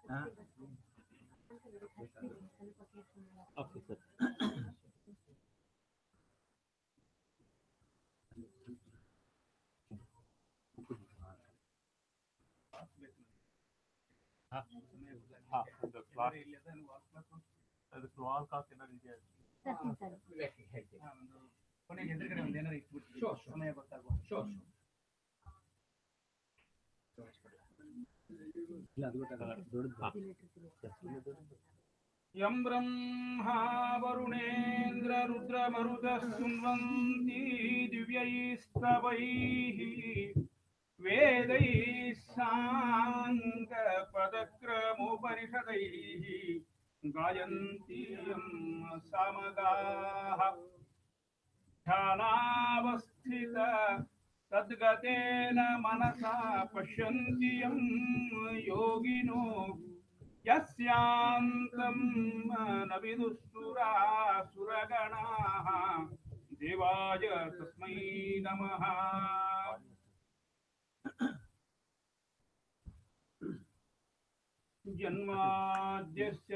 Okay sir हाँ हाँ ಅದು ಕ್ಲಾಸ್ ಅದಕ್ಕೆ ವಾಲ್ ಕಾಸ್ಟ್ ಏನಾದ್ರು ಇದೆಯಾ ಕೊನೆಗೆ ಎದುರುಗಡೆ ಒಂದು ಏನಾರು ಇಟ್ಬಿಟ್ಟು Sure, sure. ಸಮಯ ಗೊತ್ತಾಗುವ Sure, sure. ಯಂ ಬ್ರಹ್ಮಾ ವರುಣೇಂದ್ರ ರುದ್ರಮರುತಃ ಶೃಣ್ವಂತಿ ದಿವ್ಯೈಸ್ತವೈಃ ವೇದೈः साङ्गपदक्रमोपनिषदैः गायन्ति यं सामगाः ध्यानावस्थित तद्गतेन मनसा पश्यन्ति यं योगिनो यस्यान्तं न विदुःसुरासुरगणाः देवाय तस्मै नमः जन्माद्यस्य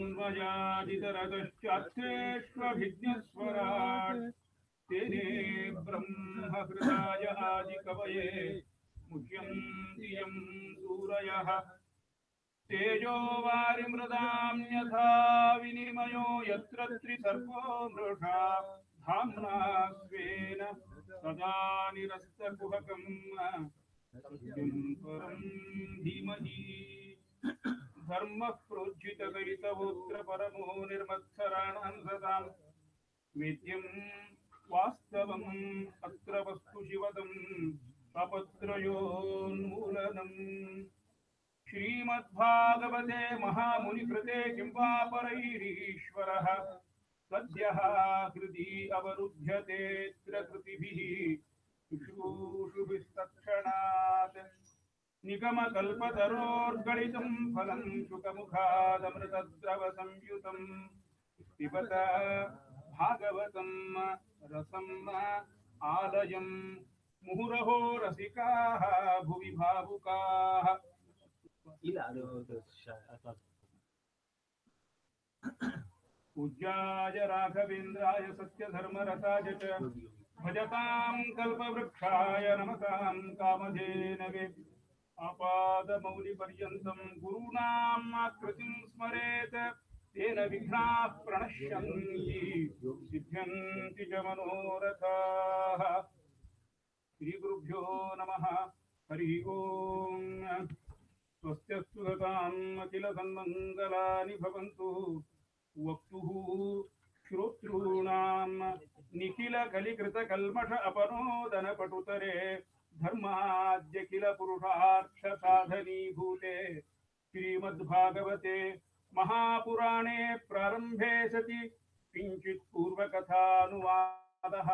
यतोन्वयादितरतश्चार्थेष्वभिज्ञस्वराट् तेने ब्रह्महृदाय आदिकवये मुह्यन्ति यं सूरयः तेजो वारिमृदां यथा विनिमयो यत्र त्रिसर्गो मृषा धाम्ना स्वेन सदा निरस्तकुहकम् सत्यं परं धीमहि धर्मः प्रोज्झितकरितवोत्र परमो निर्मत्सराणां सदाम् वेद्यं वास्तवम् अत्र वस्तु शिवदम् अपत्रयोन्मूलनम् श्रीमद्भागवते महामुनिकृते किं वा परैरीश्वरः सद्यः हृदि अवरुध्यतेऽत्र कृतिभिः शुश्रूषुभिस्तत्क्षणात् निगमकल्पतरोर्गलितं फलं शुकमुखादमृतद्रवसंयुतम् पिबत भागवतं रसम् आलयं मुहुरहो रसिकाः भुवि भावुकाः ಇಲ್ಲ ಅದು ಅದು ಶ- ಆ class. पूज्याय राघवेन्द्राय सत्यधर्मरताय च भजतां कल्पवृक्षाय नमतां कामधेनवे आपादमौलिपर्यन्तं गुरूणाम् आकृतिं स्मरेत् तेन विघ्नाः प्रणश्यन्ति सिद्ध्यन्ति च मनोरथाः श्रीगुरुभ्यो नमः हरिः ओम् स्वस्त्यस्तु गताम् अखिल सन्मङ्गलानि भवन्तु वक्तुः श्रोतॄणाम् निखिल कलिकृतकल्मष अपनोदनपटुतरे धर्माद्यखिल पुरुषार्थ साधनीभूते श्रीमद्भागवते महापुराणे प्रारम्भे सति किञ्चित् पूर्वकथानुवादः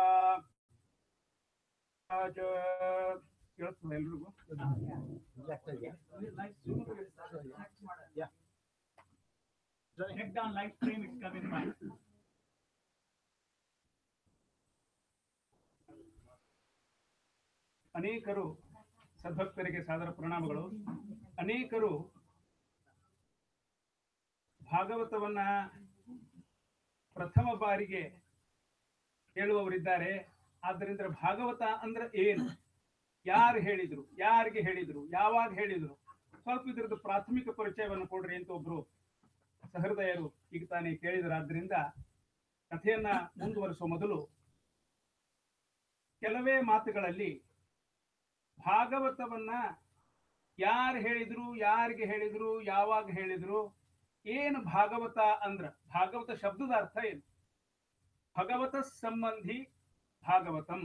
च ಕೇಳಿಸ್ತದೆ ಎಲ್ರಿಗೂ Check down live stream, it's coming fine. ಅನೇಕರು ಸದ್ಭಕ್ತರಿಗೆ ಸಾದರ ಪ್ರಣಾಮಗಳು ಅನೇಕರು ಭಾಗವತವನ್ನ ಪ್ರಥಮ ಬಾರಿಗೆ ಕೇಳುವವರಿದ್ದಾರೆ ಆದ್ದರಿಂದ ಭಾಗವತ ಅಂದ್ರೆ ಏನು ಯಾರು ಹೇಳಿದ್ರು ಯಾರಿಗೆ ಹೇಳಿದ್ರು ಯಾವಾಗ ಹೇಳಿದ್ರು ಸ್ವಲ್ಪ ಇದ್ರದ್ದು ಪ್ರಾಥಮಿಕ ಪರಿಚಯವನ್ನು ಕೊಡ್ರಿ ಅಂತ ಒಬ್ರು ಸಹೃದಯರು ಈಗ ತಾನೇ ಕೇಳಿದರಾದ್ರಿಂದ ಕಥೆಯನ್ನ ಮುಂದುವರಿಸುವ ಮೊದಲು ಕೆಲವೇ ಮಾತುಗಳಲ್ಲಿ ಭಾಗವತವನ್ನ ಯಾರು ಹೇಳಿದ್ರು ಯಾರಿಗೆ ಹೇಳಿದ್ರು ಯಾವಾಗ ಹೇಳಿದ್ರು ಏನು ಭಾಗವತ ಅಂದ್ರ ಭಾಗವತ ಶಬ್ದದ ಅರ್ಥ ಏನು ಭಗವತ ಸಂಬಂಧಿ ಭಾಗವತಂ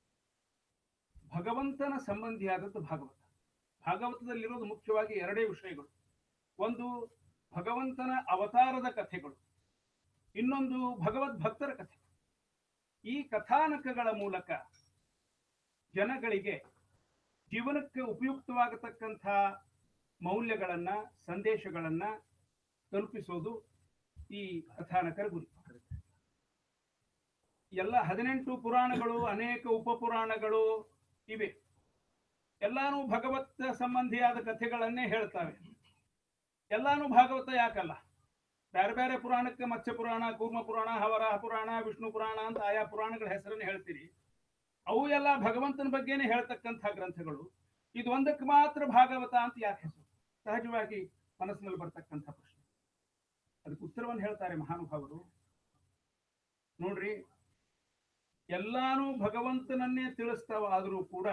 ಭಗವಂತನ ಸಂಬಂಧಿಯಾದದ್ದು ಭಾಗವತ ಭಾಗವತದಲ್ಲಿರೋದು ಮುಖ್ಯವಾಗಿ ಎರಡೇ ವಿಷಯಗಳು ಒಂದು ಭಗವಂತನ ಅವತಾರದ ಕಥೆಗಳು ಇನ್ನೊಂದು ಭಗವದ್ ಭಕ್ತರ ಕಥೆ ಈ ಕಥಾನಕಗಳ ಮೂಲಕ ಜನಗಳಿಗೆ ಜೀವನಕ್ಕೆ ಉಪಯುಕ್ತವಾಗತಕ್ಕಂಥ ಮೌಲ್ಯಗಳನ್ನ ಸಂದೇಶಗಳನ್ನ ತಲುಪಿಸೋದು ಈ ಕಥಾನಕರ ಗುರಿ ಎಲ್ಲ ಹದಿನೆಂಟು ಪುರಾಣಗಳು ಅನೇಕ ಉಪಪುರಾಣಗಳು ಇವೆ ಎಲ್ಲಾನು ಭಗವತ್ ಸಂಬಂಧಿಯಾದ ಕಥೆಗಳನ್ನೇ ಹೇಳ್ತವೆ ಎಲ್ಲಾನು ಭಾಗವತ ಯಾಕಲ್ಲ ಬೇರೆ ಬೇರೆ ಪುರಾಣಕ್ಕೆ ಮತ್ಸ್ಯ ಪುರಾಣ ಕೂರ್ಮ ಪುರಾಣ ಹವರಾಹ ಪುರಾಣ ವಿಷ್ಣು ಪುರಾಣ ಅಂತ ಆಯಾ ಪುರಾಣಗಳ ಹೆಸರನ್ನು ಹೇಳ್ತೀರಿ ಅವು ಎಲ್ಲ ಭಗವಂತನ ಬಗ್ಗೆನೇ ಹೇಳ್ತಕ್ಕಂಥ ಗ್ರಂಥಗಳು ಇದು ಒಂದಕ್ಕೆ ಮಾತ್ರ ಭಾಗವತ ಅಂತ ಯಾಕೆ ಹೆಸರು ಸಹಜವಾಗಿ ಮನಸ್ಸಿನಲ್ಲಿ ಬರ್ತಕ್ಕಂಥ ಪ್ರಶ್ನೆ ಅದಕ್ಕೆ ಉತ್ತರವನ್ನು ಹೇಳ್ತಾರೆ ಮಹಾನುಭಾವರು ನೋಡ್ರಿ ಎಲ್ಲಾನು ಭಗವಂತನನ್ನೇ ತಿಳಿಸ್ತಾವಾದರೂ ಕೂಡ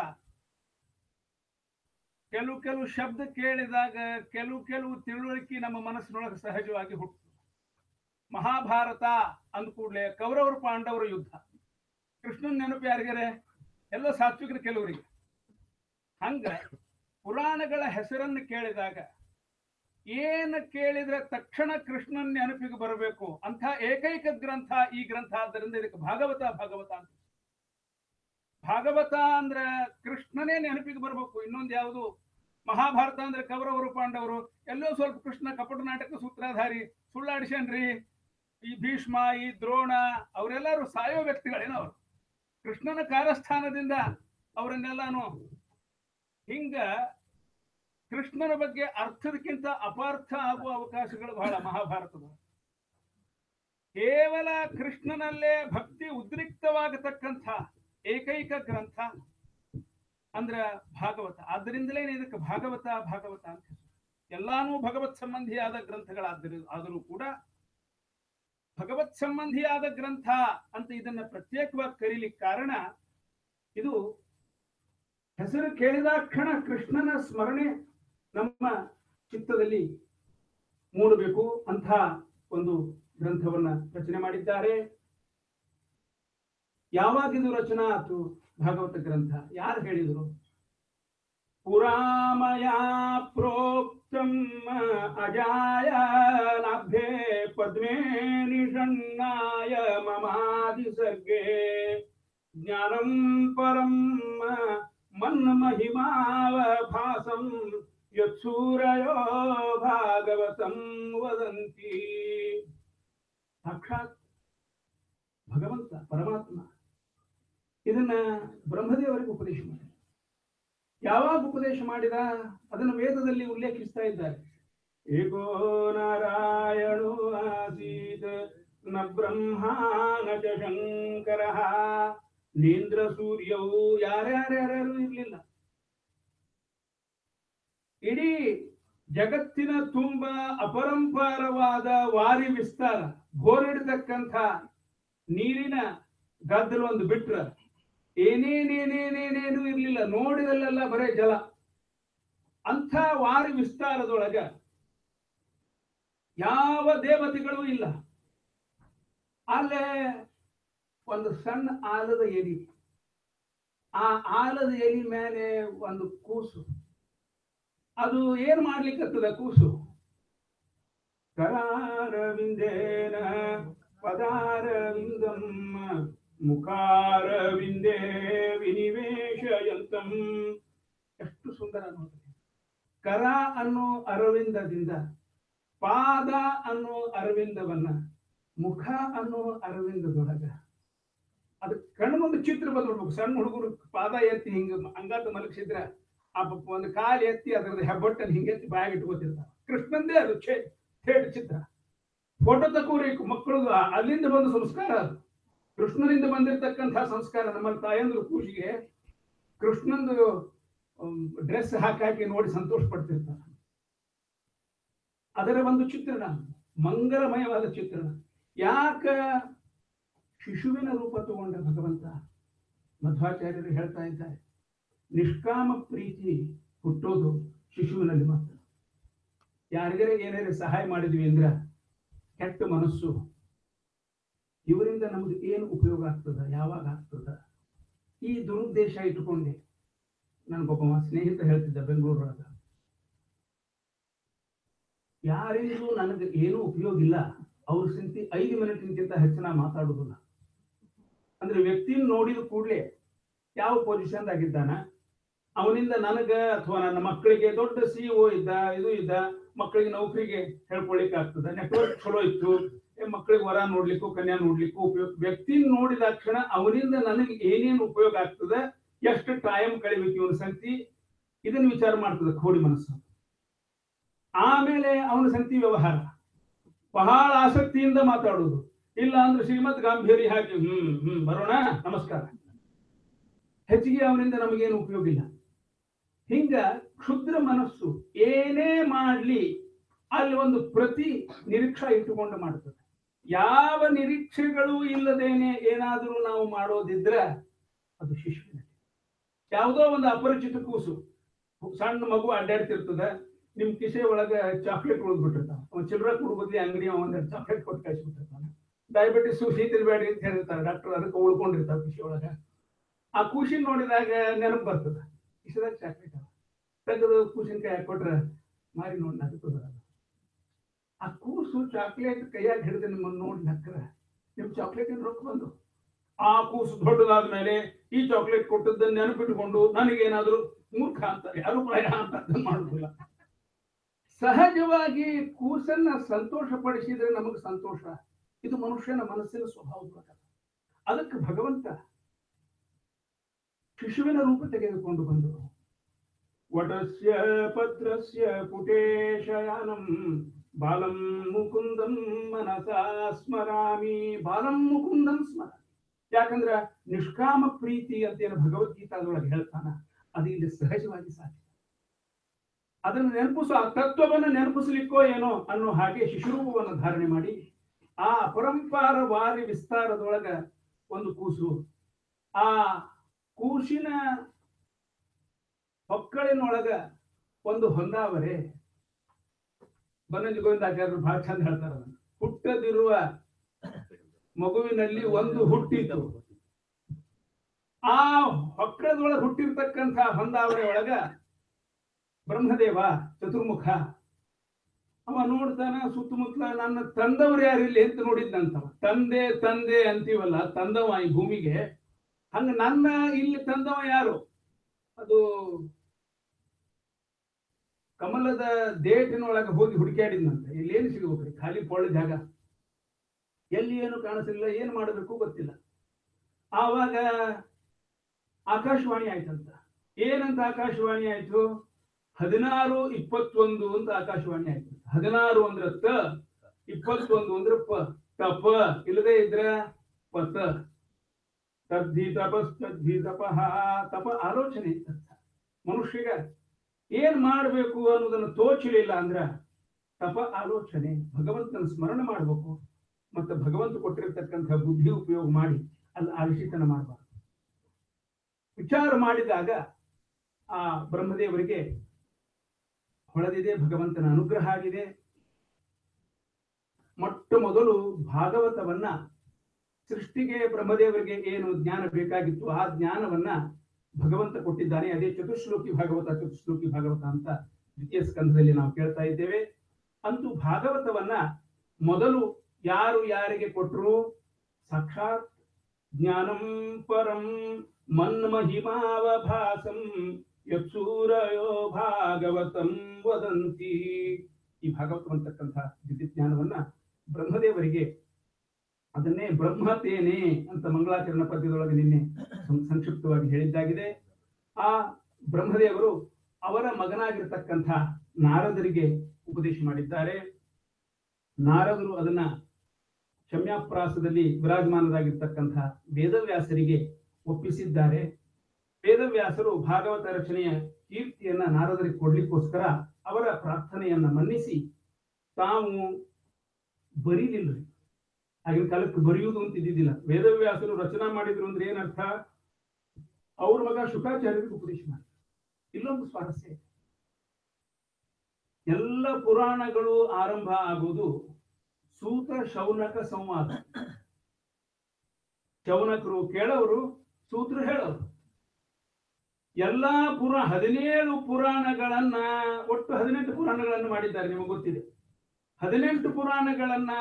ಕೆಲವು ಕೆಲವು ಶಬ್ದ ಕೇಳಿದಾಗ ಕೆಲವು ಕೆಲವು ತಿಳುವಳಿಕೆ ನಮ್ಮ ಮನಸ್ಸಿನೊಳಗೆ ಸಹಜವಾಗಿ ಹುಟ್ಟು ಮಹಾಭಾರತ ಅಂದ ಕೂಡಲೇ ಕೌರವರು ಪಾಂಡವರ ಯುದ್ಧ ಕೃಷ್ಣನ್ ನೆನಪು ಯಾರಿಗಾರೆ ಎಲ್ಲ ಸಾತ್ವಿಕರು ಕೆಲವರಿಗೆ ಹಂಗ ಪುರಾಣಗಳ ಹೆಸರನ್ನು ಕೇಳಿದಾಗ ಏನು ಕೇಳಿದ್ರೆ ತಕ್ಷಣ ಕೃಷ್ಣನ್ ನೆನಪಿಗೆ ಬರಬೇಕು ಅಂತ ಏಕೈಕ ಗ್ರಂಥ ಈ ಗ್ರಂಥ ಆದ್ದರಿಂದ ಇದಕ್ಕೆ ಭಾಗವತ ಭಾಗವತ ಅಂತ ಭಾಗವತ ಅಂದ್ರ ಕೃಷ್ಣನೇ ನೆನಪಿಗೆ ಬರಬೇಕು ಇನ್ನೊಂದು ಯಾವುದು ಮಹಾಭಾರತ ಅಂದ್ರೆ ಕೌರವರು ಪಾಂಡವರು ಎಲ್ಲೋ ಸ್ವಲ್ಪ ಕೃಷ್ಣ ಕಪಟ ನಾಟಕ ಸೂತ್ರಧಾರಿ ಸುಳ್ಳಾಡಿಸನ್ರಿ ಈ ಭೀಷ್ಮ ಈ ದ್ರೋಣ ಅವರೆಲ್ಲರೂ ಸಾಯೋ ವ್ಯಕ್ತಿಗಳೇನೋ ಅವರು ಕೃಷ್ಣನ ಕಾರಸ್ಥಾನದಿಂದ ಅವರನ್ನೆಲ್ಲಾನು ಹಿಂಗ ಕೃಷ್ಣನ ಬಗ್ಗೆ ಅರ್ಥದಕ್ಕಿಂತ ಅಪಾರ್ಥ ಆಗುವ ಅವಕಾಶಗಳು ಬಹಳ ಮಹಾಭಾರತದ ಕೇವಲ ಕೃಷ್ಣನಲ್ಲೇ ಭಕ್ತಿ ಉದ್ರಿಕ್ತವಾಗತಕ್ಕಂಥ ಏಕೈಕ ಗ್ರಂಥ ಅಂದ್ರ ಭಾಗವತ ಆದ್ದರಿಂದಲೇ ಇದಕ್ಕೆ ಭಾಗವತ ಭಾಗವತ ಅಂತ ಹೆಸರು. ಎಲ್ಲಾನು ಭಗವತ್ ಸಂಬಂಧಿಯಾದ ಗ್ರಂಥಗಳಾದರೂ ಆದರೂ ಕೂಡ ಭಗವತ್ ಸಂಬಂಧಿಯಾದ ಗ್ರಂಥ ಅಂತ ಇದನ್ನ ಪ್ರತ್ಯೇಕವಾಗಿ ಕರೀಲಿಕ್ಕೆ ಕಾರಣ ಇದು ಹೆಸರು ಕೇಳಿದ ಕ್ಷಣ ಕೃಷ್ಣನ ಸ್ಮರಣೆ ನಮ್ಮ ಚಿತ್ತದಲ್ಲಿ ಮೂಡಬೇಕು ಅಂತ ಒಂದು ಗ್ರಂಥವನ್ನ ರಚನೆ ಮಾಡಿದ್ದಾರೆ ಯಾವಾಗ ಇದು ರಚನಾ ಆತು ಭಾಗವತ ಗ್ರಂಥ ಯಾರು ಹೇಳಿದರು ಪುರಾಮಯ ಪ್ರೋಕ್ತಂ ಅಜಾಯ ಲಾಭ್ಯೆ ಪದ್ಮೇ ನಿಷಣ್ಣಾಯ ಮಮಾದಿ ಸರ್ಗೆ ಜ್ಞಾನಂ ಪರಂ ಮನ್ಮಹಿಮಾವ ಭಾಸಂ ಯತ್ಸೂರಯೋ ಭಾಗವತಂ ವದಂತಿ ಸಾಕ್ಷಾತ್ ಭಗವಂತ ಪರಮಾತ್ಮ ಇದನ್ನ ಬ್ರಹ್ಮದೇವರಿಗೆ ಉಪದೇಶ ಮಾಡಿದ ಯಾವಾಗ ಉಪದೇಶ ಮಾಡಿದ ಅದನ್ನು ವೇದದಲ್ಲಿ ಉಲ್ಲೇಖಿಸ್ತಾ ಇದ್ದಾರೆ ಏಕೋ ನಾರಾಯಣೋ ಆಸೀತ್ ನ ಬ್ರಹ್ಮ ನ ಚ ಶಂಕರ ನೇಂದ್ರ ಸೂರ್ಯವು ಯಾರ್ಯಾರ್ಯಾರು ಇರ್ಲಿಲ್ಲ ಇಡೀ ಜಗತ್ತಿನ ತುಂಬ ಅಪರಂಪಾರವಾದ ವಾರಿ ವಿಸ್ತಾರ ಬೋರಿಡ್ತಕ್ಕಂಥ ನೀರಿನ ಗದ್ದಲು ಒಂದು ಬಿಟ್ರ ಏನೇನೇನೇನೇನೇನು ಇರ್ಲಿಲ್ಲ ನೋಡಿದಲ್ಲೆಲ್ಲ ಬರೇ ಜಲ ಅಂಥ ವಾರಿ ವಿಸ್ತಾರದೊಳಗ ಯಾವ ದೇವತೆಗಳು ಇಲ್ಲ ಅಲ್ಲೇ ಒಂದು ಸಣ್ಣ ಆಲದ ಎಲಿ ಆ ಆಲದ ಎಲಿ ಮೇಲೆ ಒಂದು ಕೂಸು ಅದು ಏನ್ ಮಾಡ್ಲಿಕ್ಕತ್ತದ ಕೂಸು ಕರಾರವಿಂದೇನ ಪದಾರವಿಂದಂ ಮುಖಾರವಿಂದೇ ವಿನಿವೇಶಯಂತಂ ಎಷ್ಟು ಸುಂದರ ನೋಡ್ರಿ ಕರ ಅನ್ನೋ ಅರವಿಂದದಿಂದ ಪಾದ ಅನ್ನೋ ಅರವಿಂದವನ್ನ ಮುಖ ಅನ್ನೋ ಅರವಿಂದದೊಳಗ ಅದು ಕಣ್ಣು ಮುಂದೆ ಚಿತ್ರ ಬಂದ್ಬಿಡ್ಬೇಕು ಸಣ್ಣ ಹುಡುಗರು ಪಾದ ಎತ್ತಿ ಹಿಂಗ ಅಂಗಾತ ಮಲಗಿಸಿದ್ರ ಆ ಪ- ಒಂದು ಕಾಲು ಎತ್ತಿ ಅದರದ ಹೆಬ್ಬಟ್ಟನ್ನು ಹಿಂಗೆತ್ತಿ ಬಾಯಾಗಿ ಇಟ್ಕೋತಿರ್ತಾರ ಕೃಷ್ಣಂದೇ ಅದು ಛೇ ಥೇಟ್ ಚಿತ್ರ ಫೋಟೋ ತಕೋರಿ ಮಕ್ಕಳು ಅಲ್ಲಿಂದ ಬಂದ ಸಂಸ್ಕಾರ ಅದು ಕೃಷ್ಣನಿಂದ ಬಂದಿರತಕ್ಕಂತಹ ಸಂಸ್ಕಾರ ನಮ್ಮಲ್ಲಿ ತಾಯಂದ್ರು ಕೂಸಿಗೆ ಕೃಷ್ಣಂದು ಡ್ರೆಸ್ ಹಾಕಿ ಹಾಕಿ ನೋಡಿ ಸಂತೋಷ ಪಡ್ತಿರ್ತಾರೆ ಅದರ ಒಂದು ಚಿತ್ರಣ ಮಂಗಲಮಯವಾದ ಚಿತ್ರಣ ಯಾಕ ಶಿಶುವಿನ ರೂಪ ತಗೊಂಡ ಭಗವಂತ ಮಧ್ವಾಚಾರ್ಯರು ಹೇಳ್ತಾ ಇದ್ದಾರೆ ನಿಷ್ಕಾಮ ಪ್ರೀತಿ ಹುಟ್ಟೋದು ಶಿಶುವಿನಲ್ಲಿ ಮಾತ್ರ ಯಾರಿಗಾರ ಏನಾರ ಸಹಾಯ ಮಾಡಿದ್ವಿ ಅಂದ್ರ ಕೆಟ್ಟ ಮನಸ್ಸು ಇವರಿಂದ ನಮಗೆ ಏನು ಉಪಯೋಗ ಆಗ್ತದ ಯಾವಾಗ ಆಗ್ತದ ಈ ದುರುದ್ದೇಶ ಇಟ್ಟುಕೊಂಡೆ ನನ್ಗೊಬ್ಬ ಸ್ನೇಹಿತ ಹೇಳ್ತಿದ್ದ ಬೆಂಗಳೂರೊಳಗ ಯಾರಿಂದಲೂ ನನಗೆ ಏನೂ ಉಪಯೋಗ ಇಲ್ಲ ಅವ್ರ ಸಿಂತಿ ಐದು ಮಿನಿಟ್ಗಿಂತ ಹೆಚ್ಚಿನ ಮಾತಾಡುದಿಲ್ಲ ಅಂದ್ರೆ ವ್ಯಕ್ತಿನ ನೋಡಿದ ಕೂಡಲೇ ಯಾವ ಪೊಸಿಷನ್ ಆಗಿದ್ದಾನ ಅವನಿಂದ ನನಗ ಅಥವಾ ನನ್ನ ಮಕ್ಕಳಿಗೆ ದೊಡ್ಡ ಸಿಇಒ ಇದ್ದ ಇದು ಇದ್ದ ಮಕ್ಕಳಿಗೆ ನೌಕರಿಗೆ ಹೇಳ್ಕೊಳಿಕ್ ಆಗ್ತದ ನೆಟ್ವರ್ಕ್ ಚಲೋ ಇತ್ತು ಏ ಮಕ್ಕಳಿಗೆ ವರ ನೋಡ್ಲಿಕ್ಕೂ ಕನ್ಯಾ ನೋಡ್ಲಿಕ್ಕೂ ಉಪಯೋಗ ವ್ಯಕ್ತಿ ನೋಡಿದ ಕ್ಷಣ ಅವನಿಂದ ನನಗೆ ಏನೇನು ಉಪಯೋಗ ಆಗ್ತದ ಎಷ್ಟು ಟೈಮ್ ಕಳಿಬೇಕು ಇವನ ಸಂತಿ ಇದನ್ನ ವಿಚಾರ ಮಾಡ್ತದ ಕೋಡಿ ಮನಸ್ಸು ಆಮೇಲೆ ಅವನ ಸಂತಿ ವ್ಯವಹಾರ ಬಹಳ ಆಸಕ್ತಿಯಿಂದ ಮಾತಾಡುವುದು ಇಲ್ಲ ಅಂದ್ರೆ ಶ್ರೀಮತ್ ಗಾಂಭೀರ್ಯ ಹಾಕಿ ಹ್ಮ್ ಹ್ಮ್ ಬರೋಣ ನಮಸ್ಕಾರ ಹೆಚ್ಚಿಗೆ ಅವನಿಂದ ನಮಗೇನು ಉಪಯೋಗ ಇಲ್ಲ ಹಿಂಗ ಕ್ಷುದ್ರ ಮನಸ್ಸು ಏನೇ ಮಾಡ್ಲಿ ಅಲ್ಲಿ ಒಂದು ಪ್ರತಿ ನಿರೀಕ್ಷಾ ಇಟ್ಟುಕೊಂಡು ಮಾಡ್ತದೆ ಯಾವ ನಿರೀಕ್ಷೆಗಳು ಇಲ್ಲದೇನೆ ಏನಾದರೂ ನಾವು ಮಾಡೋದಿದ್ರ ಅದು ಶಿಶುವಿನ ಯಾವುದೋ ಒಂದು ಅಪರಿಚಿತ ಕೂಸು ಸಣ್ಣ ಮಗು ಅಡ್ಡಾಡ್ತಿರ್ತದ ನಿಮ್ ಕಿಸೆ ಒಳಗ ಚಾಕ್ಲೇಟ್ ಉಳಿದ್ ಬಿಟ್ಟಿರ್ತಾವ ಅವ್ನು ಚಿಲ್ಲರ ಕೊಡು ಬದ್ಲಿ ಅಂಗಡಿ ಒಂದೆರಡು ಚಾಕ್ಲೇಟ್ ಕೊಟ್ಟು ಕಳಿಸ್ಬಿಟ್ಟಿರ್ತಾನೆ ಡಯಾಬಿಟಿಸ್ ಶೀತಿರ್ಬೇಡಿ ಅಂತ ಹೇಳಿರ್ತಾರೆ ಡಾಕ್ಟರ್ ಅದಕ್ಕೆ ಉಳ್ಕೊಂಡಿರ್ತಾವ ಕಿಸೆ ಒಳಗ ಆ ಕೂಸಿನ ನೋಡಿದಾಗ ನೆನಪು ಬರ್ತದ ಕಿಸೆದಾಗ ಚಾಕ್ಲೇಟ್ ಅವ ತೆಗೆದು ಕೂಸಿನ ಕೈ ಕೊಟ್ರೆ ಮಾರಿ ನೋಡಿ ನಗತ್ತು ಬರಲ್ಲ ಆ ಕೂಸು ಚಾಕ್ಲೇಟ್ ಕೈಯಾಗ ಹಿಡಿದು ನಿಮ್ಮನ್ನು ನೋಡಿ ನಕ್ಕರ ನಿಮ್ ಚಾಕ್ಲೇಟ್ ರೊಕ್ಕ ಬಂದು ಆ ಕೂಸು ದೊಡ್ಡದಾದ ಮೇಲೆ ಈ ಚಾಕ್ಲೇಟ್ ಕೊಟ್ಟದ್ದನ್ನ ನೆನಪಿಟ್ಟುಕೊಂಡು ನನಗೇನಾದ್ರೂ ಮೂರ್ಖ ಅಂತಾರೆ ಯಾರು ಪ್ರಾಯ ಅಂತ ಅರ್ಥ ಮಾಡುದಿಲ್ಲ ಸಹಜವಾಗಿ ಕೂಸನ್ನ ಸಂತೋಷ ಪಡಿಸಿದ್ರೆ ನಮಗೆ ಸಂತೋಷ ಇದು ಮನುಷ್ಯನ ಮನಸ್ಸಿನ ಸ್ವಭಾವದ ಪ್ರಕಾರ ಅದಕ್ಕೆ ಭಗವಂತ ಶಿಶುವಿನ ರೂಪ ತೆಗೆದುಕೊಂಡು ಬಂದರು ವಟಸ್ಯ ಪತ್ರಸ್ಯ ಪುಟೇಶಯಾನಂ ಬಾಲಂ ಮುಕುಂದಂ ಮನಸಾ ಸ್ಮರಾಮಿ ಬಾಲಂ ಮುಕುಂದಂ ಸ್ಮರ ಯಾಕಂದ್ರ ನಿಷ್ಕಾಮ ಪ್ರೀತಿ ಅಂತ ಏನು ಭಗವದ್ಗೀತಾದೊಳಗೆ ಹೇಳ್ತಾನ ಅದು ಇಲ್ಲಿ ಸಹಜವಾಗಿ ಸಾಧ್ಯ ಅದನ್ನು ನೆನಪಿಸೋ ಆ ತತ್ವವನ್ನು ನೆನಪಿಸ್ಲಿಕ್ಕೋ ಏನೋ ಅನ್ನೋ ಹಾಗೆ ಶಿಶುರೂಪವನ್ನು ಧಾರಣೆ ಮಾಡಿ ಆ ಅಪರಂಪಾರ ವಾರಿ ವಿಸ್ತಾರದೊಳಗ ಒಂದು ಕೂಸು ಆ ಕೂಸಿನ ಹೊಕ್ಕಳಿನೊಳಗ ಒಂದು ಹೊಂದಾವರೆ ಬನ್ನಂಜಿ ಗೋವಿಂದಾಚಾರ್ಯರು ಬಹಳ ಚಂದ ಹೇಳ್ತಾರ ಅದನ್ನ. ಹುಟ್ಟದಿರುವ ಮಗುವಿನಲ್ಲಿ ಒಂದು ಹುಟ್ಟಿತು ಆ ಹೊಕ್ಕಳದೊಳಗೆ ಹುಟ್ಟಿರ್ತಕ್ಕಂಥ ಹೊಂದಾವರೆ ಒಳಗ ಬ್ರಹ್ಮದೇವ ಚತುರ್ಮುಖ ಅವ ನೋಡ್ತಾನ ಸುತ್ತಮುತ್ತಲ ನನ್ನ ತಂದವರು ಯಾರು ಇಲ್ಲಿ ಅಂತ ನೋಡಿದ್ನಂತವ ತಂದೆ ತಂದೆ ಅಂತೀವಲ್ಲ ತಂದವ ಈ ಭೂಮಿಗೆ ಹಂಗ ನನ್ನ ಇಲ್ಲಿ ತಂದವ ಯಾರು ಅದು ಕಮಲದ ದೇಟಿನೊಳಗೆ ಹೋಗಿ ಹುಡುಕಾಡಿದ್ನಂತೆ ಇಲ್ಲಿ ಏನು ಸಿಗ್ಬೇಕ್ರಿ ಖಾಲಿ ಪೊಳ್ಳ ಜಾಗ ಎಲ್ಲಿ ಏನು ಕಾಣಿಸಲಿಲ್ಲ ಏನ್ ಮಾಡಬೇಕು ಗೊತ್ತಿಲ್ಲ ಆವಾಗ ಆಕಾಶವಾಣಿ ಆಯ್ತಂತ ಏನಂತ ಆಕಾಶವಾಣಿ ಆಯ್ತು ಹದಿನಾರು ಇಪ್ಪತ್ತೊಂದು ಅಂತ ಆಕಾಶವಾಣಿ ಆಯ್ತು ಹದಿನಾರು ಅಂದ್ರೆ ತ ಇಪ್ಪತ್ತೊಂದು ಅಂದ್ರೆ ಪ ತಪ ಇಲ್ಲದೆ ಇದ್ರ ಪತ ತದ್ಧಿ ತಪಸ್ ತದ್ಧಿ ತಪಃ ತಪ ಆಲೋಚನೆ ಇತ್ತಂತ ಮನುಷ್ಯಗ ಏನ್ ಮಾಡ್ಬೇಕು ಅನ್ನೋದನ್ನ ತೋಚಲಿಲ್ಲ ಅಂದ್ರ ತಪ ಆಲೋಚನೆ ಭಗವಂತನ ಸ್ಮರಣೆ ಮಾಡ್ಬೇಕು ಮತ್ತೆ ಭಗವಂತ ಕೊಟ್ಟಿರ್ತಕ್ಕಂಥ ಬುದ್ಧಿ ಉಪಯೋಗ ಮಾಡಿ ಅಲ್ಲಿ ಆಲೋಚಿತನ ಮಾಡಬಾರ್ದು ವಿಚಾರ ಮಾಡಿದಾಗ ಆ ಬ್ರಹ್ಮದೇವರಿಗೆ ಹೊಳೆದಿದೆ ಭಗವಂತನ ಅನುಗ್ರಹ ಆಗಿದೆ ಮೊಟ್ಟ ಮೊದಲು ಭಾಗವತವನ್ನ ಸೃಷ್ಟಿಗೆ ಬ್ರಹ್ಮದೇವರಿಗೆ ಏನು ಜ್ಞಾನ ಬೇಕಾಗಿತ್ತು ಆ ಜ್ಞಾನವನ್ನ ಭಗವಂತ ಕೊಟ್ಟಿದ್ದಾನೆ ಅದೇ ಚತುಶ್ಲೋಕಿ ಭಾಗವತ ಚತುಶ್ಲೋಕಿ ಭಾಗವತ ಅಂತ ದ್ವಿತೀಯ ಸ್ಕಂದದಲ್ಲಿ ನಾವು ಕೇಳ್ತಾ ಇದ್ದೇವೆ ಅಂತೂ ಭಾಗವತವನ್ನ ಮೊದಲು ಯಾರು ಯಾರಿಗೆ ಕೊಟ್ಟರು ಸಾಕ್ಷಾತ್ ಜ್ಞಾನಂ ಪರಂ ಮನ್ಮಹಿಮಾವಭಾಸಂ ಯತ್ಸೂರಯೋ ಭಾಗವತಂ ವದಂತಿ ಈ ಭಾಗವತ ಅಂತಕ್ಕಂಥ ಜ್ಞಾನವನ್ನ ಬ್ರಹ್ಮದೇವರಿಗೆ ಅದನ್ನೇ ಬ್ರಹ್ಮತೇನೆ ಅಂತ ಮಂಗಳಾಚರಣ ಪದ್ಯದೊಳಗೆ ನಿನ್ನೆ ಸಂ- ಸಂಕ್ಷಿಪ್ತವಾಗಿ ಹೇಳಿದ್ದಾಗಿದೆ ಆ ಬ್ರಹ್ಮದೇವರು ಅವರ ಮಗನಾಗಿರ್ತಕ್ಕಂಥ ನಾರದರಿಗೆ ಉಪದೇಶ ಮಾಡಿದ್ದಾರೆ ನಾರದರು ಅದನ್ನ ಶಮ್ಯಾಪ್ರಾಸದಲ್ಲಿ ವಿರಾಜಮಾನರಾಗಿರ್ತಕ್ಕಂಥ ವೇದವ್ಯಾಸರಿಗೆ ಒಪ್ಪಿಸಿದ್ದಾರೆ ವೇದವ್ಯಾಸರು ಭಾಗವತ ರಚನೆಯ ಕೀರ್ತಿಯನ್ನ ನಾರದರಿಗೆ ಕೊಡ್ಲಿಕ್ಕೋಸ್ಕರ ಅವರ ಪ್ರಾರ್ಥನೆಯನ್ನ ಮನ್ನಿಸಿ ತಾವು ಬರೀಲಿಲ್ರಿ ಆಗಿನ ಕಾಲಕ್ಕೆ ಬರೆಯುವುದು ಅಂತ ಇದ್ದಿದ್ದಿಲ್ಲ ವೇದವ್ಯಾಸರು ರಚನಾ ಮಾಡಿದ್ರು ಅಂದ್ರೆ ಏನರ್ಥ ಅವ್ರ ಮಗ ಶುಕಾಚಾರ್ಯರಿಗೆ ಉಪದೇಶ ಮಾಡಿ ಇಲ್ಲೊಂದು ಸ್ವಾರಸ್ಯ ಇದೆ ಎಲ್ಲ ಪುರಾಣಗಳು ಆರಂಭ ಆಗುವುದು ಸೂತ ಶೌನಕ ಸಂವಾದ ಶೌನಕರು ಕೇಳೋರು ಸೂತ್ರ ಹೇಳೋರು ಎಲ್ಲಾ ಪುರ ಹದಿನೇಳು ಪುರಾಣಗಳನ್ನ ಒಟ್ಟು ಹದಿನೆಂಟು ಪುರಾಣಗಳನ್ನು ಮಾಡಿದ್ದಾರೆ ನಿಮಗೆ ಗೊತ್ತಿದೆ ಹದಿನೆಂಟು ಪುರಾಣಗಳನ್ನ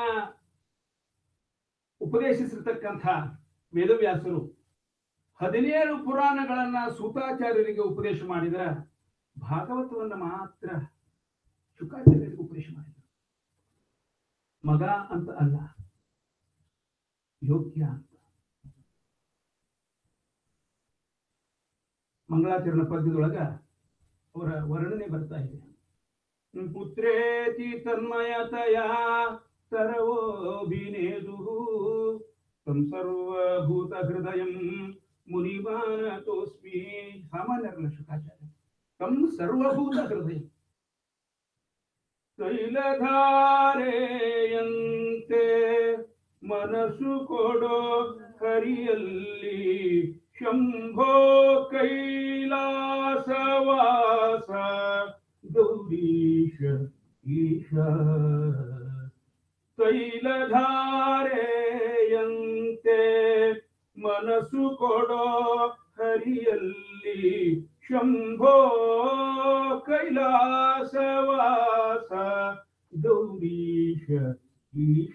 ಉಪದೇಶಿಸಿರ್ತಕ್ಕಂಥ ವೇದವ್ಯಾಸರು ಹದಿನೇಳು ಪುರಾಣಗಳನ್ನ ಸೂತಾಚಾರ್ಯರಿಗೆ ಉಪದೇಶ ಮಾಡಿದ್ರ ಭಾಗವತವನ್ನ ಮಾತ್ರ ಶುಕಾಚಾರ್ಯರಿಗೆ ಉಪದೇಶ ಮಾಡಿದರು ಮಗ ಅಂತ ಅಲ್ಲ ಯೋಗ್ಯ ಅಂತ ಮಂಗಳಾಚರಣ ಪದ್ಯದೊಳಗ ಅವರ ವರ್ಣನೆ ಬರ್ತಾ ಇದೆ ಪುತ್ರೇತಿ ತನ್ಮಯತಯ ತರವೋಭಿನೇದು ತಂ ಸರ್ವಭೂತ ಹೃದಯಂ ಮುನಿಮಾನತೋಸ್ಮಿ ಸಾಮಾನ್ಯರಲ್ಲ ಶುಕಾಚಾರ್ಯ ತಂ ಸರ್ವಭೂತ ಹೃದಯ ತೈಲಧಾರೆಯಂತೆ ಮನಸ್ಸು ಕೊಡೋ ಹರಿಯಲ್ಲಿ ಶಂಭೋ ಕೈಲಾಸವಾಸ ಗೌರೀಶ ಈಶ ತೈಲಧಾರೆಯಂತೆ ಮನಸ್ಸು ಕೊಡೋ ಹರಿಯಲ್ಲಿ ಶಂಭೋ ಕೈಲಾಸವಾಸ ಗೌರೀಶ ಈಶ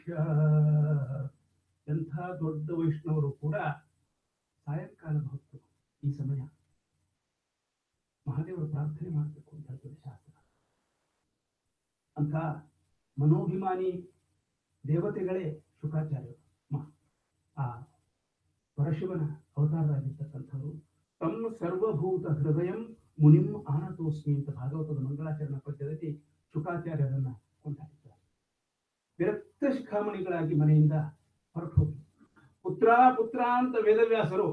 ಎಂಥ ದೊಡ್ಡ ವೈಷ್ಣವರು ಕೂಡ ಸಾಯಂಕಾಲ ಹೊತ್ತು ಈ ಸಮಯ ಮಹಾದೇವರು ಪ್ರಾರ್ಥನೆ ಮಾಡಬೇಕು ಅಂತ ಹೇಳ್ತದೆ ಶಾಸ್ತ್ರ ಅಂತ ಮನೋಭಿಮಾನಿ ದೇವತೆಗಳೇ ಶುಕಾಚಾರ್ಯರು ಮ- ಆ ಪರಶಿವನ ಅವತಾರರಾಗಿರ್ತಕ್ಕಂಥವರು ತಮ್ಮ ಸರ್ವಭೂತ ಹೃದಯಂ ಮುನಿಂ ಆನತೋಸ್ಮಿ ಅಂತ ಭಾಗವತದ ಮಂಗಳಾಚರಣ ಪದ್ಯದಲ್ಲಿ ಶುಕಾಚಾರ್ಯರನ್ನ ಕೊಂಡಾಡಿದ್ದಾರೆ ವಿರಕ್ತ ಶಿಖಾಮಣಿಗಳಾಗಿ ಮನೆಯಿಂದ ಹೊರಟು ಹೋಗಿ ಪುತ್ರ ಪುತ್ರ ಅಂತ ವೇದವ್ಯಾಸರು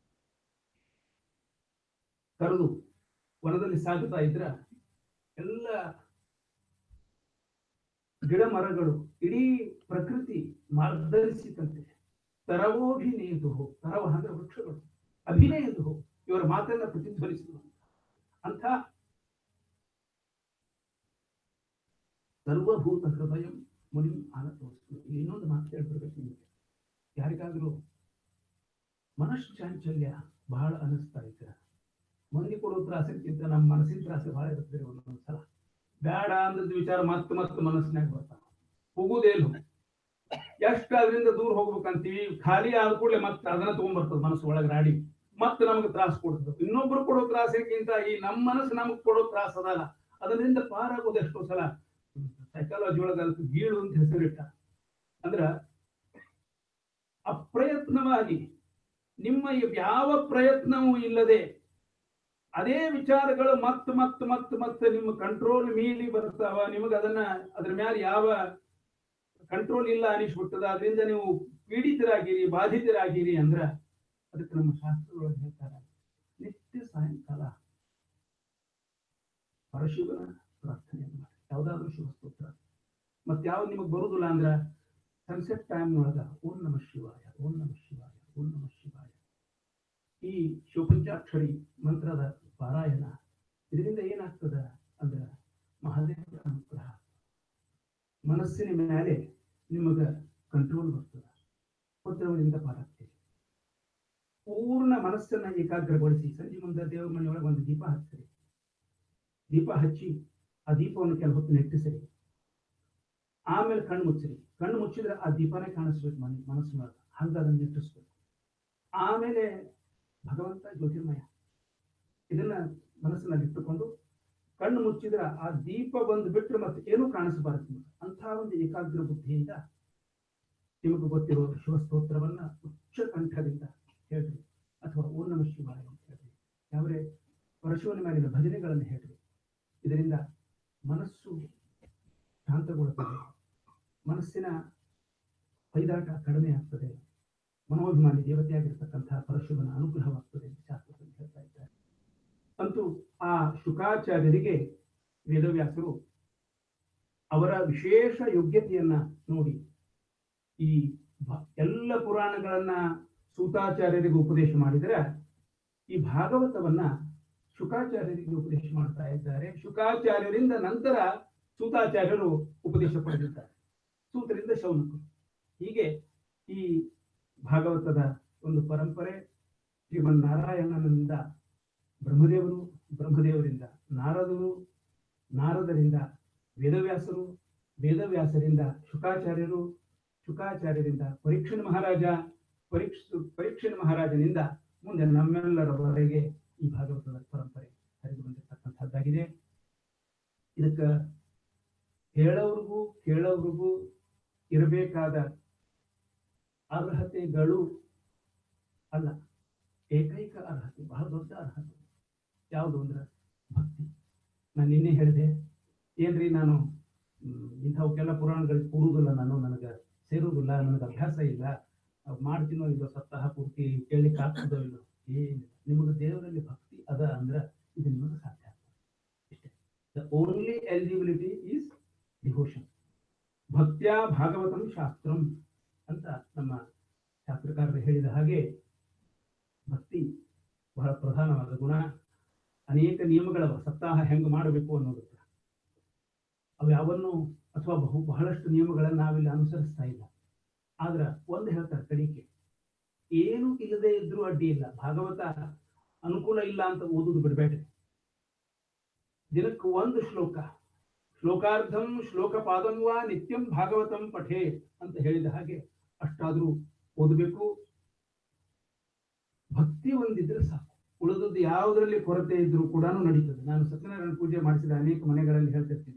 ಕರೆದು ವನದಲ್ಲಿ ಸಾಗುತ್ತಾ ಇದ್ರ ಎಲ್ಲ ಗಿಡ ಮರಗಳು ಇಡೀ ಪ್ರಕೃತಿ ಮಾರ್ಧರಿಸಿತಂತೆ ತರವೋಭಿನೇದು ತರವ ಅಂದ್ರೆ ವೃಕ್ಷಗಳು ಅಭಿನಯದು ಇವರ ಮಾತನ್ನ ಪ್ರತಿಧ್ವನಿಸಿದ ಅಂತ ಸರ್ವಭೂತ ಹೃದಯ ಮುನಿ ಆನತೋಸ್ತು ಇಲ್ಲಿ ಇನ್ನೊಂದು ಮಾತು ಹೇಳ್ಬಿಡ್ಬೇಕು ನಿಮಗೆ ಯಾರಿಗಾದ್ರೂ ಮನಸ್ಸು ಚಾಂಚಲ್ಯ ಬಹಳ ಅನಿಸ್ತಾ ಇದ್ರೆ ಮಂದಿ ಕೊಡೋ ತ್ರಾಸಕ್ಕಿಂತ ನಮ್ಮ ಮನಸ್ಸಿನ ತ್ರಾಸ ಬಹಳ ಇರುತ್ತೆ ಒಂದೊಂದ್ಸಲ ಬೇಡ ಅಂದದ್ದು ವಿಚಾರ ಮತ್ತೆ ಮತ್ತೆ ಮನಸ್ಸಿನಾಗ ಬರ್ತಾವ ಹೋಗುದೇನು ಎಷ್ಟು ಅದರಿಂದ ದೂರ ಹೋಗ್ಬೇಕಂತೀವಿ ಖಾಲಿ ಆದ ಕೂಡಲೇ ಮತ್ತೆ ಅದನ್ನ ತಗೊಂಡ್ಬರ್ತದೆ ಮನಸ್ಸು ಒಳಗೆ ರಾಡಿ ಮತ್ತೆ ನಮ್ಗೆ ತ್ರಾಸ ಕೊಡ್ತದೆ ಇನ್ನೊಬ್ರು ಕೊಡೋ ತ್ರಾಸಕ್ಕಿಂತ ಈ ನಮ್ಮ ಮನಸ್ಸು ನಮ್ಗೆ ಕೊಡೋ ತ್ರಾಸ ಅದಲ್ಲ ಅದರಿಂದ ಪಾರಾಗೋದು ಎಷ್ಟೋ ಸಲ ಸೈಕಾಲಜಿ ಒಳಗೆ ಅದಕ್ಕೆ ಗೀಳು ಅಂತ ಹೆಸರಿಟ್ಟ ಅಂದ್ರ ಅಪ್ರಯತ್ನವಾಗಿ ನಿಮ್ಮ ಯಾವ ಪ್ರಯತ್ನವೂ ಇಲ್ಲದೆ ಅದೇ ವಿಚಾರಗಳು ಮತ್ ಮತ್ ಮತ್ ಮತ್ ನಿಮ್ಮ ಕಂಟ್ರೋಲ್ ಮೀರಿ ಬರ್ತಾವ ನಿಮಗೆ ಅದನ್ನ ಅದ್ರ ಮ್ಯಾಲ ಯಾವ ಕಂಟ್ರೋಲ್ ಇಲ್ಲ ಅನಿಸ್ಬಿಟ್ಟದ ಅದರಿಂದ ನೀವು ಪೀಡಿತರಾಗಿರಿ ಬಾಧಿತರಾಗಿರಿ ಅಂದ್ರ ಅದಕ್ಕೆ ನಮ್ಮ ಶಾಸ್ತ್ರದೊಳಗೆ ಹೇಳ್ತಾರೆ ನಿತ್ಯ ಸಾಯಂಕಾಲ ಪರಶಿವನ ಪ್ರಾರ್ಥನೆಯನ್ನು ಮಾಡಿ ಯಾವ್ದಾದ್ರು ಶುಭ ಸ್ತೋತ್ರ ಮತ್ತೆ ಯಾವ್ದು ನಿಮಗೆ ಬರುದಿಲ್ಲ ಅಂದ್ರ ಸನ್ಸೆಟ್ ಟೈಮ್ನೊಳಗ ಓಂ ನಮ ಶಿವಾಯ ಓಂ ನಮ ಶಿವಾಯ ಓಂ ನಮ ಶಿವಾಯ ಈ ಶಿವಪಂಚಾಕ್ಷರಿ ಮಂತ್ರದ ಪಾರಾಯಣ ಇದರಿಂದ ಏನಾಗ್ತದ ಅಂದ್ರ ಮಹಾದೇವರ ಅನುಗ್ರಹ ಮನಸ್ಸಿನ ಮೇಲೆ ನಿಮಗ ಕಂಟ್ರೋಲ್ ಬರ್ತದ ಉಪದ್ರವದಿಂದ ಪಾರಾಗ್ತೀರಿ ಪೂರ್ಣ ಮನಸ್ಸನ್ನ ಏಕಾಗ್ರಗೊಳಿಸಿ ಸಂಜೆ ಮುಂದೆ ದೇವರ ಮನೆಯೊಳಗೆ ಒಂದು ದೀಪ ಹಚ್ಚಿರಿ ದೀಪ ಹಚ್ಚಿ ಆ ದೀಪವನ್ನು ಕೆಲ ಹೊತ್ತು ನೆಟ್ಟಿಸಿರಿ ಆಮೇಲೆ ಕಣ್ಣು ಮುಚ್ಚಿರಿ ಕಣ್ಣು ಮುಚ್ಚಿದ್ರೆ ಆ ದೀಪನೇ ಕಾಣಿಸ್ಬೇಕು ಮನ ಮನಸ್ಸಿನೊಳಗೆ ಹಂಗ ಅದನ್ನ ನೆಟ್ಟಿಸ್ಬೇಕು ಆಮೇಲೆ ಭಗವಂತ ಜ್ಯೋತಿರ್ಮಯ ಇದನ್ನ ಮನಸ್ಸಿನಲ್ಲಿ ಇಟ್ಟುಕೊಂಡು ಕಣ್ಣು ಮುಚ್ಚಿದ್ರೆ ಆ ದೀಪ ಬಂದು ಬಿಟ್ಟರೆ ಮತ್ತೆ ಏನೂ ಕಾಣಿಸಬಾರದು ನಿಮಗೆ. ಅಂಥ ಒಂದು ಏಕಾಗ್ರ ಬುದ್ಧಿಯಿಂದ ನಿಮಗೆ ಗೊತ್ತಿರುವ ಶಿವ ಸ್ತೋತ್ರವನ್ನ ಉಚ್ಚ ಕಂಠದಿಂದ ಹೇಳ್ರಿ ಅಥವಾ ಓಂ ನಮ ಶಿವಾಯ ಅಂತ ಹೇಳ್ರಿ ಯಾವ್ರೆ ಪರಶುವನ ಮೇಲಿನ ಭಜನೆಗಳನ್ನು ಹೇಳ್ರಿ ಇದರಿಂದ ಮನಸ್ಸು ಶಾಂತಗೊಳ್ಳುತ್ತದೆ ಮನಸ್ಸಿನ ಪೈದಾಟ ಕಡಿಮೆ ಆಗ್ತದೆ ಮನೋಭಿಮಾನಿ ದೇವತೆಯಾಗಿರ್ತಕ್ಕಂತಹ ಪರಶುವನ ಅನುಗ್ರಹವಾಗ್ತದೆ ಅಂತ ಶಾಸ್ತ್ರದಲ್ಲಿ ಹೇಳ್ತಾ ಇದ್ದಾರೆ ಅಂತೂ ಆ ಶುಕಾಚಾರ್ಯರಿಗೆ ವೇದವ್ಯಾಸರು ಅವರ ವಿಶೇಷ ಯೋಗ್ಯತೆಯನ್ನ ನೋಡಿ ಈ ಭ- ಎಲ್ಲ ಪುರಾಣಗಳನ್ನ ಸೂತಾಚಾರ್ಯರಿಗೆ ಉಪದೇಶ ಮಾಡಿದರೆ ಈ ಭಾಗವತವನ್ನ ಶುಕಾಚಾರ್ಯರಿಗೆ ಉಪದೇಶ ಮಾಡ್ತಾ ಇದ್ದಾರೆ ಶುಕಾಚಾರ್ಯರಿಂದ ನಂತರ ಸೂತಾಚಾರ್ಯರು ಉಪದೇಶ ಪಡೆದಿದ್ದಾರೆ ಸೂತರಿಂದ ಶೌನಕರು ಹೀಗೆ ಈ ಭಾಗವತದ ಒಂದು ಪರಂಪರೆ ಶ್ರೀಮನ್ನಾರಾಯಣನಿಂದ ಬ್ರಹ್ಮದೇವರು ಬ್ರಹ್ಮದೇವರಿಂದ ನಾರದರು ನಾರದರಿಂದ ವೇದವ್ಯಾಸರು ವೇದವ್ಯಾಸರಿಂದ ಶುಕಾಚಾರ್ಯರು ಶುಕಾಚಾರ್ಯರಿಂದ ಪರೀಕ್ಷಣ ಮಹಾರಾಜ ಪರೀಕ್ಷ ಪರೀಕ್ಷಣ ಮಹಾರಾಜನಿಂದ ಮುಂದೆ ನಮ್ಮೆಲ್ಲರವರೆಗೆ ಈ ಭಾಗವತದ ಪರಂಪರೆ ಹರಿದು ಬಂದಿರತಕ್ಕಂಥದ್ದಾಗಿದೆ ಇದಕ್ಕ ಹೇಳೋರಿಗೂ ಕೇಳೋರಿಗೂ ಇರಬೇಕಾದ ಅರ್ಹತೆಗಳು ಅಲ್ಲ ಏಕೈಕ ಅರ್ಹತೆ ಬಹಳ ದೊಡ್ಡ ಅರ್ಹತೆ ಯಾವುದು ಅಂದ್ರೆ ಭಕ್ತಿ ನಾನು ನಿನ್ನೆ ಹೇಳಿದೆ ಏನ್ರಿ ನಾನು ಹ್ಮ್, ಇಂಥವಕ್ಕೆಲ್ಲ ಪುರಾಣಗಳಿಗೆ ಕೂಡುವುದಿಲ್ಲ ನಾನು ನನಗೆ ಸೇರುವುದಿಲ್ಲ ನನಗೆ ಅಭ್ಯಾಸ ಇಲ್ಲ ಅದ್ ಮಾಡ್ತೀನೋ ಇಲ್ಲೋ ಸಪ್ತಾಹ ಪೂರ್ತಿ ಕೇಳಲಿಕ್ಕೆ ಆಗ್ತದೋ ಇಲ್ಲೋ ಏನಿಲ್ಲ ನಿಮಗೆ ದೇವರಲ್ಲಿ ಭಕ್ತಿ ಅದ ಅಂದ್ರೆ ಇದು ನಿಮಗೆ ಸಾಧ್ಯ ಇಷ್ಟೇ the only eligibility is devotion ಭಕ್ತ್ಯಾ ಭಾಗವತಂ ಶಾಸ್ತ್ರಂ ಅಂತ ನಮ್ಮ ಶಾಸ್ತ್ರಕಾರರು ಹೇಳಿದ ಹಾಗೆ ಭಕ್ತಿ ಬಹಳ ಪ್ರಧಾನವಾದ ಗುಣ ಅನೇಕ ನಿಯಮಗಳವ ಸಪ್ತಾಹ ಹೆಂಗ್ ಮಾಡಬೇಕು ಅನ್ನೋದಕ್ಕೆ ಅವು ಯಾವನ್ನು ಅಥವಾ ಬಹು ಬಹಳಷ್ಟು ನಿಯಮಗಳನ್ನು ನಾವಿಲ್ಲಿ ಅನುಸರಿಸ್ತಾ ಇಲ್ಲ ಆದ್ರ ಒಂದು ಹೇಳ್ತಾರೆ ಕಡಿಕೆ ಏನು ಇಲ್ಲದೆ ಇದ್ರೂ ಅಡ್ಡಿ ಇಲ್ಲ ಭಾಗವತ ಅನುಕೂಲ ಇಲ್ಲ ಅಂತ ಓದುದು ಬಿಡಬೇಡ್ರಿ ದಿನಕ್ಕೆ ಒಂದು ಶ್ಲೋಕ ಶ್ಲೋಕಾರ್ಧಂ ಶ್ಲೋಕ ಪಾದಂ ವಾ ನಿತ್ಯಂ ಭಾಗವತಂ ಪಠೇ ಅಂತ ಹೇಳಿದ ಹಾಗೆ ಅಷ್ಟಾದ್ರೂ ಓದಬೇಕು ಭಕ್ತಿ ಒಂದಿದ್ರೆ ಸಾಕು ಉಳಿದದ್ದು ಯಾವುದರಲ್ಲಿ ಕೊರತೆ ಇದ್ರೂ ಕೂಡ ನಡೀತದೆ ನಾನು ಸತ್ಯನಾರಾಯಣ ಪೂಜೆ ಮಾಡಿಸಿದ ಅನೇಕ ಮನೆಗಳಲ್ಲಿ ಹೇಳ್ತಿರ್ತೀನಿ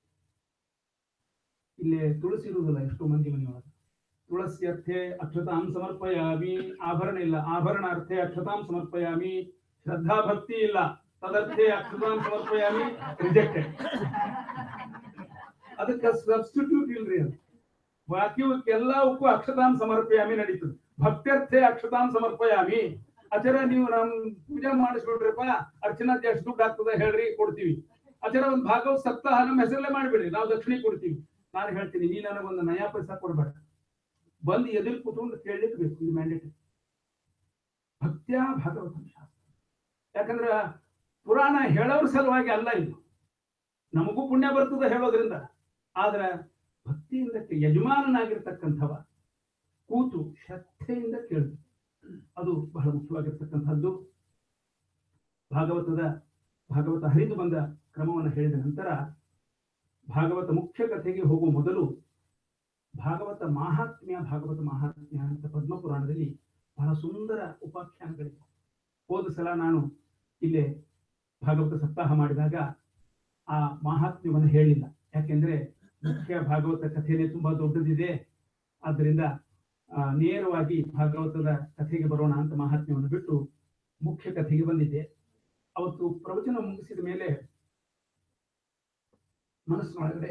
ಇಲ್ಲಿ ತುಳಸಿ ಇರುವುದಿಲ್ಲ ಎಷ್ಟೋ ಮಂದಿ ಮನೆಯೊಳಗೆ ತುಳಸಿ ಅರ್ಥೆ ಅಕ್ಷತಾಂ ಸಮರ್ಪಯಾಮಿ ಆಭರಣ ಇಲ್ಲ ಆಭರಣ ಅರ್ಥೆ ಅಕ್ಷತಾಂ ಸಮರ್ಪಯಾಮಿ ಶ್ರದ್ಧಾ ಭಕ್ತಿ ಇಲ್ಲ ತದರ್ಥೆ ಅಕ್ಷತಾಂ ಸಮರ್ಪಯಾಮಿ ರಿಜೆಕ್ಟೆಡ್ ಅದಕ್ಕೆ ಸಬ್ಸ್ಟಿಟ್ಯೂಟ್ ಇಲ್ರಿ ಅದು ಬಾಕಿಯವಕ್ಕೆಲ್ಲವಕ್ಕೂ ಅಕ್ಷತಾಂ ಸಮರ್ಪಯಾಮಿ ನಡೀತದೆ ಭಕ್ತ್ಯರ್ಥೆ ಅಕ್ಷತಾಂ ಸಮರ್ಪಯಾಮಿ ಅಚರ ನೀವು ನಮ್ ಪೂಜೆ ಮಾಡಿಸ್ಬಿಡ್ರಿಪ್ಪ ಅರ್ಚನಾದ ಎಷ್ಟು ದುಡ್ಡು ಆಗ್ತದೆ ಹೇಳ್ರಿ ಕೊಡ್ತೀವಿ ಅಚರ ಒಂದ್ ಭಾಗವತ್ ಸಪ್ತಾಹ ನಮ್ಮ ಹೆಸರಲ್ಲೇ ಮಾಡ್ಬಿಡ್ರಿ ನಾವು ದಕ್ಷಿಣೆ ಕೊಡ್ತೀವಿ ನಾನು ಹೇಳ್ತೀನಿ ನೀ ನನಗೊಂದು ನಯಾ ಪೈಸಾ ಕೊಡ್ಬೇಡ ಬಂದು ಎದುರು ಕೂತ್ಕೊಂಡು ಕೇಳಲಿಕ್ಕೆ ಬೇಕು ಇದು ಮ್ಯಾಂಡೇಟ್ ಭಕ್ತ್ಯಾ ಭಾಗವತ ಶಾಸ್ತ್ರ ಯಾಕಂದ್ರ ಪುರಾಣ ಹೇಳೋರ ಸಲುವಾಗಿ ಅಲ್ಲ ಇದು ನಮಗೂ ಪುಣ್ಯ ಬರ್ತದೆ ಹೇಳೋದ್ರಿಂದ ಆದ್ರ ಭಕ್ತಿಯಿಂದ ಕೇ- ಯಜಮಾನನಾಗಿರ್ತಕ್ಕಂಥವ ಕೂತು ಶ್ರದ್ಧೆಯಿಂದ ಕೇಳು ಅದು ಬಹಳ ಮುಖ್ಯವಾಗಿರ್ತಕ್ಕಂಥದ್ದು ಭಾಗವತದ ಭಾಗವತ ಹರಿದು ಬಂದ ಕ್ರಮವನ್ನು ಹೇಳಿದ ನಂತರ ಭಾಗವತ ಮುಖ್ಯ ಕಥೆಗೆ ಹೋಗುವ ಮೊದಲು ಭಾಗವತ ಮಾಹಾತ್ಮ್ಯ ಭಾಗವತ ಮಾಹಾತ್ಮ್ಯ ಅಂತ ಪದ್ಮಪುರಾಣದಲ್ಲಿ ಬಹಳ ಸುಂದರ ಉಪಾಖ್ಯಾನಗಳಿವೆ ಹೋದ ಸಲ ನಾನು ಇಲ್ಲೇ ಭಾಗವತ ಸಪ್ತಾಹ ಮಾಡಿದಾಗ ಆ ಮಾಹಾತ್ಮ್ಯವನ್ನು ಹೇಳಿಲ್ಲ ಯಾಕೆಂದ್ರೆ ಮುಖ್ಯ ಭಾಗವತ ಕಥೆನೇ ತುಂಬಾ ದೊಡ್ಡದಿದೆ ಆದ್ದರಿಂದ ಆ, ನೇರವಾಗಿ ಭಾಗವತದ ಕಥೆಗೆ ಬರೋಣ ಅಂತ ಮಾಹಾತ್ಮ್ಯವನ್ನು ಬಿಟ್ಟು ಮುಖ್ಯ ಕಥೆಗೆ ಬಂದಿದ್ದೆ ಅವತ್ತು ಪ್ರವಚನ ಮುಗಿಸಿದ ಮೇಲೆ ಮನಸ್ಸಿನೊಳಗಡೆ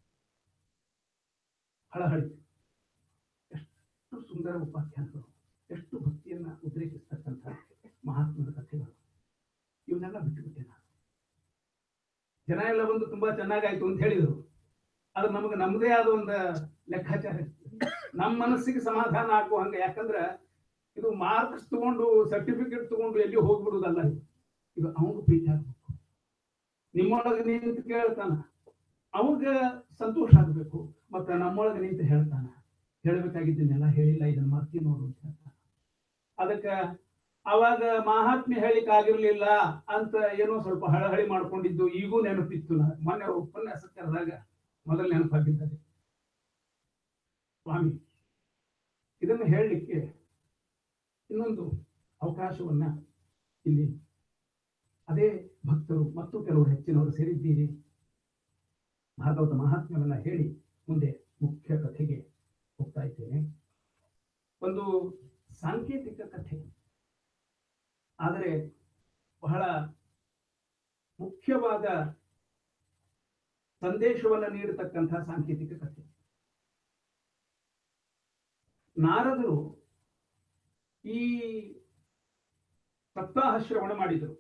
ಹಳಹಳಿ ಎಷ್ಟು ಸುಂದರ ಉಪಾಖ್ಯಾನಗಳು ಎಷ್ಟು ಭಕ್ತಿಯನ್ನ ಉದ್ರೇಕಿಸ್ತಕ್ಕಂಥ ಮಹಾತ್ಮದ ಕಥೆಗಳು ಇವನ್ನೆಲ್ಲ ಬಿಟ್ಟುಬಿಟ್ಟೆ ನಾನು ಜನ ಎಲ್ಲ ಬಂದು ತುಂಬಾ ಚೆನ್ನಾಗಾಯ್ತು ಅಂತ ಹೇಳಿದರು ಆದ್ರೆ ನಮಗೆ ನಮ್ಮದೇ ಆದ ಒಂದು ಲೆಕ್ಕಾಚಾರ ಇತ್ತು. ನಮ್ಮ ಮನಸ್ಸಿಗೆ ಸಮಾಧಾನ ಆಗುವ ಹಂಗ ಯಾಕಂದ್ರ ಇದು ಮಾರ್ಕ್ಸ್ ತಗೊಂಡು ಸರ್ಟಿಫಿಕೇಟ್ ತಗೊಂಡು ಎಲ್ಲಿ ಹೋಗ್ಬಿಡುದಲ್ಲ ಇದು ಇದು ಅವನಿಗೆ ಪ್ರೀತಿ ಆಗ್ಬೇಕು ನಿಮ್ಮೊಳಗೆ ನಿಂತು ಕೇಳ್ತಾನ ಅವಾಗ ಸಂತೋಷ ಆಗ್ಬೇಕು ಮತ್ತೆ ನಮ್ಮೊಳಗೆ ನಿಂತು ಹೇಳ್ತಾನ ಹೇಳ್ಬೇಕಾಗಿದ್ದನ್ನೆಲ್ಲ ಹೇಳಿಲ್ಲ ಇದನ್ನ ಮರ್ತಿ ನೋಡು ಅಂತ ಹೇಳ್ತಾನ ಅದಕ್ಕ ಅವಾಗ ಮಹಾತ್ಮೆ ಹೇಳಿಕ್ ಆಗಿರ್ಲಿಲ್ಲ ಅಂತ ಏನೋ ಸ್ವಲ್ಪ ಹಳಹಳಿ ಮಾಡ್ಕೊಂಡಿದ್ದು ಈಗೂ ನೆನಪಿತ್ತು ನನಗೆ ಮೊನ್ನೆ ಉಪನ್ಯಾಸ ಕರೆದಾಗ ಮೊದಲು ನೆನಪಾಗಿದ್ದಾರೆ ಸ್ವಾಮಿ ಇದನ್ನು ಹೇಳಲಿಕ್ಕೆ ಇನ್ನೊಂದು ಅವಕಾಶವನ್ನ ಇಲ್ಲಿ ಅದೇ ಭಕ್ತರು ಮತ್ತು ಕೆಲವರು ಹೆಚ್ಚಿನವರು ಸೇರಿದ್ದೀರಿ ಭಾಗವತ ಮಹಾತ್ಮ್ಯವನ್ನ ಹೇಳಿ ಮುಂದೆ ಮುಖ್ಯ ಕಥೆಗೆ ಹೋಗ್ತಾ ಇದ್ದೇನೆ ಒಂದು ಸಾಂಕೇತಿಕ ಕಥೆ ಆದರೆ ಬಹಳ ಮುಖ್ಯವಾದ ಸಂದೇಶವನ್ನು ನೀಡತಕ್ಕಂತಹ ಸಾಂಕೇತಿಕ ಕಥೆ ನಾರದರು ಈ ಸಪ್ತಾಹ ಶ್ರವಣ ಮಾಡಿದರು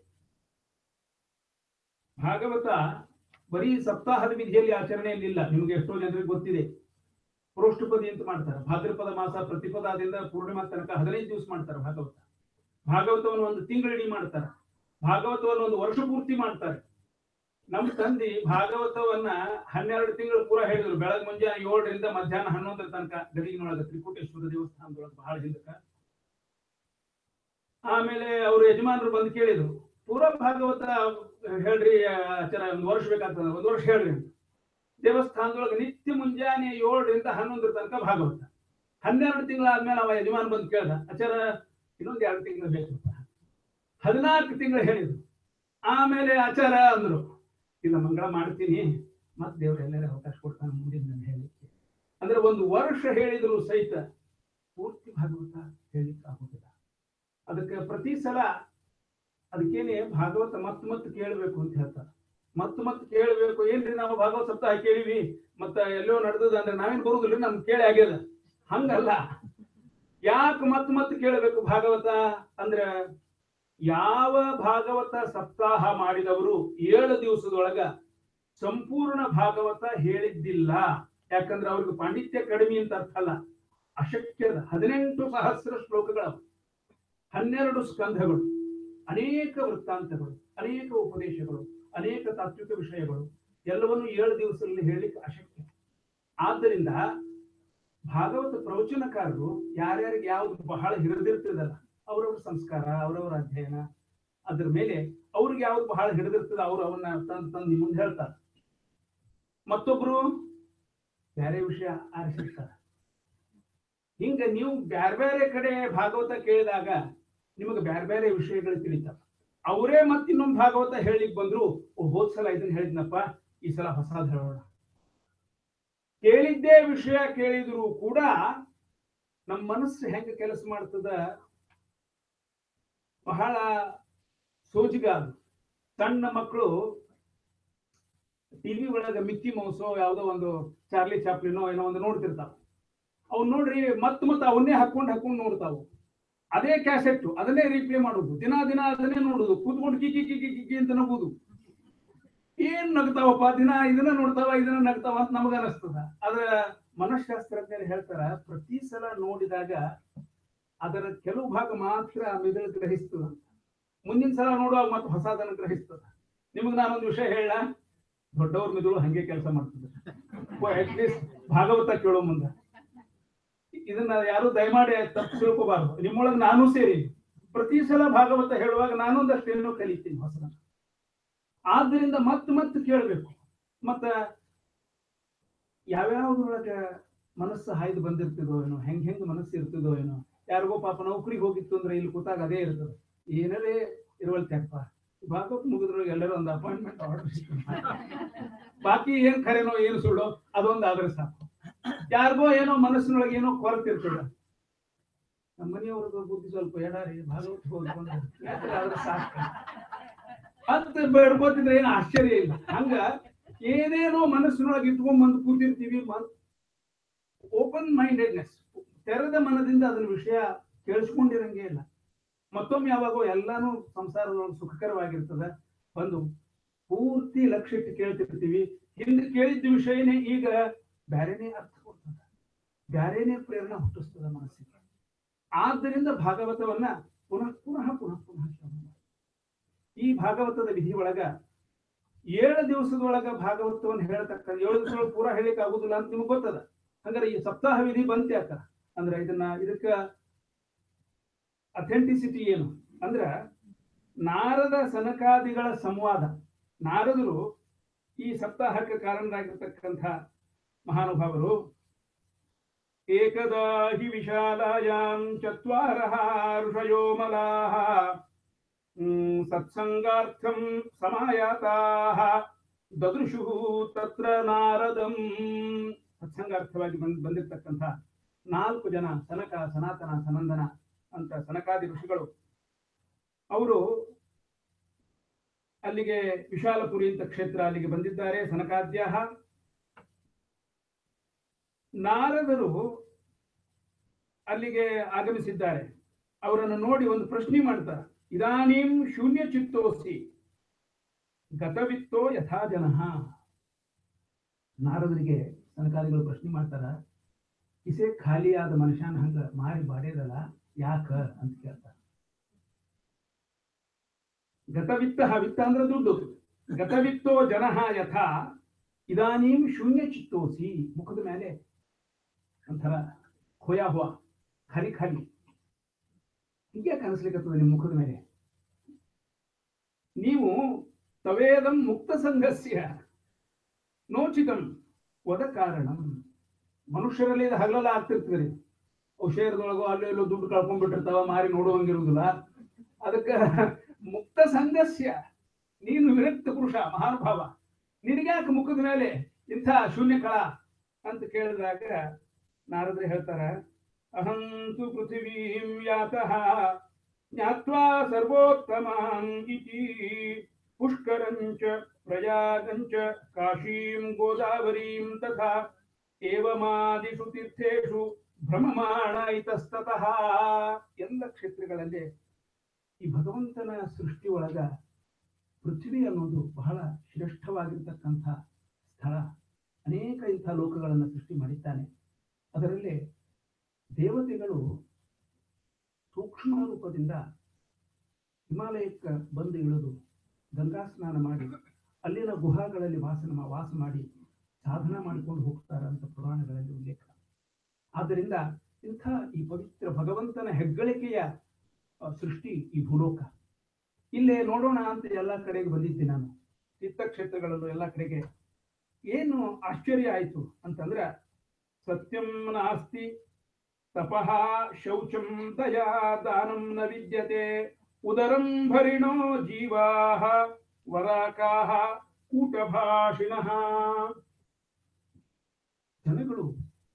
ಭಾಗವತ ಬರೀ ಸಪ್ತಾಹದ ವಿಧಿಯಲ್ಲಿ ಆಚರಣೆಯಲ್ಲಿಲ್ಲ ನಿಮಗೆ ಎಷ್ಟೋ ಜನರಿಗೆ ಗೊತ್ತಿದೆ ಪ್ರೋಷ್ಠಪದಿ ಅಂತ ಮಾಡ್ತಾರೆ ಭಾದ್ರಪದ ಮಾಸ ಪ್ರತಿಪದಾದಿಂದ ಪೂರ್ಣಿಮಾ ತನಕ ಹದಿನೈದು ದಿವಸ ಮಾಡ್ತಾರೆ ಭಾಗವತ ಭಾಗವತವನ್ನು ಒಂದು ತಿಂಗಳಿಡೀ ಮಾಡ್ತಾರೆ ಭಾಗವತವನ್ನು ಒಂದು ವರ್ಷ ಪೂರ್ತಿ ಮಾಡ್ತಾರೆ ನಮ್ಮ ತಂದೆ ಭಾಗವತವನ್ನ ಹನ್ನೆರಡು ತಿಂಗಳು ಪೂರ ಹೇಳಿದ್ರು ಬೆಳಗ್ ಮುಂಜಾನೆ ಏಳರಿಂದ ಮಧ್ಯಾಹ್ನ ಹನ್ನೊಂದರ ತನಕ ಗದಗಿನೊಳಗ ತ್ರಿಕೂಟೇಶ್ವರ ದೇವಸ್ಥಾನದೊಳಗೆ ಬಹಳ ಹಿಂದಕ್ಕ ಆಮೇಲೆ ಅವರು ಯಜಮಾನರು ಬಂದು ಕೇಳಿದ್ರು ಪೂರ ಭಾಗವತ ಹೇಳ್ರಿ ಆಚಾರ ಒಂದು ವರ್ಷ ಬೇಕಾಗ್ತದೆ ಒಂದು ವರ್ಷ ಹೇಳ್ರಿ ಅಂತ ದೇವಸ್ಥಾನದೊಳಗೆ ನಿತ್ಯ ಮುಂಜಾನೆ ಏಳರಿಂದ ಹನ್ನೊಂದರ ತನಕ ಭಾಗವತ ಹನ್ನೆರಡು ತಿಂಗಳಾದ್ಮೇಲೆ ಅವ ಯಜಮಾನ್ ಬಂದು ಕೇಳ್ದ ಆಚಾರ ಇನ್ನೊಂದು ಎರಡು ತಿಂಗಳು ಬೇಕು ಹದಿನಾಲ್ಕು ತಿಂಗಳು ಹೇಳಿದ್ರು ಆಮೇಲೆ ಆಚಾರ ಅಂದ್ರು ಇಲ್ಲ ಮಂಗಳ ಮಾಡ್ತೀನಿ ಮತ್ತೆ ದೇವ್ರ ಎಲ್ಲರೂ ಅವಕಾಶ ಕೊಡ್ತಾನೆ ಮುಂದಿನ ದಿನ ಹೇಳಲಿಕ್ಕೆ ಅಂದ್ರೆ ಒಂದು ವರ್ಷ ಹೇಳಿದ್ರು ಸಹಿತ ಪೂರ್ತಿ ಭಾಗವತ ಹೇಳಲಿಕ್ಕೆ ಆಗುದಿಲ್ಲ ಅದಕ್ಕೆ ಪ್ರತಿ ಸಲ ಅದಕ್ಕೇನೆ ಭಾಗವತ ಮತ್ ಮತ್ ಕೇಳಬೇಕು ಅಂತ ಹೇಳ್ತಾರೆ ಮತ್ ಮತ್ ಕೇಳಬೇಕು ಏನ್ರಿ ನಾವು ಭಾಗವತ ಸಪ್ತಾಹ ಕೇಳಿವಿ ಮತ್ತ ಎಲ್ಲೋ ನಡೆದದ ಅಂದ್ರೆ ನಾವೇನ್ ಬರುದಿಲ್ಲ ನಮ್ ಕೇಳಿ ಆಗ್ಯದ ಹಂಗಲ್ಲ ಯಾಕೆ ಮತ್ ಮತ್ ಕೇಳಬೇಕು ಭಾಗವತ ಅಂದ್ರ ಯಾವ ಭಾಗವತ ಸಪ್ತಾಹ ಮಾಡಿದವರು ಏಳು ದಿವಸದೊಳಗ ಸಂಪೂರ್ಣ ಭಾಗವತ ಹೇಳಿದ್ದಿಲ್ಲ ಯಾಕಂದ್ರೆ ಅವ್ರಿಗೆ ಪಾಂಡಿತ್ಯ ಕಡಿಮೆ ಅಂತ ಅರ್ಥ ಅಲ್ಲ ಅಶಕ್ಯದ ಹದಿನೆಂಟು ಸಹಸ್ರ ಶ್ಲೋಕಗಳು ಹನ್ನೆರಡು ಸ್ಕಂಧಗಳು ಅನೇಕ ವೃತ್ತಾಂತಗಳು ಅನೇಕ ಉಪದೇಶಗಳು ಅನೇಕ ತಾತ್ವಿಕ ವಿಷಯಗಳು ಎಲ್ಲವನ್ನು ಏಳು ದಿವಸದಲ್ಲಿ ಹೇಳಲಿಕ್ಕೆ ಅಶಕ್ಯ ಆದ್ದರಿಂದ ಭಾಗವತ ಪ್ರವಚನಕಾರರು ಯಾರ್ಯಾರಿಗೆ ಯಾವ್ದು ಬಹಳ ಹಿಡಿದಿರ್ತದಲ್ಲ ಅವರವ್ರ ಸಂಸ್ಕಾರ ಅವರವರ ಅಧ್ಯಯನ ಅದ್ರ ಮೇಲೆ ಅವ್ರಿಗೆ ಯಾವ್ದು ಬಹಳ ಹಿಡಿದಿರ್ತದ ಅವ್ರು ಅವನ್ನ ತಂದು ತಂದು ನಿಮ್ಮ ಮುಂದೆ ಹೇಳ್ತಾರೆ ಮತ್ತೊಬ್ರು ಬೇರೆ ವಿಷಯ ಆರಿಸಿರ್ತಾರೆ ಹಿಂಗ ನೀವು ಬ್ಯಾರೆ ಬೇರೆ ಕಡೆ ಭಾಗವತ ಕೇಳಿದಾಗ ನಿಮಗೆ ಬ್ಯಾರೆ ಬೇರೆ ವಿಷಯಗಳು ತಿಳಿತಾವ ಅವರೇ ಮತ್ತೆ ಇನ್ನೊಂದು ಭಾಗವತ ಹೇಳಿಕ್ ಬಂದ್ರು ಓ ಹೋದ್ ಸಲ ಇದನ್ನ ಹೇಳಿದ್ನಪ್ಪ ಈ ಸಲ ಹೊಸದ್ ಹೇಳೋಣ ಕೇಳಿದ್ದೇ ವಿಷಯ ಕೇಳಿದ್ರು ಕೂಡ ನಮ್ಮ ಮನಸ್ಸು ಹೆಂಗ ಕೆಲಸ ಮಾಡ್ತದ ಬಹಳ ಸೋಜಿಗ ಅದು ಸಣ್ಣ ಮಕ್ಕಳು ಟಿವಿ ಒಳಗ ಮಿಕ್ಕಿ ಮೌಸೋ ಯಾವ್ದೋ ಒಂದು ಚಾರ್ಲಿ ಚಾಪ್ಲಿನೋ ಏನೋ ಒಂದು ನೋಡ್ತಿರ್ತಾವ ಅವ್ ನೋಡ್ರಿ ಮತ್ ಮತ್ ಅವನ್ನೇ ಹಾಕೊಂಡ್ ಹಾಕೊಂಡ್ ನೋಡ್ತಾವು ಅದೇ ಕ್ಯಾಸೆಟ್ ಅದನ್ನೇ ರೀಪ್ಲೇ ಮಾಡುದು ದಿನ ದಿನ ಅದನ್ನೇ ನೋಡುದು ಕೂತ್ಕೊಂಡು ಕಿಕಿ ಕಿಕಿ ಕಿಕಿ ಅಂತ ನಗುದು ಏನ್ ನಗ್ತಾವಪ್ಪ ದಿನ ಇದನ್ನ ನೋಡ್ತಾವ ಇದನ್ನ ನಗ್ತಾವ ಅಂತ ನಮಗ ಅನಿಸ್ತದ ಆದ್ರ ಮನಃಶಾಸ್ತ್ರಜ್ಞರು ಹೇಳ್ತಾರ ಪ್ರತಿ ಸಲ ನೋಡಿದಾಗ ಅದರ ಕೆಲವು ಭಾಗ ಮಾತ್ರ ಮೆದುಳು ಗ್ರಹಿಸ್ತದ ಮುಂದಿನ ಸಲ ನೋಡುವಾಗ ಮತ್ತೆ ಹೊಸದನ್ನ ಗ್ರಹಿಸ್ತದ ನಿಮಗ್ ನಾನೊಂದು ವಿಷಯ ಹೇಳ ದೊಡ್ಡವ್ರ ಮೆದುಳು ಹಂಗೆ ಕೆಲಸ ಮಾಡ್ತದೆ ಅಟ್ಲೀಸ್ಟ್ ಭಾಗವತ ಕೇಳೋ ಮುಂದೆ ಇದನ್ನ ಯಾರು ದಯಮಾಡಿ ತಪ್ಪು ತಿಳ್ಕೋಬಾರ್ದು ನಿಮ್ಮೊಳಗೆ ನಾನು ಸೇರಿ ಪ್ರತಿ ಸಲ ಭಾಗವತ ಹೇಳುವಾಗ ನಾನೊಂದಷ್ಟೇನೋ ಕಲಿತೀನಿ ಹೊಸದ ಆದ್ದರಿಂದ ಮತ್ ಮತ್ ಕೇಳಬೇಕು ಮತ್ತ ಯಾವ್ಯಾವ್ದ್ರೊಳಗ ಮನಸ್ಸು ಹಾಯ್ದು ಬಂದಿರ್ತದೋ ಏನೋ ಹೆಂಗ್ ಹೆಂಗ್ ಮನಸ್ಸು ಇರ್ತದೋ ಏನೋ ಯಾರಿಗೋ ಪಾಪ ನೌಕರಿಗೆ ಹೋಗಿತ್ತು ಅಂದ್ರೆ ಇಲ್ಲಿ ಕೂತಾಗ ಅದೇ ಇರ್ತದೆ ಏನರೇ ಇರುವಲ್ತಪ್ಪ ಭಾಗವತ ಮುಗಿದ್ರೊಳಗೆ ಎಲ್ಲರೂ ಒಂದು ಅಪಾಯಿಂಟ್ಮೆಂಟ್ ಆರ್ಡರ್ ಬಾಕಿ ಏನ್ ಖರೇನೋ ಏನು ಸುಳ್ಳೋ ಅದೊಂದು ಆದ್ರೆ ಸಾಕು ಯಾರಿಗೋ ಏನೋ ಮನಸ್ಸಿನೊಳಗೆ ಏನೋ ಕೊರತೆ ಇರ್ತದ ನಮ್ಮ ಮನೆಯವ್ರದ್ದು ಬುದ್ಧಿ ಸ್ವಲ್ಪ ಎಡಾರಿ ಭಾಗವತ ಹೋಗ್ಕೊಂಡು ಆದ್ರೆ ಸಾಕು ಅಂತ ಬೇಡ್ಕೋತಿದ್ರೆ ಏನು ಆಶ್ಚರ್ಯ ಇಲ್ಲ ಹಂಗ ಏನೇನೋ ಮನಸ್ಸಿನೊಳಗೆ ಇಟ್ಕೊಂಡ್ ಬಂದು ಕೂತಿರ್ತೀವಿ ಓಪನ್ ಮೈಂಡೆಡ್ನೆಸ್ ತೆರೆದ ಮನದಿಂದ ಅದನ್ನ ವಿಷಯ ಕೇಳಿಸ್ಕೊಂಡಿರಂಗೆ ಇಲ್ಲ ಮತ್ತೊಮ್ಮೆ ಯಾವಾಗೋ ಎಲ್ಲಾನು ಸಂಸಾರದೊಳಗೆ ಸುಖಕರವಾಗಿರ್ತದ ಬಂದು ಪೂರ್ತಿ ಲಕ್ಷ್ಯ ಇಟ್ಟು ಕೇಳ್ತಿರ್ತೀವಿ ಹಿಂದೆ ಕೇಳಿದ್ದ ವಿಷಯನೇ ಈಗ ಬ್ಯಾರೇನೇ ಅರ್ಥ ಕೊಡ್ತದ ಬ್ಯಾರೇನೇ ಪ್ರೇರಣೆ ಹುಟ್ಟಿಸ್ತದ ಮನಸ್ಸಿಗೆ ಆದ್ದರಿಂದ ಭಾಗವತವನ್ನ ಪುನಃ ಪುನಃ ಪುನಃ ಪುನಃ ಶ್ರವಣ ಮಾಡಿ. ಈ ಭಾಗವತದ ವಿಧಿ ಒಳಗ ಏಳು ದಿವಸದೊಳಗ ಭಾಗವತವನ್ನು ಹೇಳ್ತಕ್ಕ ಏಳು ದಿವಸದೊಳಗೆ ಪೂರಾ ಹೇಳಿಕ್ ಆಗುದಿಲ್ಲ ಅಂತ ನಿಮ್ಗೆ ಗೊತ್ತದ ಹಂಗಾರೆ ಈ ಸಪ್ತಾಹ ವಿಧಿ ಬಂತ ಯಾಕ ಅಂದ್ರೆ ಇದನ್ನ ಇದಕ್ಕ ಅಥೆಂಟಿಸಿಟಿ ಏನು ಅಂದ್ರ ನಾರದ ಸನಕಾದಿಗಳ ಸಂವಾದ ನಾರದರು ಈ ಸಪ್ತಾಹಕ್ಕೆ ಕಾರಣರಾಗಿರ್ತಕ್ಕಂಥ ಮಹಾನುಭಾವರು ಏಕದಾ ಹಿ ವಿಶಾಲಾಯಾಂ ಚತ್ವಾರಃ ಋಷಯೋ ಮಲಾಹ ಹ್ಮ್, ಸತ್ಸಂಗಾರ್ಥಂ ಸಮಾಯಾತಾಹ ದದೃಶು ತತ್ರ ನಾರದಂ ಸತ್ಸಂಗಾರ್ಥವಾಗಿ ಬಂದ್ ಬಂದಿರತಕ್ಕಂಥ ನಾಲ್ಕು ಜನ ಸನಕ ಸನಾತನ ಸನಂದನ ಅಂತ ಸನಕಾದಿ ಋಷಿಗಳು ಅವರು ಅಲ್ಲಿಗೆ ವಿಶಾಲಪುರಿ ಅಂತ ಕ್ಷೇತ್ರ ಅಲ್ಲಿಗೆ ಬಂದಿದ್ದಾರೆ ಸನಕಾದ್ಯ ನಾರದರು ಅಲ್ಲಿಗೆ ಆಗಮಿಸಿದ್ದಾರೆ ಅವರನ್ನು ನೋಡಿ ಒಂದು ಪ್ರಶ್ನೆ ಮಾಡ್ತಾರೆ ಇದಾನೀಂ ಶೂನ್ಯ ಚಿತ್ತೋಸಿ ಗತವಿತ್ತೋ ಯಥಾ ಜನಃ ನಾರದರಿಗೆ ಸನಕಾದಿಗಳು ಪ್ರಶ್ನೆ ಮಾಡ್ತಾರ ಇಸೆ ಖಾಲಿಯಾದ ಮನುಷ್ಯನ ಹಂಗ ಮಾರಿ ಬಾಡೇದಲ್ಲ ಯಾಕ ಅಂತ ಕೇಳ್ತಾರ ಗತವಿತ್ತ ವಿತ್ತ ಅಂದ್ರೆ ದುಡ್ಡು ಗತವಿತ್ತೋ ಜನಃ ಯಥಾ ಇದಾನೀಂ ಶೂನ್ಯ ಚಿತ್ತೋಸಿ ಮುಖದ ಮೇಲೆ ಒಂಥರ ಖೋಯಾ ಹುವ ಖಾಲಿ ಖಾಲಿ ಹೀಗೆ ಕಾಣಿಸ್ಲಿಕ್ಕತ್ತದ ನಿಮ್ಮ ಮುಖದ ಮೇಲೆ ನೀವು ತವೇದಂ ಮುಕ್ತ ಸಂಘಸ್ಯ ನೋಚಿತಂ ವದ ಕಾರಣಂ ಮನುಷ್ಯರಲ್ಲಿ ಇದು ಹಗಲೆಲ್ಲ ಆಗ್ತಿರ್ತದೆ ಔಷಧದೊಳಗೋ ಅಲ್ಲೋ ಇಲ್ಲೋ ದುಡ್ಡು ಕಳ್ಕೊಂಡ್ಬಿಟ್ಟಿರ್ತಾವ ಮಾರಿ ನೋಡುವಂಗಿರುವುದಿಲ್ಲ ಅದಕ್ಕೆ ಮುಕ್ತ ಸಂಘಸ್ಯ ನೀನು ವಿರಕ್ತ ಪುರುಷ ಮಹಾನುಭಾವ ನಿನಗ್ಯಾಕೆ ಮುಖದ ಮೇಲೆ ಇಂಥ ಶೂನ್ಯ ಕಳ ಅಂತ ಕೇಳಿದಾಗ ನಾರದ್ರು ಹೇಳ್ತಾರ ಅಹಂತು ಪೃಥಿವೀಂ ಯಾತಃ ಜ್ಞಾತ್ವಾ ಸರ್ವೋತ್ತಮಾನ್ ಇತಿ पुष्करञ्च प्रयागञ्च काशीं गोदावरीं तथा ಏವಮಾದಿಷು ತೀರ್ಥೇಶು ಭ್ರಮಮಾಣ ಇತಸ್ತತಃ ಎಲ್ಲ ಕ್ಷೇತ್ರಗಳಲ್ಲಿ ಈ ಭಗವಂತನ ಸೃಷ್ಟಿ ಒಳಗ ಪೃಥ್ವಿ ಅನ್ನೋದು ಬಹಳ ಶ್ರೇಷ್ಠವಾಗಿರ್ತಕ್ಕಂಥ ಸ್ಥಳ ಅನೇಕ ಇಂಥ ಲೋಕಗಳನ್ನು ಸೃಷ್ಟಿ ಮಾಡಿದ್ದಾನೆ ಅದರಲ್ಲಿ ದೇವತೆಗಳು ಸೂಕ್ಷ್ಮ ರೂಪದಿಂದ ಹಿಮಾಲಯಕ್ಕೆ ಬಂದು ಇಳಿದು ಗಂಗಾ ಸ್ನಾನ ಮಾಡಿ ಅಲ್ಲಿನ ಗುಹಾಗಳಲ್ಲಿ ವಾಸನ ಮಾ- ವಾಸ ಮಾಡಿ ಸಾಧನ ಮಾಡಿಕೊಂಡು ಹೋಗ್ತಾರೆ ಅಂತ ಪುರಾಣಗಳಲ್ಲಿ ಉಲ್ಲೇಖ ಆದ್ದರಿಂದ ಇಂಥ ಈ ಪವಿತ್ರ ಭಗವಂತನ ಹೆಗ್ಗಳಿಕೆಯ ಆ, ಸೃಷ್ಟಿ ಈ ಭೂಲೋಕ ಇಲ್ಲೇ ನೋಡೋಣ ಅಂತ ಎಲ್ಲ ಕಡೆಗೆ ಬಂದಿದ್ದೆ ನಾನು ತೀರ್ಥಕ್ಷೇತ್ರಗಳಲ್ಲೂ ಎಲ್ಲ ಕಡೆಗೆ ಏನು ಆಶ್ಚರ್ಯ ಆಯ್ತು ಅಂತಂದ್ರೆ ಸತ್ಯಂ ನಾಸ್ತಿ ತಪಃ ಶೌಚಂ ದಯಾ ದಾನಂ ನ ವಿದ್ಯತೆ ಉದರಂ ಭರಿಣೋ ಜೀವಾಹ ವರಾಕಾಹ ಕೂಟಭಾಷಿಣಃ ಜನಗಳು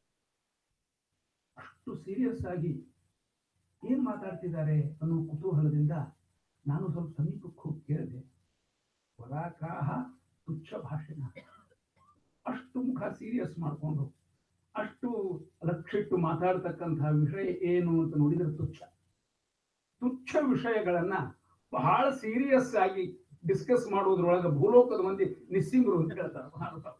ಅಷ್ಟು ಸೀರಿಯಸ್ ಆಗಿ ಏನ್ ಮಾತಾಡ್ತಿದ್ದಾರೆ ಅನ್ನೋ ಕುತೂಹಲದಿಂದ ನಾನು ಸ್ವಲ್ಪ ಸಮೀಪಕ್ಕೆ ಹೋಗಿ ಕೇಳಿದೆ ವರಾಕಾಹ ತುಚ್ಛ ಭಾಷಣ ಅಷ್ಟು ಮುಖ ಸೀರಿಯಸ್ ಮಾಡಿಕೊಂಡು ಅಷ್ಟು ಲಕ್ಷಿಟ್ಟು ಮಾತಾಡ್ತಕ್ಕಂತಹ ವಿಷಯ ಏನು ಅಂತ ನೋಡಿದ್ರೆ ತುಚ್ಛ ತುಚ್ಛ ವಿಷಯಗಳನ್ನ ಬಹಳ ಸೀರಿಯಸ್ ಆಗಿ ಡಿಸ್ಕಸ್ ಮಾಡೋದ್ರೊಳಗೆ ಭೂಲೋಕದ ಮಂದಿ ನಿಸ್ಸಿಂಗರು ಅಂತ ಹೇಳ್ತಾರೆ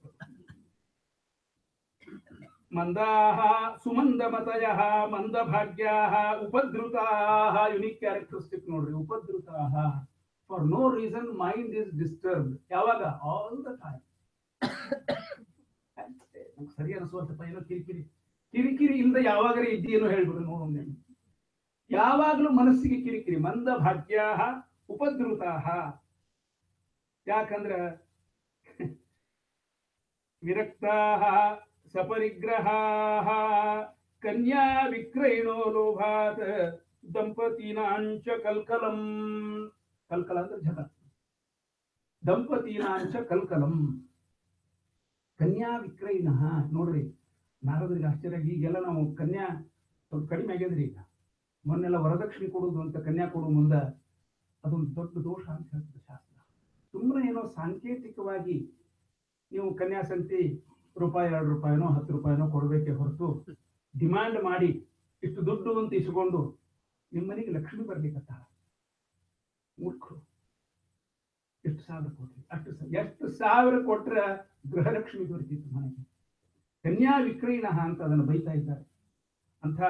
ಮಂದಾಹ ಸುಮಂದಮತಯಃ ಮಂದಭಾಗ್ಯಾಹ ಉಪದ್ರುತಾಹ ಯುನಿಕ್ ಕ್ಯಾರೆಕ್ಟರಿಸ್ಟಿಕ್ ನೋಡ್ರಿ ಉಪದ್ರುತಾಹ for no reason mind is disturb ಯಾವಾಗ ಆಲ್ ದ ಟೈಮ್ ನಂಗೆ ಸರಿ ಅನಿಸುವಂತಪ್ಪ ಏನೋ ಕಿರಿಕಿರಿ ಕಿರಿಕಿರಿ ಇಲ್ಲದೆ ಯಾವಾಗಲೇ ಇದ್ದೀನೋ ಹೇಳ್ಬಿಡು ನೋಡೊಮ್ಮೆ ಯಾವಾಗಲೂ ಮನಸ್ಸಿಗೆ ಕಿರಿಕಿರಿ ಮಂದ ಭಾಗ್ಯಾಹ ಉಪದ್ರುತಾಹ ಯಾಕಂದ್ರ ವಿರಕ್ತಾಹ ಸಪರಿಗ್ರಹಾಹ ಕನ್ಯಾ ವಿಕ್ರಯಿಣೋ ಲೋಭಾತ್ ದಂಪತೀನಾಂಚ ಕಲ್ಕಲಂ ಕಲ್ಕಲ ಅಂದ್ರೆ ಜಗ ದಂಪತೀನಾಂಚ ಕಲ್ಕಲಂ ಕನ್ಯಾ ವಿಕ್ರಯಿಣ ನೋಡ್ರಿ ನಾರದರಿಗೆ ಆಶ್ಚರ್ಯ ಆಗಿ ಈಗೆಲ್ಲ ನಾವು ಕನ್ಯಾ ಸ್ವಲ್ಪ ಕಡಿಮೆ ಆಗ್ಯದ್ರಿ ಈಗ ಮೊನ್ನೆಲ್ಲ ವರದಕ್ಷಿಣೆ ಕೊಡುದು ಅಂತ ಕನ್ಯಾ ಕೊಡುವ ಮುಂದ ಅದೊಂದು ದೊಡ್ಡ ದೋಷ ಅಂತ ಹೇಳ್ತದೆ ಶಾಸ್ತ್ರ ಸುಮ್ಮನೆ ಏನೋ ಸಾಂಕೇತಿಕವಾಗಿ ನೀವು ಕನ್ಯಾ ಸಂತಿ ರೂಪಾಯಿ ಎರಡು ರೂಪಾಯಿನೋ ಹತ್ತು ರೂಪಾಯಿನೋ ಕೊಡಬೇಕೆ ಹೊರತು ಡಿಮಾಂಡ್ ಮಾಡಿ ಇಷ್ಟು ದುಡ್ಡು ಅಂತ ಇಸ್ಕೊಂಡು ನಿಮ್ಮ ಮನೆಗೆ ಲಕ್ಷ್ಮಿ ಬರ್ಲಿಕ್ಕತ್ತಾಳ ಮೂರ್ಖರು ಎಷ್ಟು ಸಾವಿರ ಕೊಟ್ರಿ ಅಷ್ಟು ಸ- ಎಷ್ಟು ಸಾವಿರ ಕೊಟ್ರೆ ಗೃಹಲಕ್ಷ್ಮಿ ದೊರೆತಿತ್ತು ಮನೆಗೆ ಕನ್ಯಾ ವಿಕ್ರಯಿಣ ಅಂತ ಅದನ್ನು ಬೈತಾ ಇದ್ದಾರೆ ಅಂತ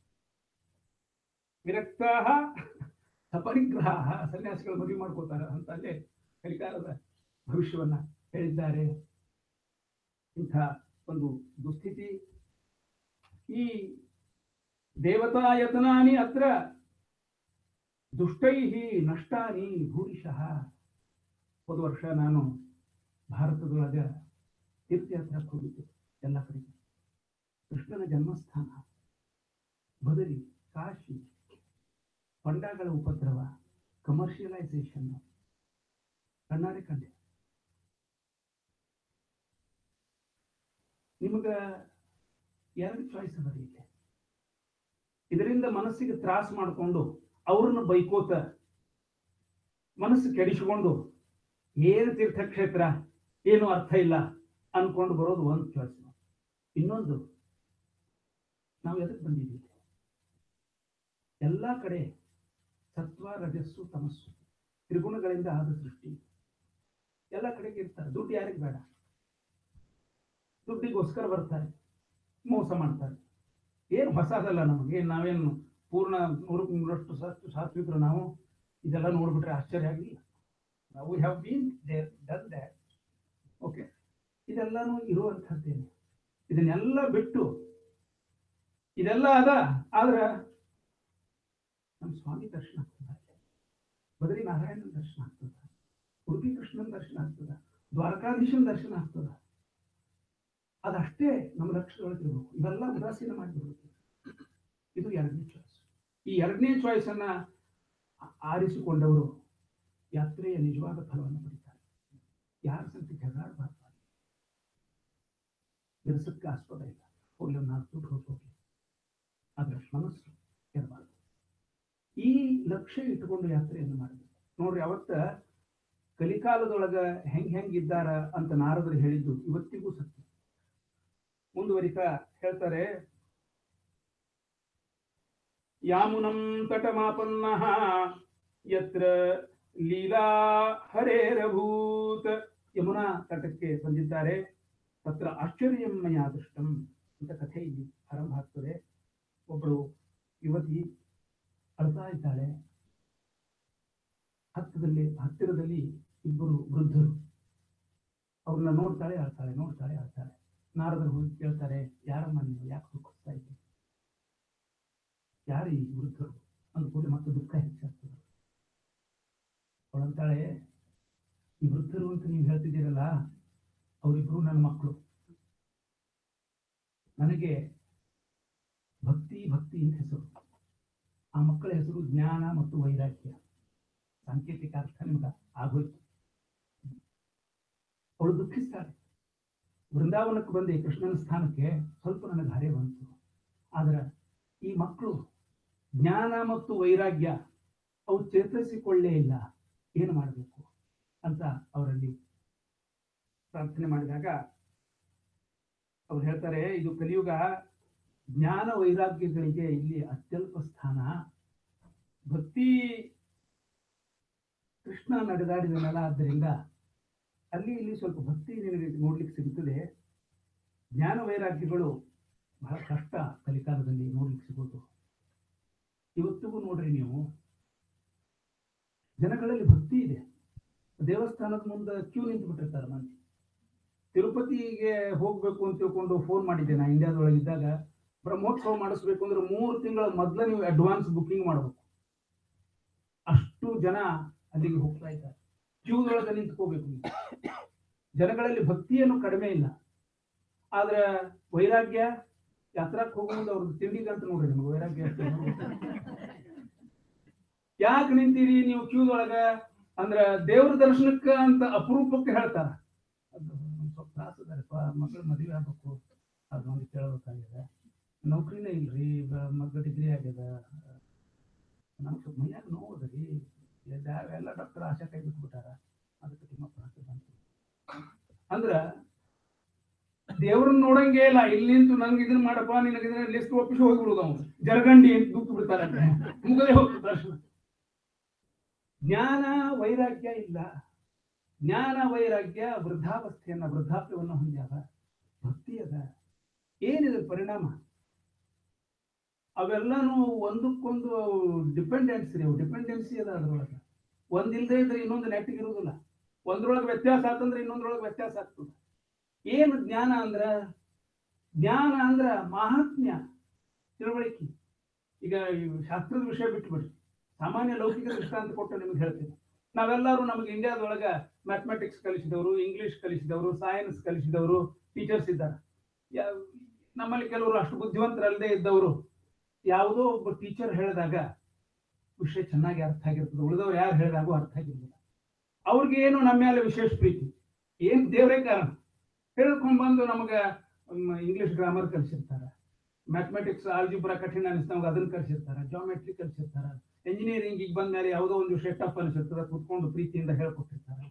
ವಿರಕ್ತಾಹ ಸಪರಿಗ್ರಹ ಸನ್ಯಾಸಿಗಳು ಮದುವೆ ಮಾಡ್ಕೋತಾರ ಅಂತ ಅಲ್ಲೇ ಕಲಿಕಾಲದ ಭವಿಷ್ಯವನ್ನ ಹೇಳಿದ್ದಾರೆ ಇಂಥ ಒಂದು ದುಸ್ಥಿತಿ ಈ ದೇವತಾಯತನಾನಿ ಅತ್ರ ದುಷ್ಟೈ ನಷ್ಟಾನಿ ಭೂರಿಶಃ ಹೋದ ವರ್ಷ ನಾನು ಭಾರತದೊಳಗ ತೀರ್ಥಯಾತ್ರಕ್ಕೆ ಹೋಗಿದ್ದೆ ಎಲ್ಲ ಕಡೆಗೆ ಕೃಷ್ಣನ ಜನ್ಮಸ್ಥಾನ ಬದರಿ ಕಾಶಿ ಪಂಡಗಳ ಉಪದ್ರವ ಕಮರ್ಷಿಯಲೈಸೇಷನ್ ಕಣ್ಣಾರೆ ಕಂಡೆ ನಿಮಗ ಎರಡು ಚಾಯ್ಸ್ ಅದ ಇಲ್ಲಿ ಇದರಿಂದ ಮನಸ್ಸಿಗೆ ತ್ರಾಸ ಮಾಡಿಕೊಂಡು ಅವ್ರನ್ನ ಬೈಕೋತ ಮನಸ್ಸು ಕೆಡಿಸಿಕೊಂಡು ಏನು ತೀರ್ಥಕ್ಷೇತ್ರ ಏನು ಅರ್ಥ ಇಲ್ಲ ಅನ್ಕೊಂಡು ಬರೋದು ಒಂದು ಚಾಯ್ಸ್ ಇನ್ನೊಂದು ನಾವು ಎದಕ್ಕೆ ಬಂದಿದ್ದೀವಿ ಎಲ್ಲ ಕಡೆ ಸತ್ವ ರಜಸ್ಸು ತಮಸ್ಸು ತ್ರಿಗುಣಗಳಿಂದ ಆದ ಸೃಷ್ಟಿ ಎಲ್ಲ ಕಡೆಗೆ ಇರ್ತಾರೆ ದುಡ್ಡು ಯಾರಿಗೆ ಬೇಡ ದುಡ್ಡಿಗೋಸ್ಕರ ಬರ್ತಾರೆ ಮೋಸ ಮಾಡ್ತಾರೆ ಏನು ಹೊಸದಲ್ಲ ನಮಗೆ ಏನ್ ನಾವೇನು ಪೂರ್ಣ ನೂರಕ್ಕೆ ನೂರಷ್ಟು ಸತ್ತು ಸಾತ್ವಿಕರು ನಾವು ಇದೆಲ್ಲ ನೋಡ್ಬಿಟ್ರೆ ಆಶ್ಚರ್ಯ ಆಗಿಲ್ಲ ನಾವು have been there done that okay ಇದೆಲ್ಲಾನು ಇರುವಂಥದ್ದೇನೆ ಇದನ್ನೆಲ್ಲ ಬಿಟ್ಟು ಇದೆಲ್ಲ ಅದ ಆದ್ರ ನಮ್ಮ ಸ್ವಾಮಿ ದರ್ಶನ ಆಗ್ತದ ಬದರಿ ನಾರಾಯಣನ ದರ್ಶನ ಆಗ್ತದ ಉಡುಪಿ ಕೃಷ್ಣನ ದರ್ಶನ ಆಗ್ತದ ದ್ವಾರಕಾಧೀಶನ ದರ್ಶನ ಆಗ್ತದ ಅದಷ್ಟೇ ನಮ್ಮ ಲಕ್ಷ್ಯದೊಳಗಿರ್ಬೇಕು ಇವೆಲ್ಲ ಉದಾಸೀನ ಮಾಡಿಬಿಡ್ಬೇಕು ಇದು ಎರಡನೇ ಚಾಯ್ಸ್ ಈ ಎರಡನೇ ಚಾಯ್ಸ್ ಅನ್ನ ಆ- ಆರಿಸಿಕೊಂಡವರು ಯಾತ್ರೆಯ ನಿಜವಾದ ಫಲವನ್ನು ಪಡಿತಾರೆ ಯಾರ ಸಂತಿ ಜಗಾಡಬಾರ್ದು ಕೆಲಸಕ್ಕೆ ಆಸ್ಪದ ಇಲ್ಲ ಹೋಗ್ಲಿ ಒಂದು ನಾಲ್ಕು ದುಡ್ಡು ಹೊತ್ತು ಹೋಗ್ಲಿ ಆದ್ರೆ ಮನಸ್ಸು ಇರಬಾರ್ದು ಈ ಲಕ್ಷ್ಯ ಇಟ್ಟುಕೊಂಡು ಯಾತ್ರೆಯನ್ನು ಮಾಡಬೇಕು ನೋಡ್ರಿ ಅವತ್ತ ಕಲಿಕಾಲದೊಳಗ ಹೆಂಗ್ ಹೆಂಗ್ ಇದ್ದಾರ ಅಂತ ನಾರದರು ಹೇಳಿದ್ದು ಇವತ್ತಿಗೂ ಸತ್ಯ ಮುಂದುವರಿತಾ ಹೇಳ್ತಾರೆ ಯಾಮುನಂ ತಟಮಾಪನ್ನ ಯತ್ರ ಲೀಲಾ ಹರೇರಭೂತ್ ಯಮುನಾ ತಟಕ್ಕೆ ಬಂದಿದ್ದಾರೆ ತತ್ರ ಆಶ್ಚರ್ಯಮಯ ದೃಷ್ಟಂ ಅಂತ ಕಥೆ ಇಲ್ಲಿ ಆರಂಭ ಆಗ್ತದೆ ಒಬ್ಬಳು ಯುವತಿ ಅಳ್ತಾ ಇದ್ದಾಳೆ ಹತ್ತದಲ್ಲಿ ಹತ್ತಿರದಲ್ಲಿ ಇಬ್ಬರು ವೃದ್ಧರು ಅವ್ರನ್ನ ನೋಡ್ತಾಳೆ ಅಳ್ತಾಳೆ ನೋಡ್ತಾಳೆ ಅಳ್ತಾಳೆ ನಾರದರು ಹೋಗಿ ಕೇಳ್ತಾರೆ ಯಾರಮ್ಮ ನೀವು ಯಾಕೆ ದುಃಖಿಸ್ತಾ ಇದ್ದೀರಿ ಯಾರು ಈ ವೃದ್ಧರು ಅಂದ್ಕೊಂಡು ಮತ್ತೆ ದುಃಖ ಹೆಚ್ಚಾಗ್ತದೆ ಅವಳಂತಾಳೆ ಈ ವೃದ್ಧರು ಅಂತ ನೀವು ಹೇಳ್ತಿದ್ದೀರಲ್ಲ ಅವರಿಬ್ರು ನನ್ನ ಮಕ್ಕಳು ನನಗೆ ಭಕ್ತಿ ಭಕ್ತಿ ಅಂತ ಹೆಸರು ಆ ಮಕ್ಕಳ ಹೆಸರು ಜ್ಞಾನ ಮತ್ತು ವೈರಾಗ್ಯ ಸಾಂಕೇತಿಕ ಅರ್ಥ ನಿಮ್ಗೆ ಆಗೋಯ್ತು ಅವಳು ದುಃಖಿಸ್ತಾಳೆ ವೃಂದಾವನಕ್ಕೆ ಬಂದೆ ಕೃಷ್ಣನ ಸ್ಥಾನಕ್ಕೆ ಸ್ವಲ್ಪ ನನಗೆ ಹರೆ ಬಂತು ಆದ್ರೆ ಈ ಮಕ್ಕಳು ಜ್ಞಾನ ಮತ್ತು ವೈರಾಗ್ಯ ಅವು ಚೇತರಿಸಿಕೊಳ್ಳೇ ಇಲ್ಲ ಏನು ಮಾಡಬೇಕು ಅಂತ ಅವರಲ್ಲಿ ಪ್ರಾರ್ಥನೆ ಮಾಡಿದಾಗ ಅವ್ರು ಹೇಳ್ತಾರೆ ಇದು ಕಲಿಯುಗ ಜ್ಞಾನ ವೈರಾಗ್ಯಗಳಿಗೆ ಇಲ್ಲಿ ಅತ್ಯಲ್ಪ ಸ್ಥಾನ ಭಕ್ತಿ ಕೃಷ್ಣ ನಡೆದಾಡಿದ ನೆಲ ಆದ್ದರಿಂದ ಅಲ್ಲಿ ಇಲ್ಲಿ ಸ್ವಲ್ಪ ಭಕ್ತಿ ನಿನಗೆ ನೋಡ್ಲಿಕ್ಕೆ ಸಿಗುತ್ತದೆ ಜ್ಞಾನ ವೈರಾಗ್ಯಗಳು ಬಹಳ ಕಷ್ಟ ಕಲಿಕಾಲದಲ್ಲಿ ನೋಡ್ಲಿಕ್ಕೆ ಸಿಗೋದು ಇವತ್ತಿಗೂ ನೋಡ್ರಿ ನೀವು ಜನಗಳಲ್ಲಿ ಭಕ್ತಿ ಇದೆ ದೇವಸ್ಥಾನದ ಮುಂದೆ ಕ್ಯೂ ನಿಂತು ಬಿಟ್ಟಿರ್ತಾರೆ ಮಂದಿ ತಿರುಪತಿಗೆ ಹೋಗ್ಬೇಕು ಅಂತ ತಿಳ್ಕೊಂಡು ಫೋನ್ ಮಾಡಿದ್ದೆ ನಾ ಇಂಡಿಯಾದೊಳಗೆ ಇದ್ದಾಗ ಬ್ರಹ್ಮೋತ್ಸವ ಮಾಡಿಸ್ಬೇಕು ಅಂದ್ರೆ ಮೂರು ತಿಂಗಳ ಮೊದಲ ನೀವು ಅಡ್ವಾನ್ಸ್ ಬುಕಿಂಗ್ ಮಾಡಬೇಕು ಅಷ್ಟು ಜನ ಅಲ್ಲಿಗೆ ಹೋಗ್ತಾ ಇದ್ದಾರೆ ಕ್ಯೂದೊಳಗೆ ನಿಂತ್ಕೋಬೇಕು ನೀವು ಜನಗಳಲ್ಲಿ ಭಕ್ತಿಯನ್ನು ಕಡಿಮೆ ಇಲ್ಲ ಆದ್ರೆ ವೈರಾಗ್ಯ ಯಾತ್ರಾಕ್ ಹೋಗೋ ಮುಂದೆ ಅವ್ರದ್ದು ತಿಂಡಿಗಂತ ನೋಡ್ರಿ ನಿಮ್ಗೆ ವೈರಾಗ್ಯ ಎಷ್ಟು ಯಾಕೆ ನಿಂತೀರಿ ನೀವು ಕ್ಯೂದೊಳಗ ಅಂದ್ರ ದೇವ್ರ ದರ್ಶನಕ್ಕ ಅಂತ ಅಪರೂಪಕ್ಕೆ ಹೇಳ್ತಾರ ಅದು ಒಂದ್ ಸ್ವಲ್ಪ ತ್ರಾಸ ಅದ ಮಗಳ ಮದುವೆ ಆಗ್ಬೇಕು ಅದೊಂದು ಕೇಳಬೇಕಾಗಿದೆ ನೌಕರಿನೇ ಇಲ್ರಿ ಬ- ಮಗ ಡಿಗ್ರಿ ಆಗ್ಯದ ನಮ್ಗೆ ಸ್ವಲ್ಪ ಮೈಯಾಗ ನೋವು ಅದ ರೀ ಎಲ್ಲ ಡಾಕ್ಟರ್ ಆಶಾ ಕೈ ಬಿಟ್ಬಿಟ್ಟಾರ ಅದಕ್ಕೆ ತಿಮ್ಮಪ್ಪ ಅಂತ ಬಂತು ಅಂದ್ರ ದೇವ್ರನ್ನ ನೋಡಂಗೇ ಇಲ್ಲ ಇಲ್ಲಿ ನಿಂತು ನಂಗೆ ಇದನ್ನ ಮಾಡಪ್ಪ ನಿನಗೆ ಇದನ್ನ ಲಿಸ್ಟ್ ಒಪ್ಪಿಸಿ ಹೋಗ್ಬಿಡುದು ಅವ್ನು ಜರಗಂಡಿ ಅಂತ ದುಃಖ ಬಿಡ್ತಾರೆ ಮುಗದೇ ಹೋಗ್ತದೆ ದರ್ಶನ ಜ್ಞಾನ ವೈರಾಗ್ಯ ಇಲ್ಲ ಜ್ಞಾನ ವೈರಾಗ್ಯ ವೃದ್ಧಾವಸ್ಥೆಯನ್ನ ವೃದ್ಧಾಪ್ಯವನ್ನು ಹೊಂದ್ಯಾವ ಭಕ್ತಿ ಅದ ಏನಿದೆ ಪರಿಣಾಮ ಅವೆಲ್ಲನೂ ಒಂದಕ್ಕೊಂದು ಡಿಪೆಂಡೆನ್ಸಿ ರೀ ಡಿಪೆಂಡೆನ್ಸಿ ಅದ ಅದ್ರೊಳಗೆ ಒಂದಿಲ್ದೇ ಇದ್ರೆ ಇನ್ನೊಂದು ನೆಟ್ಟಿಗೆ ಇರುವುದಿಲ್ಲ ಒಂದ್ರೊಳಗೆ ವ್ಯತ್ಯಾಸ ಆತಂದ್ರೆ ಇನ್ನೊಂದ್ರೊಳಗೆ ವ್ಯತ್ಯಾಸ ಆಗ್ತದೆ ಏನು ಜ್ಞಾನ ಅಂದ್ರ ಜ್ಞಾನ ಅಂದ್ರ ಮಹಾತ್ಮ್ಯ ತಿಳುವಳಿಕೆ ಈಗ ಈ ಶಾಸ್ತ್ರದ ವಿಷಯ ಬಿಟ್ಬಿಡ್ರಿ ಸಾಮಾನ್ಯ ಲೌಕಿಕ ದೃಷ್ಟಾಂತ ಕೊಟ್ಟು ನಿಮ್ಗೆ ಹೇಳ್ತೀನಿ ನಾವೆಲ್ಲರೂ ನಮಗೆ ಇಂಡಿಯಾದೊಳಗ ಮ್ಯಾಥಮೆಟಿಕ್ಸ್ ಕಲಿಸಿದವರು ಇಂಗ್ಲಿಷ್ ಕಲಿಸಿದವರು ಸೈನ್ಸ್ ಕಲಿಸಿದವರು ಟೀಚರ್ಸ್ ಇದ್ದಾರೆ ಯಾ- ನಮ್ಮಲ್ಲಿ ಕೆಲವರು ಅಷ್ಟು ಬುದ್ಧಿವಂತರಲ್ಲದೆ ಇದ್ದವರು ಯಾವುದೋ ಒಬ್ಬ ಟೀಚರ್ ಹೇಳಿದಾಗ ವಿಷಯ ಚೆನ್ನಾಗಿ ಅರ್ಥ ಆಗಿರ್ತದೆ ಉಳಿದವ್ರು ಯಾರು ಹೇಳಿದಾಗೂ ಅರ್ಥ ಆಗಿರ್ಲಿಲ್ಲ ಅವ್ರಿಗೆ ಏನು ನಮ್ಮ ಮೇಲೆ ವಿಶೇಷ ಪ್ರೀತಿ ಏನ್ ದೇವರೇ ಕಾರಣ ಹೇಳ್ಕೊಂಡ್ ಬಂದು ನಮಗೆ ಇಂಗ್ಲಿಷ್ ಗ್ರಾಮರ್ ಕಲಿಸಿರ್ತಾರೆ ಮ್ಯಾಥಮೆಟಿಕ್ಸ್ ಆಲ್ಜಿಬ್ರಾ ಕಠಿಣ ಅನಿಸ್ತವಾಗ ಅದನ್ನ ಕಲಿಸಿರ್ತಾರೆ ಜಾಮೆಟ್ರಿ ಕಲಿಸಿರ್ತಾರೆ ಇಂಜಿನಿಯರಿಂಗ್ ಈಗ ಬಂದ ಮೇಲೆ ಯಾವುದೋ ಒಂದು ವಿಷಯ ಟಫ್ ಅನಿಸಿರ್ತದೆ ಕುತ್ಕೊಂಡು ಪ್ರೀತಿಯಿಂದ ಹೇಳ್ಕೊಟ್ಟಿರ್ತಾರೆ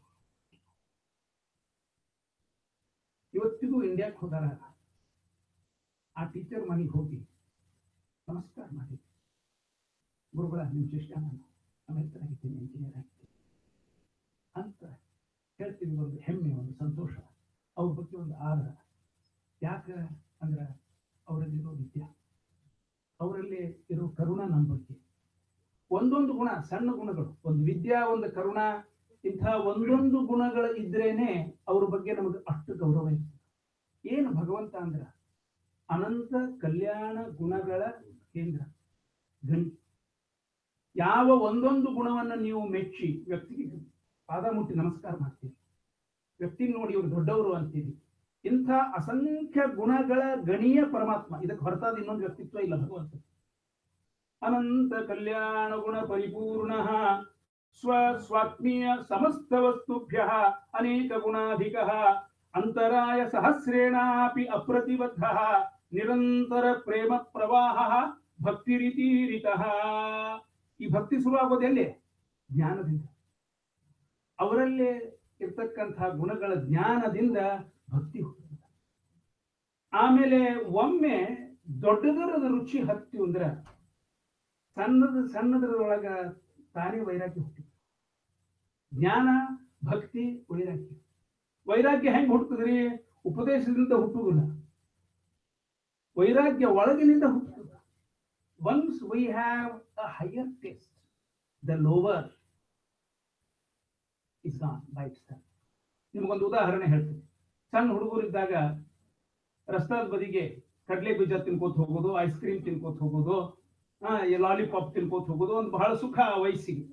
ಇವತ್ತಿಗೂ ಇಂಡಿಯಾಕ್ಕೆ ಹೋದಾರ ಆ ಟೀಚರ್ ಮನೆಗೆ ಹೋಗಿ ನಮಸ್ಕಾರ ಮಾಡಿ ಗುರುಗಳ ನಿಮ್ಮ ಶಿಷ್ಯ ನಾನು ಅಮೆರಿಕನಾಗಿದ್ದೀನಿ ಇಂಜಿನಿಯರ್ ಆಗಿದ್ದೀನಿ ಅಂತ ಹೇಳ್ತೀವಿ ಒಂದು ಹೆಮ್ಮೆ ಒಂದು ಸಂತೋಷ ಅವ್ರ ಬಗ್ಗೆ ಒಂದು ಆದರ ಯಾಕೆ ಅಂದ್ರೆ ಅವರಲ್ಲಿರೋ ವಿದ್ಯೆ ಅವರಲ್ಲಿ ಇರೋ ಕರುಣ ನಮ್ಮ ಬಗ್ಗೆ ಒಂದೊಂದು ಗುಣ ಸಣ್ಣ ಗುಣಗಳು ಒಂದು ವಿದ್ಯಾ ಒಂದು ಕರುಣ ಇಂಥ ಒಂದೊಂದು ಗುಣಗಳು ಇದ್ರೇನೆ ಅವ್ರ ಬಗ್ಗೆ ನಮಗೆ ಅಷ್ಟು ಗೌರವ ಇರ್ತದೆ ಏನು ಭಗವಂತ ಅಂದ್ರ ಅನಂತ ಕಲ್ಯಾಣ ಗುಣಗಳ ಕೇಂದ್ರ ಗಣಿ ಯಾವ ಒಂದೊಂದು ಗುಣವನ್ನ ನೀವು ಮೆಚ್ಚಿ ವ್ಯಕ್ತಿಗೆ ಪಾದ ಮುಟ್ಟಿ ನಮಸ್ಕಾರ ಮಾಡ್ತೀರಿ ವ್ಯಕ್ತಿ ನೋಡಿ ಇವ್ರು ದೊಡ್ಡವರು ಅಂತೀರಿ ಇಂಥ ಅಸಂಖ್ಯ ಗುಣಗಳ ಗಣೀಯ ಪರಮಾತ್ಮ ಇದಕ್ಕೆ ಹೊರತಾದ ಇನ್ನೊಂದು ವ್ಯಕ್ತಿತ್ವ ಇಲ್ಲ ಭಗವಂತ ಅನಂತ ಕಲ್ಯಾಣ ಗುಣ ಪರಿಪೂರ್ಣ ಸ್ವ ಸ್ವಾತ್ಮೀಯ ಸಮಸ್ತ ವಸ್ತುಭ್ಯ ಅನೇಕ ಗುಣಾಧಿಕ ಅಂತರಾಯ ಸಹಸ್ರೇಣಾಪಿ ಅಪ್ರತಿಬದ್ಧ ನಿರಂತರ ಪ್ರೇಮ ಪ್ರವಾಹ ಭಕ್ತಿರಿತೀರಿತ ಈ ಭಕ್ತಿ ಶುರುವಾಗೋದು ಎಲ್ಲಿ ಜ್ಞಾನದಿಂದ ಅವರಲ್ಲೇ ಇರ್ತಕ್ಕಂತಹ ಗುಣಗಳ ಜ್ಞಾನದಿಂದ ಭಕ್ತಿ ಹುಟ್ಟುತ್ತದೆ ಆಮೇಲೆ ಒಮ್ಮೆ ದೊಡ್ಡದರದ ರುಚಿ ಹತ್ತಿ ಅಂದ್ರ ಸಣ್ಣದ ಸಣ್ಣದ್ರೊಳಗ ತಾನೇ ವೈರಾಗ್ಯ ಹುಟ್ಟಿ ಜ್ಞಾನ ಭಕ್ತಿ ವೈರಾಗ್ಯ ವೈರಾಗ್ಯ ಹೆಂಗ್ ಹುಟ್ಟುತ್ತದ್ರಿ ಉಪದೇಶದಿಂದ ಹುಟ್ಟುವುದಿಲ್ಲ ವೈರಾಗ್ಯ ಒಳಗಿನಿಂದ ಹುಟ್ಟುತ್ತದೆ once we have a higher taste the lower is gone by it's ನಿಮಗೊಂದು ಉದಾಹರಣೆ ಹೇಳ್ತೀನಿ ಸಣ್ಣ ಹುಡುಗರಿದ್ದಾಗ ರಸ್ತಾದ ಬದಿಗೆ ಕಡಲೆ ಬೀಜ ತಿನ್ಕೋತ ಹೋಗೋದು ಐಸ್ ಕ್ರೀಮ್ ತಿನ್ಕೋತ ಹೋಗೋದು ಲಾಲಿಪಾಪ್ ತಿನ್ಕೋತ ಹೋಗೋದು ಒಂದು ಬಹಳ ಸುಖ ಆ ವಯಸ್ಸಿಗೆ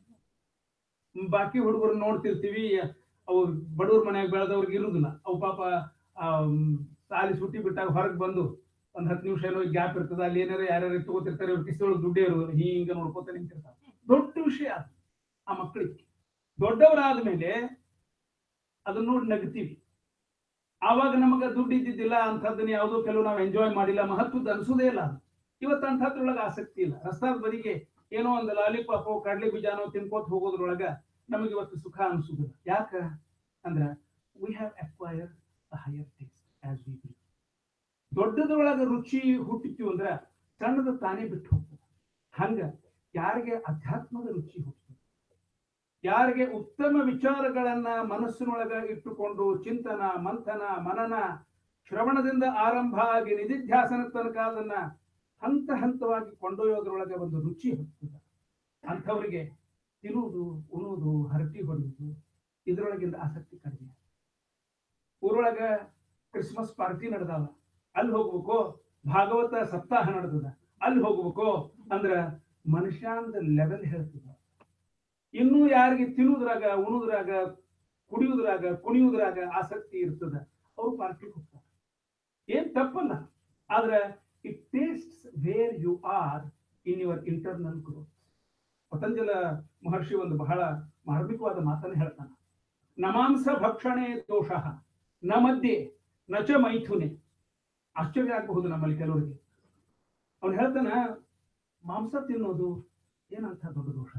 ಬಾಕಿ ಹುಡುಗರು ನೋಡ್ತಿರ್ತೀವಿ ಅವು ಬಡವ್ರ ಮನೆಯಾಗ ಬೆಳೆದವ್ರಿಗೆ ಇರುದಿಲ್ಲ ಅವು ಪಾಪ ಆಮ್, ಸಾಲಿ ಸುಟ್ಟಿ ಬಿಟ್ಟಾಗ ಹೊರಗೆ ಬಂದು ಒಂದ್ ಹತ್ತು ನಿಮಿಷ ಏನೋ ಗ್ಯಾಪ್ ಇರ್ತದ ಅಲ್ಲಿ ಏನಾರ ಯಾರ್ಯಾರು ತಗೋತಿರ್ತಾರೆ ಇವ್ರ ಕಿಸೊಳಗೆ ದುಡ್ಡೇ ಇರೋದು ಹಿಂಗ ನೋಡ್ಕೋತ ನಿಂತಿರ್ತಾರೆ ದೊಡ್ಡ ವಿಷಯ ಅದು ಆ ಮಕ್ಕಳಿಗೆ ದೊಡ್ಡವರಾದ ಮೇಲೆ ಅದನ್ನ ನೋಡಿ ನಗ್ತೀವಿ ಆವಾಗ ನಮಗ ದುಡ್ಡು ಇದ್ದಿದ್ದಿಲ್ಲ ಅಂಥದ್ದನ್ನ ಯಾವುದೋ ಕೆಲವು ನಾವು ಎಂಜಾಯ್ ಮಾಡಿಲ್ಲ ಮಹತ್ವದ ಅನ್ಸೋದೇ ಇಲ್ಲ ಅದು ಇವತ್ತು ಅಂಥದ್ರೊಳಗೆ ಆಸಕ್ತಿ ಇಲ್ಲ ರಸ್ತಾದ ಬದಿಗೆ ಏನೋ ಒಂದು ಲಾಲಿಪಾಪೋ ಕಡ್ಲೆ ಬೀಜಾನೋ ತಿನ್ಕೋತ ಹೋಗೋದ್ರೊಳಗ ನಮಗೆ ಇವತ್ತು ಸುಖ ಅನ್ಸುದಿಲ್ಲ ಯಾಕ ಅಂದ್ರ we have acquire a higher taste as we be ದೊಡ್ಡದ್ರೊಳಗ ರುಚಿ ಹುಟ್ಟಿತು ಅಂದ್ರ ಸಣ್ಣದ ತಾನೇ ಬಿಟ್ಟು ಹೋಗ್ತದೆ ಹಂಗ ಯಾರಿಗೆ ಅಧ್ಯಾತ್ಮದ ರುಚಿ ಹುಟ್ಟುತ್ತದೆ ಯಾರಿಗೆ ಉತ್ತಮ ವಿಚಾರಗಳನ್ನ ಮನಸ್ಸಿನೊಳಗ ಇಟ್ಟುಕೊಂಡು ಚಿಂತನ ಮಂಥನ ಮನನ ಶ್ರವಣದಿಂದ ಆರಂಭ ಆಗಿ ನಿಧಿಧ್ಯಾಸನ ತನಕ ಅದನ್ನ ಹಂತ ಹಂತವಾಗಿ ಕೊಂಡೊಯ್ಯೋದ್ರೊಳಗೆ ಒಂದು ರುಚಿ ಹುಟ್ಟುತ್ತದೆ ಅಂಥವರಿಗೆ ತಿನ್ನುವುದು ಉಣುವುದು ಹರಟಿ ಹೊಡೆಯುವುದು ಇದರೊಳಗಿಂದ ಆಸಕ್ತಿ ಕಡಿಮೆ ಊರೊಳಗ ಕ್ರಿಸ್ಮಸ್ ಪಾರ್ಟಿ ನಡೆದಾವ ಅಲ್ಲಿ ಹೋಗ್ಬೇಕು ಭಾಗವತ ಸಪ್ತಾಹ ನಡೆದದ ಅಲ್ಲಿ ಹೋಗ್ಬೇಕು ಅಂದ್ರ ಮನುಷ್ಯಾಂದ ಲೆವೆಲ್ ಹೇಳ್ತದ ಇನ್ನೂ ಯಾರಿಗೆ ತಿನ್ನುವುದ್ರಾಗ ಉಣುದ್ರಾಗ ಕುಡಿಯುವುದ್ರಾಗ ಕುಣಿಯುವುದ್ರಾಗ ಆಸಕ್ತಿ ಇರ್ತದ ಅವ್ರು ಪಾರ್ಟಿಗೆ ಹೋಗ್ತಾರೆ ಏನ್ ತಪ್ಪಲ್ಲ ಆದ್ರೆ it tastes where you are in your internal growth ಪತಂಜಲ ಮಹರ್ಷಿ ಒಂದು ಬಹಳ ಮಾರ್ಮಿಕವಾದ ಮಾತನ್ನು ಹೇಳ್ತಾನೆ ನಮಾಂಸ ಭಕ್ಷಣೆ ದೋಷ ನ ಮಧ್ಯೆ ನ ಚ ಮೈಥುನೆ ಆಶ್ಚರ್ಯ ಆಗಬಹುದು ನಮ್ಮಲ್ಲಿ ಕೆಲವರಿಗೆ ಅವನು ಹೇಳ್ತಾನ ಮಾಂಸ ತಿನ್ನೋದು ಏನಂತ ದೊಡ್ಡ ದೋಷ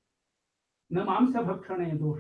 ನ ಮಾಂಸ ಭಕ್ಷಣೆ ದೋಷ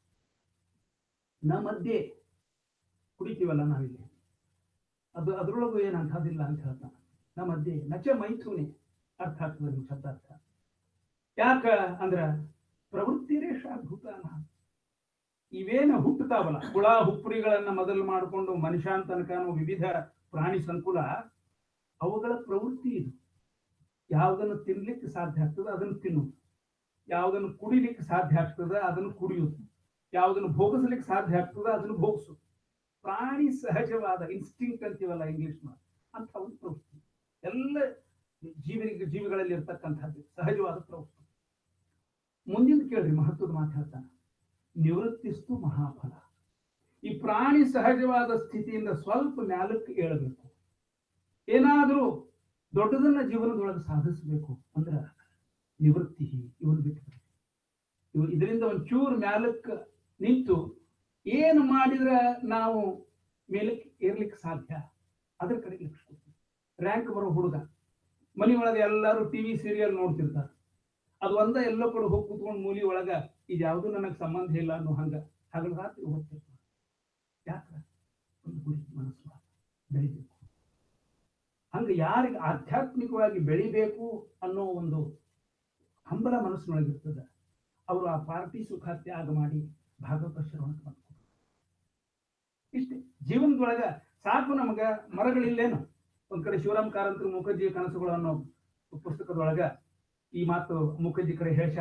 ನ ಮಧ್ಯೆ ಕುಡಿತೀವಲ್ಲ ನಾವಿಲ್ಲಿ ಅದು ಅದ್ರೊಳಗೂ ಏನಂಥದ್ದಿಲ್ಲ ಅಂತ ಹೇಳ್ತಾನೆ ನ ಮಧ್ಯೆ ನಚ ಮೈಥುನೆ ಅರ್ಥ ಆಗ್ತದೆ ನಿಮ್ ಶಬ್ದಾರ್ಥ ಯಾಕ ಅಂದ್ರ ಪ್ರವೃತ್ತಿರೇಷ ಭೂತಾನ ಇವೇನು ಹುಟ್ಟುತ್ತಾವಲ್ಲ ಹುಳ ಹುಪ್ಪುರಿಗಳನ್ನ ಮೊದಲು ಮಾಡಿಕೊಂಡು ಮನುಷ್ಯ ತನಕನೂ ವಿವಿಧ ಪ್ರಾಣಿ ಸಂಕುಲ ಅವುಗಳ ಪ್ರವೃತ್ತಿ ಇದು ಯಾವುದನ್ನು ತಿನ್ಲಿಕ್ಕೆ ಸಾಧ್ಯ ಆಗ್ತದೆ ಅದನ್ನು ತಿನ್ನುವುದು ಯಾವುದನ್ನು ಕುಡಿಲಿಕ್ಕೆ ಸಾಧ್ಯ ಆಗ್ತದೆ ಅದನ್ನು ಕುಡಿಯುವುದು ಯಾವುದನ್ನು ಭೋಗಿಸ್ಲಿಕ್ಕೆ ಸಾಧ್ಯ ಆಗ್ತದೆ ಅದನ್ನು ಭೋಗಿಸು ಪ್ರಾಣಿ ಸಹಜವಾದ ಇನ್ಸ್ಟಿಂಕ್ಟ್ ಅಂತೀವಲ್ಲ ಇಂಗ್ಲಿಷ್ ಅಂತ ಒಂದು ಪ್ರವೃತ್ತಿ ಎಲ್ಲ ಜೀವಿಗೆ ಜೀವಿಗಳಲ್ಲಿ ಇರ್ತಕ್ಕಂಥದ್ದು ಸಹಜವಾದ ಪ್ರವೃತ್ತಿ ಮುಂದಿನ ಕೇಳ್ರಿ ಮಹತ್ವದ ಮಾತು ಹೇಳ್ತಾನೆ ನಿವೃತ್ತಿಸ್ತು ಮಹಾಫಲ ಈ ಪ್ರಾಣಿ ಸಹಜವಾದ ಸ್ಥಿತಿಯಿಂದ ಸ್ವಲ್ಪ ಮ್ಯಾಲಕ್ಕೆ ಏಳಬೇಕು ಏನಾದರೂ ದೊಡ್ಡದನ್ನ ಜೀವನದೊಳಗೆ ಸಾಧಿಸಬೇಕು ಅಂದ್ರ ನಿವೃತ್ತಿ ಇವನು ಬಿಟ್ಟು ಇವ್ ಇದರಿಂದ ಒಂಚೂರು ಮ್ಯಾಲಕ್ಕೆ ನಿಂತು ಏನು ಮಾಡಿದ್ರೆ ನಾವು ಮೇಲಕ್ಕೆ ಏರ್ಲಿಕ್ಕೆ ಸಾಧ್ಯ ಅದ್ರ ಕಡೆಗೆ ಲಕ್ಷ ಕೊಡ್ತೀವಿ ರ್ಯಾಂಕ್ ಬರೋ ಹುಡುಗ ಮನೆಯೊಳಗೆ ಎಲ್ಲರೂ ಟಿವಿ ಸೀರಿಯಲ್ ನೋಡ್ತಿರ್ತಾರೆ ಅದು ಒಂದ ಎಲ್ಲೋ ಕಡೆ ಹೋಗಿ ಕೂತ್ಕೊಂಡು ಮೂಲಿ ಒಳಗ ಇದ್ಯಾವುದು ನನಗೆ ಸಂಬಂಧ ಇಲ್ಲ ಅನ್ನೋ ಹಂಗ ಹಗಲು ರಾತ್ರಿ ಓದ್ತಿರ್ತಾರೆ ಯಾಕ ಒಂದು ಗುರಿ ಮನಸ್ಸು ಬೆಳಿಬೇಕು ಹಂಗ ಯಾರಿಗೆ ಆಧ್ಯಾತ್ಮಿಕವಾಗಿ ಬೆಳಿಬೇಕು ಅನ್ನೋ ಒಂದು ಹಂಬಲ ಮನಸ್ಸಿನೊಳಗಿರ್ತದೆ ಅವರು ಆ ಪಾರ್ಟಿ ಸುಖ ತ್ಯಾಗ ಮಾಡಿ ಭಾಗವತ ಶ್ರವಣಕ್ಕೆ ಬಂದ್ಕೊಂಡು ಇಷ್ಟೇ ಜೀವನದೊಳಗ ಸಾಕು ನಮಗ ಮರಗಳಿಲ್ಲೇನು ಒಂದ್ ಕಡೆ ಶಿವರಾಮ್ ಕಾರಂತರ ಮುಖರ್ಜಿ ಕನಸುಗಳು ಅನ್ನೋ ಪುಸ್ತಕದೊಳಗ ಈ ಮಾತು ಮುಖರ್ಜಿ ಕಡೆ ಹೇಳ್ಸ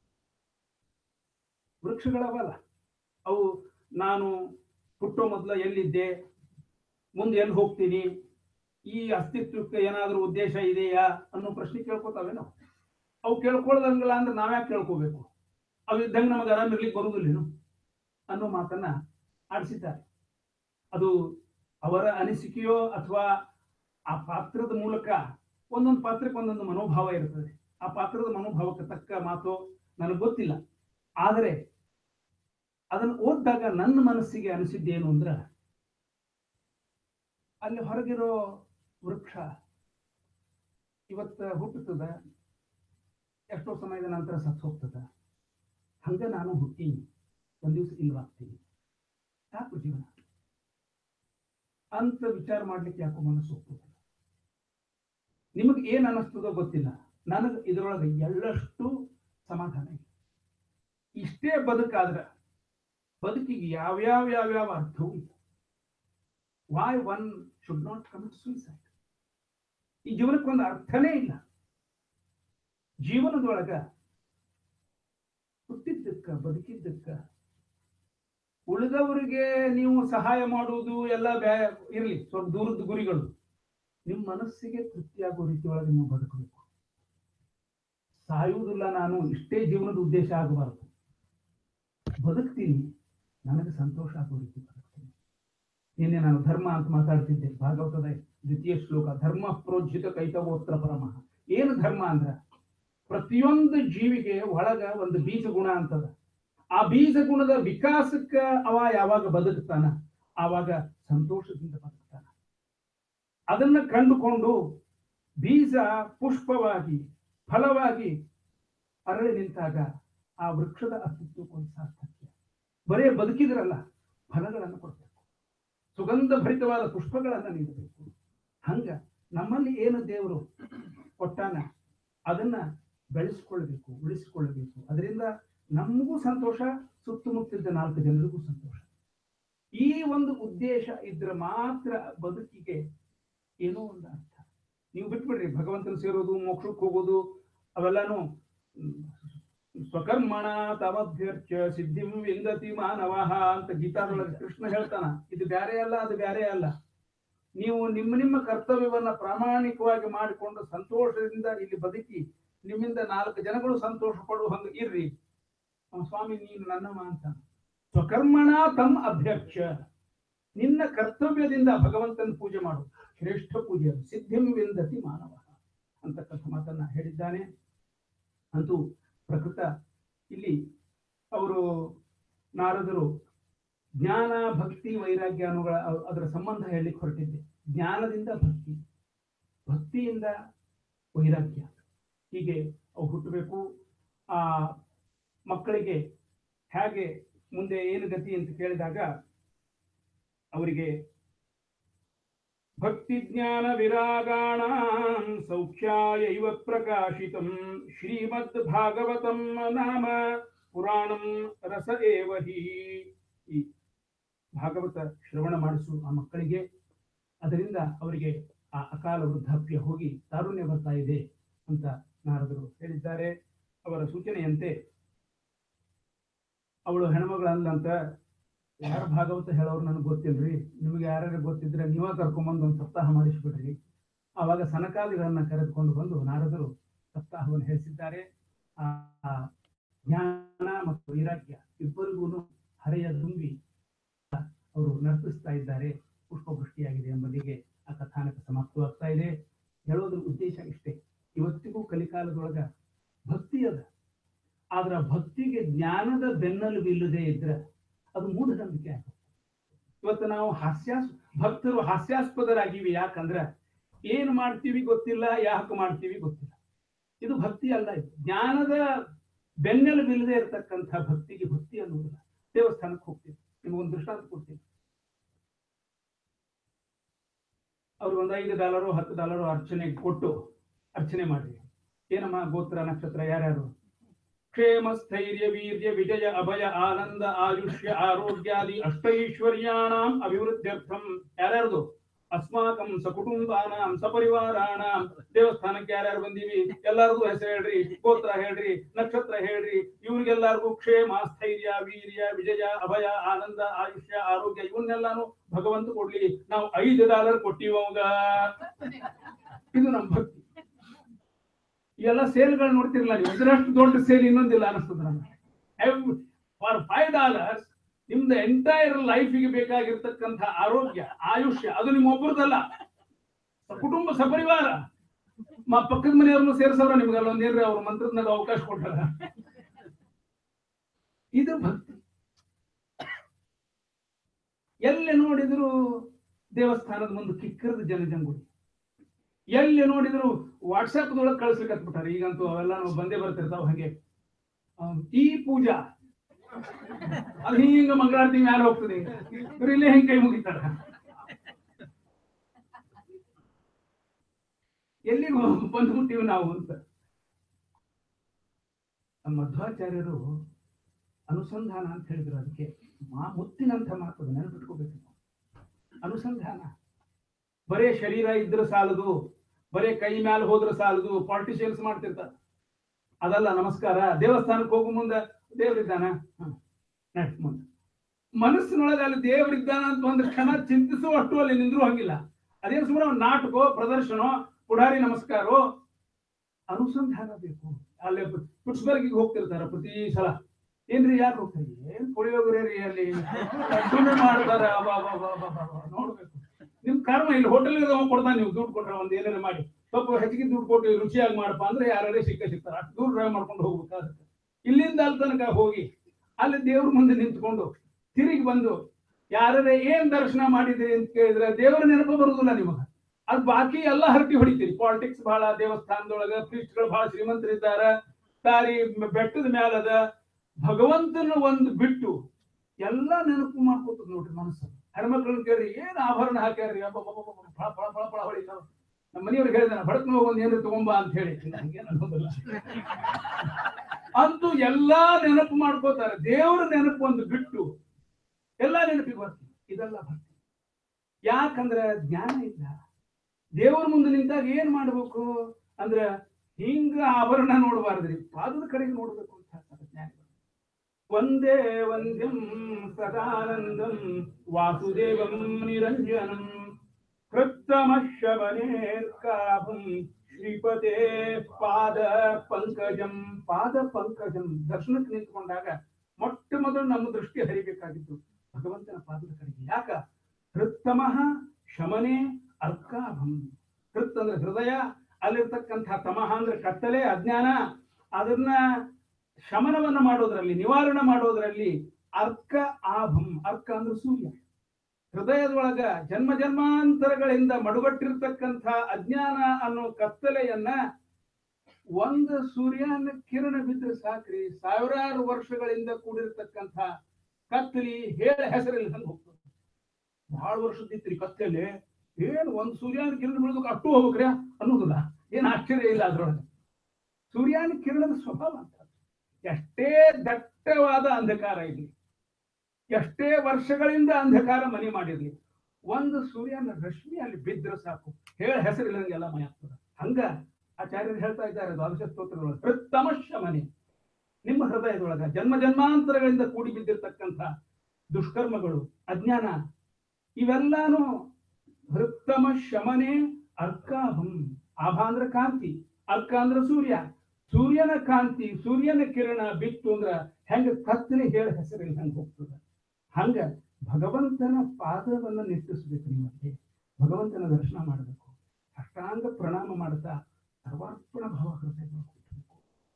ವೃಕ್ಷಗಳವಲ್ಲ ಅವು ನಾನು ಹುಟ್ಟೋ ಮೊದಲ ಎಲ್ಲಿದ್ದೆ ಮುಂದೆ ಎಲ್ಲಿ ಹೋಗ್ತೀನಿ ಈ ಅಸ್ತಿತ್ವಕ್ಕೆ ಏನಾದರೂ ಉದ್ದೇಶ ಇದೆಯಾ ಅನ್ನೋ ಪ್ರಶ್ನೆ ಕೇಳ್ಕೊತಾವೇನೋ ಅವು ಕೇಳ್ಕೊಳ್ದಂಗಿಲ್ಲ ಅಂದ್ರೆ ನಾವ್ಯಾಕೆ ಕೇಳ್ಕೋಬೇಕು ಅವು ಇದ್ದಂಗೆ ನಮಗೆ ಆರಾಮ್ ಇರ್ಲಿಕ್ಕೆ ಬರುವುದಿಲ್ಲೇನು ಅನ್ನೋ ಮಾತನ್ನ ಆಡಿಸಿದ್ದಾರೆ ಅದು ಅವರ ಅನಿಸಿಕೆಯೋ ಅಥವಾ ಆ ಪಾತ್ರದ ಮೂಲಕ ಒಂದೊಂದು ಪಾತ್ರಕ್ಕೆ ಒಂದೊಂದು ಮನೋಭಾವ ಇರ್ತದೆ ಆ ಪಾತ್ರದ ಮನೋಭಾವಕ್ಕೆ ತಕ್ಕ ಮಾತು ನನಗೆ ಗೊತ್ತಿಲ್ಲ ಆದರೆ ಅದನ್ನು ಓದಿದಾಗ ನನ್ನ ಮನಸ್ಸಿಗೆ ಅನಿಸಿದ್ದೇನು ಅಂದ್ರ ಅಲ್ಲಿ ಹೊರಗಿರೋ ವೃಕ್ಷ ಇವತ್ತ ಹುಟ್ಟುತ್ತದ ಎಷ್ಟೋ ಸಮಯದ ನಂತರ ಸತ್ತು ಹೋಗ್ತದ ಹಂಗ ನಾನು ಹುಟ್ಟೀನಿ ಒಂದ್ ದಿವಸ ಇಲ್ವಾಗ್ತೀವಿ ಸಾಕು ಜೀವನ ಅಂತ ವಿಚಾರ ಮಾಡ್ಲಿಕ್ಕೆ ಯಾಕೋ ಮನಸ್ಸು ಒಪ್ಪುದಿಲ್ಲ ನಿಮಗೆ ಏನ್ ಅನ್ನಿಸ್ತದೋ ಗೊತ್ತಿಲ್ಲ ನನಗೆ ಇದರೊಳಗೆ ಎಳ್ಳಷ್ಟು ಸಮಾಧಾನ ಇದೆ ಇಷ್ಟೇ ಬದುಕಾದ್ರ ಬದುಕಿಗೆ ಯಾವ್ಯಾವ ಯಾವ್ಯಾವ ಅರ್ಥವೂ ಇಲ್ಲ why one should not commit suicide ಈ ಜೀವನಕ್ಕೆ ಒಂದು ಅರ್ಥನೇ ಇಲ್ಲ ಜೀವನದೊಳಗ ಹುಟ್ಟಿದ್ದಕ್ಕ ಬದುಕಿದ್ದಕ್ಕ ಉಳಿದವರಿಗೆ ನೀವು ಸಹಾಯ ಮಾಡುವುದು ಎಲ್ಲ ಬ್ಯಾ ಇರಲಿ ಸ್ವಲ್ಪ ದೂರದ ಗುರಿಗಳು ನಿಮ್ಮ ಮನಸ್ಸಿಗೆ ತೃಪ್ತಿಯಾಗೋ ರೀತಿಯೊಳಗೆ ನೀವು ಬದುಕಬೇಕು ಸಾಯುವುದಿಲ್ಲ ನಾನು ಇಷ್ಟೇ ಜೀವನದ ಉದ್ದೇಶ ಆಗಬಾರದು ಬದುಕ್ತೀನಿ ನನಗೆ ಸಂತೋಷ ಆಗೋ ರೀತಿ ಬದುಕ್ತೀನಿ ನಿನ್ನೆ ನಾನು ಧರ್ಮ ಅಂತ ಮಾತಾಡ್ತಿದ್ದೆ ಭಾಗವತದ ದ್ವಿತೀಯ ಶ್ಲೋಕ ಧರ್ಮ ಪ್ರೋಜ್ಜಿತ ಕೈತವೋತ್ರ ಪರಮಃ ಏನು ಧರ್ಮ ಅಂದ್ರ ಪ್ರತಿಯೊಂದು ಜೀವಿಗೆ ಒಳಗ ಒಂದು ಬೀಜ ಗುಣ ಅಂತದ ಆ ಬೀಜ ಗುಣದ ವಿಕಾಸಕ್ಕ ಅವ ಯಾವಾಗ ಬದುಕ್ತಾನ ಆವಾಗ ಸಂತೋಷದಿಂದ ಬದುಕ್ತಾನ ಅದನ್ನ ಕಂಡುಕೊಂಡು ಬೀಜ ಪುಷ್ಪವಾಗಿ ಫಲವಾಗಿ ಅರಳಿ ನಿಂತಾಗ ಆ ವೃಕ್ಷದ ಅಸ್ತಿತ್ವಕ್ಕೊಂದು ಸಾರ್ಥಕ್ಯ ಬರೇ ಬದುಕಿದ್ರಲ್ಲ ಫಲಗಳನ್ನು ಕೊಡಬೇಕು ಸುಗಂಧ ಭರಿತವಾದ ಪುಷ್ಪಗಳನ್ನು ನೀಡಬೇಕು ಹಂಗ ನಮ್ಮಲ್ಲಿ ಏನು ದೇವರು ಕೊಟ್ಟಾನ ಅದನ್ನ ಬೆಳೆಸಿಕೊಳ್ಳಬೇಕು ಉಳಿಸಿಕೊಳ್ಳಬೇಕು ಅದರಿಂದ ನಮಗೂ ಸಂತೋಷ ಸುತ್ತಮುತ್ತಲಿದ್ದ ನಾಲ್ಕು ಜನರಿಗೂ ಸಂತೋಷ ಈ ಒಂದು ಉದ್ದೇಶ ಇದ್ರೆ ಮಾತ್ರ ಬದುಕಿಗೆ ಏನೋ ಒಂದು ಅರ್ಥ ನೀವು ಬಿಟ್ಬಿಡ್ರಿ ಭಗವಂತನ ಸೇರೋದು ಮೋಕ್ಷಕ್ಕೆ ಹೋಗೋದು ಅವೆಲ್ಲಾನು ಹ್ಮ್, ಸ್ವಕರ್ಮಣ ತಮಭ್ಯರ್ಚ ಸಿದ್ಧಿಂ ವಿಂದತಿ ಮಾನವ ಅಂತ ಗೀತಾದೊಳಗೆ ಕೃಷ್ಣ ಹೇಳ್ತಾನ ಇದು ಬ್ಯಾರೆ ಅಲ್ಲ ಅದು ಬ್ಯಾರೆ ಅಲ್ಲ ನೀವು ನಿಮ್ಮ ನಿಮ್ಮ ಕರ್ತವ್ಯವನ್ನ ಪ್ರಾಮಾಣಿಕವಾಗಿ ಮಾಡಿಕೊಂಡು ಸಂತೋಷದಿಂದ ಇಲ್ಲಿ ಬದುಕಿ ನಿಮ್ಮಿಂದ ನಾಲ್ಕು ಜನಗಳು ಸಂತೋಷ ಪಡುವ ಹಂಗ ಇರ್ರಿ ಅವ ಸ್ವಾಮಿ ನೀನು ನನ್ನಮ್ಮ ಅಂತ ಸ್ವಕರ್ಮಣ ತಮ್ಮ ಅಭ್ಯಕ್ಷ ನಿನ್ನ ಕರ್ತವ್ಯದಿಂದ ಭಗವಂತನ ಪೂಜೆ ಮಾಡು ಶ್ರೇಷ್ಠ ಪೂಜೆ ಅದು. ಸಿದ್ಧಿಂ ವಿಂದತಿ ಮಾನವ ಅಂತಕ್ಕಂಥ ಮಾತನ್ನ ಹೇಳಿದ್ದಾನೆ ಅಂತೂ ಪ್ರಕೃತ ಇಲ್ಲಿ ಅವರು ನಾರದರು ಜ್ಞಾನ ಭಕ್ತಿ ವೈರಾಗ್ಯ ಅನ್ನುಗಳ ಅ- ಅದರ ಸಂಬಂಧ ಹೇಳಲಿಕ್ಕೆ ಹೊರಟಿದ್ದೆ ಜ್ಞಾನದಿಂದ ಭಕ್ತಿ ಭಕ್ತಿಯಿಂದ ವೈರಾಗ್ಯ ಹೀಗೆ ಅವು ಹುಟ್ಟಬೇಕು ಆ ಮಕ್ಕಳಿಗೆ ಹೇಗೆ ಮುಂದೆ ಏನು ಗತಿ ಅಂತ ಕೇಳಿದಾಗ ಅವರಿಗೆ ಭಕ್ತಿ ಜ್ಞಾನ ವಿರಾಗಾಣ ಸೌಖ್ಯಾಯೈವ ಪ್ರಕಾಶಿತಂ ಶ್ರೀಮದ್ ಭಾಗವತಂ ನಾಮ ಪುರಾಣಂ ರಸ ಏವ ಹಿ ಈ ಭಾಗವತ ಶ್ರವಣ ಮಾಡಿಸು ಆ ಮಕ್ಕಳಿಗೆ ಅದರಿಂದ ಅವರಿಗೆ ಆ ಅಕಾಲ ವೃದ್ಧಾಪ್ಯ ಹೋಗಿ ತಾರುಣ್ಯ ಬರ್ತಾ ಇದೆ ಅಂತ ನಾರದರು ಹೇಳಿದ್ದಾರೆ ಅವರ ಸೂಚನೆಯಂತೆ ಅವಳು ಹೆಣ್ಮಗಳಲ್ಲಂತ ಯಾರು ಭಾಗವತ ಹೇಳೋರು ನನಗೆ ಗೊತ್ತಿಲ್ರಿ ನಿಮಗೆ ಯಾರ್ಯಾರು ಗೊತ್ತಿದ್ರೆ ನೀವ ಕರ್ಕೊಂಬಂದು ಒಂದು ಸಪ್ತಾಹ ಮಾಡಿಸ್ಬಿಡ್ರಿ ಆವಾಗ ಸನಕಾದಿಗಳನ್ನ ಕರೆದುಕೊಂಡು ಬಂದು ನಾರದರು ಸಪ್ತಾಹವನ್ನು ಹೇಳಿಸಿದ್ದಾರೆ ಆ ಆ ಜ್ಞಾನ ಮತ್ತು ವೈರಾಗ್ಯ ಇಬ್ಬರಿಗೂ ಹರೆಯ ತುಂಬಿ ಅವರು ನರ್ತಿಸ್ತಾ ಇದ್ದಾರೆ ಪುಷ್ಪವೃಷ್ಟಿಯಾಗಿದೆ ಎಂಬುದಿಗೆ ಆ ಕಥಾನಕ ಸಮಾಪ್ತವಾಗ್ತಾ ಇದೆ ಹೇಳೋದ್ರ ಉದ್ದೇಶ ಇಷ್ಟೇ ಇವತ್ತಿಗೂ ಕಲಿಕಾಲದೊಳಗ ಭಕ್ತಿ ಅದ ಆದ್ರ ಭಕ್ತಿಗೆ ಜ್ಞಾನದ ಬೆನ್ನೆಲುಬು ಇಲ್ಲದೆ ಇದ್ರೆ ಅದು ಮೂಢನಂಬಿಕೆ ಆಗುತ್ತೆ ಇವತ್ತು ನಾವು ಹಾಸ್ಯಾಸ್ ಭಕ್ತರು ಹಾಸ್ಯಾಸ್ಪದರಾಗಿವಿ ಯಾಕಂದ್ರ ಏನ್ ಮಾಡ್ತೀವಿ ಗೊತ್ತಿಲ್ಲ ಯಾಕೆ ಮಾಡ್ತೀವಿ ಗೊತ್ತಿಲ್ಲ ಇದು ಭಕ್ತಿ ಅಲ್ಲ ಇದು ಜ್ಞಾನದ ಬೆನ್ನೆಲುಬಿಲ್ಲದೆ ಇರತಕ್ಕಂಥ ಭಕ್ತಿಗೆ ಭಕ್ತಿ ಅನ್ನುವುದಿಲ್ಲ ದೇವಸ್ಥಾನಕ್ಕೆ ಹೋಗ್ತೀವಿ ನಿಮಗೊಂದು ದೃಷ್ಟಾಂತ ಕೊಡ್ತೀನಿ ಅವ್ರು ಒಂದು ಐದು ಡಾಲರು ಹತ್ತು ಡಾಲರು ಅರ್ಚನೆ ಕೊಟ್ಟು ಅರ್ಚನೆ ಮಾಡ್ರಿ ಏನಮ್ಮ ಗೋತ್ರ ನಕ್ಷತ್ರ ಯಾರ್ಯಾರು ಕ್ಷೇಮ ಸ್ಥೈರ್ಯ ವೀರ್ಯ ವಿಜಯ ಅಭಯ ಆನಂದ ಆಯುಷ್ಯ ಆರೋಗ್ಯಾದಿ ಅಷ್ಟೈಶ್ವರ್ಯಾಣಾಂ ಅಭಿವೃದ್ಧ್ಯರ್ಥಂ ಯಾರ್ಯಾರ್ದು ಅಸ್ಮಾಕಂ ಸಕುಟುಂಬಾನಾಂ ಸಪರಿವಾರಾಣಾಂ ದೇವಸ್ಥಾನಕ್ಕೆ ಯಾರ್ಯಾರು ಬಂದೀವಿ ಎಲ್ಲಾರ್ದು ಹೆಸರು ಹೇಳ್ರಿ ಗೋತ್ರ ಹೇಳ್ರಿ ನಕ್ಷತ್ರ ಹೇಳ್ರಿ ಇವ್ರಿಗೆಲ್ಲರಿಗೂ ಕ್ಷೇಮ ಸ್ಥೈರ್ಯ ವೀರ್ಯ ವಿಜಯ ಅಭಯ ಆನಂದ ಆಯುಷ್ಯ ಆರೋಗ್ಯ ಇವನ್ನೆಲ್ಲಾನು ಭಗವಂತ ಕೊಡ್ಲಿ ನಾವು ಐದು ಡಾಲರ್ ಕೊಟ್ಟಿವಿ ಅವಾಗ ಇದು ನಮ್ಮ ಭಕ್ತಿ ಈ ಎಲ್ಲ ಸೇಲ್ಗಳು ನೋಡ್ತಿರಲ್ಲ ನೀವು ಇದರಷ್ಟು ದೊಡ್ಡ ಸೇಲ್ ಇನ್ನೊಂದಿಲ್ಲ ಅನಿಸ್ತದ ನನಗೆ ಫಾರ್ ಫೈವ್ ಡಾಲರ್ಸ್ ನಿಮ್ದು ಎಂಟೈರ್ ಲೈಫಿಗೆ ಬೇಕಾಗಿರ್ತಕ್ಕಂಥ ಆರೋಗ್ಯ ಆಯುಷ್ಯ ಅದು ನಿಮ್ಮ ಒಬ್ಬರದಲ್ಲ ಕುಟುಂಬ ಸಪರಿವಾರ ಮ ಪಕ್ಕದ ಮನೆಯವ್ರನ್ನು ಸೇರಿಸೋರ ನಿಮ್ಗೆ ಅಲ್ಲೊಂದ್ ಏನ್ರಿ ಅವ್ರ ಮಂತ್ರದ್ನಾಗ ಅವಕಾಶ ಕೊಟ್ಟಾರ ಇದು ಭಕ್ತಿ ಎಲ್ಲಿ ನೋಡಿದ್ರು ದೇವಸ್ಥಾನದ ಮುಂದೆ ಕಿಕ್ಕರದ ಜನಜಂಗುಳಿ ಎಲ್ಲಿ ನೋಡಿದ್ರು ವಾಟ್ಸಪ್ದೊಳಗೆ ಕಳಿಸ್ಲಿಕ್ಕೆ ಹತ್ಬಿಟ್ಟಾರೆ ಈಗಂತೂ ಅವೆಲ್ಲ ನಾವು ಬಂದೇ ಬರ್ತಿರ್ತಾವ ಹಾಗೆ ಆಮ್, ಈ ಪೂಜಾ ಅದು ಹಿಂಗ ಮಂಗಳಾರತಿ ಮ್ಯಾಲ ಹೋಗ್ತದೆ ಇವ್ರು ಇಲ್ಲೇ ಹಿಂಗ್ ಕೈ ಮುಗಿತಾರ ಎಲ್ಲಿಗೆ ಹೋಗ್- ಬಂದ್ಬಿಟ್ಟಿವಿ ನಾವು ಅಂತ ನಮ್ಮ ಮಧ್ವಾಚಾರ್ಯರು ಅನುಸಂಧಾನ ಅಂತ ಹೇಳಿದ್ರು ಅದಕ್ಕೆ ಮಾ ಮುತ್ತಿನಂತ ಮಾತು ನೆನಪಿಟ್ಕೋಬೇಕು ನಾವು. ಅನುಸಂಧಾನ ಬರೇ ಶರೀರ ಇದ್ರೆ ಸಾಲದು ಬರೇ ಕೈ ಮ್ಯಾಲ ಹೋದ್ರೆ ಸಾಲದು ಪಾಲಿಟಿಷಿಯನ್ಸ್ ಮಾಡ್ತಿರ್ತಾರೆ ಅದಲ್ಲ ನಮಸ್ಕಾರ ದೇವಸ್ಥಾನಕ್ಕೆ ಹೋಗು ಮುಂದೆ ದೇವರಿದ್ದಾನ ಹ್ಮ್. ನಡ್ಸ್ ಮುಂದೆ ಮನಸ್ಸಿನೊಳಗೆ ಅಲ್ಲಿ ದೇವರಿದ್ದಾನ ಅಂತ ಒಂದು ಕ್ಷಣ ಚಿಂತಿಸುವಷ್ಟು ಅಲ್ಲಿ ನಿಂದ್ರು ಹಂಗಿಲ್ಲ ಅದೇನು ಸುಮ್ಮನೆ ಒಂದು ನಾಟಕೋ ಪ್ರದರ್ಶನ ಪುಡಾರಿ ನಮಸ್ಕಾರೋ ಅನುಸಂಧಾನ ಬೇಕು ಅಲ್ಲಿ ಪಿಟ್ಸ್ಬರ್ಗಿಗೆ ಹೋಗ್ತಿರ್ತಾರ ಪ್ರತಿ ಸಲ ಏನ್ರಿ ಯಾರು ಹೋಗ್ತಾರೆ ಏನ್ ಪುಳಿಯೋಗರೆ ರೀ ಅಲ್ಲಿ ಸುಮ್ಮನೆ ಮಾಡ್ತಾರ ಅಬ್ಬಾ, ಅಬ್ಬಾ, ಅಬ್ಬಾ, ಅಬ್ಬಾ, ಅಬ್ಬಾ, ನೋಡ್ಬೇಕು ನಿಮ್ ಕರ್ಮ ಇಲ್ಲಿ ಹೋಟೆಲ್ ಕೊಡ್ತಾನೆ ನೀವು ದುಡ್ಡು ಕೊಟ್ರೆ ಒಂದ್ ಏನಾರ ಮಾಡಿ ಸ್ವಲ್ಪ ಹೆಚ್ಚಿಗೆ ದುಡ್ಡು ಕೊಟ್ಟು ರುಚಿಯಾಗಿ ಮಾಡಪ್ಪ ಅಂದ್ರೆ ಯಾರೇ ಸಿಕ್ಕ ಸಿಗ್ತಾರ ಅಷ್ಟು ದೂರ ಡ್ರೈವ್ ಮಾಡ್ಕೊಂಡು ಹೋಗ್ಬೇಕಾಗುತ್ತೆ ಇಲ್ಲಿಂದ ಅಲ್ಲಿ ತನಕ ಹೋಗಿ ಅಲ್ಲಿ ದೇವ್ರ ಮುಂದೆ ನಿಂತ್ಕೊಂಡು ತಿರುಗಿ ಬಂದು ಯಾರೇ ಏನ್ ದರ್ಶನ ಮಾಡಿದ್ರಿ ಅಂತ ಕೇಳಿದ್ರೆ ದೇವರ ನೆನಪು ಬರುದಿಲ್ಲ ನಿಮಗ ಅದು ಬಾಕಿ ಎಲ್ಲ ಹರಟಿ ಹೊಡಿತೀರಿ ಪಾಲಿಟಿಕ್ಸ್ ಬಹಳ ದೇವಸ್ಥಾನದೊಳಗ ಪ್ರೀಸ್ಟ್ಗಳು ಬಹಳ ಶ್ರೀಮಂತರಿದ್ದಾರ ದಾರಿ ಬೆಟ್ಟದ ಮ್ಯಾಲದ ಭಗವಂತನ ಒಂದು ಬಿಟ್ಟು ಎಲ್ಲ ನೆನಪು ಮಾಡ್ಕೋತದ ನೋಡ್ರಿ ಮನಸ್ಸು ಹೆಣ್ಮಕ್ಳನ್ನ ಕೇಳ್ರಿ ಏನ್ ಆಭರಣ ಹಾಕ್ಯಾರ್ರಿ ಅಬ್ಬಬ್ಬಬ್ಬಬ್ಬ, ಫಳ ಫಳ ಫಳ ಫಳ ಹೊಡಿತಾವ ನಮ್ಮ ಮನೆಯವ್ರಿಗೆ ಹೇಳಿದಾನ ಬಡಕ್ನ ಹೋಗಿ ಒಂದ್ ಏನ್ರ ತಗೊಂಬಾ ಅಂತ ಹೇಳಿ ಹಂಗೇನ್ ಅನ್ನೋದಿಲ್ಲ ಅಂತೂ ಎಲ್ಲಾ ನೆನಪು ಮಾಡ್ಕೋತಾರೆ ದೇವರ ನೆನಪು ಒಂದು ಬಿಟ್ಟು ಎಲ್ಲಾ ನೆನಪಿಗೆ ಬರ್ತೀವಿ ಇದೆಲ್ಲ ಭಕ್ತಿ ಯಾಕಂದ್ರೆ ಜ್ಞಾನ ಇಲ್ಲ ದೇವರ ಮುಂದೆ ನಿಂತಾಗ ಏನ್ ಮಾಡ್ಬೇಕು ಅಂದ್ರ ಹಿಂಗ ಆಭರಣ ನೋಡಬಾರ್ದ್ರಿ ಪಾದದ ಕಡೆಗೆ ನೋಡ್ಬೇಕು ಅಂತ ಹೇಳ್ತಾರೆ ಜ್ಞಾನಿಗಳು ಒಂದೇ ವಂದ್ಯಂ ಸದಾನಂದಂ ವಾಸುದೇವಂ ನಿರಂಜನಂ ಕೃತ್ತಮಶಮನೇರ್ಕಾಭಂ ಶ್ರೀಪತೆ ಪಾದ ಪಂಕಜಂ ಪಾದ ಪಂಕಜಂ ದರ್ಶನಕ್ಕೆ ನಿಂತ್ಕೊಂಡಾಗ ಮೊಟ್ಟ ಮೊದಲು ನಮ್ಮ ದೃಷ್ಟಿ ಹರಿಬೇಕಾಗಿತ್ತು ಭಗವಂತನ ಪಾದದ ಕಡೆಗೆ ಯಾಕ ಹೃತ್ತಮಃ ಶಮನೆ ಅರ್ಕಾಭಂ ಹೃತ್ ಅಂದ್ರೆ ಹೃದಯ ಅಲ್ಲಿರ್ತಕ್ಕಂಥ ತಮಃ ಅಂದ್ರೆ ಕತ್ತಲೆ ಅಜ್ಞಾನ ಅದನ್ನ ಶಮನವನ್ನ ಮಾಡೋದ್ರಲ್ಲಿ ನಿವಾರಣೆ ಮಾಡೋದ್ರಲ್ಲಿ ಅರ್ಕ ಆಭಂ ಅರ್ಕ ಅಂದ್ರೆ ಸೂರ್ಯ ಹೃದಯದೊಳಗ ಜನ್ಮ ಜನ್ಮಾಂತರಗಳಿಂದ ಮಡುಗಟ್ಟಿರ್ತಕ್ಕಂಥ ಅಜ್ಞಾನ ಅನ್ನೋ ಕತ್ತಲೆಯನ್ನ ಒಂದು ಸೂರ್ಯನ ಕಿರಣ ಬಿದ್ರೆ ಸಾಕ್ರಿ ಸಾವಿರಾರು ವರ್ಷಗಳಿಂದ ಕೂಡಿರ್ತಕ್ಕಂಥ ಕತ್ತಲಿ ಹೇಳ ಹೆಸರಿಲ್ಲ ಹೋಗ್ತದೆ ಬಹಳ ವರ್ಷದಿತ್ರಿ ಕತ್ತಲೆ ಏನ್ ಒಂದ್ ಸೂರ್ಯನ ಕಿರಣ ಬೀಳ್ಬೇಕು ಅಷ್ಟು ಹೋಗ್ಬೇಕ್ರಿ ಅನ್ನೋದಿಲ್ಲ ಏನ್ ಆಶ್ಚರ್ಯ ಇಲ್ಲ ಅದ್ರೊಳಗೆ ಸೂರ್ಯನ ಕಿರಣದ ಸ್ವಭಾವ ಅಂತ ಎಷ್ಟೇ ದಟ್ಟವಾದ ಅಂಧಕಾರ ಇರಲಿ ಎಷ್ಟೇ ವರ್ಷಗಳಿಂದ ಅಂಧಕಾರ ಮನೆ ಮಾಡಿರ್ಲಿ ಒಂದು ಸೂರ್ಯನ ರಶ್ಮಿ ಅಲ್ಲಿ ಬಿದ್ರೆ ಸಾಕು ಹೇಳ ಹೆಸರಿಲ್ಲಂಗೆಲ್ಲ ಮನೆ ಆಗ್ತದೆ ಹಂಗ ಆಚಾರ್ಯರು ಹೇಳ್ತಾ ಇದ್ದಾರೆ ದ್ವಾದಶ ಸ್ತೋತ್ರದೊಳಗೆ ಹೃತ್ತಮಶ ಮನೆ ನಿಮ್ಮ ಹೃದಯದೊಳಗ ಜನ್ಮ ಜನ್ಮಾಂತರಗಳಿಂದ ಕೂಡಿ ಬಿದ್ದಿರ್ತಕ್ಕಂಥ ದುಷ್ಕರ್ಮಗಳು ಅಜ್ಞಾನ ಇವೆಲ್ಲಾನು ಹೃತ್ತಮ ಶಮನೆ ಅರ್ಕಾಭಂ ಆಭ ಅಂದ್ರೆ ಕಾಂತಿ ಅರ್ಕ ಅಂದ್ರೆ ಸೂರ್ಯ ಸೂರ್ಯನ ಕಾಂತಿ ಸೂರ್ಯನ ಕಿರಣ ಬಿತ್ತು ಅಂದ್ರ ಹೆಂಗ ಕತ್ತಲೆ ಹೇಳ ಹೆಸರಿಲ್ಲ ಹಂಗ ಹೋಗ್ತದ ಹಂಗ ಭಗವಂತನ ಪಾದವನ್ನ ನಿಟ್ಟಿಸ್ಬೇಕು ನಿಮ್ಮಲ್ಲಿ ಭಗವಂತನ ದರ್ಶನ ಮಾಡಬೇಕು ಅಷ್ಟಾಂಗ ಪ್ರಣಾಮ ಮಾಡ್ತಾ ಸರ್ವಾರ್ಪಣ ಭಾವ ಹೃದಯದೊಳಗೆ ಹುಟ್ಟಬೇಕು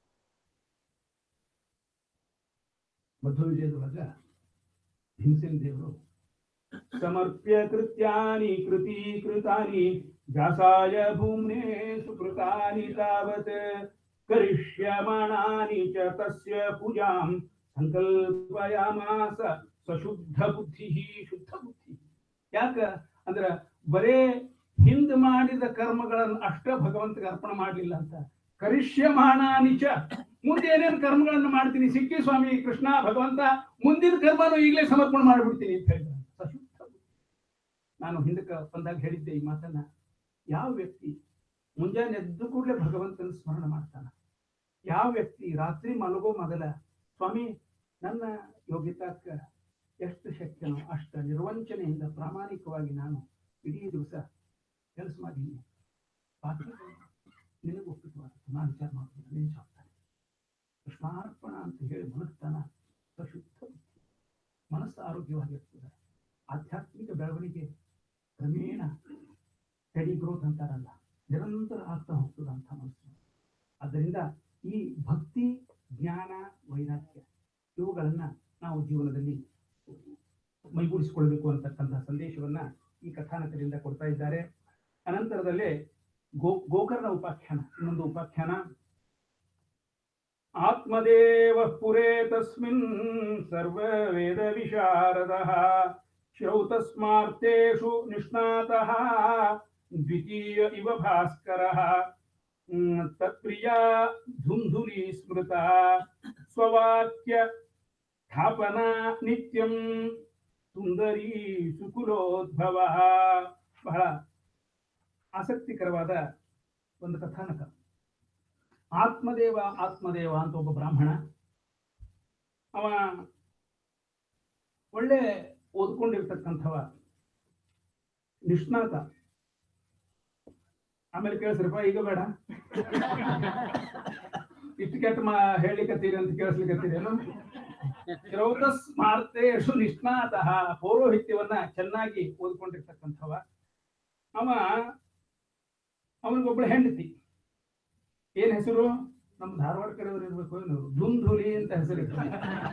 ಮಧ್ವ ವಿಜಯದೊಳಗ ಭೀಮಸೇನ ದೇವರು ಸಮರ್ಪ್ಯ ಕೃತ್ಯಾನಿ ಕೃತೀಕೃತಾನಿ ವ್ಯಾಸಾಯ ಭೂಮ್ನೆ ಸುಕೃತಾನಿ ತಾವತ್ ಕರಿಷ್ಯಮಾಣಾನಿ ಚ ತಸ್ಯ ಪೂಜಾಂ ಸಂಕಲ್ಪಯಾಮಾಸ ಸಶುದ್ಧ ಬುದ್ಧಿ ಶುದ್ಧ ಬುದ್ಧಿ ಯಾಕ ಅಂದ್ರ ಬರೇ ಹಿಂದ್ ಮಾಡಿದ ಕರ್ಮಗಳನ್ನು ಅಷ್ಟ ಭಗವಂತಗೆ ಅರ್ಪಣೆ ಮಾಡಲಿಲ್ಲ ಅಂತ ಕರಿಷ್ಯಮಾಣಾನಿ ಚ ಮುಂದೆ ಏನೇನು ಕರ್ಮಗಳನ್ನು ಮಾಡ್ತೀನಿ ಸಿಕ್ಕಿ ಸ್ವಾಮಿ ಕೃಷ್ಣ ಭಗವಂತ ಮುಂದಿನ ಕರ್ಮನು ಈಗಲೇ ಸಮರ್ಪಣೆ ಮಾಡಿಬಿಡ್ತೀನಿ ಅಂತ ಹೇಳಿದ ಸಶುದ್ಧ ಬುದ್ಧಿ. ನಾನು ಹಿಂದಕ್ಕೆ ಬಂದಾಗ ಹೇಳಿದ್ದೆ ಈ ಮಾತನ್ನ ಯಾವ ವ್ಯಕ್ತಿ ಮುಂಜಾನೆ ಎದ್ದು ಕೂಡಲೇ ಭಗವಂತನ ಸ್ಮರಣ ಮಾಡ್ತಾನ ಯಾವ ವ್ಯಕ್ತಿ ರಾತ್ರಿ ಮಲಗೋ ಮೊದಲ ಸ್ವಾಮಿ ನನ್ನ ಯೋಗ್ಯತಾಕ್ಕ ಎಷ್ಟು ಶಕ್ಯನೋ ಅಷ್ಟ ನಿರ್ವಂಚನೆಯಿಂದ ಪ್ರಾಮಾಣಿಕವಾಗಿ ನಾನು ಇಡೀ ದಿವಸ ಕೆಲಸ ಮಾಡಿದ್ದೀನಿ ಬಾಕಿ ನಿನಗೆ ಒಪ್ಪಿತವಾದದ್ದು ನಾನು ವಿಚಾರ ಮಾಡ್ತೀನಿ ನಿನ್ನ ಜವಾಬ್ದಾರಿ ಕೃಷ್ಣಾರ್ಪಣ ಅಂತ ಹೇಳಿ ಮನಸ್ತಾನ ಸಶುದ್ಧ ಬುದ್ಧಿ. ಮನಸ್ಸು ಆರೋಗ್ಯವಾಗಿರ್ತದೆ ಆಧ್ಯಾತ್ಮಿಕ ಬೆಳವಣಿಗೆ ಕ್ರಮೇಣ ಸ್ಟಡಿ ಗ್ರೋತ್ ಅಂತಾರಲ್ಲ ನಿರಂತರ ಆಗ್ತಾ ಹೋಗ್ತದೆ ಅಂತ ಮನಸ್ಸು ಆದ್ದರಿಂದ ಈ ಭಕ್ತಿ ಜ್ಞಾನ ವೈರಾಗ್ಯ ಇವುಗಳನ್ನ ನಾವು ಜೀವನದಲ್ಲಿ ಮೈಗೂಡಿಸಿಕೊಳ್ಬೇಕು ಅಂತಕ್ಕಂಥ ಸಂದೇಶವನ್ನ ಈ ಕಥಾನಕದಿಂದ ಕೊಡ್ತಾ ಇದ್ದಾರೆ ಅನಂತರದಲ್ಲೇ ಗೋ ಗೋಕರ್ಣ ಉಪಾಖ್ಯಾನ ಇನ್ನೊಂದು ಉಪಾಖ್ಯಾನ ಆತ್ಮ ಆತ್ಮದೇವ ಪುರೇ ತಸ್ಮಿನ್ ಸರ್ವವೇದ ವಿಶಾರದಃ ಶ್ರೌತಸ್ಮಾರ್ತೇಷು ನಿಷ್ಣಾತಃ ದ್ವಿತೀಯ ಇವ ಭಾಸ್ಕರಃ ಮ್, ತತ್ಪ್ರಿಯಾ ಧುಂಧುಲಿ ಸ್ಮೃತ ಸ್ವವಾಕ್ಯ ಸ್ಥಾಪನಾ ನಿತ್ಯಂ ಸುಂದರಿ ಸುಕುಲೋದ್ಭವ ಬಹಳ ಆಸಕ್ತಿಕರವಾದ ಒಂದು ಕಥಾನಕ ಆತ್ಮದೇವ ಆತ್ಮದೇವ ಅಂತ ಒಬ್ಬ ಬ್ರಾಹ್ಮಣ ಅವ ಒಳ್ಳೆ ಓದ್ಕೊಂಡಿರ್ತಕ್ಕಂಥವ ನಿಷ್ಣಾತ ಆಮೇಲೆ ಕೇಳಿಸ್ರಪ್ಪ ಈಗ ಬೇಡ ಇಷ್ಟು ಕೆಟ್ಟ ಮಾ ಹೇಳಿಕತ್ತೀರಿ ಅಂತ ಕೇಳಿಸ್ಲಿಕತ್ತೀರೇನು ಶ್ರೌತ ಸ್ಮಾರ್ತೇಶು ನಿಷ್ಣಾತಃ ಪೌರೋಹಿತ್ಯವನ್ನ ಚೆನ್ನಾಗಿ ಓದ್ಕೊಂಡಿರ್ತಕ್ಕಂಥವ ಅವ ಅವನಿಗೊಬ್ಬಳು ಹೆಂಡತಿ ಏನ್ ಹೆಸರು ನಮ್ಮ ಧಾರವಾಡ ಕಡೆಯವರು ಇರ್ಬೇಕು ಏನು ಧುಂಧುಲಿ ಅಂತ ಹೆಸರು ಇಟ್ಟಾನೆ.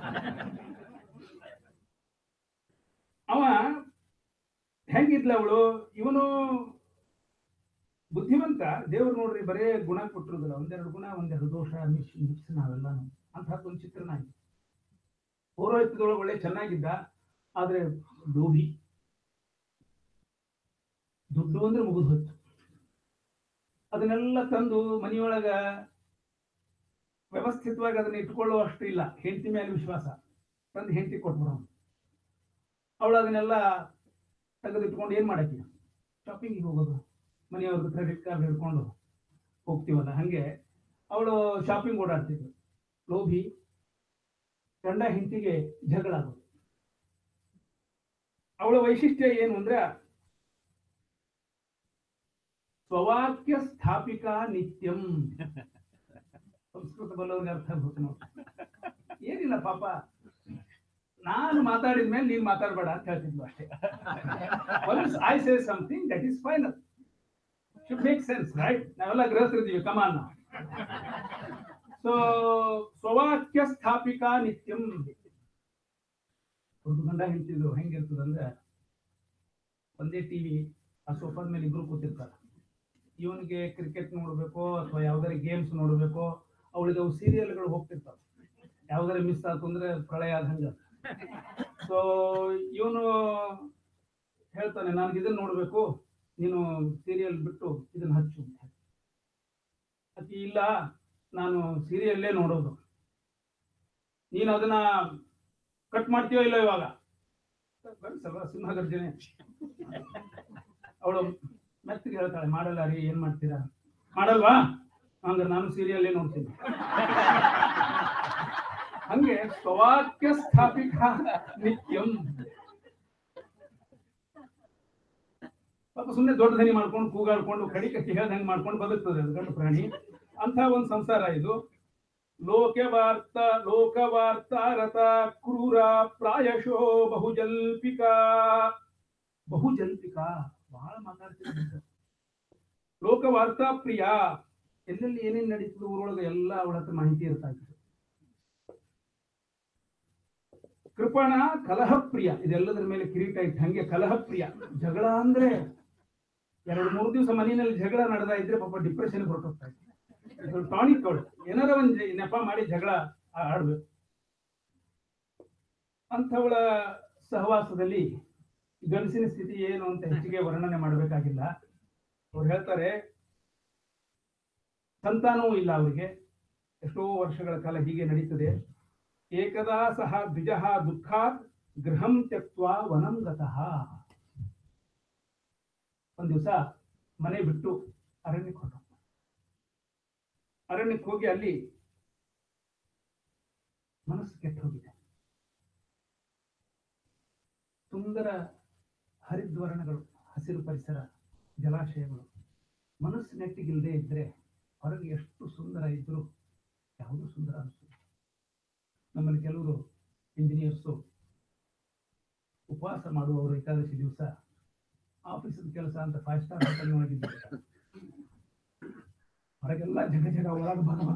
ಅವ ಹೆಂಗಿದ್ಲ ಅವಳು ಇವನು ಬುದ್ಧಿವಂತ ದೇವ್ರು ನೋಡ್ರಿ ಬರೇ ಗುಣ ಕೊಟ್ಟಿರುದಿಲ್ಲ ಒಂದೆರಡು ಗುಣ ಒಂದೆರಡು ದೋಷ ಮಿಕ್ಸ್ ಮಿಕ್ಸ್ ನಾವೆಲ್ಲಾನು ಅಂತಹದ್ದು ಒಂದು ಚಿತ್ರಣ ಆಯ್ತು ಪೌರೋಹಿತ್ಯದೊಳಗೆ ಒಳ್ಳೆ ಚೆನ್ನಾಗಿದ್ದ ಆದ್ರೆ ಲೋಭಿ ದುಡ್ಡು ಅಂದ್ರೆ ಮುಗಿದು ಹೋಯ್ತು ಅದನ್ನೆಲ್ಲ ತಂದು ಮನೆಯೊಳಗ ವ್ಯವಸ್ಥಿತವಾಗಿ ಅದನ್ನ ಇಟ್ಕೊಳ್ಳುವಷ್ಟು ಇಲ್ಲ ಹೆಂಡತಿ ಮೇಲೆ ವಿಶ್ವಾಸ ತಂದು ಹೆಂಡತಿ ಕೊಟ್ಬಿಡೋನು ಅವಳು ಅದನ್ನೆಲ್ಲ ತೆಗೆದಿಟ್ಕೊಂಡು ಏನ್ ಮಾಡಕ್ಕೆ ಶಾಪಿಂಗಿಗೆ ಹೋಗೋದು ಮನೆಯವ್ರದ್ದು ಕ್ರೆಡಿಟ್ ಕಾರ್ಡ್ ಹಿಡ್ಕೊಂಡು ಹೋಗ್ತೀವಲ್ಲ ಹಂಗೆ ಅವಳು ಶಾಪಿಂಗ್ ಓಡಾಡ್ತಿದ್ಳು ಲೋಭಿ ಗಂಡ ಹೆಂಡತಿಗೆ ಜಗಳ ಆಗೋದು ಅವಳ ವೈಶಿಷ್ಟ್ಯ ಏನು ಅಂದ್ರೆ ಸ್ವವಾಕ್ಯ ಸ್ಥಾಪಿಕಾ ನಿತ್ಯಂ ಸಂಸ್ಕೃತ ಬಲ್ಲವ್ರಿಗೆ ಅರ್ಥ ಆಗ್ಬೇಕು ನೋಡಿ ಏನಿಲ್ಲ ಪಾಪ ನಾನು ಮಾತಾಡಿದ ಮೇಲೆ ನೀನ್ ಮಾತಾಡಬೇಡ ಅಂತ ಹೇಳ್ತಿದ್ಲು ಅಷ್ಟೇ once I say something that is final should make sense right ನಾವೆಲ್ಲ ಗೃಹಸ್ಥರಿದ್ದೀವಿ ಕಮಾನ್ ಸೊ ಸ್ವವಾಕ್ಯ ಸ್ಥಾಪಿಕಾ ನಿತ್ಯಂ ಒಂದು ಗಂಡ ಹೆಂಡ್ತಿದ್ರು ಹೆಂಗಿರ್ತದಂದ್ರೆ ಒಂದೇ ಟಿವಿ ಆ ಸೋಫಾದ ಮೇಲೆ ಇಬ್ರು ಕೂತಿರ್ತಾರೆ ಇವನಿಗೆ ಕ್ರಿಕೆಟ್ ನೋಡ್ಬೇಕು ಅಥವಾ ಯಾವ್ದಾರ ಗೇಮ್ಸ್ ನೋಡ್ಬೇಕು ಅವಳಿಗೆ ಅವು ಸೀರಿಯಲ್ಗಳು ಹೋಗ್ತಿರ್ತಾವೆ ಯಾವ್ದಾರ ಮಿಸ್ ಆಯ್ತು ಅಂದ್ರೆ ಪ್ರಳಯ ಆದಂಗ ಸೊ ಇವನು ಹೇಳ್ತಾನೆ ನನಗೆ ಇದನ್ನ ನೋಡ್ಬೇಕು ನೀನು ಸೀರಿಯಲ್ ಬಿಟ್ಟು ಇದನ್ನ ಹಚ್ಚು ಅಂತ ಹೇಳಿ. ಆಕಿ ಇಲ್ಲ ನಾನು ಸೀರಿಯಲ್ಲೇ ನೋಡೋದು ನೀನು ಅದನ್ನ ಕಟ್ ಮಾಡ್ತೀಯೋ ಇಲ್ಲ ಇವಾಗ ಗಂಡ್ಸಲ್ವಾ ಸಿಂಹ ಗರ್ಜನೆ ಅವಳು ಮೆತ್ತಿಗೆ ಹೇಳ್ತಾಳೆ ಮಾಡಲ್ಲ ರೀ ಏನ್ ಮಾಡ್ತೀರಾ ಮಾಡಲ್ವಾ ಹಂಗ ನಾನು ಸೀರಿಯಲ್ಲೇ ನೋಡ್ತೀನಿ ಹಂಗೆ ಸ್ವವಾಕ್ಯ ಸ್ಥಾಪಿಕ ನಿತ್ಯಂ ಪಾಪ ಸುಮ್ಮನೆ ದೊಡ್ಡ ಧ್ವನಿ ಮಾಡ್ಕೊಂಡು ಕೂಗಾಡ್ಕೊಂಡು ಕಡಿ ಕಟ್ಟಿ ಹೇಳ್ದಂಗೆ ಮಾಡ್ಕೊಂಡು ಬದುಕ್ತದೆ ಅದು ಗಂಡು ಪ್ರಾಣಿ ಅಂತ ಒಂದು ಸಂಸಾರ ಇದು ಲೋಕವಾರ್ತ ಲೋಕವಾರ್ತಾರತ ಕ್ರೂರ ಪ್ರಾಯಶೋ ಬಹುಜಲ್ಪಿಕಾ ಬಹುಜಲ್ಪಿಕಾ ಬಹಳ ಮಾತಾಡ್ತಿದ್ದಾರೆ ಲೋಕವಾರ್ತಾ ಪ್ರಿಯ ಎಲ್ಲೆಲ್ಲಿ ಏನೇನ್ ನಡೀತದೆ ಊರೊಳಗೆ ಎಲ್ಲ ಅವಳ ಹತ್ರ ಮಾಹಿತಿ ಇರ್ತಾ ಇತ್ತು ಕೃಪಣ ಕಲಹ ಪ್ರಿಯ ಇದೆಲ್ಲದರ ಮೇಲೆ ಕಿರೀಟ ಇಟ್ಟು ಹಂಗೆ ಕಲಹ ಪ್ರಿಯ ಜಗಳ ಅಂದ್ರೆ ಎರಡು ಮೂರು ದಿವಸ ಮನೆಯಲ್ಲಿ ಜಗಳ ನಡೆದ ಇದ್ರೆ ಪಾಪ ಡಿಪ್ರೆಷನ್ ಹೊರಟೋಗ್ತಾ ಇತ್ತು ಟಾನಿಕ್ ಅವಳು ಏನಾರ ಒಂದ್ ನೆಪ ಮಾಡಿ ಜಗಳ ಆ- ಆಡ್ಬೇಕು ಅಂಥವಳ ಸಹವಾಸದಲ್ಲಿ ಗಂಡಸಿನ ಸ್ಥಿತಿ ಏನು ಅಂತ ಹೆಚ್ಚಿಗೆ ವರ್ಣನೆ ಮಾಡಬೇಕಾಗಿಲ್ಲ ಅವ್ರು ಹೇಳ್ತಾರೆ ಸಂತಾನವೂ ಇಲ್ಲ ಅವರಿಗೆ ಎಷ್ಟೋ ವರ್ಷಗಳ ಕಾಲ ಹೀಗೆ ನಡೀತದೆ ಏಕದಾ ಸಹ ದ್ವಿಜಃ ದುಃಖಾತ್ ಗೃಹಂ ತ್ಯಕ್ವಾ ವನಂ ಗತಃ ಒಂದ್ ದಿವಸ ಮನೆ ಬಿಟ್ಟು ಅರಣ್ಯಕ್ಕೆ ಹೊರಟ ಅರಣ್ಯಕ್ಕೆ ಹೋಗಿ ಅಲ್ಲಿ ಮನಸ್ಸು ಕೆಟ್ಟು ಹೋಗಿದೆ ಸುಂದರ ಹರಿದ್ವರ್ಣಗಳು ಹಸಿರು ಪರಿಸರ ಜಲಾಶಯಗಳು ಮನಸ್ಸು ನೆಟ್ಟಿಗಿಲ್ಲದೆ ಇದ್ರೆ ಹೊರಗೆ ಎಷ್ಟು ಸುಂದರ ಇದ್ರು ಯಾವುದು ಸುಂದರ ಅನಿಸ್ತದೆ ನಮ್ಮಲ್ಲಿ ಕೆಲವರು ಇಂಜಿನಿಯರ್ಸು ಉಪವಾಸ ಮಾಡುವವರು ಏಕಾದಶಿ ದಿವಸ ಆಫೀಸದ ಕೆಲಸ ಅಂತ ಫೈವ್ ಸ್ಟಾರ್ ಹೋಟೆಲ್ ಒಳಗಿದ್ದಾರೆ ಹೊರಗೆಲ್ಲ ಜಗ ಜಗ ಒಳಗೆ ಬಗ ಬಗ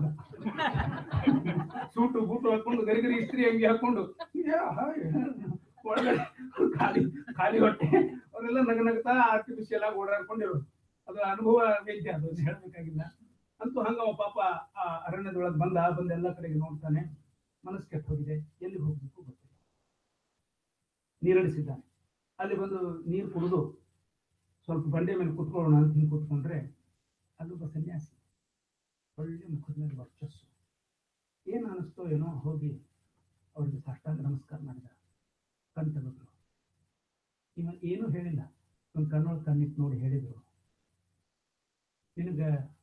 ಸೂಟು ಬೂಟು ಹಾಕೊಂಡು ಗರಿಗರಿ ಇಸ್ತ್ರಿ ಅಂಗಿ ಹಾಕೊಂಡು ಯಾ, ಹಾಯ್. ಒಳಗಡೆ ಖಾಲಿ ಖಾಲಿ ಹೊಟ್ಟೆ ಅವರೆಲ್ಲ ನಗ ನಗ್ತಾ ಆರ್ಟಿಫಿಷಿಯಲ್ ಆಗಿ ಓಡಾಡ್ಕೊಂಡಿರೋರು ಅದು ಅನುಭವ ವೇದ್ಯ ಅದು ಹೇಳ್ಬೇಕಾಗಿಲ್ಲ ಅಂತೂ ಹಂಗ ಅವ ಪಾಪ ಆ ಅರಣ್ಯದೊಳಗೆ ಬಂದ ಬಂದ ಎಲ್ಲ ಕಡೆಗೆ ನೋಡ್ತಾನೆ ಮನಸ್ಸು ಕೆಟ್ಟು ಹೋಗಿದೆ ಎಲ್ಲಿ ಹೋಗ್ಬೇಕು ಗೊತ್ತಿಲ್ಲ ನೀರಡಿಸಿದ್ದಾನೆ ಅಲ್ಲಿ ಬಂದು ನೀರು ಕುಡಿದು ಸ್ವಲ್ಪ ಬಂಡೆ ಮೇಲೆ ಕುತ್ಕೊಳ್ಳೋಣ ಅಂತ ಹಿಂಗೆ ಕೂತ್ಕೊಂಡ್ರೆ ಅಲ್ಲೊಬ್ಬ ಸನ್ಯಾಸಿ ಒಳ್ಳೆ ಮುಖದ ಮೇಲೆ ವರ್ಚಸ್ಸು ಏನು ಅನಿಸ್ತೋ ಏನೋ ಹೋಗಿ ಅವ್ರಿಗೆ ಸಾಷ್ಟಾಂಗ ನಮಸ್ಕಾರ ಮಾಡಿದ ಕಣ್ ತೆಗೆದ್ರು ಇವ ಏನೂ ಹೇಳಿಲ್ಲ ಒಂದು ಕಣ್ಣೊಳಗೆ ಕಣ್ಣಿಟ್ಟು ನೋಡಿ ಹೇಳಿದ್ರು ನಿನಗ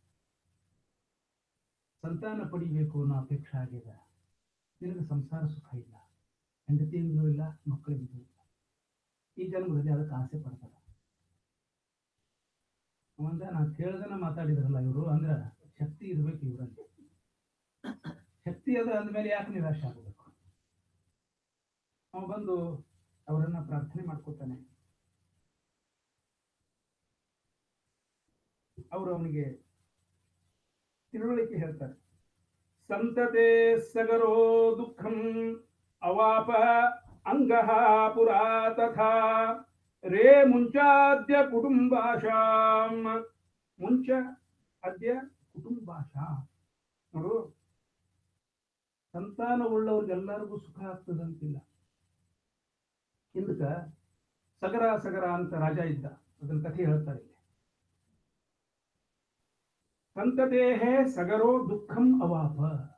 ಸಂತಾನ ಪಡಿಬೇಕು ಅನ್ನೋ ಅಪೇಕ್ಷೆ ಆಗಿದೆ ನಿನಗೆ ಸಂಸಾರ ಸುಖ ಇಲ್ಲ ಹೆಂಡತಿಯಿಂದಲೂ ಇಲ್ಲ ಮಕ್ಕಳಿಂದಲೂ ಇಲ್ಲ ಈ ಜನ್ಮದಲ್ಲಿ ಅದಕ್ಕೆ ಆಸೆ ಪಡ್ತಾರೆ ಅವಂದ ನಾನು ಕೇಳ್ದನ ಮಾತಾಡಿದ್ರಲ್ಲ ಇವರು ಅಂದ್ರ ಶಕ್ತಿ ಇರ್ಬೇಕು ಇವರಲ್ಲಿ ಶಕ್ತಿ ಅದ ಅಂದ್ಮೇಲೆ ಯಾಕೆ ನಿರಾಶೆ ಆಗಬೇಕು ಅವ ಬಂದು ಅವರನ್ನ ಪ್ರಾರ್ಥನೆ ಮಾಡ್ಕೊತಾನೆ ಅವರು ಅವನಿಗೆ ತಿಳುವಳಿಕೆ ಹೇಳ್ತಾರೆ ಸಂತತೆ ಸಗರೋ ದುಃಖಂ ಅವಾಪ ಅಂಗಃ ಪುರಾ ತಥಾ ರೇ ಮುಂಚಾದ್ಯ ಕುಟುಂಬಾಶಾಂ ಮುಂಚ ಅದ್ಯ ಕುಟುಂಬಾಶಾ ನೋಡು ಸಂತಾನವುಳ್ಳವ್ರಿಗೆಲ್ಲರಿಗೂ ಸುಖ ಆಗ್ತದಂತಿಲ್ಲ ಹಿಂದಕ ಸಗರ ಸಗರ ಅಂತ ರಾಜ ಇದ್ದ ಅದನ್ನ ಕಥೆ ಹೇಳ್ತಾರೆ ಇಲ್ಲಿ ಸಂತದೇಹೇ ಸಗರೋ ದುಃಖಂ ಅವಾಪ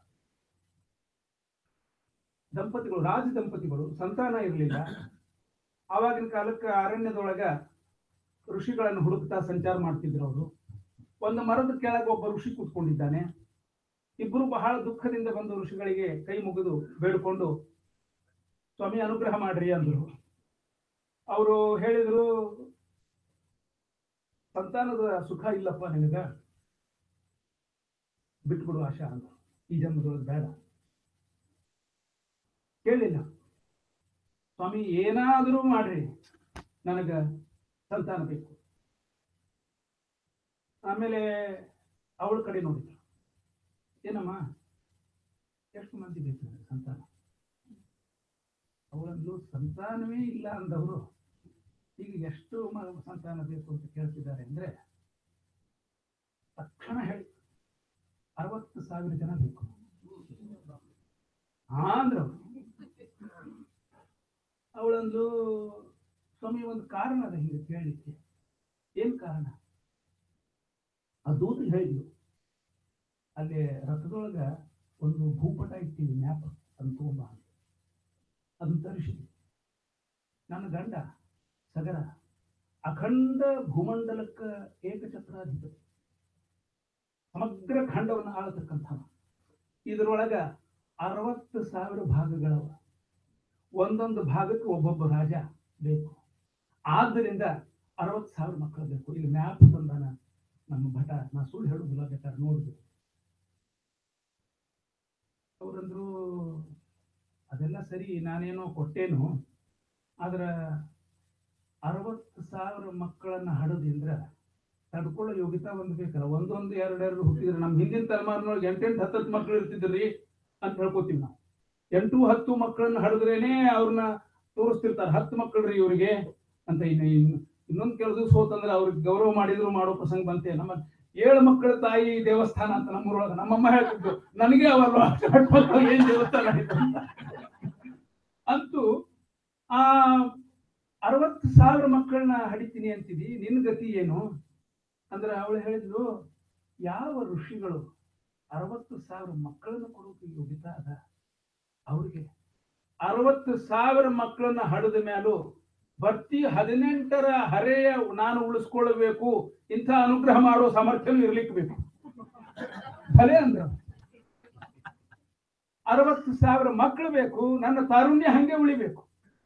ದಂಪತಿಗಳು ರಾಜ ದಂಪತಿಗಳು ಸಂತಾನ ಇರಲಿಲ್ಲ ಆವಾಗಿನ ಕಾಲಕ್ಕೆ ಅರಣ್ಯದೊಳಗ ಋಷಿಗಳನ್ನು ಹುಡುಕ್ತಾ ಸಂಚಾರ ಮಾಡ್ತಿದ್ರು ಅವರು ಒಂದು ಮರದ ಕೆಳಗೆ ಒಬ್ಬ ಋಷಿ ಕೂತ್ಕೊಂಡಿದ್ದಾನೆ ಇಬ್ಬರು ಬಹಳ ದುಃಖದಿಂದ ಬಂದು ಋಷಿಗಳಿಗೆ ಕೈ ಮುಗಿದು ಬೇಡ್ಕೊಂಡು ಸ್ವಾಮಿ ಅನುಗ್ರಹ ಮಾಡ್ರಿ ಅಂದ್ರು ಅವರು ಹೇಳಿದ್ರು ಸಂತಾನದ ಸುಖ ಇಲ್ಲಪ್ಪ ನಿನಗ ಬಿಟ್ಬಿಡು ಆಶಾ ಅಂದ್ರು ಈ ಜನ್ಮದೊಳಗೆ ಬೇಡ ಕೇಳಿಲ್ಲ ಸ್ವಾಮಿ ಏನಾದರೂ ಮಾಡ್ರಿ ನನಗ ಸಂತಾನ ಬೇಕು ಆಮೇಲೆ ಅವಳ ಕಡೆ ನೋಡಿದ್ರು ಏನಮ್ಮ ಎಷ್ಟು ಮಂದಿ ಬೇಕು ನನಗೆ ಸಂತಾನ ಅವಳಂದು ಸಂತಾನವೇ ಇಲ್ಲ ಅಂದವರು ಈಗ ಎಷ್ಟು ಮ- ಸಂತಾನ ಬೇಕು ಅಂತ ಕೇಳ್ತಿದ್ದಾರೆ ಅಂದ್ರೆ ತಕ್ಷಣ ಹೇಳಿ ಅರವತ್ತು ಸಾವಿರ ಜನ ಬೇಕು ಹಾ ಅಂದ್ರು ಅವ್ರು. ಅವಳಂದು ಸ್ವಾಮಿ ಒಂದು ಕಾರಣ ಅದ ಹಿಂಗೆ ಕೇಳಲಿಕ್ಕೆ ಏನ್ ಕಾರಣ ಆ ದೂತ ಹೇಳಿದ್ಲು ಅಲ್ಲಿ ರಥದೊಳಗ ಒಂದು ಭೂಪಟ ಇಟ್ಟಿವಿ ಮ್ಯಾಪ್ ಅದನ್ನ ತಗೊಂಬ ಅಂತ. ಅದನ್ನ ತರಿಸಿದ್ವಿ ನನ್ನ ಗಂಡ ಸಗರ ಅಖಂಡ ಭೂಮಂಡಲಕ್ಕ ಏಕಚಕ್ರಾಧಿಪತಿ ಸಮಗ್ರ ಖಂಡವನ್ನು ಆಳತಕ್ಕಂಥ ಇದರೊಳಗ ಅರವತ್ತು ಸಾವಿರ ಭಾಗಗಳವ ಒಂದೊಂದು ಭಾಗಕ್ಕೆ ಒಬ್ಬೊಬ್ಬ ರಾಜ ಬೇಕು ಆದ್ದರಿಂದ ಅರವತ್ತು ಸಾವಿರ ಮಕ್ಕಳು ಬೇಕು ಇಲ್ಲಿ ಮ್ಯಾಪ್ ತಂದಾನ ನಮ್ಮ ಭಟ ನಾ ಸುಳ್ಳು ಹೇಳುದಿಲ್ಲ ಬೇಕಾದ್ರೆ ನೋಡಿದ್ರು ಅವರಂದ್ರು ಅದೆಲ್ಲ ಸರಿ ನಾನೇನೋ ಕೊಟ್ಟೇನು ಆದ್ರ ಅರವತ್ತು ಸಾವಿರ ಮಕ್ಕಳನ್ನ ಹಡದಿಂದ್ರ ತಡ್ಕೊಳ್ಳೋ ಯೋಗ್ಯತಾ ಒಂದು ಬೇಕಲ್ಲ ಒಂದೊಂದು ಎರಡು ಎರಡು ಹುಟ್ಟಿದ್ರೆ ನಮ್ಮ ಹಿಂದಿನ ತಲೆಮಾರಿನೊಳಗೆ ಎಂಟೆಂಟು ಹತ್ತತ್ತು ಮಕ್ಕಳು ಇರ್ತಿದ್ರಿ ಅಂತ ಹೇಳ್ಕೊತೀವಿ ನಾವು ಎಂಟು ಹತ್ತು ಮಕ್ಕಳನ್ನ ಹಡಿದ್ರೇನೆ ಅವ್ರನ್ನ ತೋರಿಸ್ತಿರ್ತಾರೆ ಹತ್ತು ಮಕ್ಕಳ್ರಿ ಇವ್ರಿಗೆ ಅಂತ ಇನ್ನು ಇನ್ನು ಇನ್ನೊಂದು ಕೆಲವು ದಿವಸ ಹೋತಂದ್ರೆ ಅವ್ರಿಗೆ ಗೌರವ ಮಾಡಿದ್ರು ಮಾಡೋ ಪ್ರಸಂಗ ಬಂತೆ ನಮ್ಮ ಏಳು ಮಕ್ಕಳ ತಾಯಿ ದೇವಸ್ಥಾನ ಅಂತ ನಮ್ಮೂರೊಳಗೆ ನಮ್ಮಮ್ಮ ಹೇಳ್ತಿದ್ರು ನನಗೆ ಅವಲ್ಲ ಏನ್ ದೇವಸ್ಥಾನ ಆಯ್ತು ಅಂತ. ಅಂತೂ ಆ ಅರವತ್ತು ಸಾವಿರ ಮಕ್ಕಳನ್ನ ಹಡಿತೀನಿ ಅಂತಿದಿ ನಿನ್ ಗತಿ ಏನು ಅಂದ್ರೆ ಅವಳು ಹೇಳಿದ್ಲು ಯಾವ ಋಷಿಗಳು ಅರವತ್ತು ಸಾವಿರ ಮಕ್ಕಳನ್ನು ಕೊಡೋಕೆ ಯೋಗ್ಯತಾ ಅದ ಅವ್ರಿಗೆ ಅರವತ್ತು ಸಾವಿರ ಮಕ್ಕಳನ್ನ ಹಡದ ಮೇಲೂ ಬರ್ತಿ ಹದಿನೆಂಟರ ಹರೆಯ ನಾನು ಉಳಿಸ್ಕೊಳ್ಬೇಕು ಇಂಥ ಅನುಗ್ರಹ ಮಾಡೋ ಸಾಮರ್ಥ್ಯ ಇರ್ಲಿಕ್ಕೆ ಬೇಕು ಭಲೆ ಅಂದ್ರ ಅರವತ್ತು ಸಾವಿರ ಮಕ್ಕಳು ಬೇಕು ನನ್ನ ತಾರುಣ್ಯ ಹಂಗೆ ಉಳಿಬೇಕು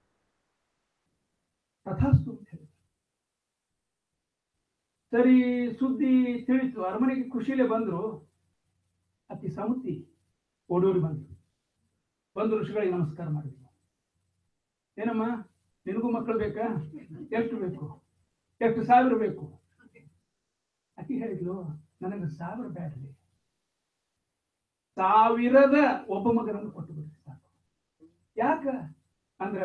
ತಥಾಸ್ತು ಅಂತ ಹೇಳಿ ಸರಿ ಸುದ್ದಿ ತಿಳಿತು ಅರಮನೆಗೆ ಖುಷಿಲೇ ಬಂದ್ರು ಅತಿ ಸಮುತಿ ಓಡೋಡಿ ಬಂದ್ರು ಬಂದು ಋಷಿಗಳಿಗೆ ನಮಸ್ಕಾರ ಮಾಡಿದ್ರು ಏನಮ್ಮ ನಿನಗೂ ಮಕ್ಕಳು ಬೇಕಾ ಎಷ್ಟು ಬೇಕು ಎಷ್ಟು ಸಾವಿರ ಬೇಕು ಅಕ್ಕಿ ಹೇಳಿದ್ಲು ನನಗೆ ಸಾವಿರ ಬ್ಯಾಡ್ರಿ ಸಾವಿರದ ಒಬ್ಬ ಮಗನನ್ನು ಕೊಟ್ಟು ಬಿಡ್ರಿ ಸಾಕು ಯಾಕ ಅಂದ್ರ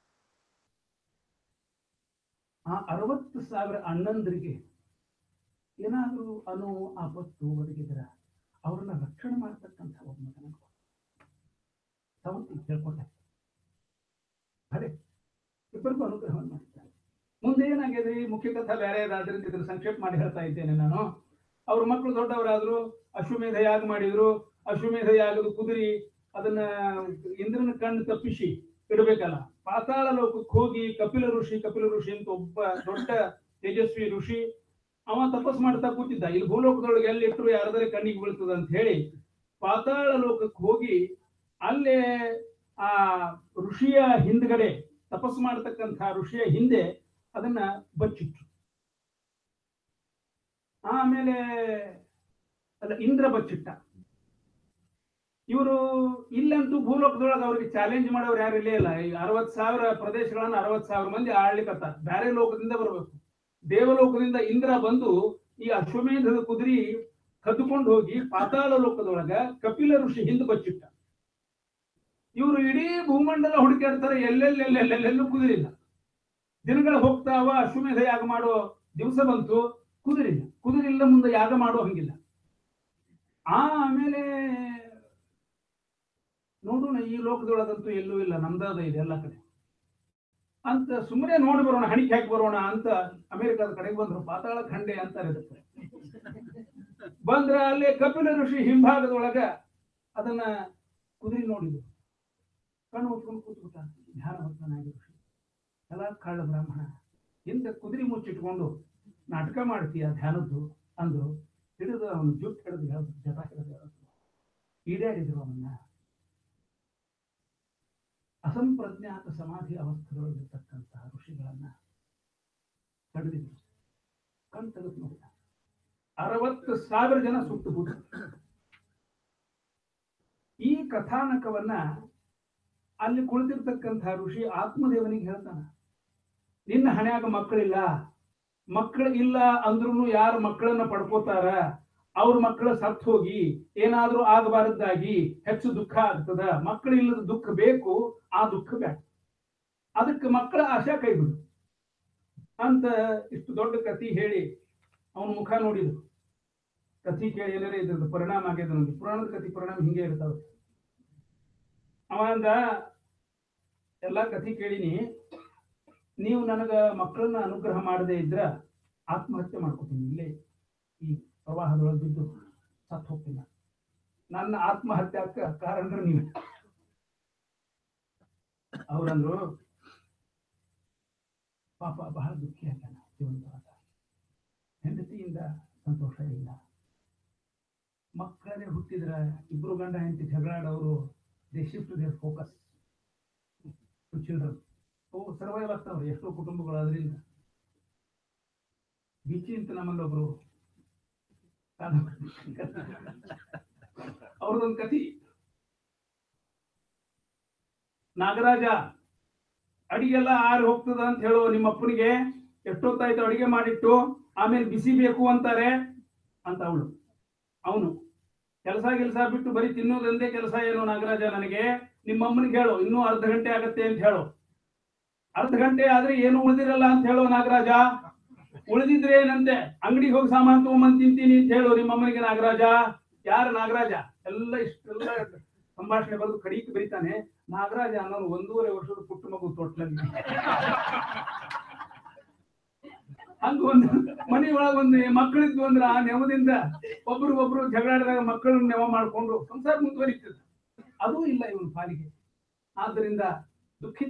ಆ ಅರವತ್ತು ಸಾವಿರ ಅಣ್ಣಂದ್ರಿಗೆ ಏನಾದರೂ ಅನು ಆಪತ್ತು ಒದಗಿದ್ರ ಅವ್ರನ್ನ ರಕ್ಷಣೆ ಮಾಡ್ತಕ್ಕಂಥ ಒಬ್ಬ ಮಗನ ಸವಂತಿ ಹೇಳ್ಕೊಂಡೆ ಅದೇ ಇಬ್ಬರಿಗೂ ಅನುಗ್ರಹವನ್ನು ಮಾಡಿದ್ದಾರೆ ಮುಂದೆ ಏನಾಗಿದೆ ಮುಖ್ಯ ಕಥಾ ಬೇರೆ ಆದ್ರಿಂದ ಇದ್ರ ಸಂಕ್ಷೇಪ ಮಾಡಿ ಹೇಳ್ತಾ ಇದ್ದೇನೆ ನಾನು ಅವ್ರ ಮಕ್ಕಳು ದೊಡ್ಡವರಾದ್ರು ಅಶ್ವಮೇಧ ಯಾಗ ಮಾಡಿದ್ರು ಅಶ್ವಮೇಧ ಯಾಗದ ಕುದುರಿ ಅದನ್ನ ಇಂದ್ರನ ಕಣ್ಣು ತಪ್ಪಿಸಿ ಇಡಬೇಕಲ್ಲ ಪಾತಾಳ ಲೋಕಕ್ಕೆ ಹೋಗಿ ಕಪಿಲ ಋಷಿ ಕಪಿಲ ಋಷಿ ಅಂತ ಒಬ್ಬ ದೊಡ್ಡ ತೇಜಸ್ವಿ ಋಷಿ ಅವ ತಪಸ್ ಮಾಡ್ತಾ ಕೂತಿದ್ದ ಇಲ್ಲಿ ಭೂಲೋಕದೊಳಗೆ ಎಲ್ಲಿ ಇಟ್ಟರು ಯಾರದರೆ ಕಣ್ಣಿಗೆ ಬೀಳ್ತದ ಅಂತ ಹೇಳಿ ಪಾತಾಳ ಲೋಕಕ್ಕೆ ಹೋಗಿ ಅಲ್ಲೇ ಆ ಋಷಿಯ ಹಿಂದ್ಗಡೆ ತಪಸ್ ಮಾಡತಕ್ಕಂಥ ಋಷಿಯ ಹಿಂದೆ ಅದನ್ನ ಬಚ್ಚಿಟ್ರು ಆಮೇಲೆ ಅಲ್ಲ ಇಂದ್ರ ಬಚ್ಚಿಟ್ಟ ಇವರು ಇಲ್ಲಂತೂ ಭೂಲೋಕದೊಳಗೆ ಅವ್ರಿಗೆ ಚಾಲೆಂಜ್ ಮಾಡೋರು ಯಾರು ಇಲ್ಲೇ ಇಲ್ಲ ಈ ಅರವತ್ ಸಾವಿರ ಪ್ರದೇಶಗಳನ್ನ ಅರವತ್ ಸಾವಿರ ಮಂದಿ ಆಳ್ಲಿಕತ್ತಾರ ಬೇರೆ ಲೋಕದಿಂದ ಬರಬೇಕು ದೇವಲೋಕದಿಂದ ಇಂದ್ರ ಬಂದು ಈ ಅಶ್ವಮೇಧದ ಕುದುರಿ ಕದ್ದುಕೊಂಡು ಹೋಗಿ ಪಾತಾಳ ಲೋಕದೊಳಗ ಕಪಿಲ ಋಷಿ ಹಿಂದೆ ಬಚ್ಚಿಟ್ಟ ಇವರು ಇಡೀ ಭೂಮಂಡಲ ಹುಡುಕಾಡ್ತಾರೆ ಎಲ್ಲೆಲ್ಲೆಲ್ಲೆಲ್ಲೆಲ್ಲೂ ಕುದುರಿಲ್ಲ ದಿನಗಳು ಹೋಗ್ತಾವ ಅಶ್ವಮೇಧ ಯಾಗ ಮಾಡೋ ದಿವಸ ಬಂತು ಕುದುರಿಲ್ಲ ಕುದುರಿಲ್ಲ ಮುಂದೆ ಯಾಗ ಮಾಡೋ ಹಂಗಿಲ್ಲ ಆಮೇಲೆ ನೋಡೋಣ ಈ ಲೋಕದೊಳಗಂತೂ ಎಲ್ಲೂ ಇಲ್ಲ ನಮ್ದಾದ ಇದೆ ಎಲ್ಲ ಕಡೆ ಅಂತ ಸುಮ್ಮನೆ ನೋಡಿ ಬರೋಣ ಹಣಿಕೆ ಹಾಕಿ ಬರೋಣ ಅಂತ ಅಮೆರಿಕದ ಕಡೆಗೆ ಬಂದ್ರು ಪಾತಾಳ ಖಂಡೆ ಅಂತಾರೆ ಇದಕ್ಕೆ ಬಂದ್ರ ಅಲ್ಲಿ ಕಪಿಲ ಋಷಿ ಹಿಂಭಾಗದೊಳಗ ಅದನ್ನ ಕುದುರೆ ನೋಡಿದ್ರು ಕಣ್ಣು ಮುಚ್ಕೊಂಡು ಕೂತ್ಬಿಟ್ಟ ಧ್ಯಾನವರ್ತನಾಗಿ ಋಷಿ ಎಲ್ಲ ಕಳ್ಳ ಬ್ರಾಹ್ಮಣ ಹಿಂದೆ ಕುದುರೆ ಮುಚ್ಚಿಟ್ಕೊಂಡು ನಾಟಕ ಮಾಡ್ತೀಯ ಧ್ಯಾನದ್ದು ಅಂದ್ರು ಹಿಡಿದು ಅವನು ಜುಟ್ಟು ಹಿಡಿದು ಹೇಳ್ದು ಜಟ ಹಿಡಿದು ಹೇಳ್ದು ಈಡಾಡಿದ್ರು ಅವನ್ನ ಅಸಂಪ್ರಜ್ಞಾತ ಸಮಾಧಿ ಅವಸ್ಥೆಯೊಳಗಿರ್ತಕ್ಕಂತಹ ಋಷಿಗಳನ್ನ ತಡೆದಿದ್ರು ಕಣ್ ತೆಗೆದು ನೋಡಿದ ಅರವತ್ತು ಸಾವಿರ ಜನ ಸುಟ್ಟು ಹೋದ್ರು ಈ ಕಥಾನಕವನ್ನ ಅಲ್ಲಿ ಕುಳಿತಿರ್ತಕ್ಕಂಥ ಋಷಿ ಆತ್ಮದೇವನಿಗೆ ಹೇಳ್ತಾನ ನಿನ್ನ ಹಣೆಯಾಗ ಮಕ್ಕಳಿಲ್ಲ ಮಕ್ಕಳು ಇಲ್ಲ ಅಂದ್ರೂ ಯಾರು ಮಕ್ಕಳನ್ನ ಪಡ್ಕೋತಾರ ಅವ್ರ ಮಕ್ಕಳು ಸತ್ ಹೋಗಿ ಏನಾದ್ರೂ ಆಗಬಾರದ್ದಾಗಿ ಹೆಚ್ಚು ದುಃಖ ಆಗ್ತದ ಮಕ್ಕಳಿಲ್ಲದ ದುಃಖ ಬೇಕು ಆ ದುಃಖ ಬೇಡ ಅದಕ್ಕೆ ಮಕ್ಕಳ ಆಶಾ ಕೈಬಿಡು ಅಂತ ಇಷ್ಟು ದೊಡ್ಡ ಕಥೆ ಹೇಳಿ ಅವನ ಮುಖ ನೋಡಿದ್ರು ಕಥೆ ಕೇಳಿ ಏನಾರೇ ಇದ್ರದ್ದು ಪರಿಣಾಮ ಆಗ್ಯದ ನಮ್ಗೆ ಪುರಾಣದ ಕಥೆ ಪರಿಣಾಮ ಹಿಂಗೆ ಇರ್ತಾವ ಅವ ಅಂದ ಎಲ್ಲಾ ಕಥೆ ಕೇಳಿನಿ ನೀವು ನನಗ ಮಕ್ಕಳನ್ನ ಅನುಗ್ರಹ ಮಾಡದೇ ಇದ್ರ ಆತ್ಮಹತ್ಯೆ ಮಾಡ್ಕೋತೀನಿ ಇಲ್ಲೇ ಈ ಪ್ರವಾಹದೊಳಗೆ ಬಿದ್ದು ಸತ್ತು ಹೋಗ್ತೀನಿ ನಾನು. ನನ್ನ ಆತ್ಮಹತ್ಯಾಕ ಕಾರಣ ನೀವು ಅವ್ರಂದ್ರು ಪಾಪ ಬಹಳ ದುಃಖಿ ಆಗ್ಯಾನ ಜೀವನದೊಳಗ ಹೆಂಡತಿಯಿಂದ ಸಂತೋಷ ಇಲ್ಲ ಮಕ್ಕಳೇ ಹುಟ್ಟಿದ್ರ ಇಬ್ರು ಗಂಡ ಹೆಂಡತಿ ಜಗಳಾಡೋರು they shift their focus to children oh survive ಆಗ್ತಾವ್ರಿ ಎಷ್ಟೋ ಕುಟುಂಬಗಳು ಅದರಿಂದ ಬಿಚಿ ಅಂತ ನಮ್ಮಲ್ಲಿ ಒಬ್ರು ಅವ್ರದೊಂದು ಕಥಿ ನಾಗರಾಜ ಅಡಿಗೆಲ್ಲ ಆರಿ ಹೋಗ್ತದ ಅಂತ ಹೇಳೋ ನಿಮ್ಮ ಅಪ್ಪನಿಗೆ ಎಷ್ಟೊತ್ತಾಯ್ತು ಅಡಿಗೆ ಮಾಡಿಟ್ಟು ಆಮೇಲೆ ಬಿಸಿ ಬೇಕು ಅಂತಾರೆ ಅಂತ ಅವಳು ಅವನು ಕೆಲಸ ಕೆಲಸ ಬಿಟ್ಟು ಬರೀ ತಿನ್ನೋದೊಂದೇ ಕೆಲಸ ಏನು ನಾಗರಾಜ ನನಗೆ ನಿಮ್ಮ ಅಮ್ಮನಿಗೆ ಹೇಳು ಇನ್ನೂ ಅರ್ಧ ಗಂಟೆ ಆಗತ್ತೆ ಅಂತ ಹೇಳು ಅರ್ಧ ಗಂಟೆ ಆದ್ರೆ ಏನು ಉಳಿದಿರಲ್ಲ ಅಂತ ಹೇಳು ನಾಗರಾಜ ಉಳಿದಿದ್ರೆ ಏನಂತೆ ಅಂಗಡಿಗೆ ಹೋಗಿ ಸಾಮಾನು ತಗೊಂಬಂದ್ ತಿಂತೀನಿ ಅಂತ ಹೇಳು ನಿಮ್ಮ ಅಮ್ಮನಿಗೆ ನಾಗರಾಜ ಯಾರು ನಾಗರಾಜ ಎಲ್ಲ ಇಷ್ಟೆಲ್ಲ ಸಂಭಾಷಣೆ ಬರೆದು ಕಡಿಕೆ ಬರೀತಾನೆ ನಾಗರಾಜ ಅನ್ನೋನು ಒಂದೂವರೆ ವರ್ಷದ ಪುಟ್ಟ ಮಗು ತೊಟ್ಲಲ್ಲಿ ಹಂಗ ಒಂದು ಮನೆ ಒಳಗ ಒಂದು ಮಕ್ಕಳಿದ್ವು ಅಂದ್ರ ಆ ನೆವದಿಂದ ಒಬ್ರಿಗೊಬ್ರು ಜಗಳಾಡಿದಾಗ ಮಕ್ಕಳನ್ನ ನೆವ ಮಾಡ್ಕೊಂಡು ಸಂಸಾರ ಮುಂದುವರಿತದೆ ಅದೂ ಇಲ್ಲ ಇವನ ಪಾಲಿಗೆ ಆದ್ದರಿಂದ ದುಃಖಿತ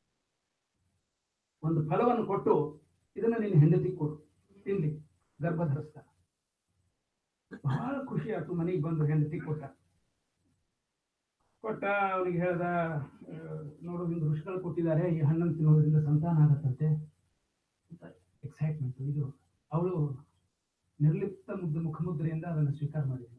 ಒಂದು ಫಲವನ್ನು ಕೊಟ್ಟು ಇದನ್ನ ನಿನ್ನ ಹೆಂಡತಿ ಕೊಡು ತಿನ್ಲಿ ಗರ್ಭ ಧರಿಸ್ತ ಬಹಳ ಖುಷಿ ಆಯ್ತು ಮನೆಗೆ ಬಂದು ಹೆಂಡತಿ ಕೊಟ್ಟ ಕೊಟ್ಟ ಅವನಿಗೆ ಹೇಳ್ದ ಆ, ನೋಡು ನಿಮ್ಗೆ ಋಷಿಗಳು ಕೊಟ್ಟಿದ್ದಾರೆ ಈ ಹಣ್ಣನ್ನು ತಿನ್ನೋದ್ರಿಂದ ಸಂತಾನ ಆಗತ್ತಂತೆ ಎಕ್ಸೈಟ್ಮೆಂಟ್ ಇದು ಅವಳು ನಿರ್ಲಿಪ್ತ ಮುದ್ದ ಮುಖಮುದ್ರೆಯಿಂದ ಅದನ್ನು ಸ್ವೀಕಾರ ಮಾಡಿದ್ಳು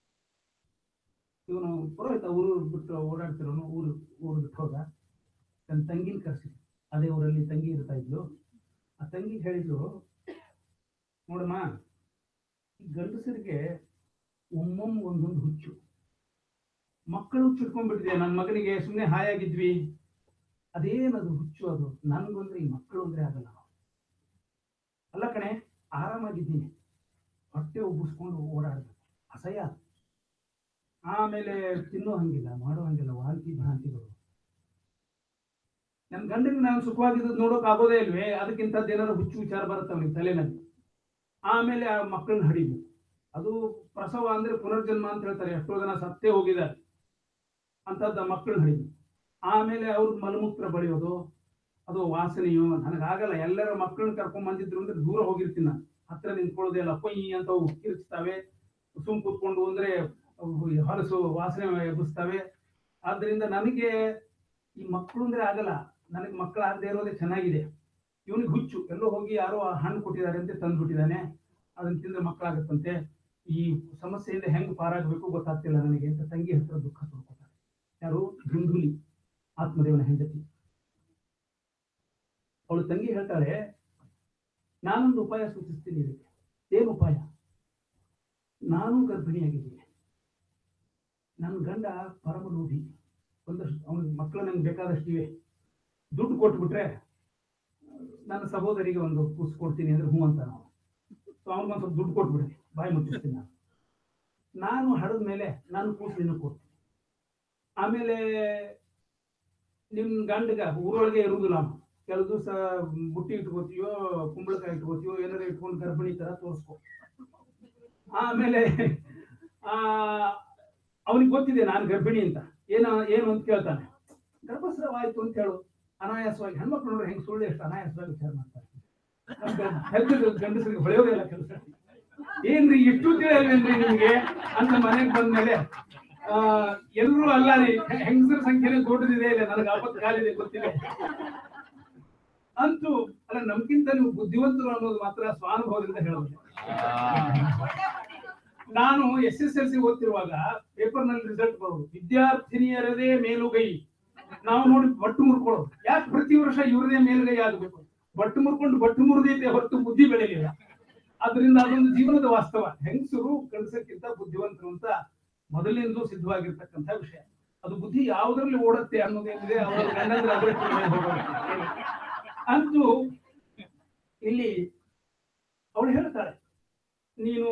ಇವನು ಪುರೋಹಿತ ಊರು ಬಿಟ್ಟು ಓಡಾಡ್ತಿರೋನು ಊರು ಊರು ಬಿಟ್ಟು ಹೋದ ತನ್ನ ತಂಗಿನ ಕರೆಸಿ ಅದೇ ಊರಲ್ಲಿ ತಂಗಿ ಇರ್ತಾ ಇದ್ಲು ಆ ತಂಗಿ ಹೇಳಿದ್ಲು ನೋಡಮ್ಮ ಈ ಗಂಡಸರಿಗೆ ಒಮ್ಮೊಮ್ಮೆ ಒಂದೊಂದು ಹುಚ್ಚು ಮಕ್ಕಳು ಹುಚ್ಚಿಟ್ಕೊಂಡ್ಬಿಟ್ಟಿದೆ ನನ್ನ ಮಗನಿಗೆ ಸುಮ್ಮನೆ ಹಾಯಾಗಿದ್ವಿ ಅದೇನದು ಹುಚ್ಚು ಅದು ನನ್ಗೊಂದ್ರೆ ಈ ಮಕ್ಕಳು ಅಂದ್ರೆ ಆಗಲ್ಲ ಅಲ್ಲ ಕಣೆ ಆರಾಮಾಗಿದ್ದೀನಿ ಹೊಟ್ಟೆ ಉಬ್ಬಿಸ್ಕೊಂಡು ಓಡಾಡ್ಬೇಕು ಅಸಹ್ಯ ಆಮೇಲೆ ತಿನ್ನೋ ಹಂಗಿಲ್ಲ ಮಾಡೋ ಹಂಗಿಲ್ಲ ವಾಂತಿ ಭ್ರಾಂತಿಗಳು ನನ್ನ ಗಂಡನಿಗೆ ನಾನು ಸುಖವಾಗಿದ್ದು ನೋಡೋಕ್ ಆಗೋದೇ ಇಲ್ವೇ ಅದಕ್ಕಿಂತದ್ದು ಏನಾದ್ರು ಹುಚ್ಚು ವಿಚಾರ ಬರುತ್ತೆ ಅವನಿಗೆ ತಲೆನಲ್ಲಿ ಆಮೇಲೆ ಆ ಮಕ್ಕಳನ್ನ ಹಡಿಬೇಕು ಅದು ಪ್ರಸವ ಅಂದ್ರೆ ಪುನರ್ಜನ್ಮ ಅಂತ ಹೇಳ್ತಾರೆ ಎಷ್ಟೋ ಜನ ಸತ್ತೇ ಹೋಗಿದ್ದಾರೆ ಅಂತದ್ದು ಮಕ್ಕಳನ್ನ ಹಡಿಬೇಕು ಆಮೇಲೆ ಅವ್ರ ಮಲಮೂತ್ರ ಬಳಿಯೋದು ಅದು ವಾಸನೆಯು ನನಗಾಗಲ್ಲ ಎಲ್ಲರ ಮಕ್ಕಳನ್ನ ಕರ್ಕೊಂಡ್ ಬಂದಿದ್ರು ಅಂದ್ರೆ ದೂರ ಹೋಗಿರ್ತೀನಿ ನಾನು ಹತ್ರ ನಿಂತ್ಕೊಳ್ಳೋದೇ ಇಲ್ಲ ಪೊಯ್ ಅಂತ ಅವು ಕಿರ್ಚ್ತಾವೆ ಸುಮ್ ಕೂತ್ಕೊಂಡು ಅಂದ್ರೆ ಅವು ಹೊಲಸು ವಾಸನೆ ಎಬ್ಬಿಸ್ತವೆ ಆದ್ರಿಂದ ನನಗೆ ಈ ಮಕ್ಕಳು ಅಂದ್ರೆ ಆಗಲ್ಲ ನನಗೆ ಮಕ್ಕಳು ಆಗದೆ ಇರೋದೇ ಚೆನ್ನಾಗಿದೆ ಇವನಿಗೆ ಹುಚ್ಚು ಎಲ್ಲೋ ಹೋಗಿ ಯಾರೋ ಆ ಹಣ್ಣು ಕೊಟ್ಟಿದ್ದಾರೆ ಅಂತ ತಂದು ಬಿಟ್ಟಿದ್ದಾನೆ ಅದನ್ನ ತಿಂದ್ರೆ ಮಕ್ಕಳಾಗುತ್ತಂತೆ ಈ ಸಮಸ್ಯೆಯಿಂದ ಹೆಂಗ್ ಪಾರಾಗಬೇಕು ಗೊತ್ತಾಗ್ತಿಲ್ಲ ನನಗೆ ಅಂತ ತಂಗಿ ಹತ್ರ ದುಃಖ ತೊಡ್ಕೊತಾರೆ ಯಾರು ಧುಂಧುಲಿ ಆತ್ಮದೇವನ ಹೆಂಡತಿ ಅವಳು ತಂಗಿ ಹೇಳ್ತಾಳೆ ನಾನೊಂದು ಉಪಾಯ ಸೂಚಿಸ್ತೀನಿ ಇದಕ್ಕೆ ಏನು ಉಪಾಯ ನಾನು ಗರ್ಭಿಣಿಯಾಗಿದ್ದೀನಿ ನನ್ನ ಗಂಡ ಪರಮಲೋಭಿ ಒಂದಷ್ಟು ಅವನ ಮಕ್ಕಳು ನಂಗೆ ಬೇಕಾದಷ್ಟು ಇವೆ ದುಡ್ಡು ಕೊಟ್ಬಿಟ್ರೆ ನನ್ನ ಸಹೋದರಿಗೆ ಒಂದು ಕೂಸು ಕೊಡ್ತೀನಿ ಅಂದ್ರೆ ಹ್ಞೂ ಅಂತ ನಾವು ಸೊ ಅವ್ನಿಗೊಂದು ಸ್ವಲ್ಪ ದುಡ್ಡು ಕೊಟ್ಬಿಡಿ ಬಾಯಿ ಮುಚ್ಚಿಸ್ತೀನಿ ನಾನು ನಾನು ಹಡದ ಮೇಲೆ ನಾನು ಕೂಸು ನಿನಗೆ ಕೊಡ್ತೀನಿ ಆಮೇಲೆ ನಿಮ್ ಗಂಡಗ ಊರೊಳಗೆ ಇರುವುದಿಲ್ಲ ಅವನು ಕೆಲವು ದಿವಸ ಬುಟ್ಟಿ ಇಟ್ಕೋತೀಯೋ ಕುಂಬಳಕಾಯಿ ಇಟ್ಕೋತೀಯೋ ಏನಾರ ಇಟ್ಕೊಂಡು ಗರ್ಭಿಣಿ ತರ ತೋರಿಸ್ಕೊ ಆಮೇಲೆ ಆ ಅವನಿಗೆ ಗೊತ್ತಿದೆ ನಾನು ಗರ್ಭಿಣಿ ಅಂತ ಏನ ಏನು ಅಂತ ಕೇಳ್ತಾನೆ ಗರ್ಭಸ್ರಾವ ಆಯ್ತು ಅಂತ ಹೇಳು ಅನಾಯಾಸವಾಗಿ ಹೆಣ್ಮಕ್ಳು ನೋಡ್ರಿ ಹೆಂಗ್ ಸುಳ್ಳು ಎಷ್ಟು ಅನಾಯಾಸವಾಗಿ ವಿಚಾರ ಮಾಡ್ತಾರೆ ಹೆಲ್ತ್ ಗಂಡಸರಿಗೆ ಹೊಳೆಯೋದೇ ಇಲ್ಲ ಕೆಲಸ ಏನ್ರಿ ಎಷ್ಟು ತಿಳಿಯಲ್ವೇನ್ರಿ ನಿಮ್ಗೆ ಅಂತ ಮನೆಗೆ ಬಂದ್ಮೇಲೆ ಆ ಎಲ್ಲರೂ ಅಲ್ಲ ರೀ ಹೆಂಗಸರ ಸಂಖ್ಯೆನೇ ದೊಡ್ಡದಿದೆ ಇಲ್ಲ ನನಗೆ ಆಪತ್ತು ಕಾಲಿದೆ ಗೊತ್ತಿಲ್ಲ ಅಂತೂ ಅಲ್ಲ ನಮ್ಗಿಂತ ನೀವು ಬುದ್ಧಿವಂತರು ಅನ್ನೋದು ಮಾತ್ರ ಸ್ವಾನುಭವದಿಂದ ಹೇಳೋದು ನಾನು ಎಸ್ ಎಸ್ ಎಲ್ ಸಿ ಓದ್ತಿರುವಾಗ ಪೇಪರ್ ನಲ್ಲಿ ರಿಸಲ್ಟ್ ಬರೋದು ವಿದ್ಯಾರ್ಥಿನಿಯರದೇ ಮೇಲುಗೈ ನಾವು ನೋಡಿ ಬಟ್ಟು ಮುರ್ಕೊಳ್ಳೋದು ಯಾಕೆ ಪ್ರತಿ ವರ್ಷ ಇವ್ರದೇ ಮೇಲುಗೈ ಆಗಬೇಕು ಬಟ್ಟು ಮುರ್ಕೊಂಡು ಬಟ್ಟು ಮುರಿದೈತೆ ಹೊರತು ಬುದ್ಧಿ ಬೆಳೆಯಲಿಲ್ಲ ಅದರಿಂದ ಅದೊಂದು ಜೀವನದ ವಾಸ್ತವ ಹೆಂಗಸರು ಗಂಡಸಕ್ಕಿಂತ ಬುದ್ಧಿವಂತರು ಅಂತ ಮೊದಲಿನಿಂದಲೂ ಸಿದ್ಧವಾಗಿರ್ತಕ್ಕಂಥ ವಿಷಯ ಅದು ಬುದ್ಧಿ ಯಾವುದರಲ್ಲಿ ಓಡುತ್ತೆ ಅನ್ನೋದೇನಿದೆ ಅವರ ಗಂಡಂದ್ರೆ ಅದರ ಮೇಲೆ ಹೋಗೋದು. ಅಂತೂ ಇಲ್ಲಿ ಅವಳು ಹೇಳ್ತಾಳೆ ನೀನು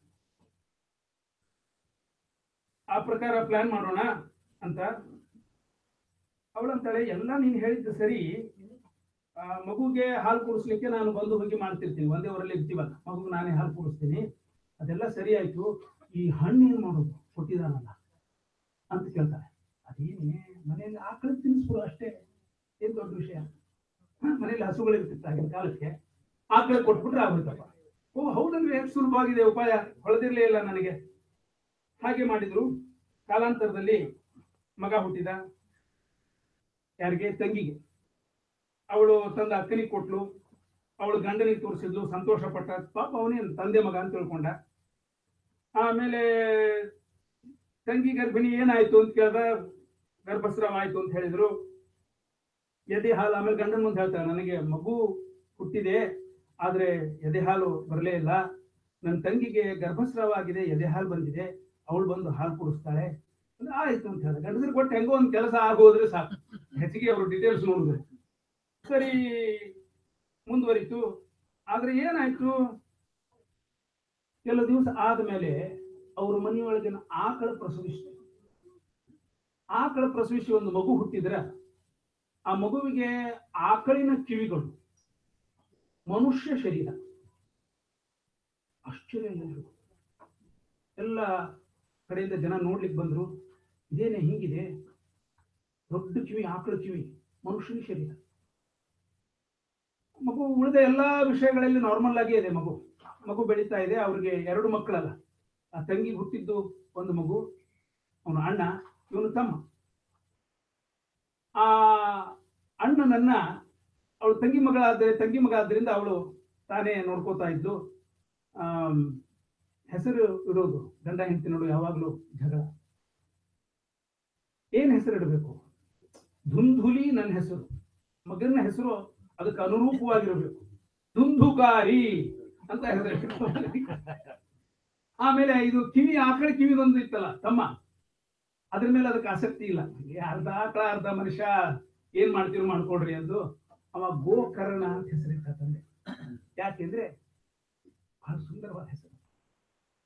ಆ ಪ್ರಕಾರ ಪ್ಲಾನ್ ಮಾಡೋಣ ಅಂತ ಅವಳಂತಾಳೆ ಎಲ್ಲ ನೀನು ಹೇಳಿದ್ದು ಸರಿ ಆ, ಮಗುಗೆ ಹಾಲು ಕುಡಿಸ್ಲಿಕ್ಕೆ ನಾನು ಬಂದು ಹೋಗಿ ಮಾಡ್ತಿರ್ತೀನಿ ಒಂದೇ ಊರಲ್ಲಿ ಇರ್ತೀವಲ್ಲ ಮಗುಗೆ ನಾನೇ ಹಾಲು ಕುಡಿಸ್ತೀನಿ ಅದೆಲ್ಲ ಸರಿ ಆಯ್ತು ಈ ಹಣ್ಣು ಏನ್ ಮಾಡೋದು ಕೊಟ್ಟಿದಾನಲ್ಲ ಅಂತ ಕೇಳ್ತಾರೆ ಅದೇನೇ ಮನೆಯಲ್ಲಿ ಆಕಳ ತಿನ್ನಿಸ್ಬೋದು ಅಷ್ಟೇ ಏನ್ ದೊಡ್ಡ ವಿಷಯ ಹ, ಮನೆಯಲ್ಲಿ ಹಸುಗಳು ಇರ್ತಿತ್ತು ಆಗಿನ ಕಾಲಕ್ಕೆ ಆಕಳ ಕೊಟ್ಬಿಟ್ರೆ ಆಗೋಯ್ತಪ್ಪ ಓ ಹೌದಲ್ವೇ ಎಷ್ಟು ಸುಲಭವಾಗಿದೆ ಉಪಾಯ ಹೊಳೆದಿರ್ಲೇ ಇಲ್ಲ ನನಗೆ ಹಾಗೆ ಮಾಡಿದ್ರು ಕಾಲಾಂತರದಲ್ಲಿ ಮಗ ಹುಟ್ಟಿದ ಯಾರಿಗೆ ತಂಗಿಗೆ ಅವಳು ತಂದ ಅಕ್ಕನಿಗೆ ಕೊಟ್ಲು ಅವಳು ಗಂಡನಿಗೆ ತೋರಿಸಿದ್ಲು ಸಂತೋಷ ಪಟ್ಟ ಪಾಪ ಅವನೇ ತಂದೆ ಮಗ ಅಂತ ತಿಳ್ಕೊಂಡ ಆಮೇಲೆ ತಂಗಿ ಗರ್ಭಿಣಿ ಏನಾಯ್ತು ಅಂತ ಕೇಳ್ದ ಗರ್ಭಸ್ರಾವ ಆಯ್ತು ಅಂತ ಹೇಳಿದ್ರು ಎದೆ ಹಾಲು ಆಮೇಲೆ ಗಂಡನ ಮುಂದೆ ಹೇಳ್ತಾಳೆ ನನಗೆ ಮಗು ಹುಟ್ಟಿದೆ ಆದ್ರೆ ಎದೆ ಹಾಲು ಬರಲೇ ಇಲ್ಲ ನನ್ನ ತಂಗಿಗೆ ಗರ್ಭಸ್ರಾವ ಆಗಿದೆ ಎದೆ ಹಾಲು ಬಂದಿದೆ ಅವಳು ಬಂದು ಹಾಲು ಕುಡಿಸ್ತಾಳೆ ಅಂದ್ರೆ ಆಯ್ತು ಅಂತ ಹೇಳಿದೆ ಗಂಡಸರಿಗೆ ಕೊಟ್ಟು ಹೆಂಗೋ ಒಂದು ಕೆಲಸ ಆಗೋದ್ರೆ ಸಾಕು ಹೆಚ್ಚಿಗೆ ಅವರು ಡೀಟೇಲ್ಸ್ ನೋಡಿದ್ರು ಸರಿ ಮುಂದುವರಿತು ಆದ್ರೆ ಏನಾಯ್ತು ಕೆಲವು ದಿವಸ ಆದ್ಮೇಲೆ ಅವ್ರ ಮನೆಯೊಳಗಿನ ಆಕಳ ಪ್ರಸವಿಸಿತು ಆಕಳ ಪ್ರಸವಿಸಿ ಒಂದು ಮಗು ಹುಟ್ಟಿದ್ರೆ ಆ ಮಗುವಿಗೆ ಆಕಳಿನ ಕಿವಿಗಳು ಮನುಷ್ಯ ಶರೀರ ಆಶ್ಚರ್ಯ ಎಲ್ರಿಗೂ. ಎಲ್ಲ ಕಡೆಯಿಂದ ಜನ ನೋಡ್ಲಿಕ್ಕೆ ಬಂದ್ರು ಇದೇನೆ ಹಿಂಗಿದೆ ದೊಡ್ಡ ಕಿವಿ ಆಕಳ ಕಿವಿ ಮನುಷ್ಯನ ಶರೀರ ಮಗು ಉಳಿದ ಎಲ್ಲಾ ವಿಷಯಗಳಲ್ಲಿ ನಾರ್ಮಲ್ ಆಗೇ ಇದೆ ಮಗು ಮಗು ಬೆಳೀತಾ ಇದೆ ಅವ್ರಿಗೆ ಎರಡು ಮಕ್ಕಳಲ್ಲ ಆ ತಂಗಿ ಹುಟ್ಟಿದ್ದು ಒಂದು ಮಗು ಅವನು ಅಣ್ಣ ಇವನು ತಮ್ಮ ಆ ಅಣ್ಣನನ್ನ ಅವಳು ತಂಗಿ ಮಗ ಆದ್ರೆ ತಂಗಿ ಮಗ ಆದ್ರಿಂದ ಅವಳು ತಾನೇ ನೋಡ್ಕೋತಾ ಇದ್ದು ಆಮ್, ಹೆಸರು ಇಡೋದು ಗಂಡ ಹೆಂಡತಿ ನೋಡು ಯಾವಾಗ್ಲೂ ಜಗಳ ಏನ್ ಹೆಸರು ಇಡಬೇಕು ಧುಂಧುಲಿ ನನ್ನ ಹೆಸರು ಮಗನ ಹೆಸರು ಅದಕ್ಕೆ ಅನುರೂಪವಾಗಿರಬೇಕು ಧುಂಧುಕಾರಿ ಅಂತ ಹೆಸರು ಆಮೇಲೆ ಇದು ಕಿವಿ ಆಕಳ ಕಿವಿದೊಂದು ಇತ್ತಲ್ಲ ತಮ್ಮ ಅದ್ರ ಮೇಲೆ ಅದಕ್ಕೆ ಆಸಕ್ತಿ ಇಲ್ಲ ಹಂಗೆ ಅರ್ಧ ಆಕಳ ಅರ್ಧ ಮನುಷ್ಯ ಏನ್ ಮಾಡ್ತೀರೋ ಮಾಡ್ಕೊಡ್ರಿ ಅಂದು ಅವ ಗೋಕರ್ಣ ಅಂತ ಹೆಸರಿಟ್ಟ ತಂದೆ ಯಾಕೆಂದ್ರೆ ಬಹಳ ಸುಂದರವಾದ ಹೆಸರು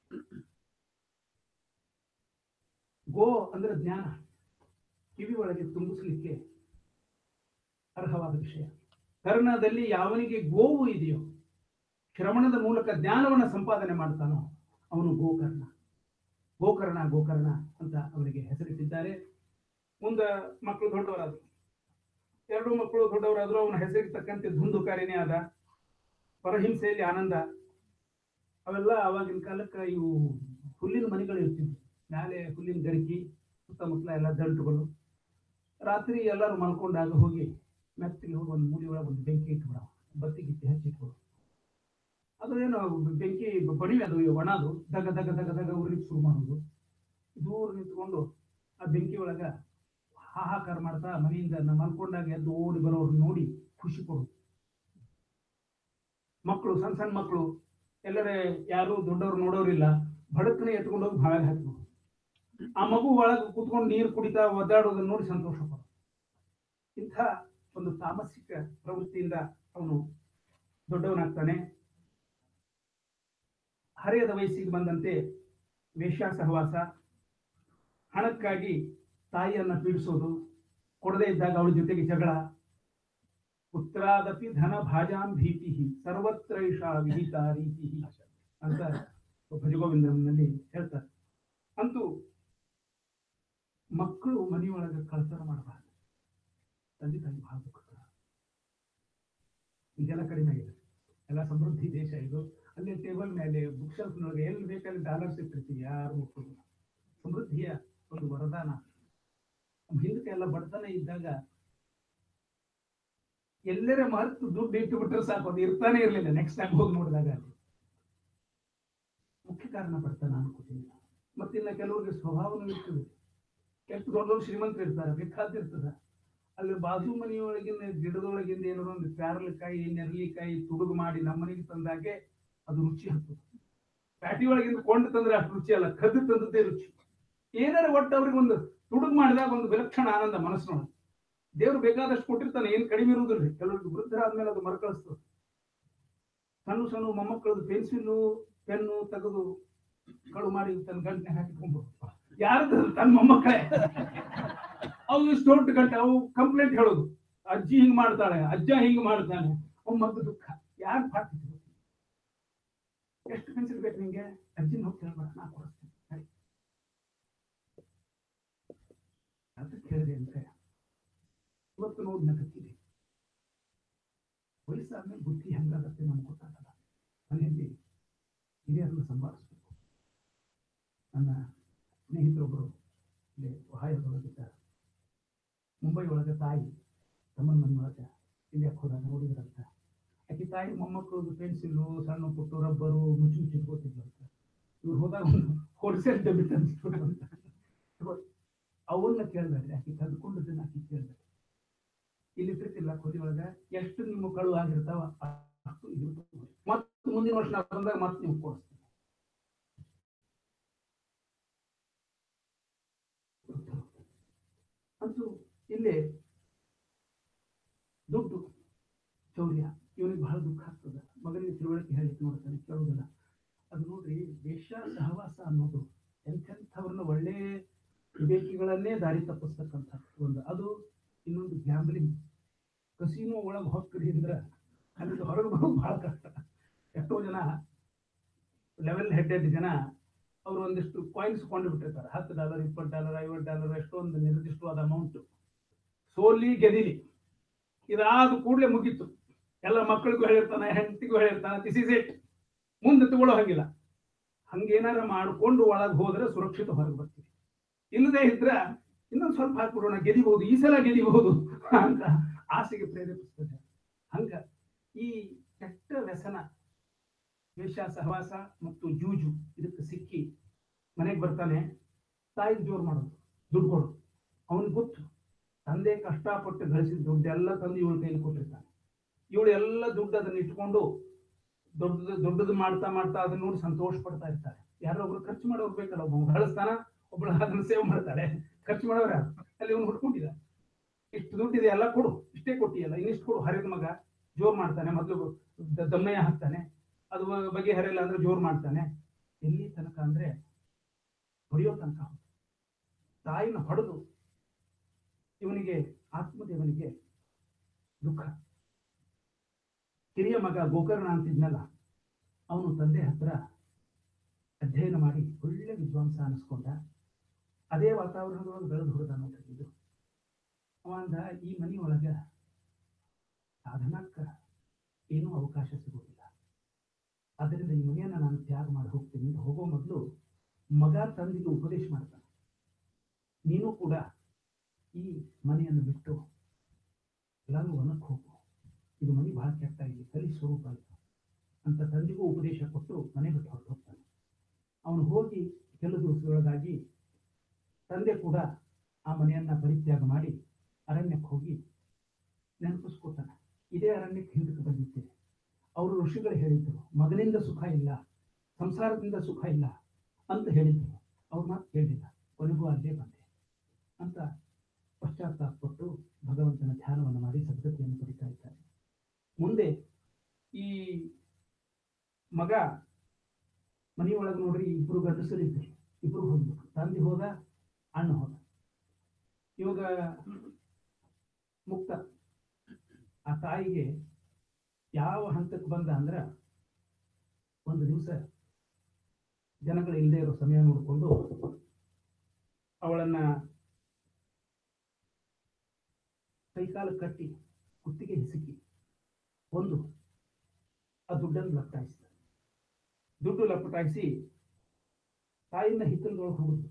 ಗೋ ಅಂದ್ರೆ ಜ್ಞಾನ ಕಿವಿ ಒಳಗೆ ತುಂಬಿಸ್ಲಿಕ್ಕೆ ಅರ್ಹವಾದ ವಿಷಯ ಕರ್ಣದಲ್ಲಿ ಯಾವನಿಗೆ ಗೋವು ಇದೆಯೋ ಶ್ರವಣದ ಮೂಲಕ ಜ್ಞಾನವನ್ನು ಸಂಪಾದನೆ ಮಾಡ್ತಾನೋ ಅವನು ಗೋಕರ್ಣ ಗೋಕರ್ಣ ಗೋಕರ್ಣ ಅಂತ ಅವನಿಗೆ ಹೆಸರಿಟ್ಟಿದ್ದಾರೆ ಮುಂದ ಮಕ್ಕಳು ದೊಡ್ಡವರಾದ್ರು ಎರಡು ಮಕ್ಕಳು ದೊಡ್ಡವರಾದ್ರು ಅವನ ಹೆಸರಿಗೆ ತಕ್ಕಂತೆ ಧುಂದುಕಾರಿನೇ ಆದ ಪರಹಿಂಸೆಯಲ್ಲಿ ಆನಂದ ಅವೆಲ್ಲ ಅವಾಗಿನ ಕಾಲಕ್ಕೆ ಇವು ಹುಲ್ಲಿನ ಮನೆಗಳು ಇರ್ತಿದ್ವು ಮ್ಯಾಲೆ ಹುಲ್ಲಿನ ಗರಿಕಿ ಸುತ್ತಮುತ್ತಲ ಎಲ್ಲ ದಂಟುಗಳು ರಾತ್ರಿ ಎಲ್ಲರೂ ಮಲ್ಕೊಂಡಾಗ ಹೋಗಿ ಮೆತ್ತಿಗೆ ಹೋಗಿ ಒಂದು ಮೂಲಿ ಒಳಗೆ ಒಂದು ಬೆಂಕಿ ಇಟ್ಬಿಡ ಬತ್ತಿ ಗಿತ್ತಿ ಹಚ್ಚಿಟ್ಬಿಡು ಅದು ಏನು ಬೆಂಕಿ ಬಡಿವೆ ಅದು ಒಣದು ದಗ ದಗ ದಗ ದಗ ಉರ್ಲಿಕ್ಕೆ ಶುರು ಮಾಡೋದು ದೂರ ನಿಂತ್ಕೊಂಡು ಆ ಬೆಂಕಿ ಒಳಗ ಹಾಹಾಕಾರ ಮಾಡ್ತಾ ಮನೆಯಿಂದ ನಾ ಮಲ್ಕೊಂಡಾಗ ಎದ್ದು ಓಡಿ ಬರೋರು ನೋಡಿ ಖುಷಿ ಕೊಡೋದು ಮಕ್ಕಳು ಸಣ್ಣ ಸಣ್ಣ ಮಕ್ಕಳು ಎಲ್ಲರೇ ಯಾರು ದೊಡ್ಡವ್ರು ನೋಡೋರಿಲ್ಲ ಬಡಕನೆ ಎತ್ಕೊಂಡು ಹೋಗಿ ಬಾವಿಗೆ ಹಾಕ್ಬೋದು ಆ ಮಗು ಒಳಗೆ ಕೂತ್ಕೊಂಡು ನೀರು ಕುಡಿತಾ ಒದ್ದಾಡೋದನ್ನ ನೋಡಿ ಸಂತೋಷ ಪಡೋದು ಇಂಥ ಒಂದು ತಾಮಸಿಕ ಪ್ರವೃತ್ತಿಯಿಂದ ಅವನು ದೊಡ್ಡವನಾಗ್ತಾನೆ ಹರೆಯದ ವಯಸ್ಸಿಗೆ ಬಂದಂತೆ ವೇಶ್ಯಾ ಸಹವಾಸ ಹಣಕ್ಕಾಗಿ ತಾಯಿಯನ್ನ ಪೀಡಿಸೋದು ಕೊಡದೇ ಇದ್ದಾಗ ಅವಳ ಜೊತೆಗೆ ಜಗಳ ಪುತ್ರಾದಪಿ ಧನ ಭಾಜಾಂ ಭೀತಿ ಸರ್ವತ್ರೈಷ ವಿಹಿತ ರೀತಿ ಅಂತ ಭಜಗೋವಿಂದನಲ್ಲಿ ಹೇಳ್ತಾರೆ ಅಂತೂ ಮಕ್ಕಳು ಮನೆಯೊಳಗೆ ಕಳ್ತನ ಮಾಡಬಾರ್ದು ತಂದೆ ತಾಯಿ ಬಹಳ ದುಃಖಕರ ಈಗೆಲ್ಲ ಕಡಿಮೆ ಆಗಿದೆ ಎಲ್ಲ ಸಮೃದ್ಧಿ ದೇಶ ಇದು ಅಲ್ಲಿ ಟೇಬಲ್ ಮೇಲೆ ಬುಕ್ ಶೆಲ್ಫ್ನೊಳಗೆ ಎಲ್ಲಿ ಬೇಕಾದ್ರೆ ಡಾಲರ್ಸ್ ಇಟ್ಟಿರ್ತೀವಿ ಯಾರು ಮಕ್ಕಳು ಸಮೃದ್ಧಿಯ ಒಂದು ವರದಾನ ಹಿಂದಕ್ಕೆ ಎಲ್ಲ ಬಡತನ ಇದ್ದಾಗ ಎಲ್ಲರ ಮರೆತು ದುಡ್ಡು ಇಟ್ಟು ಬಿಟ್ಟರೆ ಸಾಕು ಅದು ಇರ್ತಾನೆ ಇರಲಿಲ್ಲ ನೆಕ್ಸ್ಟ್ ಟೈಮ್ ಹೋಗಿ ನೋಡಿದಾಗ ಅಲ್ಲಿ ಮುಖ್ಯ ಕಾರಣ ಬಡತನ ಅನ್ಕೋತೀನಿ ಮತ್ತಿನ್ನ ಕೆಲವರಿಗೆ ಸ್ವಭಾವನೂ ಇರ್ತದೆ ಎಷ್ಟು ದೊಡ್ಡವರು ಶ್ರೀಮಂತರು ಇರ್ತಾರೆ ಬೇಕಾದಿರ್ತದ ಅಲ್ಲಿ ಬಾಜು ಮನೆಯೊಳಗಿನ ಗಿಡದೊಳಗಿಂದ ಏನಾದ್ರು ಒಂದು ಪ್ಯಾರಲಕಾಯಿ ನೆರಳಿಕಾಯಿ ತುಡುಗು ಮಾಡಿ ನಮ್ಮ ಮನೆಗೆ ತಂದಾಗೆ ಅದು ರುಚಿ ಹತ್ತದ ಪ್ಯಾಟಿ ಒಳಗಿಂದ ಕೊಂಡು ತಂದ್ರೆ ಅಷ್ಟು ರುಚಿ ಅಲ್ಲ ಕದ್ದು ತಂದದ್ದೇ ರುಚಿ ಏನಾರ ಒಟ್ಟು ಅವ್ರಿಗೆ ಒಂದು ತುಡುಗು ಮಾಡಿದಾಗ ಒಂದು ವಿಲಕ್ಷಣ ಆನಂದ ಮನಸ್ಸಿನೊಳಗೆ ದೇವ್ರು ಬೇಕಾದಷ್ಟು ಕೊಟ್ಟಿರ್ತಾನೆ ಏನ್ ಕಡಿಮೆ ಇರುವುದಿಲ್ಲ ಕೆಲವರಿಗೆ ವೃದ್ಧರಾದ್ಮೇಲೆ ಅದು ಮರುಕಳಿಸ್ತದೆ ಸಣ್ಣ ಸಣ್ಣ ಮೊಮ್ಮಕ್ಕಳದು ಪೆನ್ಸಿಲ್ಲು ಪೆನ್ನು ತೆಗೆದು ಕಳು ಮಾಡಿ ತನ್ನ ಗಂಟನೆ ಹಾಕಿಕೊಂಡು ಯಾರದು ತನ್ನ ಮೊಮ್ಮಕ್ಕಳೇ ಅವು ಇಷ್ಟು ದೊಡ್ಡ ಗಂಟೆ ಅವು ಕಂಪ್ಲೇಂಟ್ ಹೇಳೋದು ಅಜ್ಜಿ ಹಿಂಗ್ ಮಾಡ್ತಾಳೆ ಅಜ್ಜ ಹಿಂಗ್ ಮಾಡ್ತಾನೆ ಅವ್ ಮಗ ದುಃಖ ಯಾರು ಪಾಠ ಎಷ್ಟು ಪೆನ್ಸಿಲ್ ಬೇಕು ನಿಂಗೆ ಅಜ್ಜಿನ ಹೋಗಿ ಕೇಳ್ಬೇಡ ನಾ ಕೊಡಿಸ್ತೀನಿ ಸರಿ. ಅಂತ ಕೇಳಿದೆ ಅಂತ ಇವತ್ತು ನೋಡಿ ನಗತ್ತಿದೆ ವಯಸ್ಸಾದ್ಮೇಲೆ ಬುದ್ಧಿ ಹೆಂಗಾಗತ್ತೆ ನಮ್ಗೆ ಗೊತ್ತಾಗಲ್ಲ ಮನೆಯಲ್ಲಿ ಹಿರಿಯರನ್ನು ಸಂಭಾಳಿಸ್ಬೇಕು ನನ್ನ ಸ್ನೇಹಿತರೊಬ್ಬರು ಇಲ್ಲಿ ಒಹಾಯೋದೊಳಗಿದ್ದಾರೆ ಮುಂಬೈ ಒಳಗೆ ತಾಯಿ ತಮ್ಮನ ಮನೆ ಒಳಗೆ ಇಂಡಿಯಾಕ್ಕೆ ಹೋದಾಗ ನೋಡಿದ್ರಂತ ಆಕೆ ತಾಯಿ ಮೊಮ್ಮಕ್ಕಳದು ಪೆನ್ಸಿಲ್ಲು ಸಣ್ಣ ಪುಟ್ಟು ರಬ್ಬರು ಮುಚ್ಚಿ ಮುಚ್ಚಿ ಇಟ್ಕೋತಿದ್ರಂತ ಇವ್ರು ಹೋದಾಗ ಒಂದು ಹೋಲ್ಸೇಲ್ ಡೆಬಿಟ್ ಅಂತ ಅವನ್ನ ಕೇಳ್ಬೇಡ್ರಿ ಆಕೆ ಕದ್ಕೊಂಡದನ್ನ ಆಕೆ ಕೇಳ್ಬೇಡ್ರಿ ಇಲ್ಲಿ ಇಟ್ಟಿರ್ತಿಲ್ಲ ಕೊದಿ ಒಳಗ ಎಷ್ಟು ನಿಮ್ಮ ಕಳು ಆಗಿರ್ತಾವ ಅಷ್ಟು ಇದು ಮತ್ತೆ ಮುಂದಿನ ವರ್ಷ ನಾವು ಬಂದಾಗ ಮತ್ತೆ ನಿಮ್ಗೆ ಕೊಡಿಸ್ತೀನಿ ಅಂತೂ ಇಲ್ಲಿ ದುಡ್ಡು ಚೌರ್ಯ ಇವನಿಗೆ ಬಹಳ ದುಃಖ ಆಗ್ತದೆ ಮಗನಿಗೆ ತಿಳುವಳಿಕೆ ಹೇಳಿಕ್ಕೆ ನೋಡ್ತಾನೆ ಕೇಳೋದಿಲ್ಲ ಅದು ನೋಡ್ರಿ ದೇಶ ಸಹವಾಸ ಅನ್ನೋದು ಎಂತೆಂಥವ್ರನ್ನ ಒಳ್ಳೆ ವಿವೇಕಿಗಳನ್ನೇ ದಾರಿ ತಪ್ಪಿಸ್ತಕ್ಕಂಥ ಒಂದು ಅದು ಇನ್ನೊಂದು ಗ್ಯಾಂಬ್ಲಿಂಗ್ ಕಸಿನೋ ಒಳಗೆ ಹೊಕ್ಕರಿ ಅಂದ್ರೆ ಅಲ್ಲಿಂದ ಹೊರಗೆ ಬರೋದು ಬಹಳ ಕಷ್ಟ ಎಷ್ಟೋ ಜನ ಲೆವೆಲ್ ಹೆಡೆಡ್ ಜನ ಅವರು ಒಂದಿಷ್ಟು ಕಾಯಿನ್ಸ್ ಕೊಂಡು ಬಿಟ್ಟಿರ್ತಾರೆ ಹತ್ತು ಡಾಲರ್ ಇಪ್ಪತ್ತು ಡಾಲರ್ ಐವತ್ತು ಡಾಲರ್ ಎಷ್ಟೊಂದು ನಿರ್ದಿಷ್ಟವಾದ ಅಮೌಂಟ್ ಸೋಲಿ ಗೆದಿಲಿ ಇದಾದ ಕೂಡಲೇ ಮುಗೀತು ಎಲ್ಲ ಮಕ್ಕಳಿಗೂ ಹೇಳಿರ್ತಾನೆ ಹೆಂಡತಿಗೂ ಹೇಳಿರ್ತಾನೆ ದಿಸ್ ಇಸ್ ಇಟ್ ಮುಂದೆ ತಗೊಳ್ಳೋ ಹಂಗಿಲ್ಲ ಹಂಗೇನಾರ ಮಾಡ್ಕೊಂಡು ಒಳಗೆ ಹೋದ್ರೆ ಸುರಕ್ಷಿತ ಹೊರಗೆ ಬರ್ತೀವಿ ಇಲ್ಲದೆ ಇದ್ರೆ ಇನ್ನೊಂದು ಸ್ವಲ್ಪ ಹಾಕ್ಬಿಡೋಣ ಗೆದಿಬಹುದು ಈ ಸಲ ಗೆದಿಬಹುದು ಅಂತ ಆಸೆಗೆ ಪ್ರೇರೇಪಿಸ್ತದೆ ಹಂಗ ಈ ಕೆಟ್ಟ ವ್ಯಸನ ವೇಷ ಸಹವಾಸ ಮತ್ತು ಜೂಜು ಇದಕ್ಕೆ ಸಿಕ್ಕಿ ಮನೆಗೆ ಬರ್ತಾನೆ ತಾಯಿ ಜೋರು ಮಾಡೋದು ದುಡ್ಡು ಕೊಡು ಅವನಿಗೆ ಗೊತ್ತು ತಂದೆ ಕಷ್ಟಪಟ್ಟು ಗಳಿಸಿದ ದುಡ್ಡೆಲ್ಲ ತಂದು ಇವಳ ಕೈಲಿ ಕೊಟ್ಟಿರ್ತಾನೆ ಇವಳು ಎಲ್ಲ ದುಡ್ಡು ಅದನ್ನ ಇಟ್ಕೊಂಡು ದೊಡ್ಡದು ದೊಡ್ಡದು ಮಾಡ್ತಾ ಮಾಡ್ತಾ ಅದನ್ನ ನೋಡಿ ಸಂತೋಷ ಪಡ್ತಾ ಇರ್ತಾರೆ ಯಾರೋ ಒಬ್ರು ಖರ್ಚು ಮಾಡೋರು ಬೇಕಲ್ಲ ಒಬ್ಬ ಗಳಿಸ್ತಾನ ಒಬ್ಳು ಅದನ್ನ ಸೇವ್ ಮಾಡ್ತಾಳೆ ಖರ್ಚು ಮಾಡೋರು ಯಾರು ಅಲ್ಲಿ ಇವನು ಹುಡ್ಕೊಂಡಿದ್ದ ಇಷ್ಟು ದುಡ್ಡಿದೆ ಎಲ್ಲ ಕೊಡು ಇಷ್ಟೇ ಕೊಟ್ಟಿಯಲ್ಲ ಇನ್ನಿಷ್ಟು ಕೊಡು ಹರಿದ ಮಗ ಜೋರ್ ಮಾಡ್ತಾನೆ ಮೊದಲು ದಮ್ಮಯ್ಯ ಹಾಕ್ತಾನೆ ಅದು ಬಗೆಹರಿಲ್ಲ ಅಂದ್ರೆ ಜೋರ್ ಮಾಡ್ತಾನೆ ಎಲ್ಲಿ ತನಕ ಅಂದ್ರೆ ಹೊಡೆಯೋ ತನಕ ಹೋದ. ತಾಯಿನ ಹೊಡೆದು ಇವನಿಗೆ ಆತ್ಮದೇವನಿಗೆ ದುಃಖ ಕಿರಿಯ ಮಗ ಗೋಕರ್ಣ ಅಂತಿದ್ನಲ್ಲ ಅವನು ತಂದೆ ಹತ್ರ ಅಧ್ಯಯನ ಮಾಡಿ ಒಳ್ಳೆ ವಿದ್ವಾಂಸ ಅನಿಸ್ಕೊಂಡ ಅದೇ ವಾತಾವರಣದೊಳಗೆ ಬೆಳೆದು ಹೊಡೆದ ನೋಡ್ರಿ ಇದು ಅವ ಅಂದ ಈ ಮನೆಯೊಳಗ ಸಾಧನಕ್ಕ ಏನೂ ಅವಕಾಶ ಸಿಗೋದಿಲ್ಲ ಆದ್ದರಿಂದ ಈ ಮನೆಯನ್ನ ನಾನು ತ್ಯಾಗ ಮಾಡಿ ಹೋಗ್ತೀನಿ ಅಂತ ಹೋಗೋ ಮೊದಲು ಮಗ ತಂದೆಗೆ ಉಪದೇಶ ಮಾಡ್ತಾನೆ ನೀನು ಕೂಡ ಈ ಮನೆಯನ್ನು ಬಿಟ್ಟು ಎಲ್ಲರೂ ವನಕ್ಕೆ ಹೋಗು ಇದು ಮನೆ ಬಹಳ ಕೆಟ್ಟ ಇಲ್ಲಿ ಕಲಿ ಸ್ವರೂಪ ಇದು ಅಂತ ತಂದೆಗೂ ಉಪದೇಶ ಕೊಟ್ಟು ಮನೆ ಬಿಟ್ಟು ಹೊರಟು ಹೋಗ್ತಾನೆ ಅವನು ಹೋಗಿ ಕೆಲವು ದಿವಸದೊಳಗಾಗಿ ತಂದೆ ಕೂಡ ಆ ಮನೆಯನ್ನ ಪರಿತ್ಯಾಗ ಮಾಡಿ ಅರಣ್ಯಕ್ಕೆ ಹೋಗಿ ನೆನಪಿಸ್ಕೊತಾನೆ ಇದೇ ಅರಣ್ಯಕ್ಕೆ ಹಿಂದಕ್ಕೆ ಬಂದಿದ್ದೆ ಅವರು ಋಷಿಗಳು ಹೇಳಿದ್ರು ಮಗನಿಂದ ಸುಖ ಇಲ್ಲ ಸಂಸಾರದಿಂದ ಸುಖ ಇಲ್ಲ ಅಂತ ಹೇಳಿದ್ರು ಅವ್ರ ಮಾತು ಕೇಳಲಿಲ್ಲ ಕೊನೆಗೂ ಅಲ್ಲೇ ಬಂದೆ ಅಂತ ಪಶ್ಚಾತ್ತಾಪಪಟ್ಟು ಭಗವಂತನ ಧ್ಯಾನವನ್ನು ಮಾಡಿ ಸದ್ಗತಿಯನ್ನು ಪಡಿತಾ ಇದ್ದಾರೆ ಮುಂದೆ ಈ ಮಗ ಮನೆಯೊಳಗೆ ನೋಡ್ರಿ ಇಬ್ರು ಗಂಡಸರಿದ್ರು ಇಬ್ರು ಹೋಗ್ಬೇಕು ತಂದೆ ಹೋದ ಅಣ್ಣ ಹೋದ ಇವಾಗ ಮುಕ್ತ ಆ ತಾಯಿಗೆ ಯಾವ ಹಂತಕ್ಕೆ ಬಂದ ಅಂದ್ರ ಒಂದು ದಿವಸ ಜನಗಳು ಇಲ್ಲದೆ ಇರೋ ಸಮಯ ನೋಡಿಕೊಂಡು ಅವಳನ್ನ ಕೈಕಾಲು ಕಟ್ಟಿ ಕುತ್ತಿಗೆ ಹಿಸುಕಿ ಒಂದು ಆ ದುಡ್ಡನ್ನು ಲಪಟಾಯಿಸಿದ ದುಡ್ಡು ಲಪಟಾಯಿಸಿ ತಾಯಿನ ಹಿತ್ತಲದೊಳಗೆ ಹೋಗ್ಬಿಟ್ಟ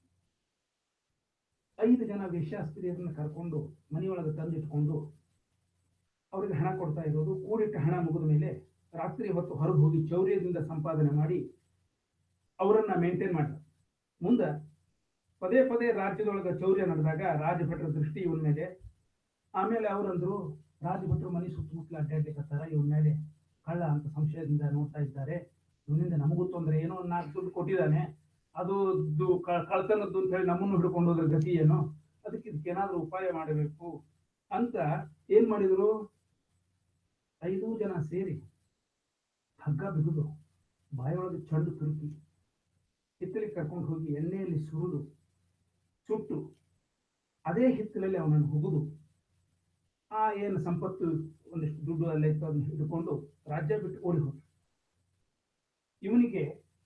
ಐದು ಜನ ವೇಶ್ಯಾಸ್ತ್ರೀಯರನ್ನ ಕರ್ಕೊಂಡು ಮನೆಯೊಳಗೆ ತಂದಿಟ್ಕೊಂಡು ಅವರಿಗೆ ಹಣ ಕೊಡ್ತಾ ಇರೋದು ಕೂಡಿಟ್ಟ ಹಣ ಮುಗಿದ ಮೇಲೆ ರಾತ್ರಿ ಹೊತ್ತು ಹೊರಗೆ ಹೋಗಿ ಚೌರ್ಯದಿಂದ ಸಂಪಾದನೆ ಮಾಡಿ ಅವರನ್ನ ಮೇಂಟೈನ್ ಮಾಡಿದ ಮುಂದೆ ಪದೇ ಪದೇ ರಾಜ್ಯದೊಳಗೆ ಚೌರ್ಯ ನಡೆದಾಗ ರಾಜಭಟ್ರ ದೃಷ್ಟಿ ಇವನ ಮೇಲೆ ಆಮೇಲೆ ಅವರಂದ್ರು ರಾಜಭಟ್ರು ಮನೆ ಸುತ್ತಮುತ್ತಲ ಅಡ್ಡಾಡ್ಲಿಕ್ಕತ್ತಾರ ಇವನ ಮೇಲೆ ಕಳ್ಳ ಅಂತ ಸಂಶಯದಿಂದ ನೋಡ್ತಾ ಇದ್ದಾರೆ ಇವನಿಂದ ನಮಗೂ ತೊಂದರೆ ಏನೋ ಒಂದ್ ನಾಲ್ಕು ದುಡ್ಡು ಕೊಟ್ಟಿದ್ದಾನೆ ಅದು ದು- ಕ- ಕಳ್ತನದ್ದು ಅಂತ ಹೇಳಿ ನಮ್ಮನ್ನು ಹಿಡ್ಕೊಂಡು ಹೋದ್ರ ಗತಿ ಏನು ಅದಕ್ಕೆ ಇದಕ್ಕೇನಾದ್ರೂ ಉಪಾಯ ಮಾಡಬೇಕು ಅಂತ ಏನ್ ಮಾಡಿದ್ರು ಐದು ಜನ ಸೇರಿ ಹಗ್ಗ ಬಿಗುದು ಬಾಯೊಳಗೆ ಚಂಡು ತುರುಕಿ ಹಿತ್ತಲಿಗೆ ಕರ್ಕೊಂಡು ಹೋಗಿ ಎಣ್ಣೆಯಲ್ಲಿ ಸುರಿದು ಸುಟ್ಟು ಅದೇ ಹಿತ್ತಲಲ್ಲಿ ಅವನನ್ನು ಹುಗುದು ಆ ಏನು ಸಂಪತ್ತು ಒಂದಿಷ್ಟು ದುಡ್ಡು ಅಲ್ಲೇ ಇತ್ತು ಅದನ್ನ ಹಿಡ್ಕೊಂಡು ರಾಜ್ಯ ಬಿಟ್ಟು ಓಡಿ ಹೋದ್ರು ಇವನಿಗೆ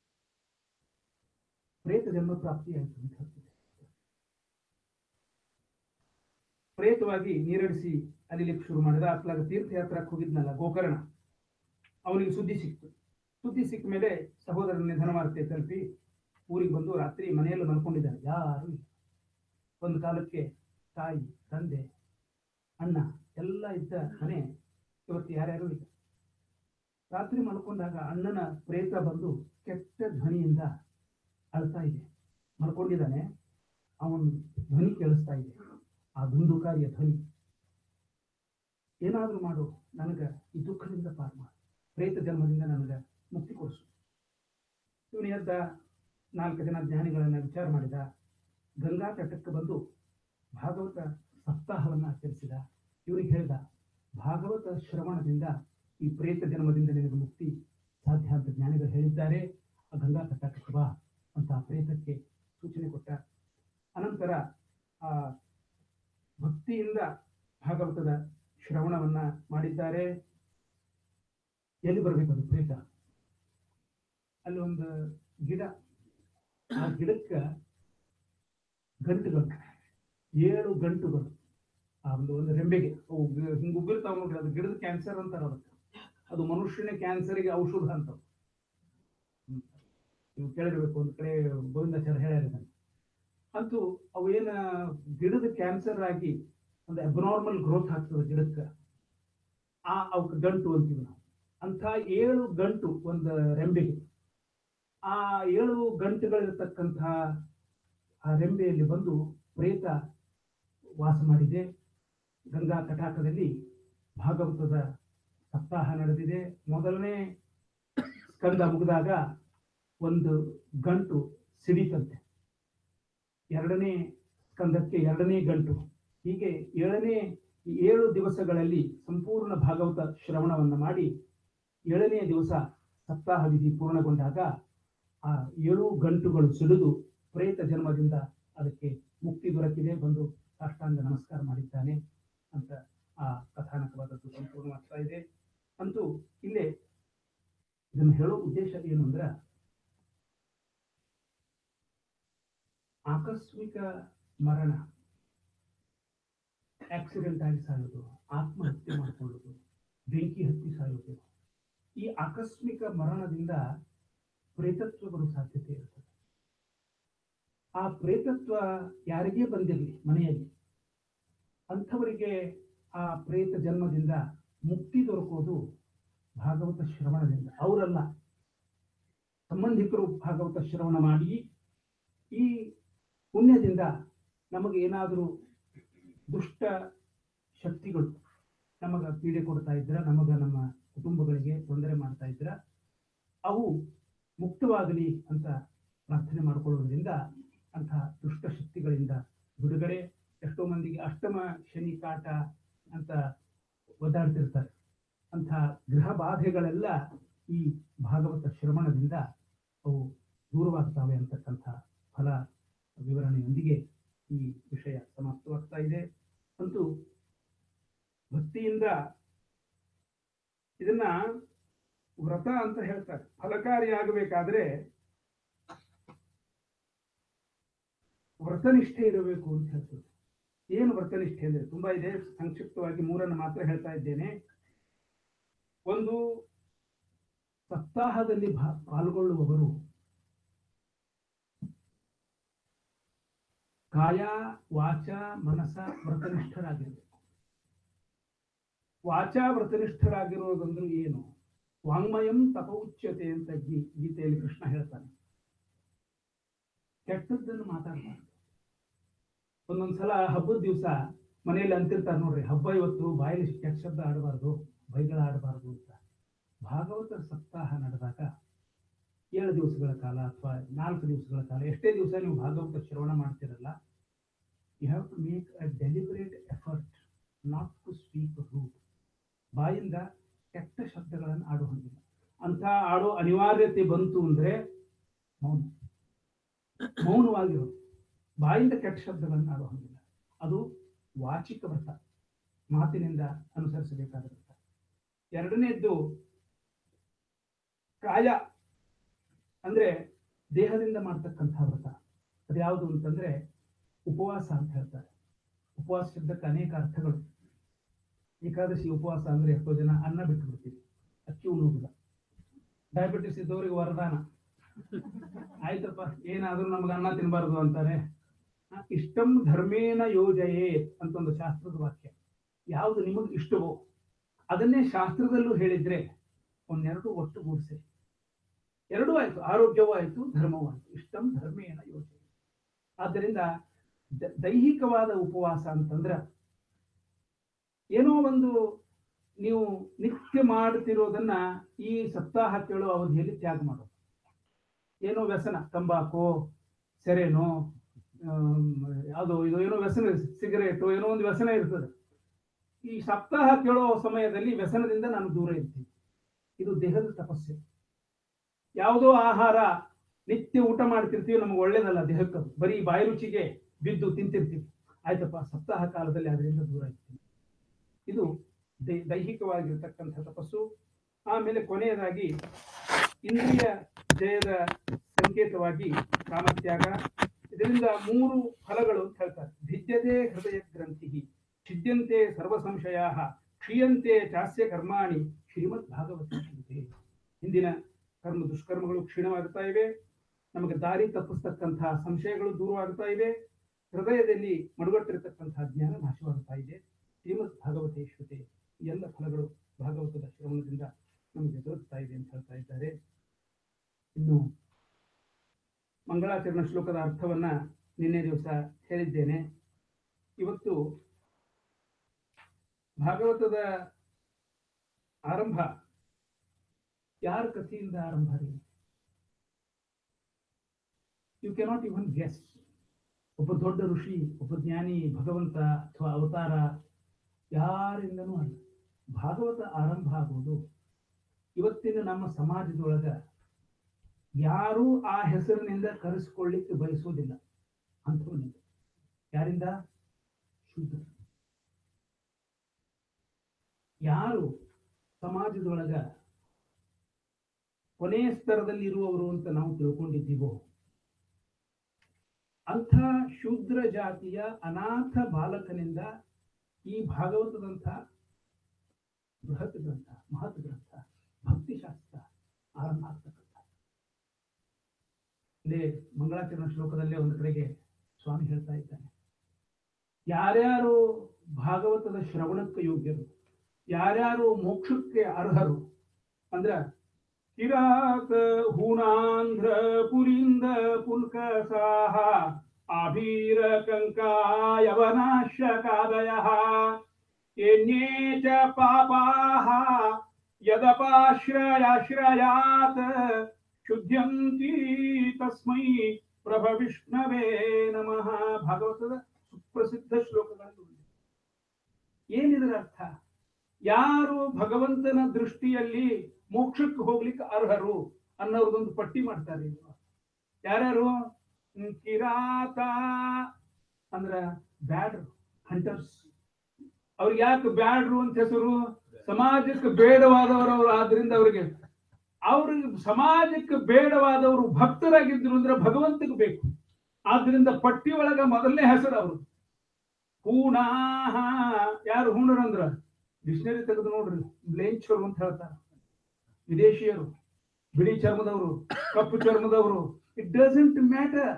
ಪ್ರೇತ ಜನ್ಮ ಪ್ರಾಪ್ತಿಯಾಯಿತು ಅಂತ ಹೇಳ್ತಿದೆ ಪ್ರೇತವಾಗಿ ನೀರಡಿಸಿ ಅಲಿಲಿಕ್ಕೆ ಶುರು ಮಾಡಿದ ಅತ್ಲಾಗ ತೀರ್ಥಯಾತ್ರಕ್ಕೆ ಹೋಗಿದ್ನಲ್ಲ ಗೋಕರ್ಣ ಅವನಿಗೆ ಸುದ್ದಿ ಸಿಕ್ತು ಸುದ್ದಿ ಸಿಕ್ಕ ಮೇಲೆ ಸಹೋದರನ ನಿಧನ ವಾರ್ತೆ ತಲುಪಿ ಊರಿಗೆ ಬಂದು ರಾತ್ರಿ ಮನೆಯಲ್ಲಿ ಮಲ್ಕೊಂಡಿದ್ದಾನೆ ಯಾರು ಇಲ್ಲ ಒಂದು ಕಾಲಕ್ಕೆ ತಾಯಿ ತಂದೆ ಅಣ್ಣ ಎಲ್ಲ ಇದ್ದ ಮನೆ ಇವತ್ತು ಯಾರ್ಯಾರು ಇಲ್ಲ ರಾತ್ರಿ ಮಲ್ಕೊಂಡಾಗ ಅಣ್ಣನ ಪ್ರೇತ ಬಂದು ಕೆಟ್ಟ ಧ್ವನಿಯಿಂದ ಅಳ್ತಾ ಇದೆ ಮಲ್ಕೊಂಡಿದ್ದಾನೆ ಅವನ ಧ್ವನಿ ಕೇಳಿಸ್ತಾ ಇದೆ ಆ ದುಂದುಕಾರಿಯ ಧ್ವನಿ ಏನಾದ್ರೂ ಮಾಡು ನನಗ ಈ ದುಃಖದಿಂದ ಪಾರು ಮಾಡು ಪ್ರೇತ ಜನ್ಮದಿಂದ ನನಗ ಮುಕ್ತಿ ಕೊಡಿಸು ಇವನು ಎದ್ದ ನಾಲ್ಕು ಜನ ಜ್ಞಾನಿಗಳನ್ನ ವಿಚಾರ ಮಾಡಿದ ಗಂಗಾ ತಟಕ್ಕೆ ಬಂದು ಭಾಗವತ ಸಪ್ತಾಹವನ್ನ ಆಚರಿಸಿದ ಇವನಿಗೆ ಹೇಳಿದ ಭಾಗವತ ಶ್ರವಣದಿಂದ ಈ ಪ್ರೇತ ಜನ್ಮದಿಂದ ನಿನಗೆ ಮುಕ್ತಿ ಸಾಧ್ಯ ಅಂತ ಜ್ಞಾನಿಗಳು ಹೇಳಿದ್ದಾರೆ ಆ ಗಂಗಾ ತಟಕ್ಕೆ ಬಾ ಅಂತ ಆ ಪ್ರೇತಕ್ಕೆ ಸೂಚನೆ ಕೊಟ್ಟ ಅನಂತರ ಆ ಭಕ್ತಿಯಿಂದ ಭಾಗವತದ ಶ್ರವಣವನ್ನ ಮಾಡಿದ್ದಾರೆ ಎಲ್ಲಿ ಬರ್ಬೇಕು ಅದು ಪ್ರೇತ ಅಲ್ಲಿ ಒಂದು ಗಿಡ ಆ ಗಿಡಕ್ಕ ಗಂಟುಗಳು ಏಳು ಗಂಟುಗಳು ಆ ಒಂದು ಒಂದು ರೆಂಬೆಗೆ ಅವು ಗಿ- ಹಿಂಗ್ ಉಬ್ಬಿರ್ತಾವ ನೋಡ್ರಿ ಅದು ಗಿಡದ ಕ್ಯಾನ್ಸರ್ ಅಂತಾರ ಅದಕ್ಕೆ ಅದು ಮನುಷ್ಯನ ಕ್ಯಾನ್ಸರ್ಗೆ ಔಷಧ ಅಂತ ನೀವು ಕೇಳಿರ್ಬೇಕು ಒಂದು ಕಡೆ ಗೋವಿಂದಾಚಾರ್ಯ ಹೇಳಿರ್ತಾನೆ ಅಂತೂ ಅವು ಏನ ಗಿಡದ ಕ್ಯಾನ್ಸರ್ ಆಗಿ ಒಂದು ಅಬ್ನಾರ್ಮಲ್ ಗ್ರೋತ್ ಆಗ್ತದೆ ಗಿಡಕ್ಕೆ ಆ ಅವಕ್ಕೆ ಗಂಟು ಅಂತೀವಿ ನಾವು ಅಂಥ ಏಳು ಗಂಟು ಒಂದು ರೆಂಬೆಗೆ ಆ ಏಳು ಗಂಟುಗಳಿರ್ತಕ್ಕಂಥ ಆ ರೆಂಬೆಯಲ್ಲಿ ಬಂದು ಪ್ರೇತ ವಾಸ ಮಾಡಿದೆ ಗಂಗಾ ತಟಾಕದಲ್ಲಿ ಭಾಗವತದ ಸಪ್ತಾಹ ನಡೆದಿದೆ ಮೊದಲನೇ ಸ್ಕಂದ ಮುಗಿದಾಗ ಒಂದು ಗಂಟು ಸಿಡಿತಂತೆ ಎರಡನೇ ಸ್ಕಂದಕ್ಕೆ ಎರಡನೇ ಗಂಟು ಹೀಗೆ ಏಳನೇ ಈ ಏಳು ದಿವಸಗಳಲ್ಲಿ ಸಂಪೂರ್ಣ ಭಾಗವತ ಶ್ರವಣವನ್ನು ಮಾಡಿ ಏಳನೇ ದಿವಸ ಸಪ್ತಾಹ ವಿಧಿ ಪೂರ್ಣಗೊಂಡಾಗ ಆ ಏಳು ಗಂಟುಗಳು ಸಿಡಿದು ಪ್ರೇತ ಜನ್ಮದಿಂದ ಅದಕ್ಕೆ ಮುಕ್ತಿ ದೊರಕಿದೆ ಬಂದು ಸಾಷ್ಟಾಂಗ ನಮಸ್ಕಾರ ಮಾಡಿದ್ದಾನೆ ಅಂತ ಆ ಕಥಾನಕವಾದದ್ದು ಸಂಪೂರ್ಣವಾಗ್ತಾ ಇದೆ ಅಂತೂ ಇಲ್ಲೇ ಇದನ್ನು ಹೇಳೋ ಉದ್ದೇಶ ಏನು ಅಂದ್ರೆ ಆಕಸ್ಮಿಕ ಮರಣ ಆಕ್ಸಿಡೆಂಟ್ ಆಗಿ ಸಾಯೋದು ಆತ್ಮಹತ್ಯೆ ಮಾಡಿಕೊಳ್ಳೋದು ಬೆಂಕಿ ಹತ್ತಿ ಸಾಯೋದು ಈ ಆಕಸ್ಮಿಕ ಮರಣದಿಂದ ಪ್ರೇತತ್ವ ಬರೋ ಸಾಧ್ಯತೆ ಇರ್ತದೆ ಆ ಪ್ರೇತತ್ವ ಯಾರಿಗೇ ಬಂದಿರಲಿ ಮನೆಯಲ್ಲಿ ಅಂಥವರಿಗೆ ಆ ಪ್ರೇತ ಜನ್ಮದಿಂದ ಮುಕ್ತಿ ದೊರಕೋದು ಭಾಗವತ ಶ್ರವಣದಿಂದ ಅವರಲ್ಲ ಸಂಬಂಧಿಕರು ಭಾಗವತ ಶ್ರವಣ ಮಾಡಿ ಈ ಪುಣ್ಯದಿಂದ ನಮಗೆ ಏನಾದರೂ ದುಷ್ಟ ಶಕ್ತಿಗಳು ನಮಗ ಪೀಡೆ ಕೊಡ್ತಾ ಇದ್ರ ನಮಗ ನಮ್ಮ ಕುಟುಂಬಗಳಿಗೆ ತೊಂದರೆ ಮಾಡ್ತಾ ಇದ್ರ ಅವು ಮುಕ್ತವಾಗಲಿ ಅಂತ ಪ್ರಾರ್ಥನೆ ಮಾಡಿಕೊಳ್ಳೋದ್ರಿಂದ ಅಂತಹ ದುಷ್ಟ ಶಕ್ತಿಗಳಿಂದ ಬಿಡುಗಡೆ ಎಷ್ಟೋ ಮಂದಿಗೆ ಅಷ್ಟಮ ಶನಿ ಕಾಟ ಅಂತ ಒದ್ದಾಡ್ತಿರ್ತಾರೆ ಅಂಥ ಗೃಹ ಬಾಧೆಗಳೆಲ್ಲ ಈ ಭಾಗವತ ಶ್ರವಣದಿಂದ ಅವು ದೂರವಾಗ್ತವೆ ಅಂತಕ್ಕಂಥ ಫಲ ವಿವರಣೆಯೊಂದಿಗೆ ಈ ವಿಷಯ ಸಮಾಪ್ತವಾಗ್ತಾ ಇದೆ ಅಂತೂ ಭಕ್ತಿಯಿಂದ ಇದನ್ನ ವ್ರತ ಅಂತ ಹೇಳ್ತಾರೆ ಫಲಕಾರಿಯಾಗಬೇಕಾದ್ರೆ ವ್ರತನಿಷ್ಠೆ ಇರಬೇಕು ಅಂತ ಹೇಳ್ತಾರೆ ಏನು ವ್ರತನಿಷ್ಠೆ ಅಂದ್ರೆ ತುಂಬಾ ಇದೆ ಸಂಕ್ಷಿಪ್ತವಾಗಿ ಮೂರನ್ನು ಮಾತ್ರ ಹೇಳ್ತಾ ಇದ್ದೇನೆ ಒಂದು ಸಪ್ತಾಹದಲ್ಲಿ ಭಾ- ಪಾಲ್ಗೊಳ್ಳುವವರು ಕಾಯ ವಾಚ ಮನಸ ವ್ರತನಿಷ್ಠರಾಗಿರಬೇಕು ವಾಚಾ ವ್ರತನಿಷ್ಠರಾಗಿರೋದಂದ್ರೆ ಏನು ವಾಂಗ್ಮಯಂ ತಪ ಉಚ್ಯತೆ ಅಂತ ಗೀ- ಗೀತೆಯಲ್ಲಿ ಕೃಷ್ಣ ಹೇಳ್ತಾನೆ ಕೆಟ್ಟದ್ದನ್ನು ಮಾತಾಡ್ಬಾರ್ದು ಒಂದೊಂದ್ಸಲ ಹಬ್ಬದ ದಿವಸ ಮನೆಯಲ್ಲಿ ಅಂತಿರ್ತಾರೆ ನೋಡ್ರಿ ಹಬ್ಬ ಇವತ್ತು ಬಾಯಲ್ಲಿ ಕೆಟ್ಟ ಶಬ್ದ ಆಡಬಾರ್ದು ಬೈಗಳ ಆಡಬಾರ್ದು ಅಂತ ಭಾಗವತ ಸಪ್ತಾಹ ನಡೆದಾಗ ಏಳು ದಿವಸಗಳ ಕಾಲ ಅಥವಾ ನಾಲ್ಕು ದಿವಸಗಳ ಕಾಲ ಎಷ್ಟೇ ದಿವಸ ನೀವು ಭಾಗವತ ಶ್ರವಣ ಮಾಡ್ತಿರಲ್ಲ you have to make a deliberate effort not to speak rude ಬಾಯಿಂದ ಕೆಟ್ಟ ಶಬ್ದಗಳನ್ನು ಆಡೋ ಹಂಗಿಲ್ಲ ಅಂತ ಆಡೋ ಅನಿವಾರ್ಯತೆ ಬಂತು ಅಂದ್ರೆ ಮೌನ ಮೌನವಾಗಿರೋದು ಬಾಯಿಂದ ಕೆಟ್ಟ ಶಬ್ದಗಳನ್ನು ಆಡೋ ಹಂಗಿಲ್ಲ ಅದು ವಾಚಿಕ ವ್ರತ ಮಾತಿನಿಂದ ಅನುಸರಿಸಬೇಕಾದ ವ್ರತ ಎರಡನೇದ್ದು ಕಾಯ ಅಂದ್ರೆ ದೇಹದಿಂದ ಮಾಡ್ತಕ್ಕಂಥ ವ್ರತ ಅದ್ಯಾವುದು ಅಂತಂದ್ರೆ ಉಪವಾಸ ಅಂತ ಹೇಳ್ತಾರೆ ಉಪವಾಸ ಶಬ್ದಕ್ಕೆ ಅನೇಕ ಅರ್ಥಗಳು ಏಕಾದಶಿ ಉಪವಾಸ ಅಂದ್ರೆ ಎಷ್ಟೋ ಜನ ಅನ್ನ ಬಿಟ್ಟು ಬಿಡ್ತೀವಿ ಅಕ್ಕಿ ಉಣ್ಣುವುದಿಲ್ಲ ಡಯಾಬಿಟಿಸ್ ಇದ್ದವರಿಗೆ ವರದಾನ ಆಯ್ತಪ್ಪ ಏನಾದ್ರೂ ನಮ್ಗೆ ಅನ್ನ ತಿನ್ನಬಾರ್ದು ಅಂತಾರೆ ಆ, ಇಷ್ಟಂ ಧರ್ಮೇನ ಯೋಜಯೇ ಅಂತ ಒಂದು ಶಾಸ್ತ್ರದ ವಾಕ್ಯ ಯಾವುದು ನಿಮಗೆ ಇಷ್ಟವೋ ಅದನ್ನೇ ಶಾಸ್ತ್ರದಲ್ಲೂ ಹೇಳಿದ್ರೆ ಒಂದೆರಡು ಒಟ್ಟುಗೂಡಿಸಿ ಎರಡೂ ಆಯ್ತು ಆರೋಗ್ಯವೂ ಆಯ್ತು ಧರ್ಮವೂ ಆಯ್ತು ಇಷ್ಟಂ ಧರ್ಮೇನ ಯೋಜನೆ ಆದ್ದರಿಂದ ದ- ದೈಹಿಕವಾದ ಉಪವಾಸ ಅಂತಂದ್ರ ಏನೋ ಒಂದು ನೀವು ನಿತ್ಯ ಮಾಡ್ತಿರೋದನ್ನ ಈ ಸಪ್ತಾಹ ಕೇಳೋ ಅವಧಿಯಲ್ಲಿ ತ್ಯಾಗ ಮಾಡೋದು ಏನೋ ವ್ಯಸನ ತಂಬಾಕು ಸೆರೆನೋ ಆಮ್, ಯಾವುದೋ ಇದು ಏನೋ ವ್ಯಸನ ಸಿಗರೇಟು ಏನೋ ಒಂದು ವ್ಯಸನ ಇರ್ತದೆ ಈ ಸಪ್ತಾಹ ಕೇಳೋ ಸಮಯದಲ್ಲಿ ವ್ಯಸನದಿಂದ ನಾನು ದೂರ ಇರ್ತೀನಿ ಇದು ದೇಹದ ತಪಸ್ಸೆ ಯಾವುದೋ ಆಹಾರ ನಿತ್ಯ ಊಟ ಮಾಡ್ತಿರ್ತೀವಿ ನಮ್ಗೆ ಒಳ್ಳೇದಲ್ಲ ದೇಹಕ್ಕೆ ಅದು. ಬರೀ ಬಾಯಿ ರುಚಿಗೆ ಬಿದ್ದು ತಿಂತಿರ್ತೀವಿ ಆಯ್ತಪ್ಪ ಸಪ್ತಾಹ ಕಾಲದಲ್ಲಿ ಅದರಿಂದ ದೂರ ಇರ್ತೀನಿ ಇದು ದೈ- ದೈಹಿಕವಾಗಿರ್ತಕ್ಕಂಥ ತಪಸ್ಸು ಆಮೇಲೆ ಕೊನೆಯದಾಗಿ ಇಂದ್ರಿಯ ಜಯದ ಸಂಕೇತವಾಗಿ ಕಾಮತ್ಯಾಗ ಇದರಿಂದ ಮೂರು ಫಲಗಳು ಅಂತ ಹೇಳ್ತಾರೆ ಭಿದ್ಯತೆ ಹೃದಯ ಗ್ರಂಥಿ ಛಿದ್ಯಂತೆ ಸರ್ವ ಸಂಶಯ ಕ್ಷೀಯಂತೆ ಚಾಸ್ಯ ಕರ್ಮಾಣಿ ಶ್ರೀಮದ್ ಭಾಗವತ ಹಿಂದಿನ ಕರ್ಮ ದುಷ್ಕರ್ಮಗಳು ಕ್ಷೀಣವಾಗ್ತಾ ಇವೆ ನಮಗೆ ದಾರಿ ತಪ್ಪಿಸ್ತಕ್ಕಂತಹ ಸಂಶಯಗಳು ದೂರವಾಗ್ತಾ ಇವೆ ಹೃದಯದಲ್ಲಿ ಮಡುಗಟ್ಟಿರತಕ್ಕಂತಹ ಜ್ಞಾನ ನಾಶವಾಗ್ತಾ ಇದೆ ಶ್ರೀಮದ್ ಭಾಗವತೇಶ್ವತೆ ಈ ಎಲ್ಲ ಫಲಗಳು ಭಾಗವತದ ಶ್ರವಣದಿಂದ ನಮಗೆ ದೊರಕ್ತಾ ಇದೆ ಅಂತ ಹೇಳ್ತಾ ಇದ್ದಾರೆ ಇನ್ನು ಮಂಗಳಾಚರಣ ಶ್ಲೋಕದ ಅರ್ಥವನ್ನ ನಿನ್ನೆ ದಿವಸ ಹೇಳಿದ್ದೇನೆ ಇವತ್ತು ಭಾಗವತದ ಆರಂಭ ಯಾರ ಕಥೆಯಿಂದ ಆರಂಭ ರೀ ಯು ಕೆನಾಟ್ ಇವನ್ ಗೆಸ್ ಒಬ್ಬ ದೊಡ್ಡ ಋಷಿ ಒಬ್ಬ ಜ್ಞಾನಿ ಭಗವಂತ ಅಥವಾ ಅವತಾರ ಯಾರಿಂದನೂ ಅಲ್ಲ ಭಾಗವತ ಆರಂಭ ಆಗೋದು ಇವತ್ತಿನ ನಮ್ಮ ಸಮಾಜದೊಳಗ ಯಾರೂ ಆ ಹೆಸರಿನಿಂದ ಕರೆಸಿಕೊಳ್ಳಿಕ್ಕೆ ಬಯಸೋದಿಲ್ಲ ಅಂಥವನಿಂದ ಯಾರಿಂದ ಶುದ್ಧ ಯಾರು ಸಮಾಜದೊಳಗ ಕೊನೆಯ ಸ್ತರದಲ್ಲಿ ಇರುವವರು ಅಂತ ನಾವು ತಿಳ್ಕೊಂಡಿದ್ದೀವೋ ಅಂಥ ಶೂದ್ರ ಜಾತಿಯ ಅನಾಥ ಬಾಲಕನಿಂದ ಈ ಭಾಗವತದಂಥ ಬೃಹತ್ ಗ್ರಂಥ ಮಹತ್ ಗ್ರಂಥ ಭಕ್ತಿಶಾಸ್ತ್ರ ಆರಂಭ ಆಗ್ತಕ್ಕಂಥ ಇಲ್ಲಿ ಮಂಗಳಾಚರಣ ಶ್ಲೋಕದಲ್ಲೇ ಒಂದು ಕಡೆಗೆ ಸ್ವಾಮಿ ಹೇಳ್ತಾ ಇದ್ದಾನೆ ಯಾರ್ಯಾರು ಭಾಗವತದ ಶ್ರವಣಕ್ಕೆ ಯೋಗ್ಯರು ಯಾರ್ಯಾರು ಮೋಕ್ಷಕ್ಕೆ ಅರ್ಹರು ಅಂದ್ರ ಕಿರಾತ ಹೂಣಾಂಧ್ರ ಪುರಿಂದ ಪುಲ್ಕ ಸಾಹ ಆಭೀರ ಕಂಕಾಯವನಾಶ ಕಾದಯ ಏನ್ಯೇ ಚ ಪಾಪಾಹ ಯದಪಾಶ್ರಯಾಶ್ರಯಾತ್ ಶುದ್ಧ್ಯಂತಿ ತಸ್ಮೈ ಪ್ರಭ ವಿಷ್ಣವೇ ನಮಃ ಭಾಗವತದ ಸುಪ್ರಸಿದ್ಧ ಶ್ಲೋಕಗಳನ್ನು ಏನಿದರ ಅರ್ಥ ಯಾರು ಭಗವಂತನ ದೃಷ್ಟಿಯಲ್ಲಿ ಮೋಕ್ಷಕ್ಕೆ ಹೋಗ್ಲಿಕ್ಕೆ ಅರ್ಹರು ಅನ್ನೋರ್ದೊಂದು ಪಟ್ಟಿ ಮಾಡ್ತಾರೆ ಇವ್ರು. ಯಾರ್ಯಾರು ಹ್ಮ್, ಕಿರಾತ ಅಂದ್ರ ಬ್ಯಾಡ್ರು ಹಂಟರ್ಸ್ ಅವ್ರಿಗೆ ಯಾಕೆ ಬ್ಯಾಡ್ರು ಅಂತ ಹೆಸರು ಸಮಾಜಕ್ಕೆ ಬೇಡವಾದವರು ಅವರು ಆದ್ರಿಂದ ಅವ್ರಿಗೆ ಅವ್ರಿಗೆ ಸಮಾಜಕ್ಕೆ ಬೇಡವಾದವರು ಭಕ್ತರಾಗಿದ್ರು ಅಂದ್ರೆ ಭಗವಂತಕ್ಕೆ ಬೇಕು ಆದ್ರಿಂದ ಪಟ್ಟಿ ಒಳಗ ಮೊದಲನೇ ಹೆಸರು ಅವರು ಹೂಣಾಹ ಯಾರು ಹೂಣರು ಅಂದ್ರ ಡಿಕ್ಷನರಿ ತೆಗೆದು ನೋಡ್ರಿ ಬ್ಲೇಂಚರು ಅಂತ ಹೇಳ್ತಾರೆ ವಿದೇಶಿಯರು ಬಿಳಿ ಚರ್ಮದವರು ಕಪ್ಪು ಚರ್ಮದವರು ಇಟ್ ಡಸಂಟ್ ಮ್ಯಾಟರ್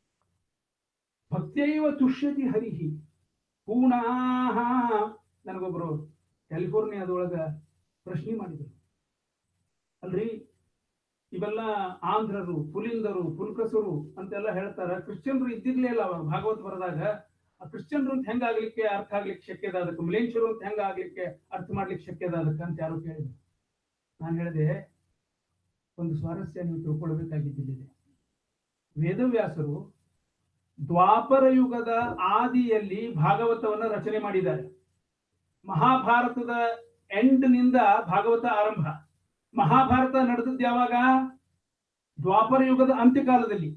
ಭಕ್ತಿಯೈವ ತುಷ್ಯತಿ ಹರಿಹಿ ಹೂಣಾಹ ನನಗೊಬ್ರು ಕ್ಯಾಲಿಫೋರ್ನಿಯಾದೊಳಗ ಪ್ರಶ್ನೆ ಮಾಡಿದರು ಅಲ್ರಿ ಇವೆಲ್ಲ ಆಂಧ್ರರು ಪುಲಿಂದರು ಪುಲ್ಕಸರು ಅಂತೆಲ್ಲ ಹೇಳ್ತಾರ ಕ್ರಿಶ್ಚಿಯನ್ರು ಇದ್ದಿರ್ಲೇ ಇಲ್ಲ ಅವಾಗ ಭಾಗವತ್ ಬರೆದಾಗ ಆ ಕ್ರಿಶ್ಚಿಯನ್ರು ಅಂತ ಹೆಂಗ ಆಗ್ಲಿಕ್ಕೆ ಅರ್ಥ ಆಗ್ಲಿಕ್ಕೆ ಶಕ್ಯದ ಅದಕ್ಕೆ ಮಿಲೇಂಚರು ಅಂತ ಹೆಂಗ ಆಗ್ಲಿಕ್ಕೆ ಅರ್ಥ ಮಾಡ್ಲಿಕ್ಕೆ ಶಕ್ಯದ ಅದಕ್ಕೆ ಅಂತ ಯಾರು ಕೇಳಿದ್ರು ನಾನು ಹೇಳಿದೆ ಒಂದು ಸ್ವಾರಸ್ಯ ನೀವು ತಿಳ್ಕೊಳ್ಬೇಕಾಗಿದ್ದಿಲ್ಲಿದೆ ವೇದವ್ಯಾಸರು ದ್ವಾಪರ ಯುಗದ ಆದಿಯಲ್ಲಿ ಭಾಗವತವನ್ನ ರಚನೆ ಮಾಡಿದ್ದಾರೆ ಮಹಾಭಾರತದ ಎಂಡ್ ನಿಂದ ಭಾಗವತ ಆರಂಭ ಮಹಾಭಾರತ ನಡೆದದ್ದು ಯಾವಾಗ ದ್ವಾಪರ ಯುಗದ ಅಂತ್ಯಕಾಲದಲ್ಲಿ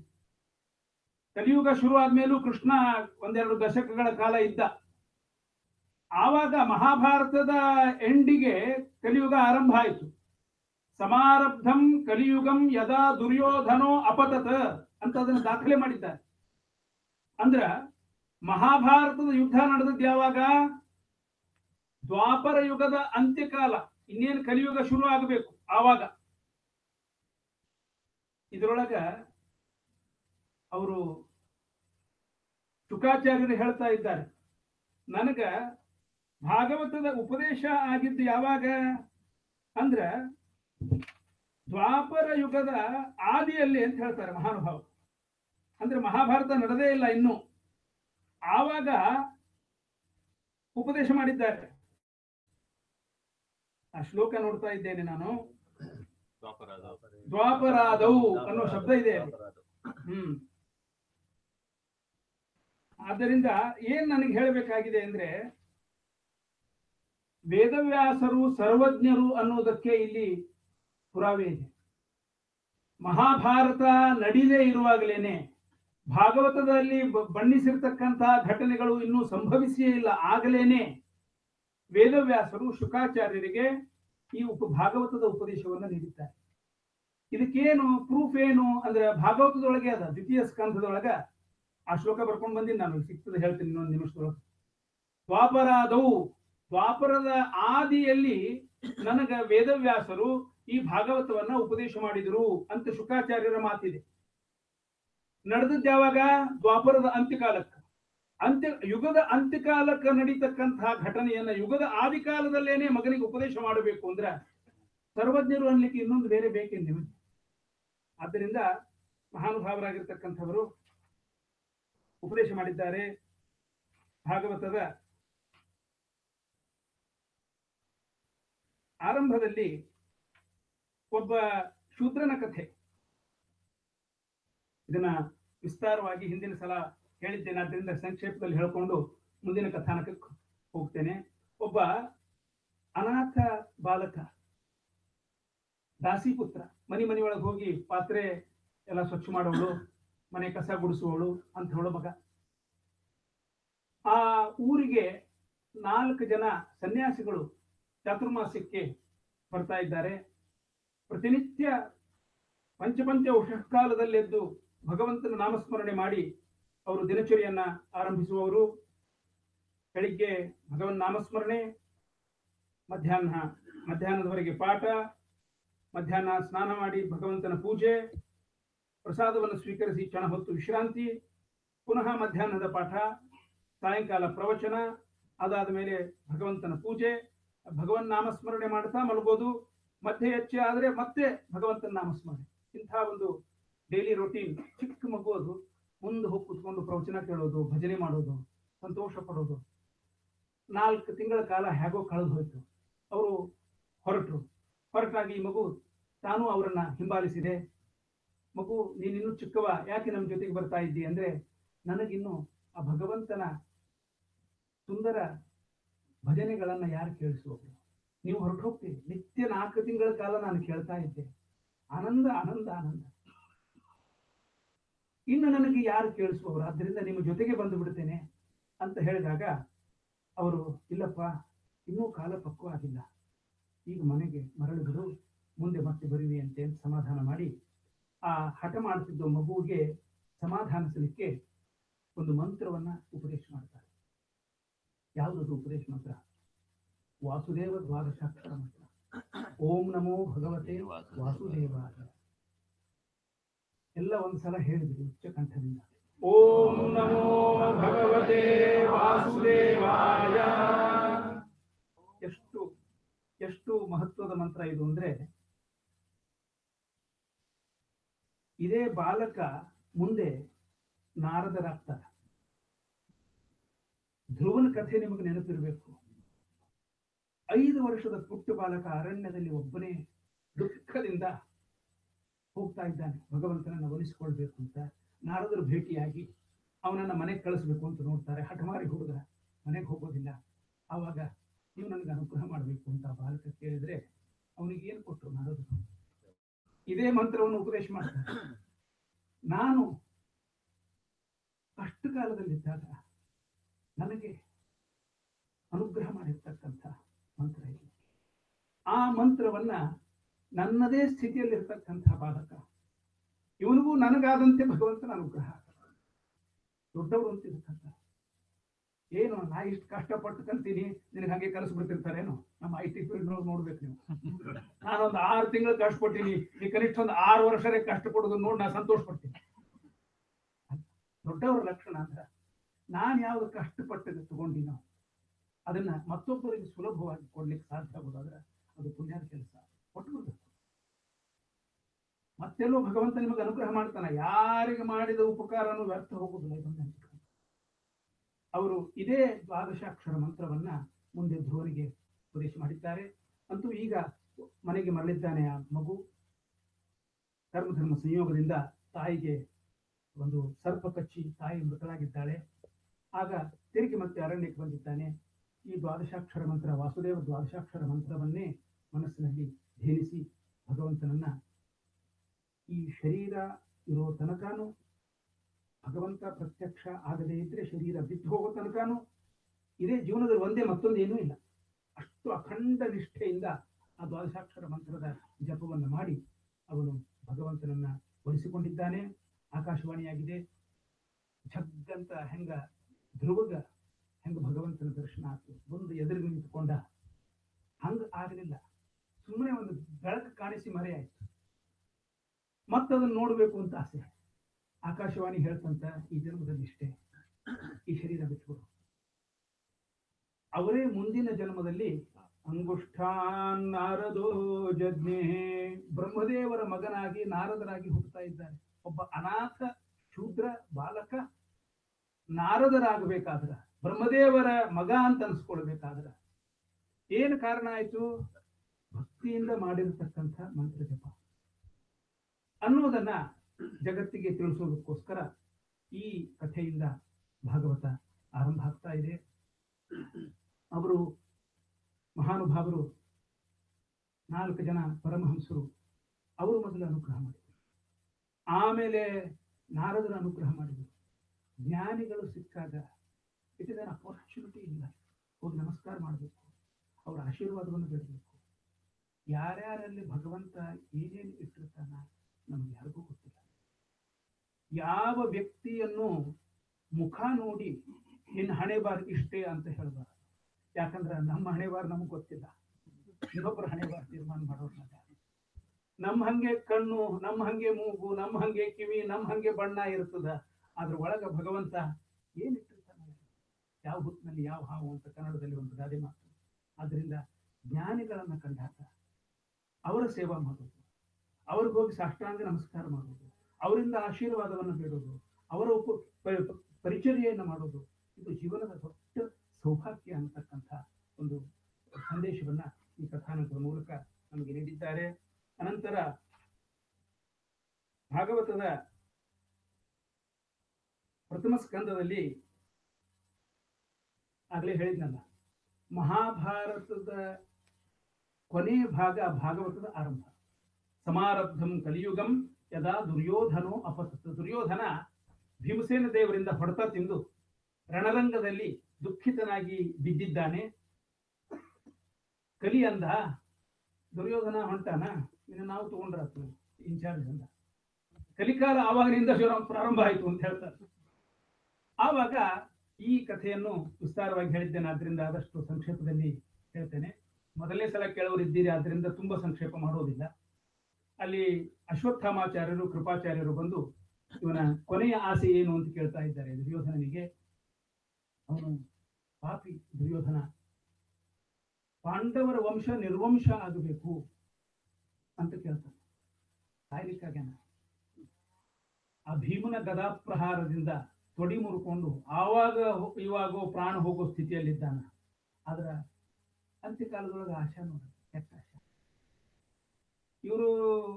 ಕಲಿಯುಗ ಶುರು ಆದ್ಮೇಲೂ ಕೃಷ್ಣ ಒಂದೆರಡು ದಶಕಗಳ ಕಾಲ ಇದ್ದ ಆವಾಗ ಮಹಾಭಾರತದ ಎಂಡಿಗೆ ಕಲಿಯುಗ ಆರಂಭ ಆಯಿತು ಸಮಾರಬ್ಧಂ ಕಲಿಯುಗಂ ಯದಾ ದುರ್ಯೋಧನೋ ಅಪತತ ಅಂತ ಅದನ್ನು ದಾಖಲೆ ಮಾಡಿದ್ದಾರೆ ಅಂದ್ರ ಮಹಾಭಾರತದ ಯುದ್ಧ ನಡೆದದ್ದು ಯಾವಾಗ ದ್ವಾಪರ ಯುಗದ ಅಂತ್ಯಕಾಲ ಇನ್ನೇನು ಕಲಿಯುಗ ಶುರು ಆಗಬೇಕು ಆವಾಗ ಇದರೊಳಗ ಅವರು ಶುಕಾಚಾರ್ಯರು ಹೇಳ್ತಾ ಇದ್ದಾರೆ ನನಗ ಭಾಗವತದ ಉಪದೇಶ ಆಗಿದ್ದು ಯಾವಾಗ ಅಂದ್ರ ದ್ವಾಪರ ಯುಗದ ಆದಿಯಲ್ಲಿ ಅಂತ ಹೇಳ್ತಾರೆ ಮಹಾನುಭಾವ ಅಂದ್ರೆ ಮಹಾಭಾರತ ನಡೆದೇ ಇಲ್ಲ ಇನ್ನು ಆವಾಗ ಉಪದೇಶ ಮಾಡಿದ್ದಾರೆ ಆ ಶ್ಲೋಕ ನೋಡ್ತಾ ಇದ್ದೇನೆ ನಾನು ದ್ವಾಪರಾದವು ಅನ್ನೋ ಶಬ್ದ ಇದೆ ಅಲ್ಲಿ. ಹ್ಮ್ ಆದ್ದರಿಂದ ಏನ್ ನನಗೆ ಹೇಳಬೇಕಾಗಿದೆ ಅಂದ್ರೆ ವೇದವ್ಯಾಸರು ಸರ್ವಜ್ಞರು ಅನ್ನೋದಕ್ಕೆ ಇಲ್ಲಿ ಪುರಾವೆ ಇದೆ ಮಹಾಭಾರತ ನಡೀದೇ ಇರುವಾಗಲೇನೆ ಭಾಗವತದಲ್ಲಿ ಬ- ಬಣ್ಣಿಸಿರ್ತಕ್ಕಂತಹ ಘಟನೆಗಳು ಇನ್ನೂ ಸಂಭವಿಸಿಯೇ ಇಲ್ಲ ಆಗಲೇನೆ ವೇದವ್ಯಾಸರು ಶುಕಾಚಾರ್ಯರಿಗೆ ಈ ಉಪ ಭಾಗವತದ ಉಪದೇಶವನ್ನು ನೀಡಿದ್ದಾರೆ ಇದಕ್ಕೇನು ಪ್ರೂಫ್ ಏನು ಅಂದ್ರೆ ಭಾಗವತದೊಳಗೆ ಅದ ದ್ವಿತೀಯ ಸ್ಕಂಧದೊಳಗ ಆ ಶ್ಲೋಕ ಬರ್ಕೊಂಡು ಬಂದಿನಿ ನಾನು ಸಿಗ್ತದೆ ಹೇಳ್ತೀನಿ ಇನ್ನೊಂದು ನಿಮಿಷದೊಳಗೆ ದ್ವಾಪರಾದವು ದ್ವಾಪರದ ಆದಿಯಲ್ಲಿ ನನಗ ವೇದವ್ಯಾಸರು ಈ ಭಾಗವತವನ್ನ ಉಪದೇಶ ಮಾಡಿದರು ಅಂತ ಶುಕಾಚಾರ್ಯರ ಮಾತಿದೆ ನಡೆದದ್ದು ಯಾವಾಗ ದ್ವಾಪರದ ಅಂತ್ಯಕಾಲಕ್ಕೆ ಅಂತ್ಯ ಯುಗದ ಅಂತ್ಯಕಾಲಕ್ಕೆ ನಡೀತಕ್ಕಂತಹ ಘಟನೆಯನ್ನ ಯುಗದ ಆದಿಕಾಲದಲ್ಲೇನೆ ಮಗನಿಗೆ ಉಪದೇಶ ಮಾಡಬೇಕು ಅಂದ್ರೆ ಸರ್ವಜ್ಞರು ಅನ್ಲಿಕ್ಕೆ ಇನ್ನೊಂದು ಬೇರೆ ಬೇಕೇನು ನಿಮಗೆ ಆದ್ದರಿಂದ ಮಹಾನುಭಾವರಾಗಿರ್ತಕ್ಕಂಥವರು ಉಪದೇಶ ಮಾಡಿದ್ದಾರೆ ಭಾಗವತದ ಆರಂಭದಲ್ಲಿ ಒಬ್ಬ ಶೂದ್ರನ ಕಥೆ ಇದನ್ನ ವಿಸ್ತಾರವಾಗಿ ಹಿಂದಿನ ಸಲ ಹೇಳಿದ್ದೇನೆ ಆದ್ದರಿಂದ ಸಂಕ್ಷೇಪದಲ್ಲಿ ಹೇಳ್ಕೊಂಡು ಮುಂದಿನ ಕಥಾನಕಕ್ಕೆ ಹೋಗ್ತೇನೆ ಒಬ್ಬ ಅನಾಥ ಬಾಲಕ ದಾಸಿಪುತ್ರ ಮನೆ ಮನೆಯೊಳಗೆ ಹೋಗಿ ಪಾತ್ರೆ ಎಲ್ಲ ಸ್ವಚ್ಛ ಮಾಡೋಳು ಮನೆ ಕಸ ಗುಡಿಸುವವಳು ಅಂತ ಹೇಳೋ ಮಗ ಆ ಊರಿಗೆ ನಾಲ್ಕು ಜನ ಸನ್ಯಾಸಿಗಳು ಚಾತುರ್ಮಾಸಕ್ಕೆ ಬರ್ತಾ ಇದ್ದಾರೆ ಪ್ರತಿನಿತ್ಯ ಪಂಚಪಂಚ ಉಷಕಾಲದಲ್ಲೆದ್ದು ಭಗವಂತನ ನಾಮಸ್ಮರಣೆ ಮಾಡಿ ಅವರು ದಿನಚರಿಯನ್ನ ಆರಂಭಿಸುವವರು ಬೆಳಿಗ್ಗೆ ಭಗವನ್ ನಾಮಸ್ಮರಣೆ ಮಧ್ಯಾಹ್ನ ಮಧ್ಯಾಹ್ನದವರೆಗೆ ಪಾಠ ಮಧ್ಯಾಹ್ನ ಸ್ನಾನ ಮಾಡಿ ಭಗವಂತನ ಪೂಜೆ ಪ್ರಸಾದವನ್ನು ಸ್ವೀಕರಿಸಿ ಕ್ಷಣ ಹೊತ್ತು ವಿಶ್ರಾಂತಿ ಪುನಃ ಮಧ್ಯಾಹ್ನದ ಪಾಠ ಸಾಯಂಕಾಲ ಪ್ರವಚನ ಅದಾದ ಮೇಲೆ ಭಗವಂತನ ಪೂಜೆ ಭಗವನ್ ನಾಮಸ್ಮರಣೆ ಮಾಡ್ತಾ ಮಲಗೋದು ಮಧ್ಯೆ ಹೆಚ್ಚೆ ಆದರೆ ಮತ್ತೆ ಭಗವಂತನ ನಾಮಸ್ಮರಣೆ ಇಂಥ ಒಂದು ಡೈಲಿ ರೊಟೀನ್ ಚಿಕ್ಕ ಮಗು ಅದು ಮುಂದೆ ಹೋಗಿ ಕುತ್ಕೊಂಡು ಪ್ರವಚನ ಕೇಳೋದು ಭಜನೆ ಮಾಡೋದು ಸಂತೋಷ ಪಡೋದು ನಾಲ್ಕು ತಿಂಗಳ ಕಾಲ ಹೇಗೋ ಕಳೆದು ಹೋಯ್ತು ಅವರು ಹೊರಟರು ಹೊರಟಾಗಿ ಈ ಮಗು ತಾನು ಅವರನ್ನ ಹಿಂಬಾಲಿಸಿದೆ ಮಗು ನೀನಿನ್ನೂ ಚಿಕ್ಕವ ಯಾಕೆ ನಮ್ಮ ಜೊತೆಗೆ ಬರ್ತಾ ಇದ್ದಿ ಅಂದ್ರೆ ನನಗಿನ್ನು ಆ ಭಗವಂತನ ಸುಂದರ ಭಜನೆಗಳನ್ನ ಯಾರು ಕೇಳಿಸುವವರು ನೀವು ಹೊರಟು ಹೋಗ್ತೀರಿ ನಿತ್ಯ ನಾಲ್ಕು ತಿಂಗಳ ಕಾಲ ನಾನು ಕೇಳ್ತಾ ಇದ್ದೆ ಆನಂದ ಆನಂದ ಆನಂದ ಇನ್ನು ನನಗೆ ಯಾರು ಕೇಳಿಸುವವರು ಆದ್ದರಿಂದ ನಿಮ್ಮ ಜೊತೆಗೆ ಬಂದು ಬಿಡ್ತೇನೆ ಅಂತ ಹೇಳಿದಾಗ ಅವರು ಇಲ್ಲಪ್ಪ ಇನ್ನೂ ಕಾಲ ಪಕ್ವ ಆಗಿಲ್ಲ ಈಗ ಮನೆಗೆ ಮರಳಿದ್ರು ಮುಂದೆ ಮತ್ತೆ ಬರುವಿ ಅಂತೆ ಅಂತ ಸಮಾಧಾನ ಮಾಡಿ ಆ ಹಠ ಮಾಡ್ತಿದ್ದ ಮಗುವಿಗೆ ಸಮಾಧಾನಿಸಲಿಕ್ಕೆ ಒಂದು ಮಂತ್ರವನ್ನ ಉಪದೇಶ ಮಾಡ್ತಾರೆ ಯಾವುದದು ಉಪದೇಶ ಮಂತ್ರ ವಾಸುದೇವ ದ್ವಾದಶಾಕ್ಷರ ಮಂತ್ರ ಓಂ ನಮೋ ಭಗವತೆ ವಾಸುದೇವಾಯ ಎಲ್ಲ ಒಂದ್ಸಲ ಹೇಳಿದ್ರು ಉಚ್ಚ ಕಂಠದಿಂದ ಓಂ ನಮೋ ಭಗವತೆ ವಾಸುದೇವಾಯ ಎಷ್ಟು ಎಷ್ಟು ಮಹತ್ವದ ಮಂತ್ರ ಇದು ಅಂದ್ರೆ ಇದೇ ಬಾಲಕ ಮುಂದೆ ನಾರದರಾಗ್ತಾರೆ ಧ್ರುವನ ಕಥೆ ನಿಮಗೆ ನೆನಪಿರಬೇಕು ಐದು ವರ್ಷದ ಪುಟ್ಟ ಬಾಲಕ ಅರಣ್ಯದಲ್ಲಿ ಒಬ್ಬನೇ ದುಃಖದಿಂದ ಹೋಗ್ತಾ ಇದ್ದಾನೆ ಭಗವಂತನನ್ನ ಒಲಿಸಿಕೊಳ್ಬೇಕು ಅಂತ ನಾರದರು ಭೇಟಿಯಾಗಿ ಅವನನ್ನ ಮನೆಗೆ ಕಳಿಸ್ಬೇಕು ಅಂತ ನೋಡ್ತಾರೆ ಹಠಮಾರಿ ಹುಡುಗ ಮನೆಗೆ ಹೋಗೋದಿಲ್ಲ ಆವಾಗ ನೀವು ನನಗೆ ಅನುಗ್ರಹ ಮಾಡಬೇಕು ಅಂತ ಆ ಬಾಲಕ ಕೇಳಿದ್ರೆ ಅವನಿಗೆ ಏನು ಕೊಟ್ಟರು ನಾರದರು ಇದೇ ಮಂತ್ರವನ್ನು ಉಪದೇಶ ಮಾಡ್ತಾರೆ ನಾನು ಕಷ್ಟ ಕಾಲದಲ್ಲಿದ್ದಾಗ ನನಗೆ ಅನುಗ್ರಹ ಮಾಡಿರ್ತಕ್ಕಂಥ ಮಂತ್ರ ಇದು ಆ ಮಂತ್ರವನ್ನ ನನ್ನದೇ ಸ್ಥಿತಿಯಲ್ಲಿರ್ತಕ್ಕಂಥ ಬಾಲಕ ಇವನಿಗೂ ನನಗಾದಂತೆ ಭಗವಂತನ ಅನುಗ್ರಹ ದೊಡ್ಡವರು ಅಂತಿರ್ತಕ್ಕಂಥ ಏನು ನಾ ಇಷ್ಟು ಕಷ್ಟಪಟ್ಟು ಕಲ್ತೀನಿ ನಿನಗೆ ಹಾಗೆ ಕಲಿಸ್ಬಿಡ್ತಿರ್ತಾರೇನು ನಮ್ಮ ಐ ಟಿ ಫೀಲ್ಡ್ ನೋಡ್ಬೇಕು ನೀವು ನಾನೊಂದು ಆರು ತಿಂಗಳು ಕಷ್ಟಪಟ್ಟಿನಿ ಈ ಕನಿಷ್ಠ ಒಂದು ಆರು ವರ್ಷರೇ ಕಷ್ಟಪಡೋದು ನೋಡಿ ನಾ ಸಂತೋಷ ಪಡ್ತೀನಿ ದೊಡ್ಡವರ ಲಕ್ಷಣ ಅಂದ್ರ ನಾನು ಯಾವ್ದು ಕಷ್ಟಪಟ್ಟು ತಗೊಂಡಿನೋ ಅದನ್ನ ಮತ್ತೊಬ್ಬರಿಗೆ ಸುಲಭವಾಗಿ ಕೊಡ್ಲಿಕ್ಕೆ ಸಾಧ್ಯ ಆಗೋದಾದ್ರೆ ಅದು ಪುಣ್ಯದ ಕೆಲಸ ಕೊಟ್ಟು ಬಿಡ್ಬೇಕು ಮತ್ತೆಲ್ಲೋ ಭಗವಂತ ನಿಮಗೆ ಅನುಗ್ರಹ ಮಾಡ್ತಾನೆ ಯಾರಿಗೆ ಮಾಡಿದ ಉಪಕಾರನು ವ್ಯರ್ಥ ಹೋಗುದಿಲ್ಲ ಇದನ್ನ ನೆನ್ಪಿಟ್ಕೊಳ್ಳಿ. ಅವರು ಇದೇ ದ್ವಾದಶಾಕ್ಷರ ಮಂತ್ರವನ್ನ ಮುಂದೆ ಧ್ರುವನಿಗೆ ಉಪದೇಶ ಮಾಡಿದ್ದಾರೆ ಅಂತೂ ಈಗ ಮನೆಗೆ ಮರಳಿದ್ದಾನೆ ಆ ಮಗು ಕರ್ಮಧರ್ಮ ಸಂಯೋಗದಿಂದ ತಾಯಿಗೆ ಒಂದು ಸರ್ಪ ಕಚ್ಚಿ ತಾಯಿ ಮೃತಳಾಗಿದ್ದಾಳೆ ಆಗ ತಿರುಗಿ ಮತ್ತೆ ಅರಣ್ಯಕ್ಕೆ ಬಂದಿದ್ದಾನೆ ಈ ದ್ವಾದಶಾಕ್ಷರ ಮಂತ್ರ ವಾಸುದೇವ ದ್ವಾದಶಾಕ್ಷರ ಮಂತ್ರವನ್ನೇ ಮನಸ್ಸಿನಲ್ಲಿ ಧೇನಿಸಿ ಭಗವಂತನನ್ನ ಈ ಶರೀರ ಇರೋ ತನಕನೂ ಭಗವಂತ ಪ್ರತ್ಯಕ್ಷ ಆಗದೇ ಇದ್ರೆ ಶರೀರ ಬಿದ್ದು ಹೋಗೋ ತನಕನೂ ಇದೇ ಜೀವನದಲ್ಲಿ ಒಂದೇ ಮತ್ತೊಂದು ಏನೂ ಇಲ್ಲ ಅಷ್ಟು ಅಖಂಡ ನಿಷ್ಠೆಯಿಂದ ಆ ದ್ವಾದಶಾಕ್ಷರ ಮಂತ್ರದ ಜಪವನ್ನು ಮಾಡಿ ಅವನು ಭಗವಂತನನ್ನ ಒಲಿಸಿಕೊಂಡಿದ್ದಾನೆ ಆಕಾಶವಾಣಿಯಾಗಿದೆ ಝಗ್ಗಂತ ಹೆಂಗ ಧ್ರುವಗ ಹೆಂಗ ಭಗವಂತನ ದರ್ಶನ ಆಯ್ತು ಬಂದು ಎದುರಿಗೆ ನಿಂತುಕೊಂಡ ಹಂಗ ಆಗಲಿಲ್ಲ ಸುಮ್ಮನೆ ಒಂದು ಬೆಳಕು ಕಾಣಿಸಿ ಮರೆಯಾಯ್ತು ಮತ್ತದನ್ನು ನೋಡಬೇಕು ಅಂತ ಆಸೆ ಆಕಾಶವಾಣಿ ಹೇಳ್ತಂತ ಈ ಜನ್ಮದಲ್ಲಿ ಇಷ್ಟೇ ಈ ಶರೀರ ಬಿಟ್ಬಿಡು ಅವರೇ ಮುಂದಿನ ಜನ್ಮದಲ್ಲಿ ಅಂಗುಷ್ಠಾನ್ ನಾರದೋ ಜಜ್ಞೆ ಬ್ರಹ್ಮದೇವರ ಮಗನಾಗಿ ನಾರದರಾಗಿ ಹುಟ್ಟುತ್ತಾ ಇದ್ದಾರೆ ಒಬ್ಬ ಅನಾಥ ಶೂದ್ರ ಬಾಲಕ ನಾರದರಾಗಬೇಕಾದ್ರ ಬ್ರಹ್ಮದೇವರ ಮಗ ಅಂತ ಅನ್ಸ್ಕೊಳ್ಬೇಕಾದ್ರ ಏನು ಕಾರಣ ಆಯ್ತು ಭಕ್ತಿಯಿಂದ ಮಾಡಿರತಕ್ಕಂಥ ಮಂತ್ರ ಜಪ ಅನ್ನೋದನ್ನ ಜಗತ್ತಿಗೆ ತಿಳಿಸೋದಕ್ಕೋಸ್ಕರ ಈ ಕಥೆಯಿಂದ ಭಾಗವತ ಆರಂಭ ಆಗ್ತಾ ಇದೆ ಅವರು ಮಹಾನುಭಾವರು ನಾಲ್ಕು ಜನ ಪರಮಹಂಸರು ಅವರು ಮೊದಲು ಅನುಗ್ರಹ ಮಾಡಿದರು ಆಮೇಲೆ ನಾರದರು ಅನುಗ್ರಹ ಮಾಡಿದರು ಜ್ಞಾನಿಗಳು ಸಿಕ್ಕಾಗ ಇಟ್ ಇಸ್ ಅನ್ ಅಪರ್ಚುನಿಟಿ ಇಲ್ಲ ಹೋಗಿ ನಮಸ್ಕಾರ ಮಾಡಬೇಕು ಅವರ ಆಶೀರ್ವಾದವನ್ನು ಬೇಡಬೇಕು ಯಾರ್ಯಾರಲ್ಲಿ ಭಗವಂತ ಏನೇನು ಇಟ್ಟಿರ್ತಾನ ನಮ್ಗೆ ಯಾರಿಗೂ ಗೊತ್ತಿಲ್ಲ ಯಾವ ವ್ಯಕ್ತಿಯನ್ನು ಮುಖ ನೋಡಿ ನಿನ್ನ ಹಣೆ ಬಾರ್ ಇಷ್ಟೇ ಅಂತ ಹೇಳ್ಬಾರ್ದು ಯಾಕಂದ್ರೆ ನಮ್ಮ ಹಣೆ ಬಾರ್ ನಮ್ಗೆ ಗೊತ್ತಿಲ್ಲ ಇನ್ನೊಬ್ಬರ ಹಣೆ ಬಾರ್ ತೀರ್ಮಾನ ಮಾಡೋರ್ನಲ್ಲ ನಮ್ಮ ಹಂಗೆ ಕಣ್ಣು ನಮ್ಮ ಹಂಗೆ ಮೂಗು ನಮ್ಮ ಹಂಗೆ ಕಿವಿ ನಮ್ಮ ಹಂಗೆ ಬಣ್ಣ ಇರ್ತದ ಅದ್ರ ಒಳಗ ಭಗವಂತ ಏನ್ ಇಟ್ಟಿರ್ತಾನೆ ಯಾವ ಹೊತ್ತಿನಲ್ಲಿ ಯಾವ ಹಾವು ಅಂತ ಕನ್ನಡದಲ್ಲಿ ಒಂದು ಗಾದೆ ಮಾತು ಆದ್ರಿಂದ ಜ್ಞಾನಿಗಳನ್ನ ಕಂಡಾಗ ಅವರ ಸೇವಾ ಮಾಡೋದು ಅವ್ರಿಗೆ ಹೋಗಿ ಸಾಷ್ಟಾಂಗ ನಮಸ್ಕಾರ ಮಾಡೋದು ಅವರಿಂದ ಆಶೀರ್ವಾದವನ್ನು ಬೇಡೋದು ಅವರ ಉಪ ಪ- ಪ- ಪರಿಚರ್ಯೆಯನ್ನು ಮಾಡೋದು ಇದು ಜೀವನದ ದೊಡ್ಡ ಸೌಭಾಗ್ಯ ಅನ್ನತಕ್ಕಂಥ ಒಂದು ಸಂದೇಶವನ್ನ ಈ ಕಥಾನಕದ ಮೂಲಕ ನಮಗೆ ನೀಡಿದ್ದಾರೆ ಅನಂತರ ಭಾಗವತದ ಪ್ರಥಮ ಸ್ಕಂದದಲ್ಲಿ ಆಗಲೇ ಹೇಳಿದ್ನಲ್ಲ ಮಹಾಭಾರತದ ಕೊನೆಯ ಭಾಗ ಭಾಗವತದ ಆರಂಭ ಸಮಾರಬ್ಧಂ ಕಲಿಯುಗಂ ಯದಾ ದುರ್ಯೋಧನೋ ಅಪತತ್ ದುರ್ಯೋಧನ ಭೀಮಸೇನ ದೇವರಿಂದ ಹೊಡೆತ ತಿಂದು ರಣರಂಗದಲ್ಲಿ ದುಃಖಿತನಾಗಿ ಬಿದ್ದಿದ್ದಾನೆ ಕಲಿ ಅಂದ ದುರ್ಯೋಧನ ಹೊಂಟಾನ ಇನ್ನು ನಾವು ತಗೊಂಡ್ರಾತು ಇನ್ಚಾರ್ಜ್ ಅಂದ ಕಲಿಕಾಲ ಆವಾಗಿನಿಂದ ಶುರು ಪ್ರಾರಂಭ ಆಯಿತು ಅಂತ ಹೇಳ್ತಾರೆ ಆವಾಗ ಈ ಕಥೆಯನ್ನು ವಿಸ್ತಾರವಾಗಿ ಹೇಳಿದ್ದೇನೆ ಆದ್ರಿಂದ ಆದಷ್ಟು ಸಂಕ್ಷೇಪದಲ್ಲಿ ಹೇಳ್ತೇನೆ ಮೊದಲನೇ ಸಲ ಕೇಳೋರು ಇದ್ದೀರಿ ಆದ್ರಿಂದ ತುಂಬಾ ಸಂಕ್ಷೇಪ ಮಾಡೋದಿಲ್ಲ ಅಲ್ಲಿ ಅಶ್ವತ್ಥಾಮಾಚಾರ್ಯರು ಕೃಪಾಚಾರ್ಯರು ಬಂದು ಇವನ ಕೊನೆಯ ಆಸೆ ಏನು ಅಂತ ಕೇಳ್ತಾ ಇದ್ದಾರೆ ದುರ್ಯೋಧನನಿಗೆ ಅವನು ಪಾಪಿ ದುರ್ಯೋಧನ ಪಾಂಡವರ ವಂಶ ನಿರ್ವಂಶ ಆಗಬೇಕು ಅಂತ ಕೇಳ್ತಾನೆ ಸಾಯ್ಲಿಕ್ಕಾಗ್ಯಾನ ಆ ಭೀಮನ ಗದಾಪ್ರಹಾರದಿಂದ ತೊಡಿ ಮುರ್ಕೊಂಡು ಆವಾಗ ಹೊ- ಇವಾಗೋ ಪ್ರಾಣ ಹೋಗೋ ಸ್ಥಿತಿಯಲ್ಲಿದ್ದಾನ ಆದ್ರ ಅಂತ್ಯಕಾಲದೊಳಗೆ ಆಶಾ ನೋಡ ಕೆಟ್ಟ ಆಶಾ ಇವರು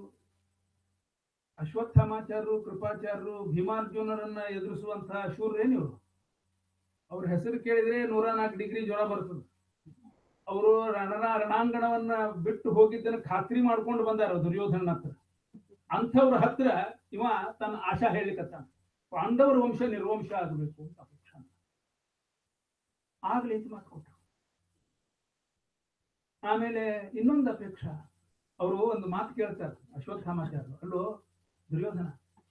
ಅಶ್ವತ್ಥಾಮಾಚಾರ್ಯರು ಕೃಪಾಚಾರ್ಯರು ಭೀಮಾರ್ಜುನರನ್ನ ಎದುರಿಸುವಂತಹ ಶೂರ್ರೇನು ಇವರು ಅವ್ರ ಹೆಸರು ಕೇಳಿದ್ರೆ ನೂರ ನಾಲ್ಕು ಡಿಗ್ರಿ ಜ್ವರ ಬರ್ತದೆ ಅವರು ರಣರ ರಣಾಂಗಣವನ್ನ ಬಿಟ್ಟು ಹೋಗಿದ್ದನ್ನ ಖಾತ್ರಿ ಮಾಡ್ಕೊಂಡು ಬಂದಾರ ದುರ್ಯೋಧನ ಹತ್ರ ಅಂಥವ್ರ ಹತ್ರ ಇವ ತನ್ನ ಆಶಾ ಹೇಳಿಕತ್ತಾನ ಪಾಂಡವರ ವಂಶ ನಿರ್ವಂಶ ಆಗಬೇಕು ಅಂತ ಅಪೇಕ್ಷ ಆಗ್ಲಿ ಅಂತ ಮಾತು ಕೊಟ್ರು ಆಮೇಲೆ ಇನ್ನೊಂದು ಅಪೇಕ್ಷ ಅವರು ಒಂದು ಮಾತು ಕೇಳ್ತಾರೆ ಅಶ್ವತ್ಥಾಮಾಚಾರ್ಯರು ಅಲ್ಲೋ ದುರ್ಯೋಧನ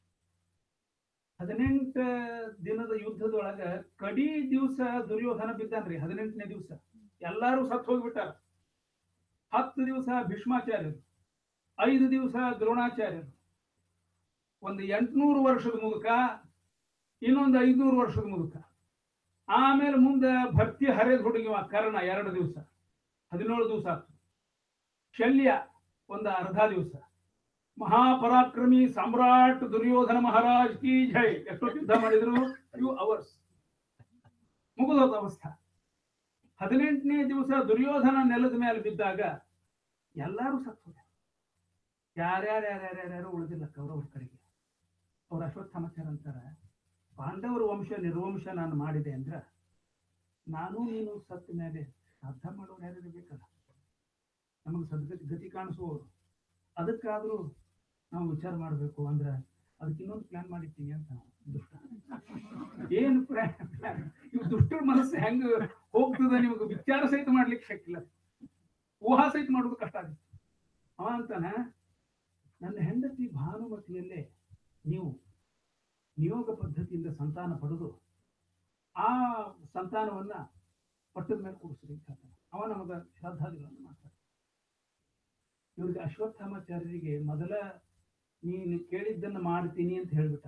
ಹದಿನೆಂಟ ದಿನದ ಯುದ್ಧದೊಳಗ ಕಡಿ ದಿವಸ ದುರ್ಯೋಧನ ಬಿದ್ದಾನ್ರಿ ಹದಿನೆಂಟನೇ ದಿವಸ ಎಲ್ಲಾರು ಸತ್ತು ಹೋಗ್ಬಿಟ್ಟಾರ ಹತ್ತು ದಿವಸ ಭೀಷ್ಮಾಚಾರ್ಯರು ಐದು ದಿವಸ ದ್ರೋಣಾಚಾರ್ಯರು ಒಂದು ಎಂಟ್ನೂರು ವರ್ಷದ ಮುದುಕ ಇನ್ನೊಂದು ಐದ್ನೂರು ವರ್ಷದ ಮುದುಕ ಆಮೇಲೆ ಮುಂದೆ ಭಕ್ತಿ ಹರಿದ ಹುಡುಗಿವ ಕರ್ಣ ಎರಡು ದಿವಸ ಹದಿನೇಳು ದಿವಸ ಆಯ್ತು ಶಲ್ಯ ಒಂದು ಅರ್ಧ ದಿವಸ ಮಹಾಪರಾಕ್ರಮಿ ಸಾಮ್ರಾಟ್ ದುರ್ಯೋಧನ ಮಹಾರಾಜ್ ಕಿ ಜೈ ಎಷ್ಟೊತ್ತು ಯುದ್ಧ ಮಾಡಿದ್ರು ಫ್ಯೂ ಅವರ್ಸ್ ಮುಗಿದೋದ ಅವಸ್ಥಾ ಹದಿನೆಂಟನೇ ದಿವಸ ದುರ್ಯೋಧನ ನೆಲದ ಮೇಲೆ ಬಿದ್ದಾಗ ಎಲ್ಲರೂ ಸತ್ತು ಹೋಗ್ಯಾರ. ಯಾರ್ಯಾರು ಯಾರ್ಯಾರ್ಯಾರು ಉಳಿದಿಲ್ಲ ಕೌರವರ ಕಡೆಗೆ ಅವ್ರ ಅಶ್ವತ್ಥಾಮಾಚಾರ ಅಂತಾರ ಪಾಂಡವರ ವಂಶ ನಿರ್ವಂಶ ನಾನು ಮಾಡಿದೆ ಅಂದ್ರ ನಾನು ನೀನು ಸತ್ತ ಮೇಲೆ ಶ್ರಾದ್ದ ಮಾಡೋರು ಯಾರು ಬೇಕಲ್ಲ ನಮಗೆ ಸದ್ಗತಿ ಗತಿ ಕಾಣಿಸುವವರು ಅದಕ್ಕಾದ್ರೂ ನಾವು ವಿಚಾರ ಮಾಡಬೇಕು ಅಂದ್ರ ಅದಕ್ಕೆ ಇನ್ನೊಂದು ಪ್ಲಾನ್ ಮಾಡಿರ್ತೀನಿ ಅಂತ ನಾವು ದುಷ್ಟ ಏನು ಪ್ಲಾನ್ ಇವ್ ದುಷ್ಟರ ಮನಸ್ಸು ಹೆಂಗ ಹೋಗ್ತದ ನಿಮಗೆ ವಿಚಾರ ಸಹಿತ ಮಾಡ್ಲಿಕ್ಕೆ ಶಕ್ತಿಲ್ಲ ಊಹಾ ಸಹಿತ ಮಾಡೋದು ಕಷ್ಟ ಆಗುತ್ತೆ ಅವ ಅಂತಾನ ನನ್ನ ಹೆಂಡತಿ ಭಾನುಮತಿಯಲ್ಲೇ ನೀವು ನಿಯೋಗ ಪದ್ಧತಿಯಿಂದ ಸಂತಾನ ಪಡೆದು ಆ ಸಂತಾನವನ್ನ ಪಟ್ಟದ ಮೇಲೆ ಕೂರಿಸ್ರಿ ಅಂತ ಹೇಳ್ತಾನೆ. ಅವ ನಮಗ ಶ್ರದ್ಧಾದಿಗಳನ್ನು ಮಾಡ್ತಾನೆ ಇವ್ರಿಗೆ ಅಶ್ವತ್ಥಾಮಾಚಾರ್ಯರಿಗೆ ಮೊದಲ ನೀನು ಕೇಳಿದ್ದನ್ನ ಮಾಡ್ತೀನಿ ಅಂತ ಹೇಳ್ಬಿಟ್ಟ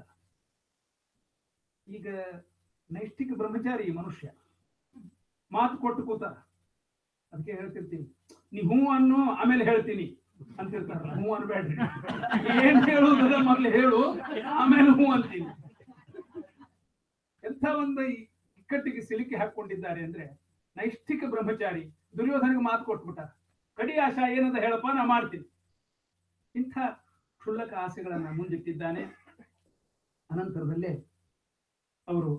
ಈಗ ನೈಷ್ಠಿಕ ಬ್ರಹ್ಮಚಾರಿ ಈ ಮನುಷ್ಯ ಮಾತು ಕೊಟ್ಟು ಕೂತಾರ ಅದಕ್ಕೆ ಹೇಳ್ತಿರ್ತೀನಿ ನೀ ಹೂ ಅನ್ನು ಆಮೇಲೆ ಹೇಳ್ತೀನಿ ಅಂತ ಹೇಳ್ತಾರ ಹೂ ಅನ್ಬೇಡ್ರಿ ಏನ್ ಹೇಳುವುದದ ಮೊದ್ಲು ಹೇಳು ಆಮೇಲೆ ಹೂ ಅಂತೀನಿ ಎಂಥ ಒಂದು ಈ ಇಕ್ಕಟ್ಟಿಗೆ ಸಿಲುಕಿ ಹಾಕೊಂಡಿದ್ದಾರೆ ಅಂದ್ರೆ ನೈಷ್ಠಿಕ ಬ್ರಹ್ಮಚಾರಿ ದುರ್ಯೋಧನಿಗೆ ಮಾತು ಕೊಟ್ಬಿಟ್ಟಾರ ಕಡಿ ಆಶಾ ಏನದ ಹೇಳಪ್ಪ ನಾ ಮಾಡ್ತೀನಿ ಇಂಥ ಕ್ಷುಲ್ಲಕ ಆಸೆಗಳನ್ನ ಮುಂದಿಟ್ಟಿದ್ದಾನೆ ಅನಂತರದಲ್ಲೇ ಅವರು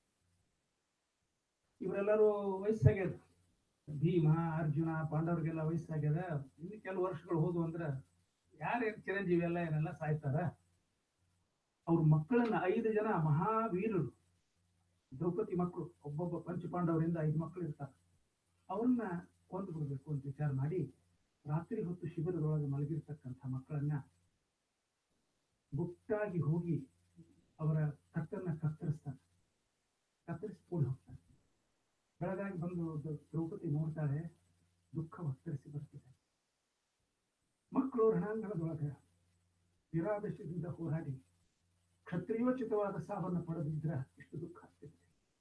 ಇವರೆಲ್ಲರೂ ವಯಸ್ಸಾಗ್ಯದ ಭೀಮ ಅರ್ಜುನ ಪಾಂಡವರಿಗೆಲ್ಲ ವಯಸ್ಸಾಗ್ಯದ ಇನ್ನು ಕೆಲವು ವರ್ಷಗಳು ಹೋದ್ವು ಅಂದ್ರ ಯಾರೇನ್ ಚಿರಂಜೀವಿ ಎಲ್ಲ ಏನೆಲ್ಲ ಸಾಯ್ತಾರ ಅವ್ರ ಮಕ್ಕಳನ್ನ ಐದು ಜನ ಮಹಾವೀರರು ದ್ರೌಪದಿ ಮಕ್ಕಳು ಒಬ್ಬೊಬ್ಬ ಪಂಚಪಾಂಡವರಿಂದ ಐದು ಮಕ್ಕಳು ಇರ್ತಾರೆ ಅವ್ರನ್ನ ಕೊಂದು ಬಿಡಬೇಕು ಅಂತ ವಿಚಾರ ಮಾಡಿ ರಾತ್ರಿ ಹೊತ್ತು ಶಿಬಿರದೊಳಗೆ ಮಲಗಿರ್ತಕ್ಕಂಥ ಮಕ್ಕಳನ್ನ ಗುಟ್ಟಾಗಿ ಹೋಗಿ ಅವರ ಕತ್ತನ್ನ ಕತ್ತರಿಸ್ತಾನೆ ಕತ್ತರಿಸ್ಕೊಂಡು ಹೋಗ್ತಾನೆ ಬೆಳಗಾಗಿ ಬಂದು ದ- ದ್ರೌಪದಿ ನೋಡ್ತಾಳೆ ದುಃಖ ಒತ್ತರಿಸಿ ಬರ್ತಿದೆ ಮಕ್ಕಳು ರಣಾಂಗಣದೊಳಗೆ ನಿರಾದಶದಿಂದ ಹೋರಾಡಿ ಕ್ಷತ್ರಿಯೋಚಿತವಾದ ಸಾವನ್ನು ಪಡೆದಿದ್ರ ಇಷ್ಟು ದುಃಖ ಆಗ್ತಿದೆ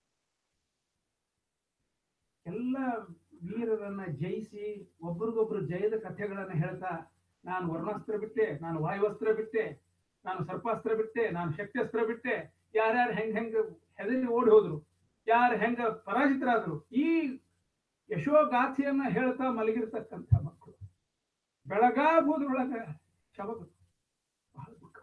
ಎಲ್ಲ ವೀರರನ್ನ ಜಯಿಸಿ ಒಬ್ರಿಗೊಬ್ರು ಜಯದ ಕಥೆಗಳನ್ನ ಹೇಳ್ತಾ ನಾನು ವರ್ಣಾಸ್ತ್ರ ಬಿಟ್ಟೆ ನಾನು ವಾಯುವಸ್ತ್ರ ಬಿಟ್ಟೆ ನಾನು ಸರ್ಪಾಸ್ತ್ರ ಬಿಟ್ಟೆ ನಾನು ಶಕ್ತ್ಯಸ್ತ್ರ ಬಿಟ್ಟೆ ಯಾರ್ಯಾರು ಹೆಂಗ್ ಹೆಂಗ್ ಹೆದರಿ ಓಡಿ ಹೋದ್ರು ಯಾರು ಹೆಂಗ ಪರಾಜಿತರಾದ್ರು ಈ ಯಶೋಗಾಥೆಯನ್ನ ಹೇಳ್ತಾ ಮಲಗಿರ್ತಕ್ಕಂಥ ಮಕ್ಕಳು ಬೆಳಗಾಗುವುದ್ರೊಳಗ ಶವಗಳು ಬಹಳ ದುಃಖ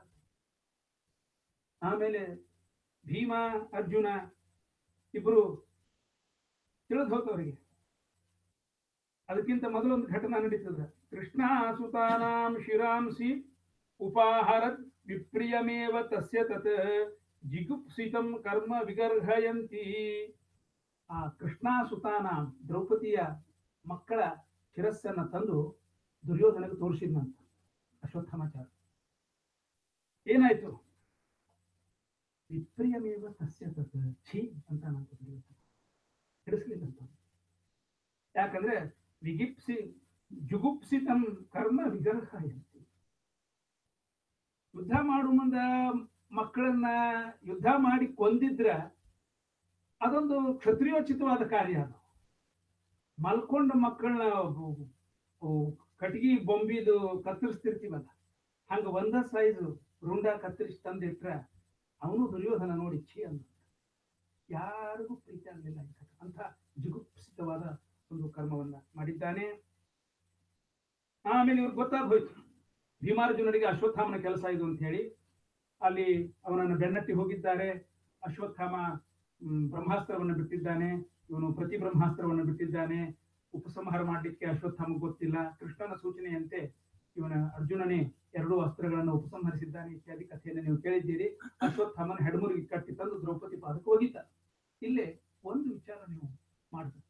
ಆಮೇಲೆ ಭೀಮ ಅರ್ಜುನ ಇಬ್ರು ತಿಳಿದು ಹೋತವರಿಗೆ ಅದಕ್ಕಿಂತ ಮೊದಲು ಒಂದು ಘಟನಾ ನಡೀತದ ಕೃಷ್ಣ ಸುತಾನಾಂ ಶಿರಾಂಸಿ ಉಪಾಹರತ್ ವಿಪ್ರಿಯಮೇವ ತಸ್ಯ ತತ್ ಜಿಗುಪ್ಸಿತಂ ಕರ್ಮ ವಿಗರ್ಹಯಂತಿ ಆ ಕೃಷ್ಣಾಸುತಾನಾಂ ದ್ರೌಪದಿಯ ಮಕ್ಕಳ ಶಿರಸ್ಸನ್ನ ತಂದು ದುರ್ಯೋಧನಗೆ ತೋರಿಸಿದ್ನಂತ ಅಶ್ವತ್ಥಾಮಾಚಾರ ಏನಾಯ್ತು ವಿಪ್ರಿಯಮೇವ ತಸ್ಯ ತತ್ ಛೀ ಅಂತ ನಂತ ದುರ್ಯೋಧನ ಹಿಡಿಸ್ಲಿಲ್ಲಂತ ಯಾಕಂದ್ರೆ ವಿಗಿಪ್ಸಿ ಜುಗುಪ್ಸಿತಂ ಕರ್ಮ ವಿಗರ್ಹಯಂತಿ ಯುದ್ಧ ಮಾಡು ಮುಂದ ಮಕ್ಕಳನ್ನ ಯುದ್ಧ ಮಾಡಿ ಕೊಂದಿದ್ರ ಅದೊಂದು ಕ್ಷತ್ರಿಯೋಚಿತವಾದ ಕಾರ್ಯ ಅದು ಮಲ್ಕೊಂಡ ಮಕ್ಕಳನ್ನ ಕಟ್ಗಿ ಬೊಂಬಿದು ಕತ್ತರಿಸ್ತಿರ್ತೀವಲ್ಲ ಹಂಗ ಒಂದ ಸೈಜ್ ರುಂಡ ಕತ್ತರಿಸಿ ತಂದಿಟ್ರ ಅವನು ದುರ್ಯೋಧನ ನೋಡಿ ಛೀ ಅಂದ ಯಾರಿಗೂ ಪ್ರೀತಿ ಆಗಲಿಲ್ಲ ಅಂತ ಜುಗುಪ್ಸಿತವಾದ ಒಂದು ಕರ್ಮವನ್ನ ಮಾಡಿದ್ದಾನೆ ಆಮೇಲೆ ಇವ್ರಿಗೆ ಗೊತ್ತಾಗ ಹೋಯ್ತು ಭೀಮಾರ್ಜುನರಿಗೆ ಅಶ್ವತ್ಥಾಮನ ಕೆಲಸ ಇದು ಅಂತ ಹೇಳಿ ಅಲ್ಲಿ ಅವನನ್ನು ಬೆನ್ನಟ್ಟಿ ಹೋಗಿದ್ದಾರೆ ಅಶ್ವತ್ಥಾಮ ಹ್ಮ್, ಬ್ರಹ್ಮಾಸ್ತ್ರವನ್ನು ಬಿಟ್ಟಿದ್ದಾನೆ ಇವನು ಪ್ರತಿ ಬ್ರಹ್ಮಾಸ್ತ್ರವನ್ನು ಬಿಟ್ಟಿದ್ದಾನೆ ಉಪಸಂಹಾರ ಮಾಡಲಿಕ್ಕೆ ಅಶ್ವತ್ಥಾಮ ಗೊತ್ತಿಲ್ಲ ಕೃಷ್ಣನ ಸೂಚನೆಯಂತೆ ಇವನ ಅರ್ಜುನನೇ ಎರಡೂ ಅಸ್ತ್ರಗಳನ್ನು ಉಪಸಂಹರಿಸಿದ್ದಾನೆ ಇತ್ಯಾದಿ ಕಥೆಯನ್ನು ನೀವು ಕೇಳಿದ್ದೀರಿ ಅಶ್ವತ್ಥಾಮನ ಹೆಡಮುರಿಗೆ ಕಟ್ಟಿ ತಂದು ದ್ರೌಪದಿ ಪಾದಕ್ಕೆ ಹೋಗಿದ್ದ ಇಲ್ಲೇ ಒಂದು ವಿಚಾರ ನೀವು ಮಾಡಬೇಕು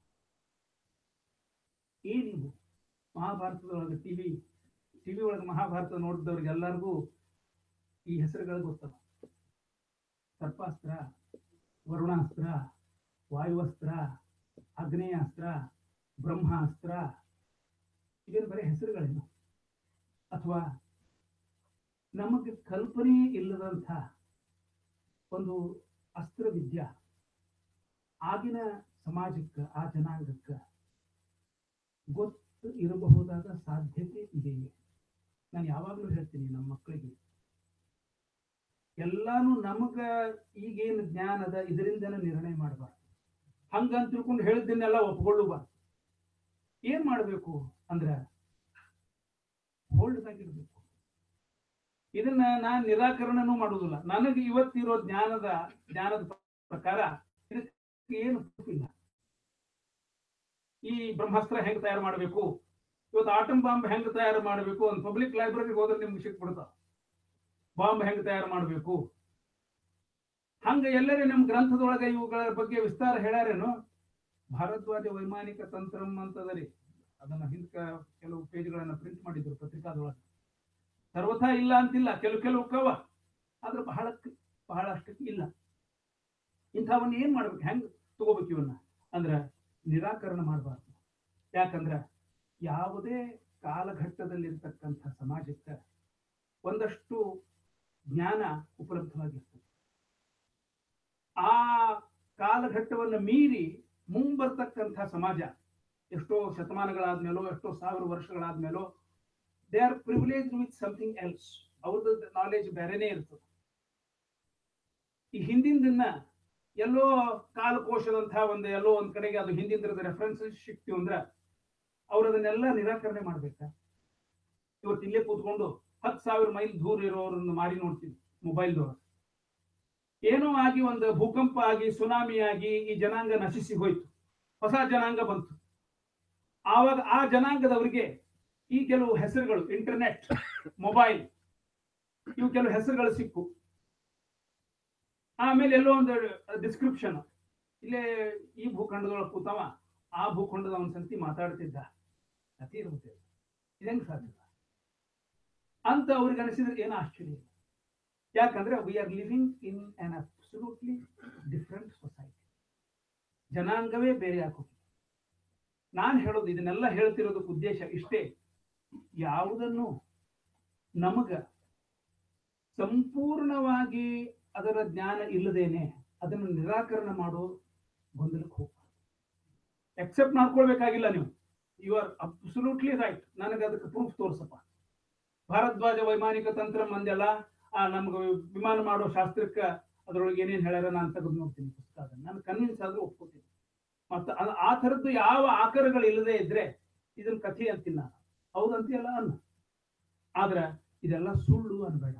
ಏ ನೀವು ಮಹಾಭಾರತದೊಳಗೆ ಟಿವಿ ಟಿವಿ ಒಳಗೆ ಮಹಾಭಾರತ ನೋಡಿದವ್ರಿಗೆ ಎಲ್ಲರಿಗೂ ಈ ಹೆಸರುಗಳು ಗೊತ್ತವ ಸರ್ಪಾಸ್ತ್ರ ವರುಣಾಸ್ತ್ರ ವಾಯುವಸ್ತ್ರ ಆಗ್ನೇಯಾಸ್ತ್ರ ಬ್ರಹ್ಮಾಸ್ತ್ರ ಇವೇನು ಬರೀ ಹೆಸರುಗಳೇನು ಅಥವಾ ನಮಗೆ ಕಲ್ಪನೆ ಇಲ್ಲದಂಥ ಒಂದು ಅಸ್ತ್ರವಿದ್ಯಾ ಆಗಿನ ಸಮಾಜಕ್ಕೆ ಆ ಜನಾಂಗಕ್ಕೆ ಗೊತ್ತು ಇರಬಹುದಾದ ಸಾಧ್ಯತೆ ಇದೆಯೇ ನಾನು ಯಾವಾಗಲೂ ಹೇಳ್ತೀನಿ ನಮ್ಮ ಮಕ್ಕಳಿಗೆ ಎಲ್ಲಾನು ನಮಗ ಈಗೇನು ಜ್ಞಾನ ಅದ ಇದರಿಂದನೇ ನಿರ್ಣಯ ಮಾಡಬಾರ್ದು ಹಂಗಂತ ತಿಳ್ಕೊಂಡು ಹೇಳಿದ್ದನ್ನೆಲ್ಲ ಒಪ್ಕೊಳ್ಳುಬಾರ್ದು ಏನ್ ಮಾಡಬೇಕು ಅಂದ್ರ ಹೋಲ್ಡ್ದಾಗಿರ್ಬೇಕು ಇದನ್ನ ನಾನ್ ನಿರಾಕರಣನೂ ಮಾಡುವುದಿಲ್ಲ ನನಗೆ ಇವತ್ತಿರೋ ಜ್ಞಾನದ ಜ್ಞಾನದ ಪ್ರಕಾರ ಇದಕ್ಕೆ ಏನು proof ಇಲ್ಲ ಈ ಬ್ರಹ್ಮಾಸ್ತ್ರ ಹೆಂಗ್ ತಯಾರು ಮಾಡಬೇಕು ಇವತ್ತು ಆಟಮ್ ಬಾಂಬ್ ಹೆಂಗ್ ತಯಾರು ಮಾಡಬೇಕು ಒಂದು ಪಬ್ಲಿಕ್ ಲೈಬ್ರರಿಗೆ ಹೋದ್ರೆ ನಿಮ್ಗೆ ಸಿಕ್ಬಿಡ್ತಾವ ಬಾಂಬ್ ಹೆಂಗ್ ತಯಾರು ಮಾಡಬೇಕು ಹಂಗ ಎಲ್ಲರೇ ನಮ್ಮ ಗ್ರಂಥದೊಳಗೆ ಇವುಗಳ ಬಗ್ಗೆ ವಿಸ್ತಾರ ಹೇಳ್ಯಾರೇನು ಭಾರದ್ವಾಜ ವೈಮಾನಿಕ ತಂತ್ರಂ ಅಂತದರಿ ಅದನ್ನ ಹಿಂದ್ಕ ಕೆಲವು ಪೇಜ್ಗಳನ್ನ ಪ್ರಿಂಟ್ ಮಾಡಿದ್ರು ಪತ್ರಿಕಾದೊಳಗೆ ಸರ್ವಥಾ ಇಲ್ಲ ಅಂತಿಲ್ಲ ಕೆಲವು ಕೆಲವು ಕವ ಆದ್ರೆ ಬಹಳ ಬಹಳಷ್ಟಕ್ಕೆ ಇಲ್ಲ ಇಂಥವನ್ನ ಏನ್ ಮಾಡ್ಬೇಕು ಹೆಂಗ್ ತಗೋಬೇಕು ಇವನ್ನ ಅಂದ್ರ ನಿರಾಕರಣ ಮಾಡಬಾರ್ದು ಯಾಕಂದ್ರ ಯಾವುದೇ ಕಾಲಘಟ್ಟದಲ್ಲಿರ್ತಕ್ಕಂಥ ಸಮಾಜಕ್ಕೆ ಒಂದಷ್ಟು ಜ್ಞಾನ ಉಪಲಬ್ಧವಾಗಿರ್ತದೆ ಆ ಕಾಲಘಟ್ಟವನ್ನು ಮೀರಿ ಮುಂಬರ್ತಕ್ಕಂಥ ಸಮಾಜ ಎಷ್ಟೋ ಶತಮಾನಗಳಾದ್ಮೇಲೋ ಎಷ್ಟೋ ಸಾವಿರ ವರ್ಷಗಳಾದ್ಮೇಲೋ they are privilege with something else ಅವ್ರದ್ದು ನಾಲೆಜ್ ಬೇರೆನೇ ಇರ್ತದೆ ಈ ಹಿಂದಿಂದನ್ನ ಎಲ್ಲೋ ಕಾಲಕೋಶದಂಥ ಒಂದು ಎಲ್ಲೋ ಒಂದ್ ಕಡೆಗೆ ಅದು ಹಿಂದಿನ ರೆಫರೆನ್ಸ್ ಸಿಕ್ತಿವ್ ಅಂದ್ರ ಅವ್ರು ಅದನ್ನೆಲ್ಲ ನಿರಾಕರಣೆ ಮಾಡ್ಬೇಕಾ ಇವತ್ತು ಇಲ್ಲೇ ಕೂತ್ಕೊಂಡು ಹತ್ತು ಸಾವಿರ ಮೈಲ್ ದೂರ ಇರೋರನ್ನು ಮಾರಿ ನೋಡ್ತೀವಿ ಮೊಬೈಲ್ದೊಳಗೆ ಏನೋ ಆಗಿ ಒಂದು ಭೂಕಂಪ ಆಗಿ ಸುನಾಮಿ ಆಗಿ ಈ ಜನಾಂಗ ನಶಿಸಿ ಹೋಯ್ತು ಹೊಸ ಜನಾಂಗ ಬಂತು ಆವಾಗ ಆ ಜನಾಂಗದವರಿಗೆ ಈ ಕೆಲವು ಹೆಸರುಗಳು ಇಂಟರ್ನೆಟ್ ಮೊಬೈಲ್ ಇವು ಕೆಲವು ಹೆಸರುಗಳು ಸಿಕ್ಕು ಆಮೇಲೆ ಎಲ್ಲೋ ಒಂದು ಡಿಸ್ಕ್ರಿಪ್ಷನ್ ಇಲ್ಲೇ ಈ ಭೂಖಂಡದೊಳಗೆ ಕೂತವ ಆ ಭೂಖಂಡದ ಅವನ ಸಂತಿ ಮಾತಾಡ್ತಿದ್ದ ಅತಿ ಇರುತ್ತೆ ಇದಂಗೆ ಸಾಧ್ಯ ಅಂತ ಅವ್ರಿಗೆ ಅನಿಸಿದ್ರೆ ಏನು ಆಶ್ಚರ್ಯ ಇಲ್ಲ ಯಾಕಂದ್ರೆ we are living in an absolutely different society ಜನಾಂಗವೇ ಬೇರೆ ಆಗೋಗಿದೆ ನಾನು ಹೇಳೋದು ಇದನ್ನೆಲ್ಲ ಹೇಳ್ತಿರೋದಕ್ಕೆ ಉದ್ದೇಶ ಇಷ್ಟೇ ಯಾವುದನ್ನು ನಮಗ ಸಂಪೂರ್ಣವಾಗಿ ಅದರ ಜ್ಞಾನ ಇಲ್ಲದೇನೆ ಅದನ್ನು ನಿರಾಕರಣೆ ಮಾಡೋ ಗೊಂದಲಕ್ಕೆ ಹೋಗ್ಬಾರ್ದು ಎಕ್ಸೆಪ್ಟ್ ಮಾಡ್ಕೊಳ್ಬೇಕಾಗಿಲ್ಲ ನೀವು ಯು ಆರ್ ಅಬ್ಸಲ್ಯೂಟ್ಲಿ ರೈಟ್ ನನಗೆ ಅದಕ್ಕೆ ಪ್ರೂಫ್ ತೋರಿಸಪ್ಪ ಭಾರದ್ವಾಜ ವೈಮಾನಿಕ ತಂತ್ರ ಮಂದೆಲ್ಲ ಆ ನಮ್ಗೆ ವಿಮಾನ ಮಾಡೋ ಶಾಸ್ತ್ರಕ್ಕೆ ಅದ್ರೊಳಗೆ ಏನೇನು ಹೇಳ್ಯಾರ ನಾನು ತೆಗೆದು ನೋಡ್ತೀನಿ ಪುಸ್ತಕ ಅದನ್ನ ನಾನು ಕನ್ವಿನ್ಸ್ ಆದ್ರೂ ಒಪ್ಕೋತೀನಿ ಮತ್ತೆ ಅದು ಆ ಥರದ್ದು ಯಾವ ಆಕಾರಗಳು ಇಲ್ಲದೆ ಇದ್ರೆ ಇದನ್ನ ಕಥೆ ಅಂತೀನಿ ನಾನು ಹೌದಂತೀಯಲ್ಲ ಅನ್ನ ಆದ್ರೆ ಇದೆಲ್ಲ ಸುಳ್ಳು ಅನ್ಬೇಡ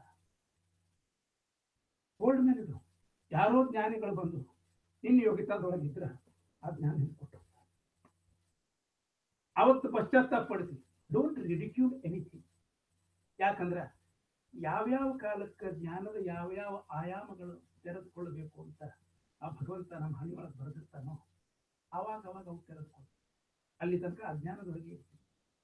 ಓಲ್ಡ್ ಮ್ಯಾನ್ ಇದು ಯಾರೋ ಜ್ಞಾನಿಗಳು ಬಂದು ನಿನ್ನ ಯೋಗ್ಯತಾದೊಳಗಿದ್ರ ಆ ಜ್ಞಾನ ನಿಮ್ಗೆ ಕೊಟ್ಟು ಹೋಗ್ತಾರೆ. ಅವತ್ತು ಪಶ್ಚಾತ್ತಾಪ ಪಡಿಸಿ ಡೋಂಟ್ ರಿಡಿಕ್ಯೂಲ್ ಎನಿಥಿಂಗ್ ಯಾಕಂದ್ರೆ ಯಾವ್ಯಾವ ಕಾಲಕ್ಕೆ ಜ್ಞಾನದ ಯಾವ್ಯಾವ ಆಯಾಮಗಳು ತೆರೆದುಕೊಳ್ಳಬೇಕು ಅಂತ ಆ ಭಗವಂತ ನಮ್ಮ ಹಣಿ ಒಳಗೆ ಬರೆದಿರ್ತಾನೋ ಆವಾಗ ಅವಾಗ ಅವು ತೆರೆದುಕೊಂಡು ಅಲ್ಲಿ ತನಕ ಅಜ್ಞಾನದೊಳಗೆ ಇರ್ತೀವಿ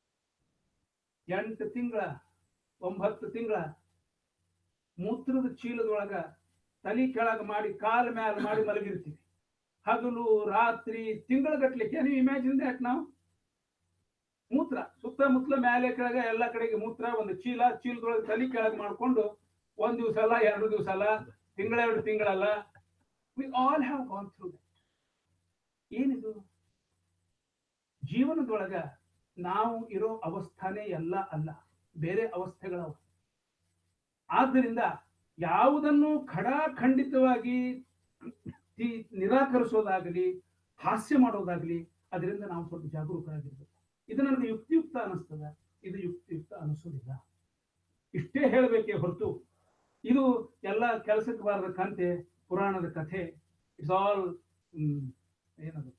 ಎಂಟು ತಿಂಗಳ ಒಂಬತ್ತು ತಿಂಗಳ ಮೂತ್ರದ ಚೀಲದೊಳಗ ತಲೆ ಕೆಳಗೆ ಮಾಡಿ ಕಾಲ ಮ್ಯಾಲ ಮಾಡಿ ಮಲಗಿರ್ತೀವಿ ಹಗಲು ರಾತ್ರಿ ತಿಂಗಳ ಗಟ್ಲೆ ಕ್ಯಾನ್ ಯು ಇಮ್ಯಾಜಿನ್ ದಟ್ ನಾವು ಮೂತ್ರ ಸುತ್ತಮುತ್ತಲ ಮೇಲೆ ಕೆಳಗೆ ಎಲ್ಲ ಕಡೆಗೆ ಮೂತ್ರ ಒಂದು ಚೀಲ ಚೀಲದೊಳಗೆ ತಲೆ ಕೆಳಗೆ ಮಾಡ್ಕೊಂಡು ಒಂದ್ ದಿವಸ ಅಲ್ಲ ಎರಡು ದಿವಸ ಅಲ್ಲ ತಿಂಗಳೆರಡು ತಿಂಗಳಲ್ಲ we all have gone through that ಏನಿದು ಜೀವನದೊಳಗ ನಾವು ಇರೋ ಅವಸ್ಥಾನೇ ಎಲ್ಲ ಅಲ್ಲ ಬೇರೆ ಅವಸ್ಥೆಗಳವ ಆದ್ದರಿಂದ ಯಾವುದನ್ನು ಖಡಾಖಂಡಿತವಾಗಿ ತಿ- ನಿರಾಕರಿಸೋದಾಗಲಿ ಹಾಸ್ಯ ಮಾಡೋದಾಗಲಿ ಅದರಿಂದ ನಾವು ಸ್ವಲ್ಪ ಜಾಗರೂಕರಾಗಿರ್ಬೇಕು ಇದು ನನಗೆ ಯುಕ್ತಿಯುಕ್ತ ಅನಿಸ್ತದ ಇದು ಯುಕ್ತಿಯುಕ್ತ ಅನಿಸೋದಿಲ್ಲ ಇಷ್ಟೇ ಹೇಳಬೇಕೇ ಹೊರತು ಇದು ಎಲ್ಲ ಕೆಲಸಕ್ಕೆ ಬಾರದ ಕಂತೆ ಪುರಾಣದ ಕಥೆ ಇಟ್ಸ್ ಆಲ್ ಏನದು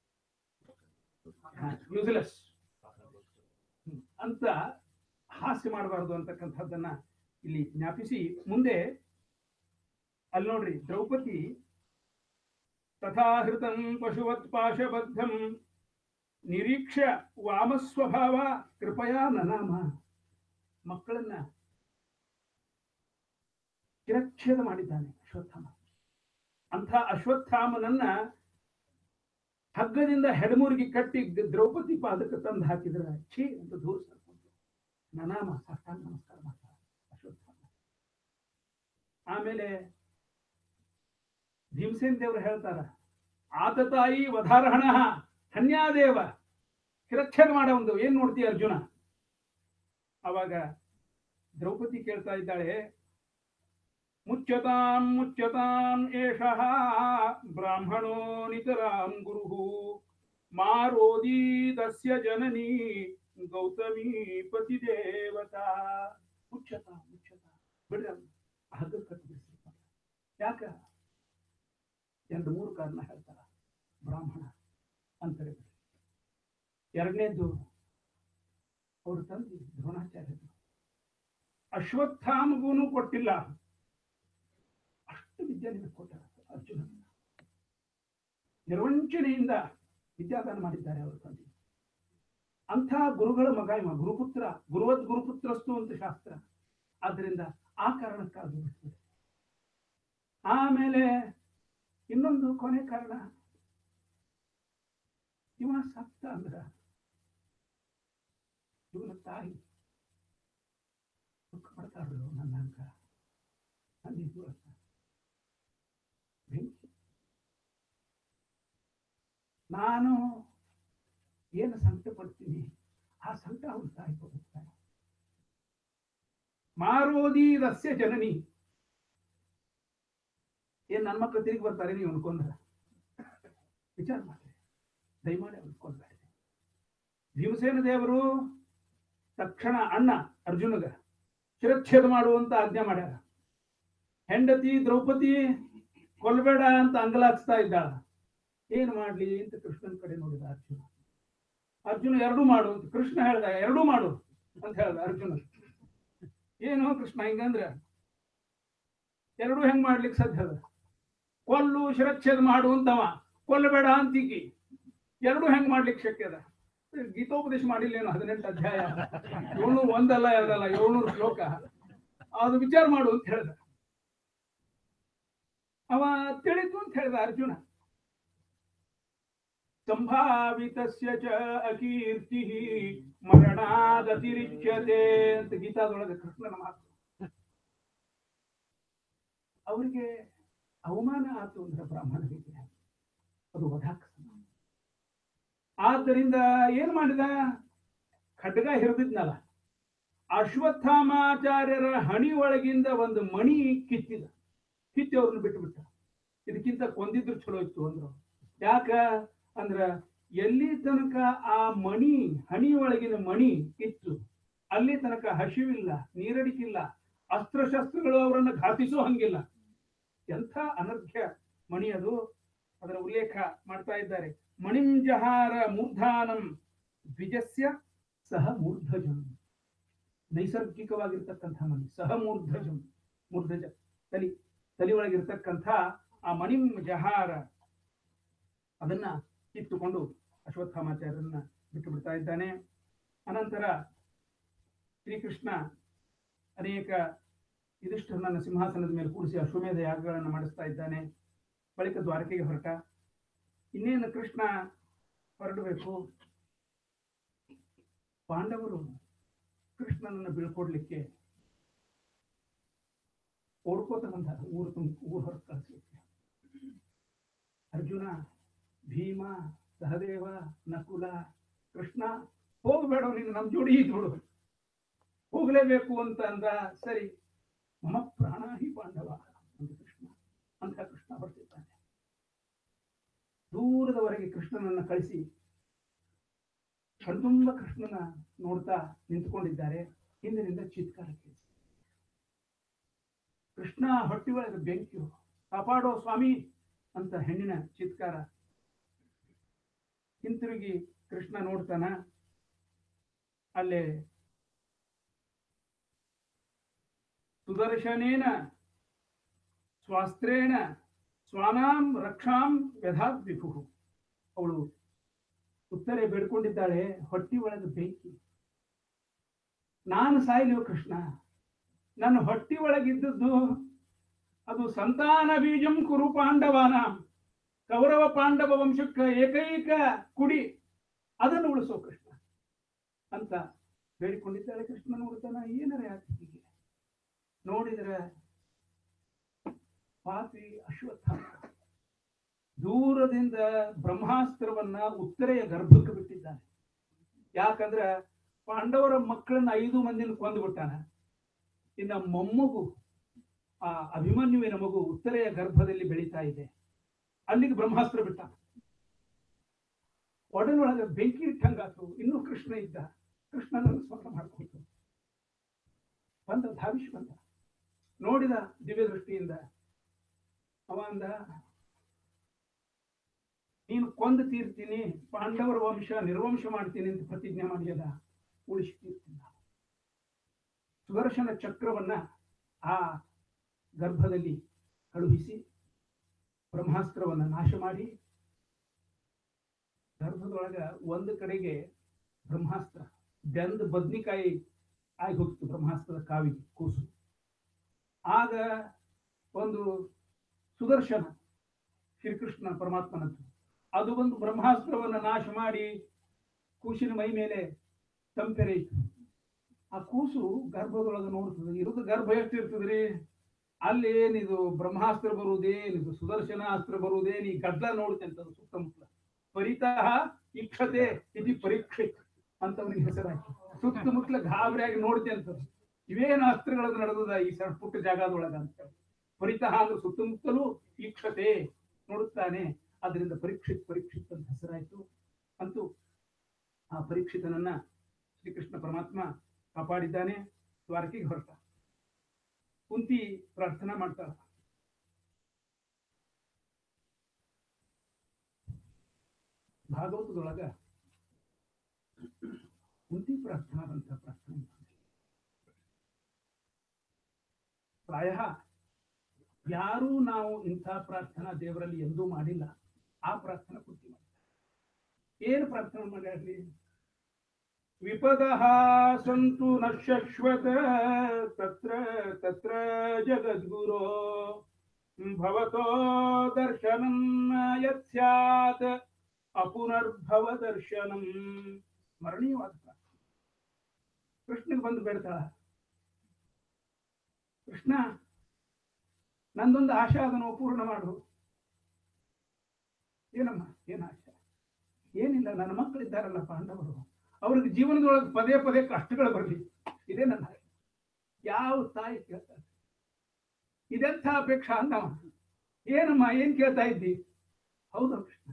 ಯೂಸ್ಲೆಸ್ ಅಂತ ಹಾಸ್ಯ ಮಾಡಬಾರದು ಅಂತಕ್ಕಂಥದ್ದನ್ನ ಇಲ್ಲಿ ಜ್ಞಾಪಿಸಿ ಮುಂದೆ ಅಲ್ಲಿ ನೋಡ್ರಿ ದ್ರೌಪದಿ ತಥಾಹೃತಂ ಪಶುವತ್ ಪಾಶಬದ್ಧಂ ನಿರೀಕ್ಷ ವಾಮಸ್ವಭಾವ ಕೃಪಯಾ ನನಾಮ ಮಕ್ಕಳನ್ನ ಕಿರಚ್ಛೇದ ಮಾಡಿದ್ದಾನೆ ಅಶ್ವತ್ಥಾಮ ಅಂಥ ಅಶ್ವತ್ಥಾಮನನ್ನ ಹಗ್ಗದಿಂದ ಹೆಡಮೂರಿಗೆ ಕಟ್ಟಿ ಗ- ದ್ರೌಪದಿ ಪಾದಕ್ಕೆ ತಂದು ಹಾಕಿದ್ರ ಛೀ ಅಂತ ದೂರ ಸರ್ಕೊಂಡು ನನಾಮ ಸಾಷ್ಟಾಂಗ ನಮಸ್ಕಾರ ಮಾಡ್ತಾರೆ ಅಶ್ವತ್ಥಾಮ ಆಮೇಲೆ ಭೀಮಸೇನ್ ದೇವರು ಹೇಳ್ತಾರ ಆತ ತಾಯಿ ವಧಾರಹಣ ಹನ್ಯಾದೇವ ಕಿರಚ್ಛೇದ ಮಾಡ ಒಂದು ಏನ್ ನೋಡ್ತೀಯ ಅರ್ಜುನ ಅವಾಗ ದ್ರೌಪದಿ ಕೇಳ್ತಾ ಇದ್ದಾಳೆ ಮುಚ್ಚತಾಂ ಮುಚ್ಚತಾಂ ಏಷಃ ಬ್ರಾಹ್ಮಣೋ ನಿತರಾಂ ಗುರುಹು ಮಾರೋದೀತಸ್ಯ ಜನನಿ ಗೌತಮಿ ಪತಿ ದೇವತಾ ಮುಚ್ಚತಾಂ ಮುಚ್ಚತಾಂ ಬಿಡ್ರಿ ಅವ್ನ. ಹಗ್ಗ ಕಟ್ಟಿಬಿಡ್ರಿ ಯಾಕ ಎರಡು ಮೂರು ಕಾರಣ ಹೇಳ್ತಾರ ಬ್ರಾಹ್ಮಣ ಅಂತಾರೆ ಬಿಡ್ರಿ ಎರಡನೇದ್ದು ಅವ್ರ ತಂದೆ ದ್ರೋಣಾಚಾರ್ಯರು ಅಶ್ವತ್ಥಾಮಗೂನು ಕೊಟ್ಟಿಲ್ಲ ಅಷ್ಟು ವಿದ್ಯೆ ನಿಮಗೆ ಕೊಟ್ಟಾರ ಅರ್ಜುನ ನಿರ್ವಂಚನೆಯಿಂದ ವಿದ್ಯಾದಾನ ಮಾಡಿದ್ದಾರೆ ಅವರ ತಂದೆ ಅಂಥ ಗುರುಗಳ ಮಗ ಇವ ಗುರುಪುತ್ರ ಗುರುವದ್ ಗುರುಪುತ್ರಸ್ತು ಅಂತ ಶಾಸ್ತ್ರ ಆದ್ದರಿಂದ ಆ ಕಾರಣಕ್ಕಾಗಿ ಬಿಟ್ಬಿಡಿ ಆಮೇಲೆ ಇನ್ನೊಂದು ಕೊನೆ ಕಾರಣ ಇವ ಸತ್ತ ಅಂದ್ರ ಇವನ ತಾಯಿ ದುಃಖ ಪಡ್ತಾರಲ್ಲ ನನ್ನ ಅಂಕ ಅಂದಿದ್ದು ಅಂತ ಬೆಂಕಿ ನಾನು ಏನು ಸಂಕಟ ಪಡ್ತೀನಿ ಆ ಸಂಕಟ ಅವ್ರ ತಾಯಿ ಪಡುತ್ತಾರೆ ಮಾರೋದಿ ರಸ್ಯ ಜನನಿ ಏನ್ ನನ್ನ ಮಕ್ಕಳು ತಿರುಗಿ ಬರ್ತಾರೆ ನೀವು ಅನ್ಕೊಂಡ್ರ ವಿಚಾರ ಮಾಡಿ ದಯಮಾಡಿ ಅನ್ಕೊಳ್ಬೇಡಿ ಭೀಮಸೇನ ದೇವರು ತಕ್ಷಣ ಅಣ್ಣ ಅರ್ಜುನಗ ಶಿರಚ್ಛೇದ ಮಾಡುವಂತ ಆಜ್ಞೆ ಮಾಡ್ಯಾರ ಹೆಂಡತಿ ದ್ರೌಪದಿ ಕೊಲ್ಬೇಡ ಅಂತ ಅಂಗಲಾಚ್ತಾ ಇದ್ದಾಳ ಏನ್ ಮಾಡ್ಲಿ ಅಂತ ಕೃಷ್ಣನ ಕಡೆ ನೋಡಿದ ಅರ್ಜುನ ಅರ್ಜುನ ಎರಡೂ ಮಾಡು ಅಂತ ಕೃಷ್ಣ ಹೇಳ್ದ ಎರಡೂ ಮಾಡು ಅಂತ ಹೇಳ್ದ ಅರ್ಜುನ ಏನು ಕೃಷ್ಣ ಹಿಂಗಂದ್ರ ಎರಡೂ ಹೆಂಗ್ ಮಾಡ್ಲಿಕ್ಕೆ ಸಾಧ್ಯ ಅದ ಕೊಲ್ಲು ಶಿರಚ್ಛೇದ ಮಾಡು ಅಂತವ ಕೊಲ್ಲಬೇಡ ಅಂತೀಕಿ ಎರಡೂ ಹೆಂಗ್ ಮಾಡ್ಲಿಕ್ಕೆ ಶಕ್ಯ ಅದ ಗೀತೋಪದೇಶ ಮಾಡಿಲ್ಲ ಏನು ಹದಿನೆಂಟು ಅಧ್ಯಾಯ ಏಳ್ನೂರು ಒಂದಲ್ಲ ಎರಡಲ್ಲ ಏಳ್ನೂರು ಶ್ಲೋಕ ಅದು ವಿಚಾರ ಮಾಡು ಅಂತ ಹೇಳ್ದ ಅವ ತಿಳಿತು ಅಂತ ಹೇಳ್ದ ಅರ್ಜುನ ಸಂಭಾವಿತಸ್ಯ ಚ ಅಕೀರ್ತಿ ಮರಣಾದತಿರಿಚ್ಯತೆ ಅಂತ ಗೀತಾದೊಳಗೆ ಕೃಷ್ಣನ ಮಾತು ಅವರಿಗೆ ಅವಮಾನ ಆತು ಅಂದ್ರೆ ಬ್ರಾಹ್ಮಣರಿಗೆ ಅದು ವಧಾಕ್ ಸಮಾನ. ಆದ್ದರಿಂದ ಏನ್ ಮಾಡಿದ ಖಡ್ಗ ಹಿರಿದಿದ್ನಲ್ಲ ಅಶ್ವತ್ಥಾಮಾಚಾರ್ಯರ ಹಣಿ ಒಳಗಿಂದ ಒಂದು ಮಣಿ ಕಿತ್ತಿದ ಕಿತ್ತಿ ಅವ್ರನ್ನ ಬಿಟ್ಟುಬಿಟ್ಟ ಇದಕ್ಕಿಂತ ಕೊಂದಿದ್ರು ಚಲೋ ಇತ್ತು ಅಂದ್ರು ಯಾಕ ಅಂದ್ರ ಎಲ್ಲಿ ತನಕ ಆ ಮಣಿ ಹಣಿ ಒಳಗಿನ ಮಣಿ ಇತ್ತು ಅಲ್ಲಿ ತನಕ ಹಸಿವಿಲ್ಲ ನೀರಡಿಕಿಲ್ಲ ಅಸ್ತ್ರಶಸ್ತ್ರಗಳು ಅವರನ್ನು ಘಾತಿಸೋ ಹಂಗಿಲ್ಲ ಎಂಥ ಅನರ್ಘ್ಯ ಮಣಿ ಅದು ಅದರ ಉಲ್ಲೇಖ ಮಾಡ್ತಾ ಇದ್ದಾರೆ ಮಣಿಂಜಹಾರ ಮೂರ್ಧಾನಂ ದ್ವಿಜಸ್ಯ ಸಹ ಮೂರ್ಧಜಂ ನೈಸರ್ಗಿಕವಾಗಿರ್ತಕ್ಕಂಥ ಮಣಿ ಸಹ ಮೂರ್ಧಜಂ ಮೂರ್ಧಜ ತಲಿ ತಲಿ ಒಳಗಿರ್ತಕ್ಕಂಥ ಆ ಮಣಿಂ ಜಹಾರ ಅದನ್ನ ಕಿತ್ತುಕೊಂಡು ಅಶ್ವತ್ಥಾಮಾಚಾರ್ಯರನ್ನ ಬಿಟ್ಟು ಬಿಡ್ತಾ ಇದ್ದಾನೆ ಅನಂತರ ಶ್ರೀಕೃಷ್ಣ ಅನೇಕ ಯುಧಿಷ್ಠರನನ್ನ ಸಿಂಹಾಸನದ ಮೇಲೆ ಕೂಡಿಸಿ ಅಶ್ವಮೇಧ ಯಾಗಗಳನ್ನು ಮಾಡಿಸ್ತಾ ಇದ್ದಾನೆ ಬಳಿಕ ದ್ವಾರಕೆಗೆ ಹೊರಟ ಇನ್ನೇನು ಕೃಷ್ಣ ಹೊರಡಬೇಕು ಪಾಂಡವರು ಕೃಷ್ಣನನ್ನು ಬೀಳ್ಕೊಡ್ಲಿಕ್ಕೆ ಓಡ್ಕೋತ ಬಂದಾರ ಊರು ತುಂಬ ಊರು ಹೊರಗೆ ಕಳಿಸ್ಲಿಕ್ಕೆ ಅರ್ಜುನ ಭೀಮ ಸಹದೇವ ನಕುಲ ಕೃಷ್ಣ ಹೋಗ್ಬೇಡ ನೀನು ನಮ್ಮ ಜೋಡಿ ಇದ್ಬಿಡು ಹೋಗ್ಲೇಬೇಕು ಅಂತ ಅಂದ ಸರಿ ಮಮ ಪ್ರಾಣ ಹಿ ಪಾಂಡವ ಅಂತ ಕೃಷ್ಣ ಅಂತ ಕೃಷ್ಣ ಹೊರಟಿದ್ದಾನೆ ದೂರದವರೆಗೆ ಕೃಷ್ಣನನ್ನ ಕಳಿಸಿ ಕಣ್ತುಂಬ ಕೃಷ್ಣನ ನೋಡ್ತಾ ನಿಂತುಕೊಂಡಿದ್ದಾರೆ ಹಿಂದಿನಿಂದ ಚೀತ್ಕಾರ ಕೇಳಿಸಿ ಕೃಷ್ಣ ಹೊಟ್ಟಿ ಒಳಗೆ ಬೆಂಕಿ ಕಾಪಾಡೋ ಸ್ವಾಮಿ ಅಂತ ಹೆಣ್ಣಿನ ಚೀತ್ಕಾರ ಹಿಂತಿರುಗಿ ಕೃಷ್ಣ ನೋಡ್ತಾನ ಅಲ್ಲೇ ಸುದರ್ಶನೇನ ಸ್ವಾಸ್ತ್ರೇಣ ಸ್ವಾನಾಂ ರಕ್ಷಾಂ ವ್ಯಧಾತ್ ವಿಭು ಅವಳು ಉತ್ತರೆ ಬೇಡ್ಕೊಂಡಿದ್ದಾಳೆ ಹೊಟ್ಟಿ ಒಳಗೆ ಬೆಂಕಿ ನಾನು ಸಾಯ್ಲಿವ ಕೃಷ್ಣ ನನ್ನ ಹೊಟ್ಟಿ ಒಳಗಿದ್ದದ್ದು ಅದು ಸಂತಾನ ಬೀಜಂ ಕುರು ಪಾಂಡವಾನ ಕೌರವ ಪಾಂಡವ ವಂಶಕ್ಕೆ ಏಕೈಕ ಕುಡಿ ಅದನ್ನು ಉಳಿಸೋ ಕೃಷ್ಣ ಅಂತ ಬೇಡಿಕೊಂಡಿದ್ದಾಳೆ ಕೃಷ್ಣ ನೋಡ್ತಾನ ಏನರೇ ಆಗ್ತಿಗೆ ನೋಡಿದ್ರೆ ಪಾಪಿ ಅಶ್ವತ್ಥಾಮ ದೂರದಿಂದ ಬ್ರಹ್ಮಾಸ್ತ್ರವನ್ನ ಉತ್ತರೆಯ ಗರ್ಭಕ್ಕೆ ಬಿಟ್ಟಿದ್ದಾನೆ ಯಾಕಂದ್ರೆ ಪಾಂಡವರ ಮಕ್ಕಳನ್ನ ಐದು ಮಂದಿನ ಕೊಂದುಬಿಟ್ಟಾನ ಇನ್ನ ಮೊಮ್ಮಗು ಆ ಅಭಿಮನ್ಯುವಿನ ಮಗು ಉತ್ತರೆಯ ಗರ್ಭದಲ್ಲಿ ಬೆಳೀತಾ ಇದೆ ಅಲ್ಲಿಗೆ ಬ್ರಹ್ಮಾಸ್ತ್ರ ಬಿಟ್ಟ ಒಡನೊಳಗೆ ಬೆಂಕಿ ಇಟ್ಟಂಗಾತು ಇನ್ನೂ ಕೃಷ್ಣ ಇದ್ದ ಕೃಷ್ಣನನ್ನು ಸ್ಮರಣ ಮಾಡ್ಕೊಂಡು ಬಂದ ಧಾವಿಷ್ ಬಂದ ನೋಡಿದ ದಿವ್ಯ ದೃಷ್ಟಿಯಿಂದ ಅವ ಅಂದ ನೀನು ಕೊಂದು ತೀರ್ತೀನಿ ಪಾಂಡವರ ವಂಶ ನಿರ್ವಂಶ ಮಾಡ್ತೀನಿ ಅಂತ ಪ್ರತಿಜ್ಞೆ ಮಾಡಿಯಲ್ಲ ಉಳಿಸಿ ತೀರ್ತೀನಿ ನಾನು. ಸುದರ್ಶನ ಚಕ್ರವನ್ನ ಆ ಗರ್ಭದಲ್ಲಿ ಕಳುಹಿಸಿ ಬ್ರಹ್ಮಾಸ್ತ್ರವನ್ನ ನಾಶ ಮಾಡಿ ಗರ್ಭದೊಳಗ ಒಂದು ಕಡೆಗೆ ಬ್ರಹ್ಮಾಸ್ತ್ರ ಬೆಂದ ಬದ್ನಿಕಾಯಿ ಆಗಿ ಹೋಗ್ತು ಬ್ರಹ್ಮಾಸ್ತ್ರದ ಕಾವಿಗೆ ಕೂಸು ಆಗ ಒಂದು ಸುದರ್ಶನ ಶ್ರೀಕೃಷ್ಣ ಪರಮಾತ್ಮನದ್ದು ಅದು ಒಂದು ಬ್ರಹ್ಮಾಸ್ತ್ರವನ್ನು ನಾಶ ಮಾಡಿ ಕೂಸಿನ ಮೈ ಮೇಲೆ ತಂಪೆರೆಯಿತು ಆ ಕೂಸು ಗರ್ಭದೊಳಗೆ ನೋಡ್ತದೆ ಇರೋದು ಗರ್ಭ ಎಷ್ಟು ಇರ್ತದ್ರಿ ಅಲ್ಲಿ ಏನಿದು ಬ್ರಹ್ಮಾಸ್ತ್ರ ಬರುವುದೇನಿದು ಸುದರ್ಶನ ಅಸ್ತ್ರ ಬರುವುದೇನು ಈ ಗಡ್ಲ ನೋಡುತ್ತೆ ಅಂತ ಸುತ್ತಮುತ್ತಲ ಪರಿತಃ ಇಕ್ಷತೆ ಇತಿ ಪರೀಕ್ಷಿತ್ ಅಂತ ಅವನಿಗೆ ಹೆಸರಾಯ್ತು ಸುತ್ತಮುತ್ತಲ ಗಾಬರಿಯಾಗಿ ನೋಡುತ್ತೆ ಅಂತ ಇವೇನು ಅಸ್ತ್ರಗಳದ್ದು ನಡೆದದ ಈ ಸಣ್ಣ ಪುಟ್ಟ ಜಾಗದೊಳಗ ಅಂತ ಪರಿತಃ ಅಂದ್ರೆ ಸುತ್ತಮುತ್ತಲೂ ಈಕ್ಷತೆ ನೋಡುತ್ತಾನೆ ಅದರಿಂದ ಪರೀಕ್ಷಿತ್ ಪರೀಕ್ಷಿತ್ ಅಂತ ಹೆಸರಾಯ್ತು ಅಂತೂ ಆ ಪರೀಕ್ಷಿತನನ್ನ ಶ್ರೀಕೃಷ್ಣ ಪರಮಾತ್ಮ ಕಾಪಾಡಿದ್ದಾನೆ ದ್ವಾರಕೆಗೆ ಹೊರಟ ಕುಂತಿ ಪ್ರಾರ್ಥನಾ ಮಾಡ್ತಾಳ ಭಾಗವತದೊಳಗ ಕುಂತಿ ಪ್ರಾರ್ಥನಾ ಅಂತ ಪ್ರಾರ್ಥನೆ ಮಾಡ್ತಾಳೆ. ಪ್ರಾಯ ಯಾರೂ ನಾವು ಇಂಥ ಪ್ರಾರ್ಥನಾ ದೇವರಲ್ಲಿ ಎಂದೂ ಮಾಡಿಲ್ಲ ಆ ಪ್ರಾರ್ಥನಾ ಪೂರ್ತಿ ಮಾಡಿ ಏನು ಪ್ರಾರ್ಥನೆ ಮಾಡ್ಯಾಡ್ರಿ ವಿಪದಃ ಸಂತು ನಶ್ಯಶ್ವತ ತತ್ರ ತತ್ರ ಜಗದ್ಗುರೋ ಭವತೋ ದರ್ಶನಂ ಯತ್ ಸ್ಯಾತ್ ಅಪುನರ್ಭವ ದರ್ಶನಂ ಸ್ಮರಣೀಯವಾದ ಪ್ರಾರ್ಥನೆ ಕೃಷ್ಣನ್ ಬಂದು ಬೇಡ್ತಾಳ ಕೃಷ್ಣ ನಂದೊಂದು ಆಶೆ ಅದನ್ನು ಪೂರ್ಣ ಮಾಡು ಏನಮ್ಮ ಏನ್ ಆಶೆ ಏನಿಲ್ಲ ನನ್ನ ಮಕ್ಕಳಿದ್ದಾರಲ್ಲ ಪಾಂಡವರು ಅವ್ರಿಗೆ ಜೀವನದೊಳಗೆ ಪದೇ ಪದೇ ಕಷ್ಟಗಳು ಬರಲಿ ಇದೇ ನನ್ನ ಆಸೆ. ಯಾವ ತಾಯಿ ಕೇಳ್ತಾರೆ ಇದೆಂಥ ಅಪೇಕ್ಷಾ ಅಂದವ ಏನಮ್ಮ ಏನ್ ಕೇಳ್ತಾ ಇದ್ದಿ ಹೌದು ಕೃಷ್ಣ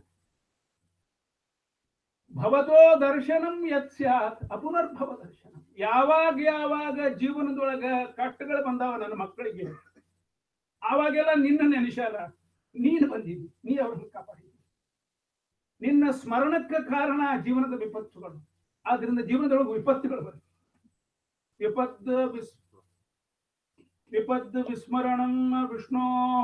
ಭವತೋ ದರ್ಶನಂ ಯತ್ ಸ್ಯಾತ್ ಅಪುನರ್ಭವ ದರ್ಶನಂ ಯಾವಾಗ ಯಾವಾಗ ಜೀವನದೊಳಗ ಕಷ್ಟಗಳು ಬಂದಾವ ನನ್ನ ಮಕ್ಕಳಿಗೆ ಆವಾಗೆಲ್ಲ ನಿನ್ನ ನೆನೆಸಾರ ನೀನು ಬಂದಿದ್ದಿ ನೀ ಅವ್ರನ್ನ ಕಾಪಾಡಿದ್ದಿ ನಿನ್ನ ಸ್ಮರಣಕ್ಕೆ ಕಾರಣ ಜೀವನದ ವಿಪತ್ತುಗಳು ಆದ್ರಿಂದ ಜೀವನದೊಳಗೆ ವಿಪತ್ತುಗಳು ಬರುತ್ತೆ ವಿಪತ್ತು ವಿಸ್ ವಿಪದ್ ವಿಸ್ಮರಣಂ ವಿಷ್ಣೋ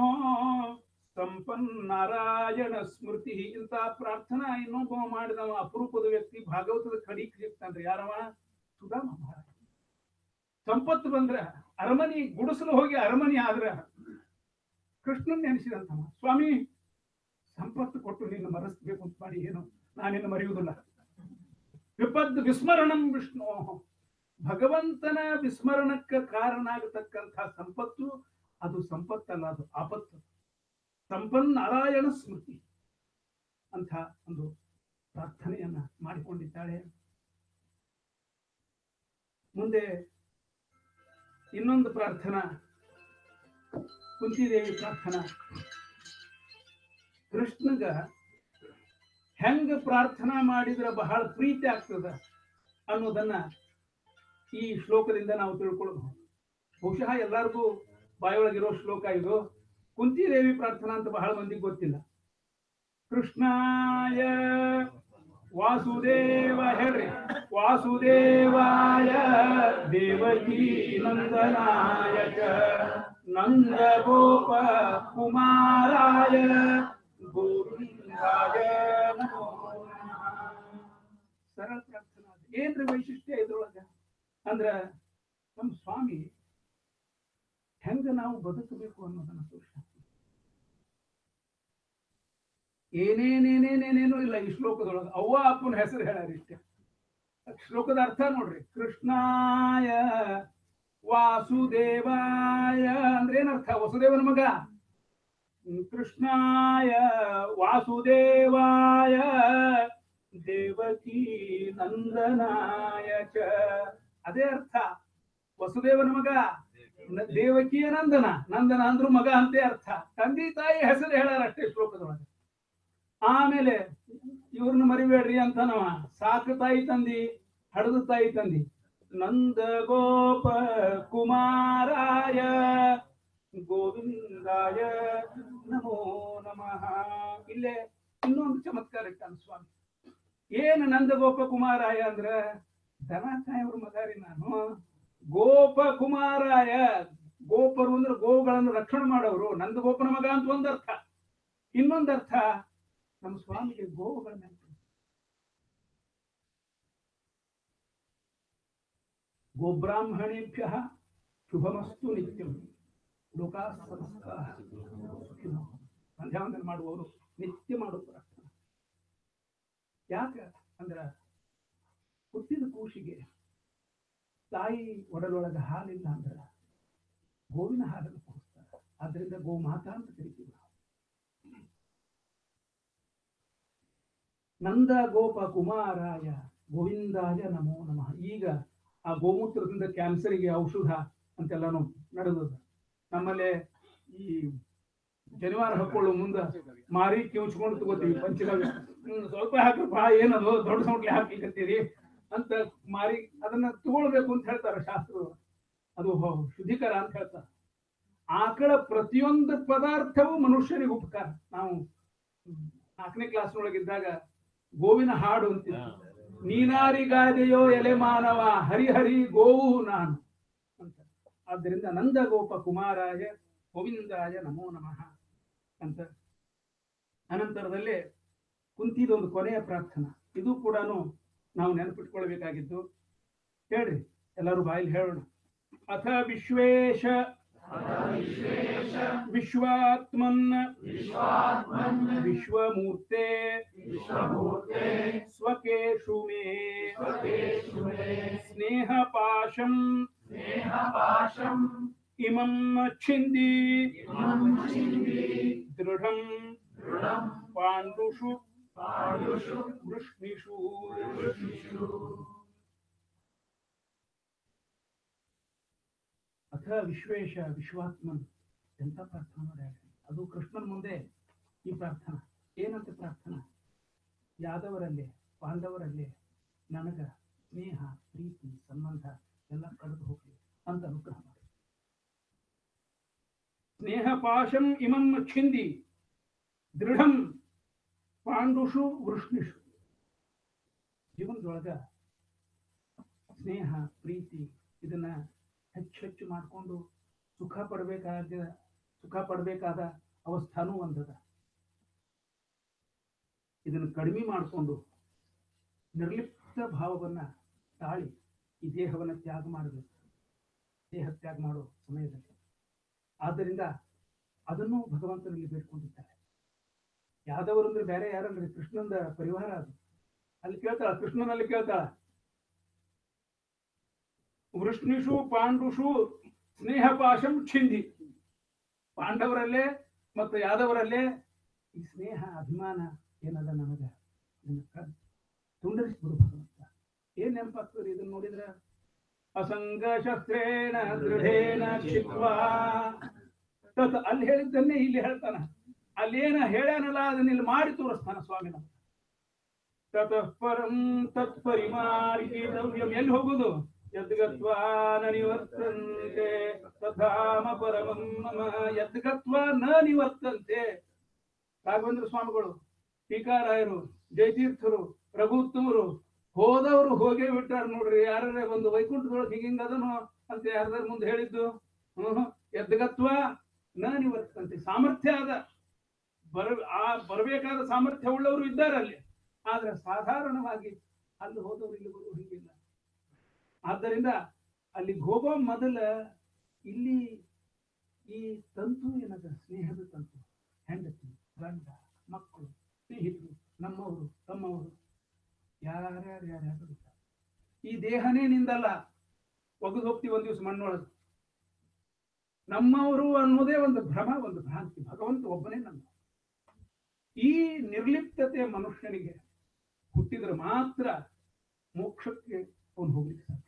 ಸಂಪನ್ನಾರಾಯಣ ಸ್ಮೃತಿ ಇಂತ ಪ್ರಾರ್ಥನಾ ಇನ್ನೊಬ್ಬ ಮಾಡಿದವ ಅಪರೂಪದ ವ್ಯಕ್ತಿ ಭಾಗವತದ ಕಡಿಕ್ ಸಿಗ್ತಾನ್ರಿ ಯಾರವ ಸುಧಾಮ ಮಹಾರಾಜ ಸಂಪತ್ತು ಬಂದ್ರ ಅರಮನಿ ಗುಡಿಸಲು ಹೋಗಿ ಅರಮನಿ ಆದ್ರ ಕೃಷ್ಣನ್ ನೆನೆಸಿದಂತವ ಸ್ವಾಮಿ ಸಂಪತ್ತು ಕೊಟ್ಟು ನಿನ್ನ ಮರೆಸ್ಬೇಕು ಅಂತ ಮಾಡಿ ಏನು ನಾನಿನ್ನು ಮರೆಯುವುದಿಲ್ಲ ವಿಪದ್ ವಿಸ್ಮರಣಂ ವಿಷ್ಣು ಭಗವಂತನ ವಿಸ್ಮರಣಕ್ಕೆ ಕಾರಣ ಆಗತಕ್ಕಂಥ ಸಂಪತ್ತು ಅದು ಸಂಪತ್ತಲ್ಲ ಅದು ಆಪತ್ತು ಸಂಪನ್ನಾರಾಯಣ ಸ್ಮೃತಿ ಅಂತ ಒಂದು ಪ್ರಾರ್ಥನೆಯನ್ನ ಮಾಡಿಕೊಂಡಿದ್ದಾಳೆ ಮುಂದೆ ಇನ್ನೊಂದು ಪ್ರಾರ್ಥನಾ ಕುಂತಿದೇವಿ ಪ್ರಾರ್ಥನಾ ಕೃಷ್ಣಗ ಹೆಂಗ ಪ್ರಾರ್ಥನಾ ಮಾಡಿದ್ರೆ ಬಹಳ ಪ್ರೀತಿ ಆಗ್ತದ ಅನ್ನೋದನ್ನ ಈ ಶ್ಲೋಕದಿಂದ ನಾವು ತಿಳ್ಕೊಳ್ಬಹುದು ಬಹುಶಃ ಎಲ್ಲರಿಗೂ ಬಾಯೊಳಗಿರೋ ಶ್ಲೋಕ ಇದು ಕುಂತಿದೇವಿ ಪ್ರಾರ್ಥನಾ ಅಂತ ಬಹಳ ಮಂದಿಗೆ ಗೊತ್ತಿಲ್ಲ ಕೃಷ್ಣಾಯ ವಾಸುದೇವ ಹೇಳ್ರಿ ವಾಸುದೇವಾಯ ದೇವಕೀ ನಂದನಾಯ ಚ ನಂದ ಗೋಪ ಕುಮಾರಾಯ ಗೋವಿಂದಾಯ ನಮೋ ನಮಃ. ಸರಳ ಪ್ರಾರ್ಥನಾ ಅದು. ಏನ್ರಿ ವೈಶಿಷ್ಟ್ಯ ಇದ್ರೊಳಗ ಅಂದ್ರ ನಮ್ಮ ಸ್ವಾಮಿ ಹೆಂಗ ನಾವು ಬದುಕಬೇಕು ಅನ್ನೋದನ್ನ ತೋರಿಸ್ತಾರೆ ಏನೇನೇನೇನೇನೇನೂ ಇಲ್ಲ ಈ ಶ್ಲೋಕದೊಳಗೆ ಅವ್ವ ಅಪ್ಪನ ಹೆಸರು ಹೇಳ್ಯಾರ ಇಷ್ಟೇ ಶ್ಲೋಕದ ಅರ್ಥ ನೋಡ್ರಿ ಕೃಷ್ಣಾಯ ವಾಸುದೇವಾಯ ಅಂದ್ರೆ ಏನರ್ಥ ವಸುದೇವನ ಮಗ ಹ್ಮ್, ಕೃಷ್ಣಾಯ ವಾಸುದೇವಾಯ ದೇವಕಿ ನಂದನಾಯ ಚ ಅದೇ ಅರ್ಥ ವಸುದೇವನ ಮಗ ನ- ದೇವಕಿಯ ನಂದನ ನಂದನ ಅಂದ್ರು ಮಗ ಅಂತೆ ಅರ್ಥ ತಂದೆ ತಾಯಿ ಹೆಸರು ಹೇಳಾರ ಅಷ್ಟೇ ಶ್ಲೋಕದೊಳಗೆ ಆಮೇಲೆ ಇವ್ರನ್ನ ಮರಿಬೇಡ್ರಿ ಅಂತ ನಾವ ಸಾಕು ತಾಯಿ ತಂದಿ ಹಡದು ತಾಯಿ ತಂದಿ ನಂದ ಗೋಪ ಕುಮಾರಾಯ ಗೋವಿಂದಾಯ ನಮೋ ನಮಃ ಇಲ್ಲೇ ಇನ್ನೊಂದು ಚಮತ್ಕಾರ ಇಟ್ಟಾನ ಸ್ವಾಮಿ ಏನು ನಂದ ಗೋಪ ಕುಮಾರಾಯ ಅಂದ್ರ ದನ ಕಾಯವ್ರ ಮಗಾರಿ ನಾನು ಗೋಪ ಕುಮಾರಾಯ ಗೋಪರು ಅಂದ್ರೆ ಗೋವುಗಳನ್ನು ರಕ್ಷಣೆ ಮಾಡೋರು ನಂದ ಗೋಪನ ಮಗ ಅಂತ ಒಂದರ್ಥ ಇನ್ನೊಂದರ್ಥ ನಮ್ಮ ಸ್ವಾಮಿಗೆ ಗೋವುಗಳ ನೆನಪು ಗೋಬ್ರಾಹ್ಮಣೇಭ್ಯ ಶುಭಮಸ್ತು ನಿತ್ಯಂ ಲೋಕಾ ಸಮಸ್ತಾಃ ಸುಖಿನೋ. ಸಂಧ್ಯಾವಂದನ ಮಾಡುವವರು ನಿತ್ಯ ಮಾಡೋ ಪ್ರಾರ್ಥನೆ ಯಾಕೆ ಅಂದ್ರ ಹುಟ್ಟಿದ ಕೂಸಿಗೆ ತಾಯಿ ಒಡಲೊಳಗ ಹಾಲಿಲ್ಲ ಅಂದ್ರ ಗೋವಿನ ಹಾಲನ್ನು ಕುಡಿಸ್ತಾರೆ ಆದ್ರಿಂದ ಗೋಮಾತಾ ಅಂತ ಕರಿತೀವಿ ನಾವು ನಂದ ಗೋಪ ಕುಮಾರಾಯ ಗೋವಿಂದಾಯ ನಮೋ ನಮಃ ಈಗ ಆ ಗೋಮೂತ್ರದಿಂದ ಕ್ಯಾನ್ಸರಿಗೆ ಔಷಧ ಅಂತೆಲ್ಲಾನು ನಡೆದದ ನಮ್ಮಲ್ಲಿ ಈ ಶನಿವಾರ ಹಾಕೊಳ್ಳೋ ಮುಂದ ಮಾರಿ ಕಿವುಚ್ಕೊಂಡು ತಗೋತೀವಿ ಪಂಚಗವ್ಯ ಹ್ಮ್, ಸ್ವಲ್ಪ ಹಾಕ್ರಪ್ಪ ಏನದು ದೊಡ್ಡ ಸೌಂಡ್ಲಿ ಹಾಕ್ಲಿಕ್ಕತ್ತೀರಿ ಅಂತ ಮಾರಿ ಅದನ್ನ ತಗೊಳ್ಬೇಕು ಅಂತ ಹೇಳ್ತಾರೆ ಶಾಸ್ತ್ರದವರು ಅದು ಹೊ- ಶುದ್ಧೀಕರ ಅಂತ ಹೇಳ್ತಾರೆ ಆಕಳ ಪ್ರತಿಯೊಂದು ಪದಾರ್ಥವೂ ಮನುಷ್ಯರಿಗೆ ಉಪಕಾರ ನಾವು ಹ್ಮ್, ನಾಲ್ಕನೇ ಕ್ಲಾಸ್ನೊಳಗಿದ್ದಾಗ ಗೋವಿನ ಹಾಡು ಅಂತ ನೀನಾರಿಗಾದೆಯೋ ಎಲೆ ಮಾನವ ಹರಿಹರಿ ಗೋವು ನಾನು ಅಂತ ಆದ್ದರಿಂದ ನಂದಗೋಪ ಕುಮಾರಾಯ ಗೋವಿಂದಾಯ ನಮೋ ನಮಃ ಅಂತ ಅನಂತರದಲ್ಲೇ ಕುಂತಿದೊಂದು ಕೊನೆಯ ಪ್ರಾರ್ಥನಾ ಇದು ಕೂಡ ನಾವು ನೆನಪಿಟ್ಕೊಳ್ಬೇಕಾಗಿದ್ದು ಹೇಳ್ರಿ ಎಲ್ಲರೂ ಬಾಯಲ್ಲಿ ಹೇಳೋಣ ಅಥ ವಿಶ್ವೇಶ ವಿಶ್ವಾತ್ಮನ್ ವಿಶ್ವಮೂರ್ತೆ ಸ್ವಕೇಶು ಮೇ ಸ್ನೇಹ ಪಾಶಂ ಇಮಂ ಛಿಂದಿ ದೃಢಂ ಪಾಂಡುಷು ವೃಷ್ಣಿಷು ಅಥ ವಿಶ್ವೇಶ ವಿಶ್ವಾತ್ಮನ್ ಎಂತ ಪ್ರಾರ್ಥನಾ ಮಾಡ್ಯಾರ ಅದು ಕೃಷ್ಣನ ಮುಂದೆ ಈ ಪ್ರಾರ್ಥನಾ ಏನಂತ ಪ್ರಾರ್ಥನಾ ಯಾದವರಲ್ಲೇ ಪಾಂಡವರಲ್ಲೇ ನನಗ ಸ್ನೇಹ ಪ್ರೀತಿ ಸಂಬಂಧ ಎಲ್ಲ ಕಳೆದು ಹೋಗ್ಲಿ ಅಂತ ಅನುಗ್ರಹ ಮಾಡಿ ಸ್ನೇಹ ಪಾಶಂ ಇಮಂ ಛಿಂದಿ ದೃಢಂ ಪಾಂಡುಷು ವೃಷ್ಣಿಷು ಜೀವನದೊಳಗ ಸ್ನೇಹ ಪ್ರೀತಿ ಇದನ್ನ ಹೆಚ್ಚು ಹೆಚ್ಚು ಮಾಡಿಕೊಂಡು ಸುಖ ಪಡಬೇಕಾದ ಸುಖ ಪಡಬೇಕಾದ ಅವಸ್ಥಾನೂ ಒಂದದ ಇದನ್ನು ಕಡಿಮೆ ಮಾಡಿಕೊಂಡು ನಿರ್ಲಿಪ್ತ ಭಾವವನ್ನ ತಾಳಿ ಈ ದೇಹವನ್ನ ತ್ಯಾಗ ಮಾಡಬೇಕು ದೇಹ ತ್ಯಾಗ ಮಾಡೋ ಸಮಯದಲ್ಲಿ ಆದ್ದರಿಂದ ಅದನ್ನು ಭಗವಂತನಲ್ಲಿ ಬೇಡ್ಕೊಂಡಿದ್ದಾರೆ ಯಾದವರು ಅಂದ್ರೆ ಬೇರೆ ಯಾರಲ್ರಿ ಕೃಷ್ಣಂದ ಪರಿವಾರ ಅದು ಅಲ್ಲಿ ಕೇಳ್ತಾಳ ಕೃಷ್ಣನಲ್ಲಿ ಕೇಳ್ತಾಳ ವೃಷ್ಣಿಷು ಪಾಂಡುಷು ಸ್ನೇಹ ಪಾಶಂ ಛಿಂದಿ ಪಾಂಡವರಲ್ಲೇ ಮತ್ತು ಯಾದವರಲ್ಲೇ ಈ ಸ್ನೇಹ ಅಭಿಮಾನ ಏನದ ನನಗ ಇದನ್ನ ಕ- ತುಂಡರಿಸ್ಬಿಡು ಭಗವಂತ ಏನ್ ನೆನಪಾಗ್ತದೆ ಇದನ್ನ ನೋಡಿದ್ರ ಅಸಂಗ ಶಸ್ತ್ರೇಣ ದೃಢೇನ ಚಿತ್ವಾ ತತ್ ಅಲ್ಲಿ ಹೇಳಿದ್ದನ್ನೇ ಇಲ್ಲಿ ಹೇಳ್ತಾನ ಅಲ್ಲೇನ ಹೇಳ್ಯಾನಲ್ಲ ಅದನ್ನ ಇಲ್ಲಿ ಮಾಡಿ ತೋರಿಸ್ತಾನ ಸ್ವಾಮಿ ನಮ್ಗೆ ತತಃ ಪರಂ ತತ್ಪರಿಮಾರ್ಗಿತವ್ಯಂ ಎಲ್ಲಿ ಹೋಗುದು ಯದ್ಗತ್ವಾ ನ ನಿವರ್ತಂತೆ ತಥಾಮ ಪರಮಂ ಮಮ ಯದ್ಗತ್ವಾ ನ ನಿವರ್ತಂತೆ ರಾಘವೇಂದ್ರ ಸ್ವಾಮಿಗಳು ಟೀಕಾರಾಯರು ಜಯತೀರ್ಥರು ರಘುತ್ತಮರು ಹೋದವರು ಹೋಗೇ ಬಿಟ್ಟಾರ ನೋಡ್ರಿ ಯಾರೇ ಒಂದು ವೈಕುಂಠದೊಳಗೆ ಹಿಂಗಿಂಗ್ ಅದನು ಅಂತ ಯಾರ್ದಾರ ಮುಂದೆ ಹೇಳಿದ್ದು ಹ್ಮ್ ಯದ್ಗತ್ವ ನ ನಿವರ್ತಂತೆ ಸಾಮರ್ಥ್ಯ ಅದ ಬರ ಆ ಬರಬೇಕಾದ ಸಾಮರ್ಥ್ಯ ಉಳ್ಳವರು ಇದ್ದಾರೆ ಅಲ್ಲಿ ಆದ್ರೆ ಸಾಧಾರಣವಾಗಿ ಅಲ್ಲಿ ಹೋದವರು ಇಲ್ಲಿ ಬರುವ ಹಿಂಗಿಲ್ಲ ಆದ್ದರಿಂದ ಅಲ್ಲಿಗೆ ಹೋಗೋ ಮೊದಲ ಇಲ್ಲಿ ಈ ತಂತು ಏನದ ಸ್ನೇಹದ ತಂತು ಹೆಂಡತಿ ಗಂಡ ಮಕ್ಕಳು ಸ್ನೇಹಿತರು ನಮ್ಮವರು ತಮ್ಮವರು ಯಾರ್ಯಾರು ಯಾರ್ಯಾರು ಇದ್ದಾರೆ. ಈ ದೇಹನೇ ನಿಂದಲ್ಲ ಒಗೆದು ಹೋಗ್ತೀವಿ ಒಂದ್ ದಿವಸ ಮಣ್ಣೊಳಗೆ ನಮ್ಮವರು ಅನ್ನೋದೇ ಒಂದು ಭ್ರಮ ಒಂದು ಭ್ರಾಂತಿ ಭಗವಂತ ಒಬ್ಬನೇ ನಮ್ಮ ಈ ನಿರ್ಲಿಪ್ತತೆ ಮನುಷ್ಯನಿಗೆ ಹುಟ್ಟಿದ್ರೆ ಮಾತ್ರ ಮೋಕ್ಷಕ್ಕೆ ಅವನು ಹೋಗ್ಲಿಕ್ಕೆ ಸಾಧ್ಯ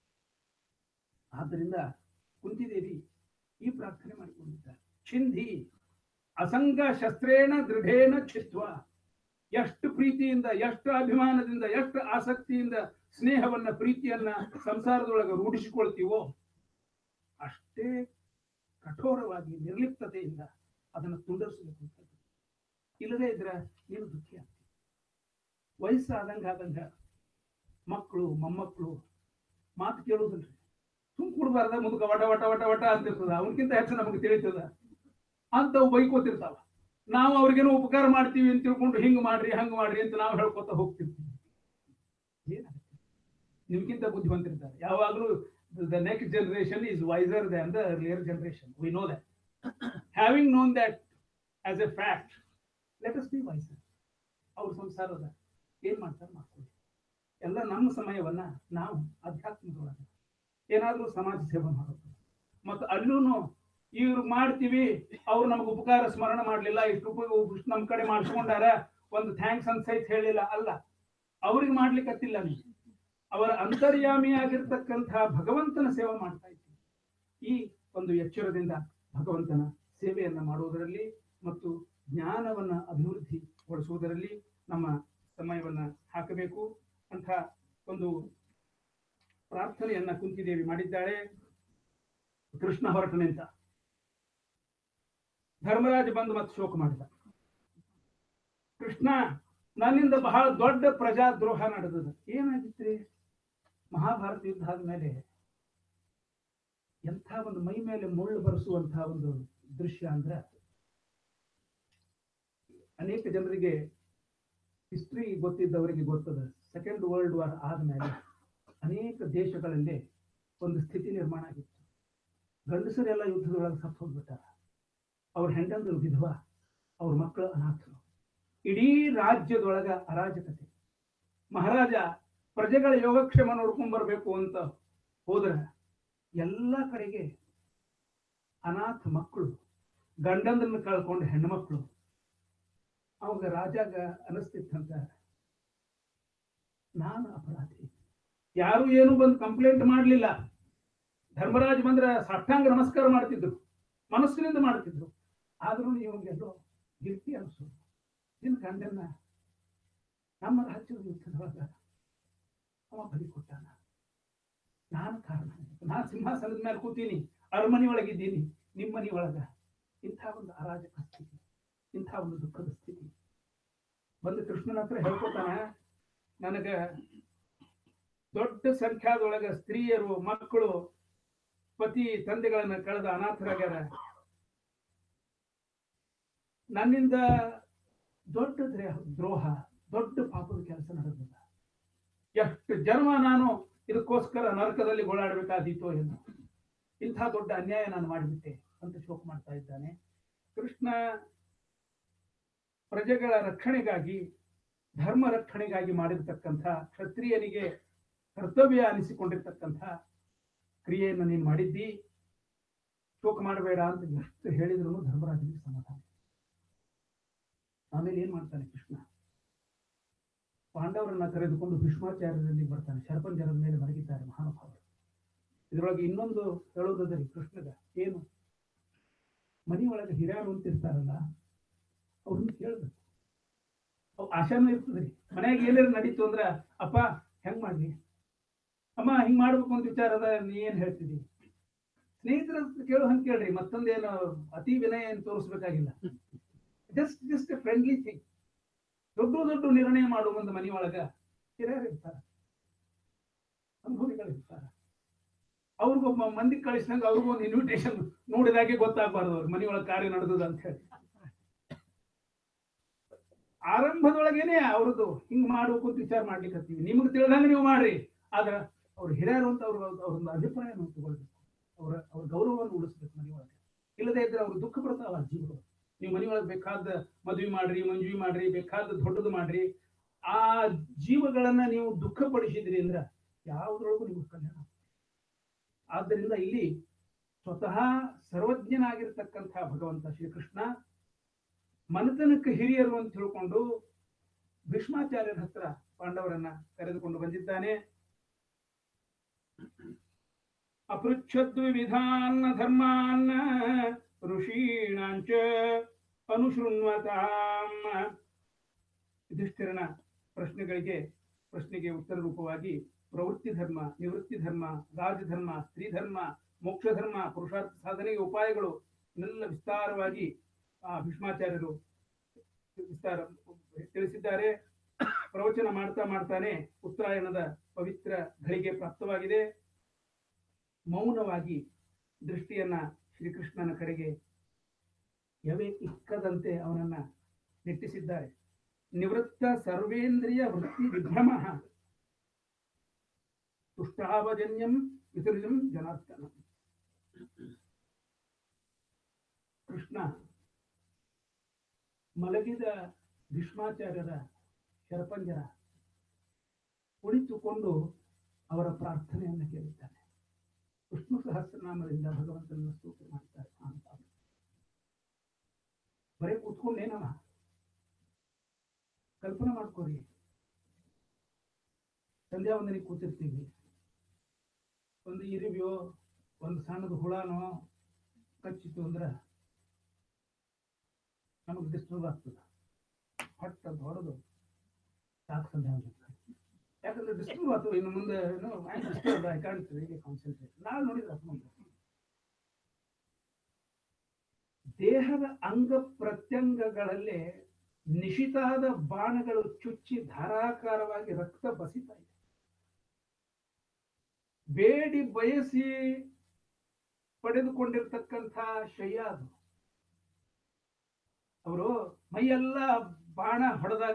ಆದ್ದರಿಂದ ಕುಂತಿದೇವಿ ಈ ಪ್ರಾರ್ಥನೆ ಮಾಡಿಕೊಂಡಿದ್ದಾರೆ ಚಿಂಧಿ ಅಸಂಗ ಶಸ್ತ್ರೇಣ ದೃಢೇನ ಚಿತ್ವ ಎಷ್ಟು ಪ್ರೀತಿಯಿಂದ ಎಷ್ಟು ಅಭಿಮಾನದಿಂದ ಎಷ್ಟು ಆಸಕ್ತಿಯಿಂದ ಸ್ನೇಹವನ್ನ ಪ್ರೀತಿಯನ್ನ ಸಂಸಾರದೊಳಗೆ ರೂಢಿಸಿಕೊಳ್ತೀವೋ ಅಷ್ಟೇ ಕಠೋರವಾಗಿ ನಿರ್ಲಿಪ್ತತೆಯಿಂದ ಅದನ್ನು ತುಂಡರಿಸಬೇಕು ಅಂತ ಇಲ್ಲದೇ ಇದ್ರೆ ನೀನು ದುಃಖಿ ಆಗ್ತಿ ವಯಸ್ಸಾದಂಗ ಆದಂಗ ಮಕ್ಕಳು ಮೊಮ್ಮಕ್ಕಳು ಮಾತು ಕೇಳುವುದಿಲ್ರಿ ಸುಮ್ ಕೊಡ್ಬಾರ್ದ ಮುದುಕ ವಟ ವಟ ವಟ ವಟ ಅಂತಿರ್ತದ ಅವನಕ್ಕಿಂತ ಹೆಚ್ಚು ನಮಗೆ ತಿಳಿತದ ಅಂತವು ಬೈಕೋತಿರ್ತಾವ ನಾವು ಅವ್ರಿಗೇನೋ ಉಪಕಾರ ಮಾಡ್ತೀವಿ ಅಂತ ತಿಳ್ಕೊಂಡು ಹಿಂಗ್ ಮಾಡ್ರಿ ಹಂಗ್ ಮಾಡ್ರಿ ಅಂತ ನಾವು ಹೇಳ್ಕೊತ ಹೋಗ್ತಿರ್ತೀವಿ ಏನಾಗುತ್ತೆ ನಿಮ್ಗಿಂತ ಬುದ್ಧಿವಂತಿರ್ತಾರೆ ಯಾವಾಗಲೂ the next generation is wiser than the earlier generation we know that having known that as a fact let us be wiser ಅವ್ರ ಸಂಸಾರದ ಏನ್ ಮಾಡ್ತಾರೆ ಮಾಡ್ಕೊಳ್ಳಿ ಎಲ್ಲ ನಮ್ಮ ಸಮಯವನ್ನ ನಾವು ಅಧ್ಯಾತ್ಮದೊಳಗೆ ಏನಾದ್ರೂ ಸಮಾಜ ಸೇವೆ ಮಾಡೋದು ಮತ್ತು ಅಲ್ಲೂ ಇವ್ರು ಮಾಡ್ತೀವಿ ಅವ್ರು ನಮ್ಗೆ ಉಪಕಾರ ಸ್ಮರಣ ಮಾಡ್ಲಿಲ್ಲ ಇಷ್ಟು ಉಪ ಇಷ್ಟು ನಮ್ ಕಡೆ ಮಾಡಿಸ್ಕೊಂಡಾರ ಒಂದು ಥ್ಯಾಂಕ್ಸ್ ಅಂತ ಸಹಿತ ಹೇಳಿಲ್ಲ ಅಲ್ಲ ಅವ್ರಿಗೆ ಮಾಡ್ಲಿಕ್ಕತ್ತಿಲ್ಲ ನೀವು ಅವರ ಅಂತರ್ಯಾಮಿಯಾಗಿರ್ತಕ್ಕಂಥ ಭಗವಂತನ ಸೇವೆ ಮಾಡ್ತಾ ಇದ್ದೀವಿ ಈ ಒಂದು ಎಚ್ಚರದಿಂದ ಭಗವಂತನ ಸೇವೆಯನ್ನ ಮಾಡುವುದರಲ್ಲಿ ಮತ್ತು ಜ್ಞಾನವನ್ನ ಅಭಿವೃದ್ಧಿ ಪಡಿಸುವುದರಲ್ಲಿ ನಮ್ಮ ಸಮಯವನ್ನ ಹಾಕಬೇಕು ಅಂತ ಒಂದು ಪ್ರಾರ್ಥನೆಯನ್ನ ಕುಂತಿದೇವಿ ಮಾಡಿದ್ದಾಳೆ ಕೃಷ್ಣ ಹೊರಟನೆಂತ ಧರ್ಮರಾಜ ಬಂದು ಮತ್ತೆ ಶೋಕ ಮಾಡಿದ ಕೃಷ್ಣ ನನ್ನಿಂದ ಬಹಳ ದೊಡ್ಡ ಪ್ರಜಾದ್ರೋಹ ನಡೆದದ ಏನಾಗಿತ್ರಿ ಮಹಾಭಾರತ ಯುದ್ಧ ಆದ್ಮೇಲೆ ಎಂಥ ಒಂದು ಮೈ ಮೇಲೆ ಮುಳ್ಳು ಬರೆಸುವಂತಹ ಒಂದು ದೃಶ್ಯ ಅಂದ್ರೆ ಅನೇಕ ಜನರಿಗೆ ಹಿಸ್ಟ್ರಿ ಗೊತ್ತಿದ್ದವರಿಗೆ ಗೊತ್ತದ ಸೆಕೆಂಡ್ ವರ್ಲ್ಡ್ ವಾರ್ ಆದ್ಮೇಲೆ ಅನೇಕ ದೇಶಗಳಲ್ಲಿ ಒಂದು ಸ್ಥಿತಿ ನಿರ್ಮಾಣ ಆಗಿತ್ತು ಗಂಡಸರೆಲ್ಲ ಯುದ್ಧದೊಳಗೆ ಸತ್ತು ಹೋಗ್ಬಿಟ್ಟಾರ ಅವ್ರ ಹೆಂಡಂದ್ರು ವಿಧವ ಅವ್ರ ಮಕ್ಕಳು ಅನಾಥರು ಇಡೀ ರಾಜ್ಯದೊಳಗ ಅರಾಜಕತೆ ಮಹಾರಾಜ ಪ್ರಜೆಗಳ ಯೋಗಕ್ಷೇಮ ನೋಡ್ಕೊಂಡ್ ಬರ್ಬೇಕು ಅಂತ ಹೋದ್ರೆ ಎಲ್ಲ ಕಡೆಗೆ ಅನಾಥ ಮಕ್ಕಳು ಗಂಡಂದ್ರನ್ನ ಕಳ್ಕೊಂಡು ಹೆಣ್ಮಕ್ಳು ಅವಾಗ ರಾಜಾಗ ಅನಿಸ್ತಿತ್ತಂತ ನಾನು ಅಪರಾಧಿ ಯಾರು ಏನು ಬಂದು ಕಂಪ್ಲೇಂಟ್ ಮಾಡಲಿಲ್ಲ ಧರ್ಮರಾಜ್ ಬಂದ್ರೆ ಸಾಷ್ಟಾಂಗ ನಮಸ್ಕಾರ ಮಾಡ್ತಿದ್ರು ಮನಸ್ಸಿನಿಂದ ಮಾಡ್ತಿದ್ರು ಆದ್ರೂ ಇವಂಗೆಲ್ಲೋ ಗಿಲ್ಟಿ ಅನಿಸು ನಿನ್ನ ಗಂಡನ್ನ ನಮ್ಮ ರಾಜ್ಯದ ಯುದ್ಧದೊಳಗ ಅವ ಬಲಿ ಕೊಟ್ಟಾನ ನಾನು ಕಾರಣ ನಾನು ಸಿಂಹಾಸನದ ಮೇಲೆ ಕೂತೀನಿ ಅರಮನೆ ಒಳಗಿದ್ದೀನಿ ನಿಮ್ಮ ಮನೆ ಒಳಗ ಇಂಥ ಒಂದು ಅರಾಜಕ ಸ್ಥಿತಿ ಇಂಥ ಒಂದು ದುಃಖದ ಸ್ಥಿತಿ ಬಂದು ಕೃಷ್ಣನ ಹತ್ರ ಹೇಳ್ಕೊತಾನ ನನಗ ದೊಡ್ಡ ಸಂಖ್ಯಾದೊಳಗ ಸ್ತ್ರೀಯರು ಮಕ್ಕಳು ಪತಿ ತಂದೆಗಳನ್ನ ಕಳೆದ ಅನಾಥರಾಗ್ಯಾರ ನನ್ನಿಂದ ದೊಡ್ಡ ದ್ರೋಹ- ದ್ರೋಹ ದೊಡ್ಡ ಪಾಪದ ಕೆಲಸ ನಡೆದಿಲ್ಲ ಎಷ್ಟು ಜನ್ಮ ನಾನು ಇದಕ್ಕೋಸ್ಕರ ನರಕದಲ್ಲಿ ಗೋಳಾಡಬೇಕಾದೀತೋ ಎಂದು ಇಂಥ ದೊಡ್ಡ ಅನ್ಯಾಯ ನಾನು ಮಾಡಿಬಿಟ್ಟೆ ಅಂತ ಶೋಕ ಮಾಡ್ತಾ ಇದ್ದಾನೆ ಕೃಷ್ಣ ಪ್ರಜೆಗಳ ರಕ್ಷಣೆಗಾಗಿ ಧರ್ಮ ರಕ್ಷಣೆಗಾಗಿ ಮಾಡಿರ್ತಕ್ಕಂಥ ಕ್ಷತ್ರಿಯನಿಗೆ ಕರ್ತವ್ಯ ಅನಿಸಿಕೊಂಡಿರ್ತಕ್ಕಂಥ ಕ್ರಿಯೆಯನ್ನು ನೀನು ಮಾಡಿದ್ದಿ ಶೋಕ ಮಾಡಬೇಡ ಅಂತ ಎಷ್ಟು ಹೇಳಿದ್ರು ಧರ್ಮರಾಜನಿಗೆ ಸಮಾಧಾನ ಆಮೇಲೆ ಏನ್ ಮಾಡ್ತಾನೆ ಕೃಷ್ಣ ಪಾಂಡವರನ್ನ ಕರೆದುಕೊಂಡು ಭೀಷ್ಮಾಚಾರ್ಯರಲ್ಲಿ ಬರ್ತಾನೆ ಶರಪಂಜರದ ಮೇಲೆ ಮಲಗಿದ್ದಾರೆ ಮಹಾನುಭಾವರು ಇದರೊಳಗೆ ಇನ್ನೊಂದು ಹೇಳೋದರಿ ಕೃಷ್ಣಗ ಏನು ಮನೆಯೊಳಗೆ ಹಿರಿಯರು ಅಂತ ಇರ್ತಾರಲ್ಲ ಅವ್ರನ್ನ ಕೇಳ್ಬೇಕು ಅವ್ ಆಶಾನು ಇರ್ತದ್ರಿ ಮನ್ಯಾಗ ಏನಾರ ನಡೀತು ಅಂದ್ರ ಅಪ್ಪ ಹೆಂಗ್ ಮಾಡ್ಲಿ ಅಮ್ಮ ಹಿಂಗ್ ಮಾಡ್ಬೇಕು ಅಂತ ವಿಚಾರ ಅದ ನೀ ಏನ್ ಹೇಳ್ತಿದಿ ಸ್ನೇಹಿತರ ಹತ್ರ ಕೇಳೋ ಹಂಗ್ ಕೇಳ್ರಿ ಮತ್ತೊಂದೇನು ಅತಿ ವಿನಯ ಏನ್ ತೋರಿಸ್ಬೇಕಾಗಿಲ್ಲ just just a friendly thing ದೊಡ್ಡ ದೊಡ್ಡ ನಿರ್ಣಯ ಮಾಡುವ ಒಂದು ಮನೆಯೊಳಗ ಹಿರಿಯರು ಇರ್ತಾರ ಅನುಭವಿಗಳು ಇರ್ತಾರ ಅವ್ರಿಗೊಬ್ಬ ಮಂದಿ ಕಳಿಸಿದಂಗ ಅವ್ರಿಗೂ ಒಂದು ಇನ್ವಿಟೇಷನ್ ನೋಡಿದಾಗೆ ಗೊತ್ತಾಗ್ಬಾರ್ದು ಅವ್ರ ಮನೆಯೊಳಗೆ ಕಾರ್ಯ ನಡೆದದ ಅಂತ ಹೇಳಿ ಆರಂಭದೊಳಗೇನೆ ಅವ್ರದ್ದು ಹಿಂಗ್ ಮಾಡ್ಬೇಕು ಅಂತ ವಿಚಾರ ಮಾಡ್ಲಿಕ್ಕೆ ನಿಮ್ಗೆ ತಿಳಿದಂಗ ನೀವು ಮಾಡ್ರಿ ಆದ್ರ ಅವ್ರ ಹಿರಿಯರು ಅಂತ ಅವ್ರ ಅವ್ರೊಂದು ಅಭಿಪ್ರಾಯವನ್ನು ತಗೊಳ್ಬೇಕು ಅವರ ಅವ್ರ ಗೌರವವನ್ನು ಉಳಿಸ್ಬೇಕು ಮನೆಯೊಳಗೆ ಇಲ್ಲದೆ ಇದ್ರೆ ಅವ್ರು ದುಃಖ ಪಡ್ತಾವ ಜೀವಗಳು ನೀವು ಮನೆಯೊಳಗೆ ಬೇಕಾದ ಮದುವೆ ಮಾಡ್ರಿ ಮಂಜುವಿ ಮಾಡ್ರಿ ಬೇಕಾದ ದೊಡ್ಡದು ಮಾಡ್ರಿ ಆ ಜೀವಗಳನ್ನ ನೀವು ದುಃಖ ಪಡಿಸಿದ್ರಿ ಅಂದ್ರ ಯಾವುದ್ರೊಳಗೂ ನಿಮ್ಗೆ ಕಲ್ಯಾಣ ಆದ್ದರಿಂದ ಇಲ್ಲಿ ಸ್ವತಃ ಸರ್ವಜ್ಞನಾಗಿರ್ತಕ್ಕಂಥ ಭಗವಂತ ಶ್ರೀಕೃಷ್ಣ ಮನತನಕ್ಕೆ ಹಿರಿಯರು ಅಂತ ತಿಳ್ಕೊಂಡು ಭೀಷ್ಮಾಚಾರ್ಯರ ಹತ್ರ ಪಾಂಡವರನ್ನ ಕರೆದುಕೊಂಡು ಬಂದಿದ್ದಾನೆ ಅಪೃಚ್ಛದ್ವಿಧಾನ್ ಧರ್ಮಾನ್ ಋಷೀಣಾಂಚ ಅನುಶೃಣ್ವತಾಂ ಯುಧಿಷ್ಠಿರನ ಪ್ರಶ್ನೆಗಳಿಗೆ ಪ್ರಶ್ನೆಗೆ ಉತ್ತರ ರೂಪವಾಗಿ ಪ್ರವೃತ್ತಿ ಧರ್ಮ ನಿವೃತ್ತಿ ಧರ್ಮ ರಾಜಧರ್ಮ ಸ್ತ್ರೀ ಧರ್ಮ ಮೋಕ್ಷ ಧರ್ಮ ಪುರುಷಾರ್ಥ ಸಾಧನೆಗೆ ಉಪಾಯಗಳು ಇನ್ನೆಲ್ಲ ವಿಸ್ತಾರವಾಗಿ ಆ ಭೀಷ್ಮಾಚಾರ್ಯರು ವಿಸ್ತಾರ ತಿಳಿಸಿದ್ದಾರೆ ಪ್ರವಚನ ಮಾಡ್ತಾ ಮಾಡ್ತಾನೆ ಉತ್ತರಾಯಣದ ಪವಿತ್ರ ಘಳಿಗೆ ಪ್ರಾಪ್ತವಾಗಿದೆ ಮೌನವಾಗಿ ದೃಷ್ಟಿಯನ್ನ ಶ್ರೀಕೃಷ್ಣನ ಕಡೆಗೆ ಯವೆ ಇಕ್ಕದಂತೆ ಅವನನ್ನ ನೆಟ್ಟಿಸಿದ್ದಾರೆ ನಿವೃತ್ತ ಸರ್ವೇಂದ್ರಿಯ ವೃತ್ತಿ ವಿಭ್ರಮ ತುಷ್ಟಾವಜನ್ಯಂ ವಿಸರ್ಜಂ ಜನಾರ್ದನ ಕೃಷ್ಣ ಮಲಗಿದ ಭೀಷ್ಮಾಚಾರ್ಯರ ಶರಪಂಜರ ಕುಳಿತುಕೊಂಡು ಅವರ ಪ್ರಾರ್ಥನೆಯನ್ನು ಕೇಳುತ್ತಾನೆ ವಿಷ್ಣು ಸಹಸ್ರನಾಮದಿಂದ ಭಗವಂತನನ್ನು ಸ್ತೋತ್ರ ಮಾಡ್ತಾರೆ ಅಂತ ಬರೀ ಕೂತ್ಕೊಂಡೇನವ ಕಲ್ಪನೆ ಮಾಡ್ಕೋರಿ ಸಂಧ್ಯಾ ವಂದನೆ ಕೂತಿರ್ತೀವಿ ಒಂದು ಇರಿವ್ಯೋ ಒಂದು ಸಣ್ಣದು ಹುಳನೋ ಕಚ್ಚಿತು ಅಂದ್ರ ನಮಗೆ ಡಿಸ್ಟರ್ಬ್ ಆಗ್ತದ ಹೊಟ್ಟ ಹೊಡೆದು ಸಾಕು ಸಂಧ್ಯಾ ವಂದನೆ ಯಾಕಂದ್ರೆ ಡಿಸ್ಟರ್ಬ್ ಆಗ್ತದೆ ಇನ್ನು ಮುಂದೆ disturb I can't really concentrate ನಾಳೆ ನೋಡಿದ್ರೆ ಅರ್ಥ ಮಾಡ್ಬೇಕು. ದೇಹದ ಅಂಗ ಪ್ರತ್ಯಂಗಗಳಲ್ಲಿ ನಿಶಿತಾದ ಬಾಣಗಳು ಚುಚ್ಚಿ ಧಾರಾಕಾರವಾಗಿ ರಕ್ತ ಬಸಿತಾ ಇದೆ ಬೇಡಿ ಬಯಸಿ ಪಡೆದುಕೊಂಡಿರ್ತಕ್ಕಂಥ ಶಯ್ಯ ಅದು ಅವರು ಮೈಯೆಲ್ಲ ಬಾಣ ಹೊಡೆದಾಗ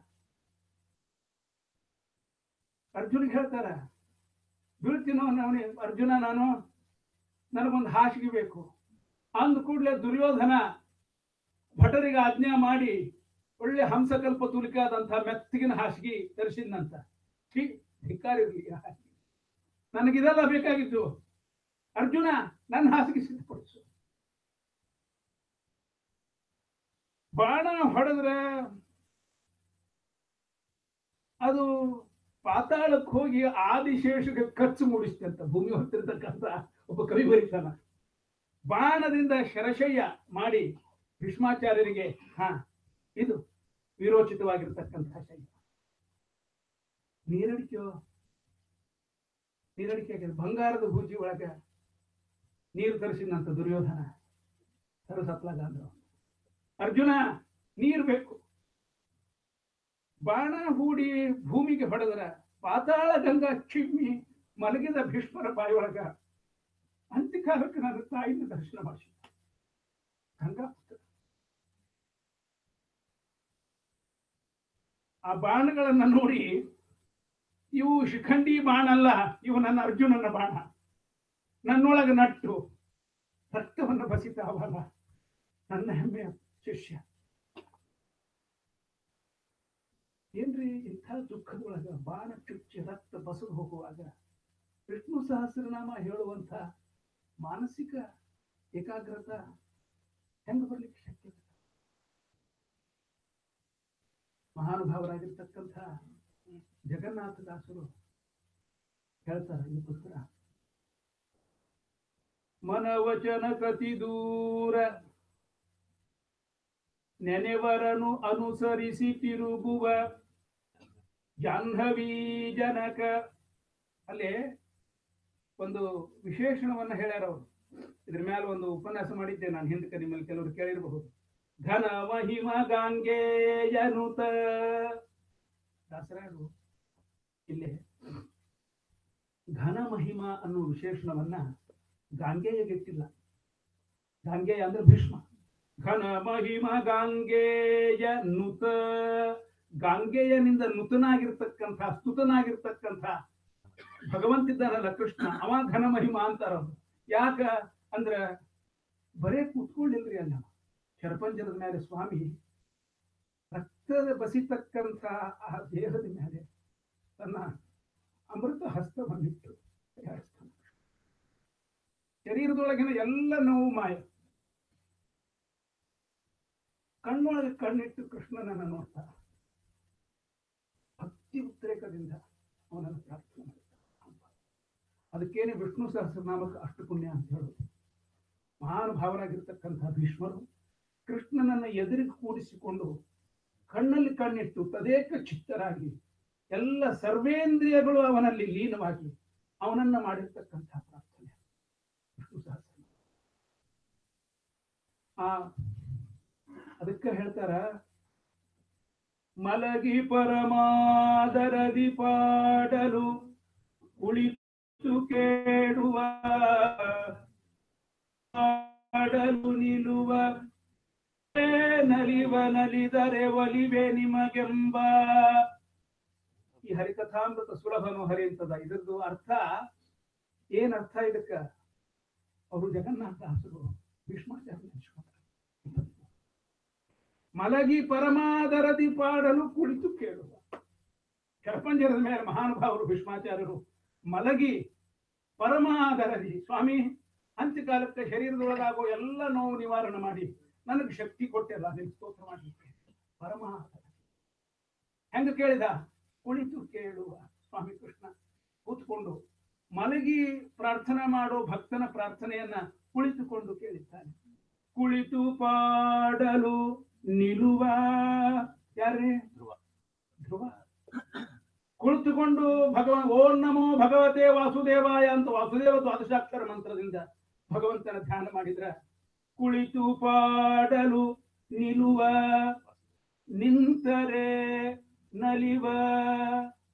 ಅರ್ಜುನಿಗೆ ಹೇಳ್ತಾರ ಬೀಳ್ತೀನೋ ಅವನೇ ಅರ್ಜುನ ನಾನು ನನಗೊಂದು ಹಾಸಿಗೆ ಬೇಕು ಅಂದ ಕೂಡಲೇ ದುರ್ಯೋಧನ ಭಟರಿಗೆ ಆಜ್ಞಾ ಮಾಡಿ ಒಳ್ಳೆ ಹಂಸಕಲ್ಪ ತುಲಿಕಾದಂಥ ಮೆತ್ತಗಿನ ಹಾಸಿಗೆ ತರಿಸಿದ್ನಂತ ಛೀ ಧಿಕ್ಕಾರಿರ್ಲಿ ಆ ಹಾಸಿಗೆ ನನಗಿದೆಲ್ಲ ಬೇಕಾಗಿದ್ದು ಅರ್ಜುನ ನನ್ನ ಹಾಸಿಗೆ ಸಿದ್ಧಪಡಿಸು ಬಾಣ ಹೊಡೆದ್ರೆ ಅದು ಪಾತಾಳಕ್ಕೆ ಹೋಗಿ ಆದಿಶೇಷಗೆ ಖರ್ಚು ಮೂಡಿಸ್ತಂತ ಭೂಮಿ ಹೊತ್ತಿರ್ತಕ್ಕಂಥ ಒಬ್ಬ ಕವಿ ಬರೀತಾನ ಬಾಣದಿಂದ ಶರಶಯ್ಯ ಮಾಡಿ ಭೀಷ್ಮಾಚಾರ್ಯರಿಗೆ ಹಾ ಇದು ವಿರೋಚಿತವಾಗಿರ್ತಕ್ಕಂಥ ಶಯ್ಯ ನೀರಡಿಕೆಯೋ ನೀರಡಿಕೆ ಆಗಿದೆ ಬಂಗಾರದ ಭೂಜಿ ಒಳಗ ನೀರು ತರಿಸಿದಂತ ದುರ್ಯೋಧನ ಸರಸತ್ಲಾಗ ಅಂದ್ರು ಅರ್ಜುನ ನೀರು ಬೇಕು ಬಾಣ ಹೂಡಿ ಭೂಮಿಗೆ ಹೊಡೆದರ ಪಾತಾಳ ಗಂಗಾ ಚಿಮ್ಮಿ ಮಲಗಿದ ಭೀಷ್ಮರ ಬಾಯಿಯೊಳಗ ಅಂತ್ಯಕಾಲಕ್ಕೆ ನನ್ನ ತಾಯಿನ ದರ್ಶನ ಮಾಡಿಸಿದ ಗಂಗಾ ಪುತ್ರ ಆ ಬಾಣಗಳನ್ನ ನೋಡಿ ಇವು ಶಿಖಂಡಿ ಬಾಣ ಅಲ್ಲ ಇವು ನನ್ನ ಅರ್ಜುನನ ಬಾಣ ನನ್ನೊಳಗೆ ನಟ್ಟು ರಕ್ತವನ್ನು ಬಸಿತಾವಲ್ಲ ನನ್ನ ಹೆಮ್ಮೆಯ ಶಿಷ್ಯ ಏನ್ರಿ ಇಂಥ ದುಃಖದೊಳಗ ಬಾಣ ಚುಚ್ಚಿ ರಕ್ತ ಬಸದು ಹೋಗುವಾಗ ವಿಷ್ಣು ಸಹಸ್ರನಾಮ ಹೇಳುವಂತ ಮಾನಸಿಕ ಏಕಾಗ್ರತ ಹೆಂಗ ಬರ್ಲಿಕ್ಕೆ ಶಕ್ಯ ಮಹಾನುಭಾವರಾಗಿರ್ತಕ್ಕಂಥ ಜಗನ್ನಾಥದಾಸರು ಹೇಳ್ತಾರೆ ಈ ಪುಸ್ತಕ ಮನವಚನ ಕತಿ ದೂರ ನೆನೆವರನು ಅನುಸರಿಸಿ ತಿರುಗುವ ಜಾಹ್ನವಿ ಜನಕ ಅಲ್ಲಿ ಒಂದು ವಿಶೇಷಣವನ್ನ ಹೇಳ್ಯಾರ ಅವರು ಇದ್ರ ಮೇಲೆ ಒಂದು ಉಪನ್ಯಾಸ ಮಾಡಿದ್ದೆ ನಾನು ಹಿಂದಕ್ಕೆ ನಿಮ್ಮಲ್ಲಿ ಕೆಲವರು ಕೇಳಿರಬಹುದು ಘನ ಮಹಿಮ ಗಾಂಗೇಯನುತ ದಾಸರಾಯರು ಇಲ್ಲಿ ಘನ ಮಹಿಮ ಅನ್ನೋ ವಿಶೇಷಣವನ್ನ ಗಾಂಗೇಯಗಿಟ್ಟಿಲ್ಲ ಗಾಂಗೇಯ ಅಂದ್ರೆ ಭೀಷ್ಮ ಘನ ಮಹಿಮ ಗಾಂಗೇಯ ನುತ ಗಾಂಗೇಯನಿಂದ ನುತನಾಗಿರ್ತಕ್ಕಂಥ ಸ್ತುತನಾಗಿರ್ತಕ್ಕಂಥ ಭಗವಂತಿದ್ದಾನಲ್ಲ ಕೃಷ್ಣ ಅವ ಘನ ಮಹಿಮ ಅಂತಾರ ಅವ್ರು. ಯಾಕ ಅಂದ್ರ ಬರೇ ಕೂತ್ಕೊಳ್ಳಿಲ್ರಿ ಅಲ್ಲ ಶರಪಂಜರದ ಮೇಲೆ ಸ್ವಾಮಿ ರಕ್ತದ ಬಸಿತಕ್ಕಂಥ ಆ ದೇಹದ ಮೇಲೆ ತನ್ನ ಅಮೃತ ಹಸ್ತವನ್ನಿಟ್ಟು ತಯಾರಿಸ್ತಾನೆ ಶರೀರದೊಳಗಿನ ಎಲ್ಲ ನೋವು ಮಾಯ ಕಣ್ಣೊಳಗೆ ಕಣ್ಣಿಟ್ಟು ಕೃಷ್ಣನನ್ನ ನೋಡ್ತಾ ಭಕ್ತಿ ಉದ್ರೇಕದಿಂದ ಅವನನ್ನು ಪ್ರಾರ್ಥನೆ ಮಾಡ್ತಾನೆ ಅದಕ್ಕೇನೆ ವಿಷ್ಣು ಸಹಸ್ರನಾಮಕ್ಕೆ ಅಷ್ಟು ಪುಣ್ಯ ಅಂತ ಹೇಳೋದು ಮಹಾನುಭಾವರಾಗಿರ್ತಕ್ಕಂಥ ಭೀಷ್ಮರು ಕೃಷ್ಣನನ್ನ ಎದುರಿಗೆ ಕೂಡಿಸಿಕೊಂಡು ಕಣ್ಣಲ್ಲಿ ಕಣ್ಣಿಟ್ಟು ತದೇಕ ಚಿತ್ತರಾಗಿ ಎಲ್ಲ ಸರ್ವೇಂದ್ರಿಯಗಳು ಅವನಲ್ಲಿ ಲೀನವಾಗಿ ಅವನನ್ನ ಮಾಡಿರ್ತಕ್ಕಂಥ ಪ್ರಾರ್ಥನೆ ವಿಷ್ಣು ಸಹಸ್ರ ಆ ಅದಕ್ಕೆ ಹೇಳ್ತಾರ ಮಲಗಿ ಪರಮಾದರದಿ ಪಾಡಲು ಕುಳಿತು ಕೇಳುವ ಪಾಡಲು ನಿಲ್ಲುವ ಏ ನಲಿವ ನಲಿದರೆ ಒಲಿವೆ ನಿಮಗೆಂಬ ಈ ಹರಿಕಥಾಮೃತ ಸುಲಭನು ಹರಿಯುತ್ತದ ಇದ್ರದ್ದು ಅರ್ಥ ಏನ್ ಅರ್ಥ ಇದಕ್ಕ ಅವರು ಜಗನ್ನಾಥ ದಾಸರು ಭೀಷ್ಮಾಚಾರ್ಯ ನೆನೆಸ್ಕೊಂಡ್ರು. ಮಲಗಿ ಪರಮಾದರದಿ ಪಾಡಲು ಕುಳಿತು ಕೇಳುವ ಶರಪಂಜರದ ಮೇಲೆ ಮಹಾನುಭಾವರು ಭೀಷ್ಮಾಚಾರ್ಯರು ಮಲಗಿ ಪರಮಾದರದಿ ಸ್ವಾಮಿ ಅಂತ್ಯಕಾಲಕ್ಕೆ ಶರೀರದೊಳಗಾಗೋ ಎಲ್ಲ ನೋವು ನಿವಾರಣೆ ಮಾಡಿ ನನಗೆ ಶಕ್ತಿ ಕೊಟ್ಟಿಲ್ಲ ನಿನ್ ಸ್ತೋತ್ರ ಮಾಡಲಿಕ್ಕೆ ಪರಮಾದರ ಹೆಂಗ ಕೇಳಿದ ಕುಳಿತು ಕೇಳುವ ಸ್ವಾಮಿ ಕೃಷ್ಣ ಕೂತ್ಕೊಂಡು ಮಲಗಿ ಪ್ರಾರ್ಥನಾ ಮಾಡೋ ಭಕ್ತನ ಪ್ರಾರ್ಥನೆಯನ್ನ ಕುಳಿತುಕೊಂಡು ಕೇಳಿದ್ದಾನೆ ಕುಳಿತು ಪಾಡಲು ನಿಲುವ ಯಾರೇ ಧ್ರುವ. ಧ್ರುವ ಕುಳಿತುಕೊಂಡು ಭಗವಾನ್ ಓಂ ನಮೋ ಭಗವತೆ ವಾಸುದೇವಾಯ ಅಂತ ವಾಸುದೇವ ದ್ವಾದಶಾಕ್ಷರ ಮಂತ್ರದಿಂದ ಭಗವಂತನ ಧ್ಯಾನ ಮಾಡಿದ್ರ ಕುಳಿತು ಪಾಡಲು ನಿಲುವ ನಿಂತರೆ ನಲಿವ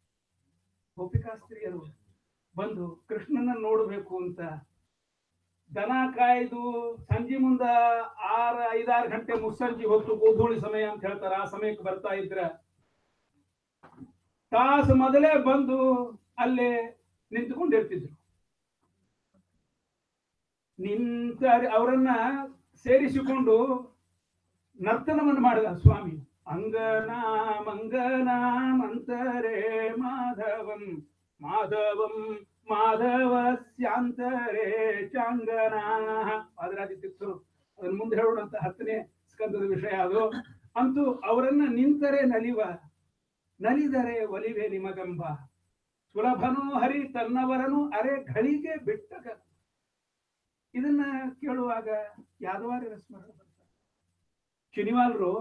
ಗೋಪಿಕಾಸ್ತ್ರೀಯರು ಬಂದು ಕೃಷ್ಣನ ನೋಡಬೇಕು ಅಂತ ದನ ಕಾಯ್ದು ಸಂಜೆ ಮುಂದ ಆರ ಐದಾರು ಗಂಟೆ ಮುಸ್ಸಂಜಿ ಹೊತ್ತು ಗೋಧೂಳಿ ಸಮಯ ಅಂತ ಹೇಳ್ತಾರ ಆ ಸಮಯಕ್ಕೆ ಬರ್ತಾ ಇದ್ರ ತಾಸು ಮೊದಲೇ ಬಂದು ಅಲ್ಲೇ ನಿಂತುಕೊಂಡಿರ್ತಿದ್ರು ನಿಂತ ಅವರನ್ನ ಸೇರಿಸಿಕೊಂಡು ನರ್ತನವನ್ನು ಮಾಡಿದ ಸ್ವಾಮಿ ಅಂಗನ ಮಂಗನ ಮಂತರೇ ಮಾಧವಂ ಮಾಧವಂ ಮಾಧವ ಸ್ಯಾಂತರೇ ಚಾಂಗನ ಪಾದರಾಜ ತೀರ್ಥರು ಅದನ್ನ ಮುಂದೆ ಹೇಳೋಣಂತ ಹತ್ತನೇ ಸ್ಕಂದದ ವಿಷಯ ಅದು ಅಂತೂ ಅವರನ್ನ ನಿಂತರೆ ನಲಿವ ನಲಿದರೆ ಒಲಿವೆ ನಿಮಗಂಬ ಸುಲಭನೋ ಹರಿ ತನ್ನವರನು ಅರೆ ಘಳಿಗೆ ಬಿಟ್ಟಗ ಇದನ್ನ ಕೇಳುವಾಗ ಯಾದವಾರ್ಯರ ಸ್ಮರಣೆ ಬರ್ತಾರೆ ಶನಿವಾರರು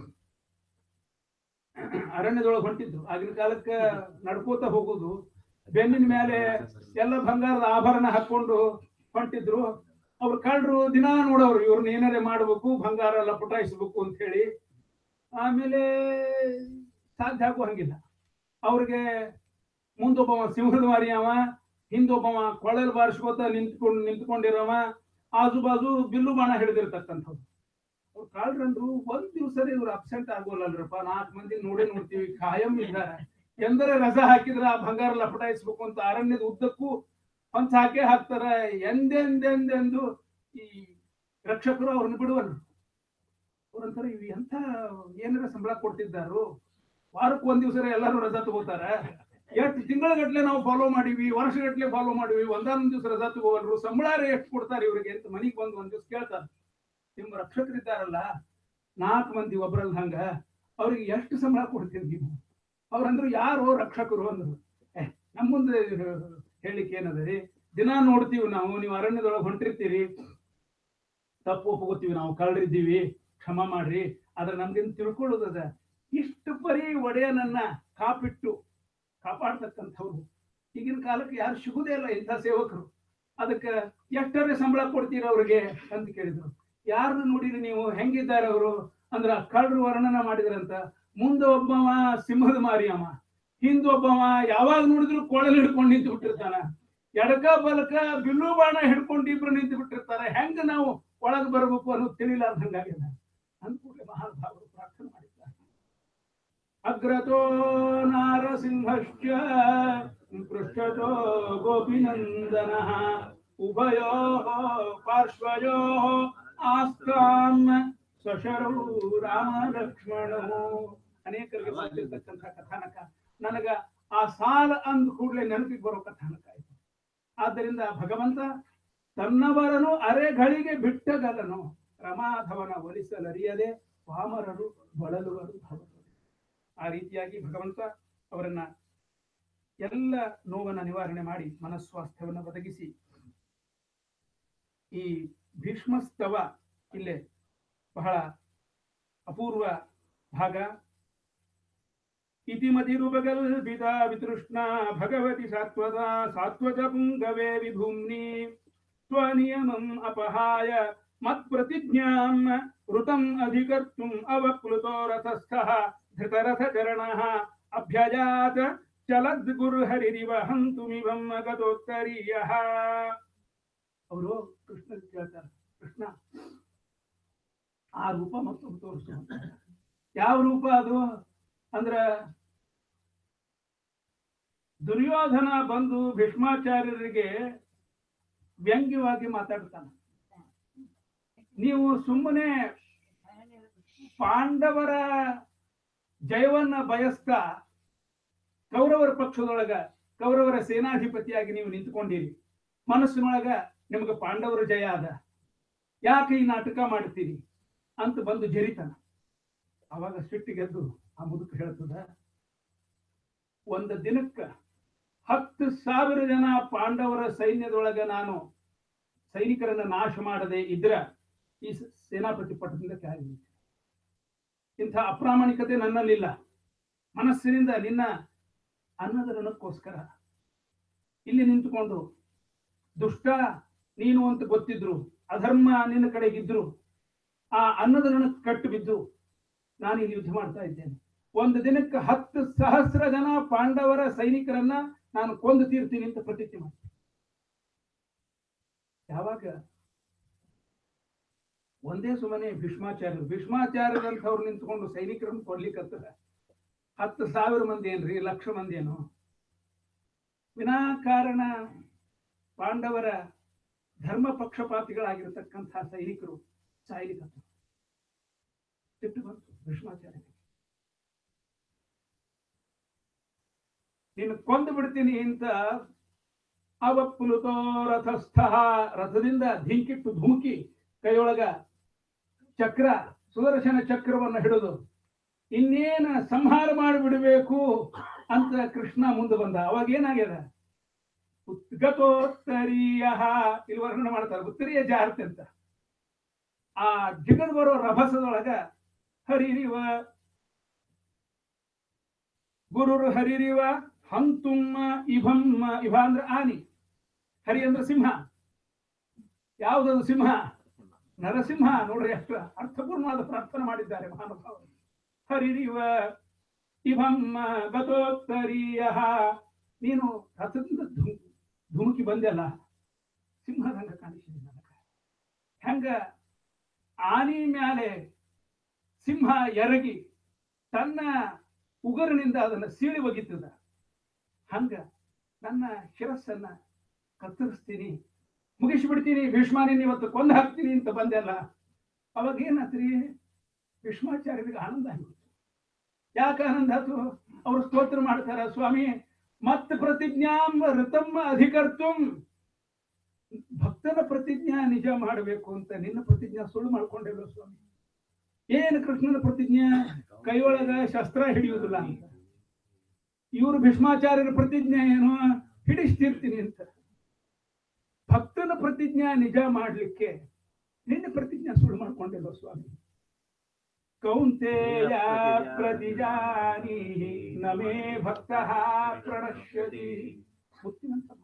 ಅರಣ್ಯದೊಳಗೆ ಹೊಂಟಿದ್ರು ಆಗಿನ ಕಾಲಕ್ಕ ನಡ್ಕೋತ ಹೋಗುದು ಬೆನ್ನಿನ ಮೇಲೆ ಎಲ್ಲ ಬಂಗಾರದ ಆಭರಣ ಹಾಕೊಂಡು ಹೊಂಟಿದ್ರು ಅವ್ರ ಕಳ್ಳರು ದಿನ ನೋಡೋರು ಇವ್ರನ್ನ ಏನಾರೇ ಮಾಡ್ಬೇಕು ಬಂಗಾರ ಎಲ್ಲ ಪುಟಾಯಿಸ್ಬೇಕು ಅಂತ ಹೇಳಿ ಆಮೇಲೆ ಸಾಧ್ಯ ಆಗೋ ಹಂಗಿಲ್ಲ ಅವ್ರಿಗೆ ಮುಂದೊಬ್ಬವ ಸಿಂಹದ ಮಾರಿ ಅವ ಹಿಂದೊಬ್ಬವ ಕೊಳಲ್ ಬಾರಿಸ್ಕೋತ ನಿಂತ್ಕೊಂಡು ನಿಂತ್ಕೊಂಡಿರವ ಆಜು ಬಾಜು ಬಿಲ್ಲು ಬಾಣ ಹಿಡಿದಿರ್ತಕ್ಕಂಥವ್ರು ಅವ್ರು ಕಾಳ್ರಂದ್ರು ಒಂದ್ ದಿವ್ಸ ಇವ್ರು ಅಬ್ಸೆಂಟ್ ಆಗೋಲ್ಲಲ್ರಪ್ಪ ನಾಲ್ಕು ಮಂದಿ ನೋಡೇ ನೋಡ್ತೀವಿ ಕಾಯಂ ಇದ್ದಾರೆ ಎಂದರೆ ರಸ ಹಾಕಿದ್ರ ಆ ಬಂಗಾರ ಲಪಟಾಯಿಸ್ಬೇಕು ಅಂತ ಅರಣ್ಯದ ಉದ್ದಕ್ಕೂ ಹೊಂಚ ಹಾಕೇ ಹಾಕ್ತಾರ ಎಂದೆಂದೆಂದೆಂದು ಈ ರಕ್ಷಕರು ಅವ್ರನ್ನ ಬಿಡುವಲ್ರು ಅವ್ರಂತಾರ ಇವ್ ಎಂತ ಏನಾರ ಸಂಬಳ ಕೊಡ್ತಿದ್ದಾರು ವಾರಕ್ಕೆ ಒಂದ್ ದಿವಸ ಎಲ್ಲರೂ ರಜಾ ತಗೋತಾರ ಎಷ್ಟು ತಿಂಗಳಗಟ್ಲೆ ನಾವು ಫಾಲೋ ಮಾಡಿವಿ ವರ್ಷಗಟ್ಲೆ ಫಾಲೋ ಮಾಡಿವಿ ಒಂದೊಂದ್ ದಿವಸ ರಜಾ ತಗೋವಲ್ರು ಸಂಬಳ ಎಷ್ಟು ಕೊಡ್ತಾರೆ ಇವ್ರಿಗೆ ಅಂತ ಮನಿಗ್ ಬಂದು ಒಂದ್ ದಿವಸ ಕೇಳ್ತಾರ ನಿಮ್ಮ ರಕ್ಷಕರಿದ್ದಾರಲ್ಲ ನಾಲ್ಕು ಮಂದಿ ಒಬ್ರಲ್ಲ ಹಂಗ ಅವ್ರಿಗೆ ಎಷ್ಟು ಸಂಬಳ ಕೊಡ್ತೀರಿ ನೀವು ಅವ್ರಂದ್ರು ಯಾರು ರಕ್ಷಕರು ಅಂದ್ರು ಏ ನಮ್ಮ ಮುಂದೆ ಹೇಳಿಕೆ ಏನದ ರೀ ದಿನ ನೋಡ್ತೀವಿ ನಾವು ನೀವು ಅರಣ್ಯದೊಳಗೆ ಹೊಂಟಿರ್ತೀರಿ ತಪ್ಪು ಒಪ್ಕೋತೀವಿ ನಾವು ಕಳ್ರಿದ್ದೀವಿ ಕ್ಷಮ ಮಾಡ್ರಿ ಆದ್ರೆ ನಮ್ಗೇನು ತಿಳ್ಕೊಳ್ಳೋದದ ಇಷ್ಟು ಪರಿ ಒಡೆಯನನ್ನ ಕಾಪಿಟ್ಟು ಕಾಪಾಡ್ತಕ್ಕಂಥವ್ರು ಈಗಿನ ಕಾಲಕ್ಕೆ ಯಾರು ಸಿಗುದೇ ಇಲ್ಲ ಇಂಥ ಸೇವಕರು ಅದಕ್ಕೆ ಎಷ್ಟರೇ ಸಂಬಳ ಕೊಡ್ತೀರ ಅವ್ರಿಗೆ ಅಂತ ಕೇಳಿದ್ರು ಯಾರನ್ನ ನೋಡಿರಿ ನೀವು ಹೆಂಗಿದ್ದಾರೆ ಅವರು ಅಂದ್ರ ಕಳ್ಳರು ವರ್ಣನ ಮಾಡಿದ್ರಂತ ಮುಂದೆ ಒಬ್ಬವ ಸಿಂಹದ ಮಾರಿಯಮ್ಮ ಹಿಂದೊಬ್ಬವ ಯಾವಾಗ ನೋಡಿದ್ರು ಕೊಳಲ್ ಹಿಡ್ಕೊಂಡು ನಿಂತು ಬಿಟ್ಟಿರ್ತಾನ ಎಡಕ ಬಲಕ ಬಿಲ್ಲು ಬಾಣ ಹಿಡ್ಕೊಂಡು ಇಬ್ರು ನಿಂತು ಬಿಟ್ಟಿರ್ತಾರೆ ಹೆಂಗ ನಾವು ಒಳಗ್ ಬರ್ಬೇಕು ಅನ್ನೋದು ತಿಳಿಲಾರ್ದಂಗಾಗಿದೆ ಅಂದ್ಕೂಡ್ಲೆ ಮಹಾನುಭಾವರು ಪ್ರಾರ್ಥನೆ ಮಾಡಿದ್ದಾರೆ ಅಗ್ರತೋ ನಾರಸಿಂಹಶ್ಚ ಪೃಷ್ಠತೋ ಗೋಪಿನಂದನ ಉಭಯೋ ಪಾರ್ಶ್ವಯೋ ಆಸ್ತಾಂ ಸ್ವಶರೌ ರಾಮ ಲಕ್ಷ್ಮಣೋ ಅನೇಕರಿಗೆ ಬಂದಿರತಕ್ಕಂಥ ಕಥಾನಕ ನನಗ ಆ ಸಾಲ ಅಂದ ಕೂಡಲೇ ನೆನಪಿಗೆ ಬರೋ ಕಥಾನಕ ಆಯ್ತು ಆದ್ದರಿಂದ ಭಗವಂತ ತನ್ನವರನು ಅರೆಗಳಿಗೆ ಬಿಟ್ಟಗಲನು ರಮಾಧವನ ಒಲಿಸಲರಿಯದೆ ವಾಮರರು ಬಳಲುವರು ಭವರು ಆ ರೀತಿಯಾಗಿ ಭಗವಂತ ಅವರನ್ನ ಎಲ್ಲ ನೋವನ್ನ ನಿವಾರಣೆ ಮಾಡಿ ಮನಸ್ವಾಸ್ಥ್ಯವನ್ನು ಒದಗಿಸಿ ಈ ಭೀಷ್ಮಸ್ತವ ಇಲ್ಲೇ ಬಹಳ ಅಪೂರ್ವ ಭಾಗ ಇತಿ ಮತಿರುಪಗಲ್ಪಿತ ವಿತೃಷ್ಣ ಭಗವತಿ ಸಾತ್ವತ ಸಾತ್ವತ ಪುಂಗವೇ ವಿಭೂಮ್ನಿ ಸ್ವನಿಯಮಂ ಅಪಹಾಯ ಮತ್ಪ್ರತಿಜ್ಞಾಂ ಋತಂ ಅಧಿಕರ್ತುಂ ಅವಪ್ಲುತೋ ರಥಸ್ಥಃ ಧೃತರಥಚರಣಃ ಅಭ್ಯಜಾತ ಚಲದ್ ಗುರುಹರಿರಿವ ಹಂತುಮಿವಂ ಗತೋತ್ತರೀಯಃ ಅವರು ಕೃಷ್ಣ ಕೇಳ್ತಾರೆ ಕೃಷ್ಣ ಆ ರೂಪ ಮತ್ತೊಂದು ತೋರಿಸು ಅಂತ. ಯಾವ ರೂಪ ಅದು ಅಂದ್ರ ದುರ್ಯೋಧನ ಬಂದು ಭೀಷ್ಮಾಚಾರ್ಯರಿಗೆ ವ್ಯಂಗ್ಯವಾಗಿ ಮಾತಾಡ್ತಾನೆ ನೀವು ಸುಮ್ಮನೆ ಪಾಂಡವರ ಜಯವನ್ನ ಬಯಸ್ತಾ ಕೌರವರ ಪಕ್ಷದೊಳಗ ಕೌರವರ ಸೇನಾಧಿಪತಿಯಾಗಿ ನೀವು ನಿಂತುಕೊಂಡಿರಿ ಮನಸ್ಸಿನೊಳಗ ನಿಮಗೆ ಪಾಂಡವರ ಜಯ ಅದ ಯಾಕೆ ಈ ನಾಟಕ ಮಾಡ್ತೀರಿ ಅಂತ ಬಂದು ಜರಿತಾನ ಅವಾಗ ಸಿಟ್ಟಿಗೆದ್ದು ಆ ಮುದುಕ ಹೇಳ್ತದ ಒಂದು ದಿನಕ್ಕ ಹತ್ತು ಸಾವಿರ ಜನ ಪಾಂಡವರ ಸೈನ್ಯದೊಳಗ ನಾನು ಸೈನಿಕರನ್ನ ನಾಶ ಮಾಡದೆ ಇದ್ರ ಈ ಸ- ಸೇನಾಪತಿ ಪಟ್ಟದಿಂದ ಕೆಳಗೆ ನಿಂತೆ. ಇಂಥ ಅಪ್ರಾಮಾಣಿಕತೆ ನನ್ನಲ್ಲಿಲ್ಲ ಮನಸ್ಸಿನಿಂದ ನಿನ್ನ ಅನ್ನದ ಋಣಕ್ಕೋಸ್ಕರ ಇಲ್ಲಿ ನಿಂತುಕೊಂಡು ದುಷ್ಟ ನೀನು ಅಂತ ಗೊತ್ತಿದ್ರು ಅಧರ್ಮ ನಿನ್ನ ಕಡೆಗಿದ್ರು ಆ ಅನ್ನದ ಋಣಕ್ಕೆ ಕಟ್ಟು ಬಿದ್ದು ನಾನು ಇಲ್ಲಿ ಯುದ್ಧ ಮಾಡ್ತಾ ಇದ್ದೇನೆ ಒಂದು ದಿನಕ್ಕೆ ಹತ್ತು ಸಹಸ್ರ ಜನ ಪಾಂಡವರ ಸೈನಿಕರನ್ನ ನಾನು ಕೊಂದು ತೀರ್ತೀನಿ ಅಂತ ಪ್ರತಿಜ್ಞೆ ಮಾಡಿ ಯಾವಾಗ ಒಂದೇ ಸುಮ್ಮನೆ ಭೀಷ್ಮಾಚಾರ್ಯರು ಭೀಷ್ಮಾಚಾರ್ಯರಂಥವ್ರು ನಿಂತ್ಕೊಂಡು ಸೈನಿಕರನ್ನು ಕೊಡ್ಲಿಕ್ಕತ್ತದ ಹತ್ತು ಸಾವಿರ ಮಂದಿ ಏನ್ರಿ ಲಕ್ಷ ಮಂದಿ ಏನು ವಿನಾಕಾರಣ ಪಾಂಡವರ ಧರ್ಮ ಪಕ್ಷಪಾತಿಗಳಾಗಿರತಕ್ಕಂಥ ಸೈನಿಕರು ಸಾಯ್ಲಿಕ್ಕತ್ತರು ಸಿಟ್ಟು ಬಂತು ಭೀಷ್ಮಾಚಾರ್ಯರಿಗೆ ನೀನು ಕೊಂದು ಬಿಡ್ತೀನಿ ಅಂತ ಅವಪ್ಪುಲುತೋ ರಥಸ್ಥ ರಥದಿಂದ ಧಿಂಕಿಟ್ಟು ಧುಮುಕಿ ಕೈಯೊಳಗ ಚಕ್ರ ಸುದರ್ಶನ ಚಕ್ರವನ್ನು ಹಿಡಿದು ಇನ್ನೇನ ಸಂಹಾರ ಮಾಡಿಬಿಡಬೇಕು ಅಂತ ಕೃಷ್ಣ ಮುಂದೆ ಬಂದ ಅವಾಗ ಏನಾಗ್ಯದ ಉದ್ಗತೋತ್ತರೀಯ ಇಲ್ಲಿ ವರ್ಣನೆ ಮಾಡ್ತಾರೆ ಉತ್ತರೀಯ ಜಾರತೆ ಅಂತ ಆ ಜಿಗದ್ ಬರೋ ರಭಸದೊಳಗ ಹರಿರಿವ ಗುರುರು ಹರಿರಿವ ಹಂತುಮ್ಮ ಇಭಮ್ಮ ಇಭ ಅಂದ್ರೆ ಆನಿ ಹರಿ ಅಂದ್ರೆ ಸಿಂಹ ಯಾವುದದು ಸಿಂಹ ನರಸಿಂಹ ನೋಡ್ರಿ ಎಷ್ಟು ಅರ್ಥಪೂರ್ಣವಾದ ಪ್ರಾರ್ಥನೆ ಮಾಡಿದ್ದಾರೆ ಮಹಾನುಭಾವರು ಹರಿರಿವ ಇಭಮ್ಮ ಗತೋತ್ತರೀಯ ನೀನು ರಥದಿಂದ ಧುಮ್ ಧುಮುಕಿ ಬಂದೆಲ್ಲ ಸಿಂಹದಂಗ ಕಾಣಿಸಿದೆ ನನಗೆ ಹೆಂಗ ಆನಿ ಮ್ಯಾಲೆ ಸಿಂಹ ಎರಗಿ ತನ್ನ ಉಗುರಿನಿಂದ ಅದನ್ನ ಸೀಳಿ ಒಗಿತದ ಹಂಗ ನನ್ನ ಶಿರಸ್ಸನ್ನ ಕತ್ತರಿಸ್ತೀನಿ ಮುಗಿಸ್ಬಿಡ್ತೀನಿ ಭೀಷ್ಮಾನಿನ ಇವತ್ತು ಕೊಂದು ಹಾಕ್ತೀನಿ ಅಂತ ಬಂದೆಲ್ಲ ಅವಾಗ ಏನಾತ್ರಿ ಭೀಷ್ಮಾಚಾರ್ಯರಿಗೆ ಆನಂದ ಆಗಿತ್ತು ಯಾಕೆ ಆನಂದ ಆಯ್ತು ಅವರು ಸ್ತೋತ್ರ ಮಾಡ್ತಾರ ಸ್ವಾಮಿ ಮತ್ ಪ್ರತಿಜ್ಞಾಂ ಋತಮ್ಮ ಅಧಿಕರ್ತುಂ ಭಕ್ತನ ಪ್ರತಿಜ್ಞಾ ನಿಜ ಮಾಡಬೇಕು ಅಂತ ನಿನ್ನ ಪ್ರತಿಜ್ಞಾ ಸುಳ್ಳು ಮಾಡ್ಕೊಂಡಿಲ್ಲ ಸ್ವಾಮಿ ಏನು ಕೃಷ್ಣನ ಪ್ರತಿಜ್ಞೆ ಕೈಯೊಳಗ ಶಸ್ತ್ರ ಹಿಡಿಯುವುದಿಲ್ಲ ಅಂತ ಇವರು ಭೀಷ್ಮಾಚಾರ್ಯರ ಪ್ರತಿಜ್ಞೆ ಏನು ಹಿಡಿಸ್ತಿರ್ತೀನಿ ಅಂತ ಭಕ್ತನ ಪ್ರತಿಜ್ಞಾ ನಿಜ ಮಾಡ್ಲಿಕ್ಕೆ ನಿನ್ನ ಪ್ರತಿಜ್ಞಾ ಸುಳ್ಳು ಮಾಡ್ಕೊಂಡಿಲ್ಲ ಸ್ವಾಮಿ ಕೌಂತೆಯ ಪ್ರತಿಜಾನಿ ನಮೇ ಭಕ್ತ ಪ್ರಣಶ್ಯತಿ ಮುತ್ತಿನಂತ ಮಾತು.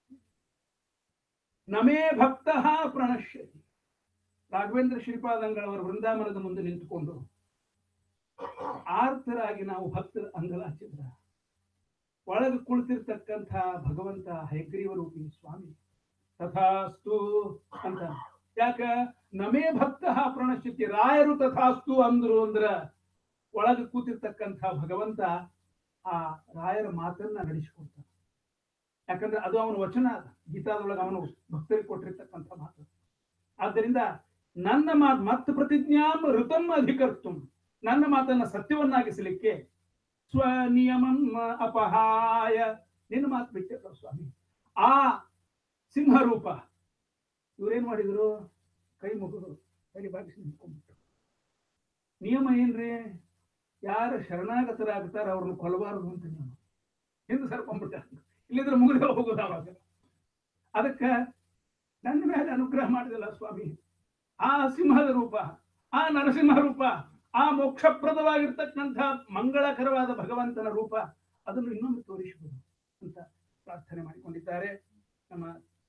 ನಮೇ ಭಕ್ತ ಪ್ರಣಶ್ಯತಿ ರಾಘವೇಂದ್ರ ಶ್ರೀಪಾದಂಗಳವರ ವೃಂದಾವನದ ಮುಂದೆ ನಿಂತುಕೊಂಡು ಆರ್ತರಾಗಿ ನಾವು ಭಕ್ತರ ಅಂಗಲಾಚಿದ್ರ ಒಳಗೆ ಕುಳಿತಿರ್ತಕ್ಕಂಥ ಭಗವಂತ ಹಯಗ್ರೀವ ರೂಪಿ ಸ್ವಾಮಿ ತಥಾಸ್ತು ಅಂತ ಯಾಕ ನಮೇ ಭಕ್ತ ಪ್ರಣಶ್ಯತಿ ರಾಯರು ತಥಾಸ್ತು ಅಂದ್ರು ಅಂದ್ರ ಒಳಗೆ ಕೂತಿರ್ತಕ್ಕಂಥ ಭಗವಂತ ಆ ರಾಯರ ಮಾತನ್ನ ನಡೆಸಿಕೊಡ್ತಾನೆ ಯಾಕಂದ್ರೆ ಅದು ಅವನ ವಚನ ಅದ. ಗೀತಾದೊಳಗೆ ಅವನು ಭಕ್ತರಿಗೆ ಕೊಟ್ಟಿರ್ತಕ್ಕಂಥ ಮಾತು ಆದ್ದರಿಂದ ನನ್ನ ಮಾತು ಮತ್ ಪ್ರತಿಜ್ಞಾಂ ಋತಂ ಅಧಿಕರ್ತು ನನ್ನ ಮಾತನ್ನ ಸತ್ಯವನ್ನಾಗಿಸಲಿಕ್ಕೆ ಸ್ವನಿಯಮಂ ಅಪಹಾಯ ನಿನ್ನ ಮಾತು ಬಿಟ್ಟಿಲ್ಲ ಸ್ವಾಮಿ ಆ ಸಿಂಹರೂಪ ಇವ್ರೇನ್ ಮಾಡಿದ್ರು ಕೈ ಮುಗಿದ್ರು ಕೈ ಬಾಗಿಸಿ ನಿಂತ್ಕೊಂಡ್ಬಿಟ್ರು ನಿಯಮ ಏನ್ರಿ ಯಾರು ಶರಣಾಗತರಾಗ್ತಾರ ಅವ್ರನ್ನ ಕೊಲ್ಲಬಾರದು ಅಂತ ನಿಯಮ ಹಿಂದೆ ಸರ್ಕೊಂಡ್ಬಿಟ್ಟ ಇಲ್ಲಿದ್ರೆ ಮುಗಿದ ಹೋಗೋದು ಅವಾಗ ಅದಕ್ಕ ನನ್ನ ಮೇಲೆ ಅನುಗ್ರಹ ಮಾಡಿದಲ್ಲ ಸ್ವಾಮಿ ಆ ಸಿಂಹದ ರೂಪ ಆ ನರಸಿಂಹ ರೂಪ ಆ ಮೋಕ್ಷಪ್ರದವಾಗಿರ್ತಕ್ಕಂಥ ಮಂಗಳಕರವಾದ ಭಗವಂತನ ರೂಪ ಅದನ್ನು ಇನ್ನೊಮ್ಮೆ ತೋರಿಸಬಹುದು ಅಂತ ಪ್ರಾರ್ಥನೆ ಮಾಡಿಕೊಂಡಿದ್ದಾರೆ ನಮ್ಮ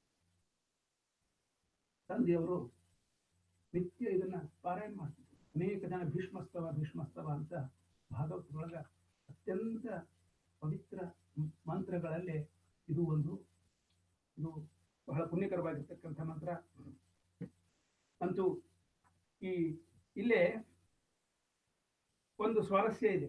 ತಂದೆಯವರು ನಿತ್ಯ ಇದನ್ನ ಪಾರಾಯಣ ಮಾಡ್ತಿದ್ರು ಅನೇಕ ಜನ ಭೀಷ್ಮಸ್ತವ ಭೀಷ್ಮಸ್ತವ ಅಂತ ಭಾಗವತದೊಳಗ ಅತ್ಯಂತ ಪವಿತ್ರ ಮ್- ಮಂತ್ರಗಳಲ್ಲಿ ಇದು ಒಂದು ಇದು ಬಹಳ ಪುಣ್ಯಕರವಾಗಿರ್ತಕ್ಕಂಥ ಮಂತ್ರ ಅಂತೂ ಈ ಇಲ್ಲೇ ಒಂದು ಸ್ವಾರಸ್ಯ ಇದೆ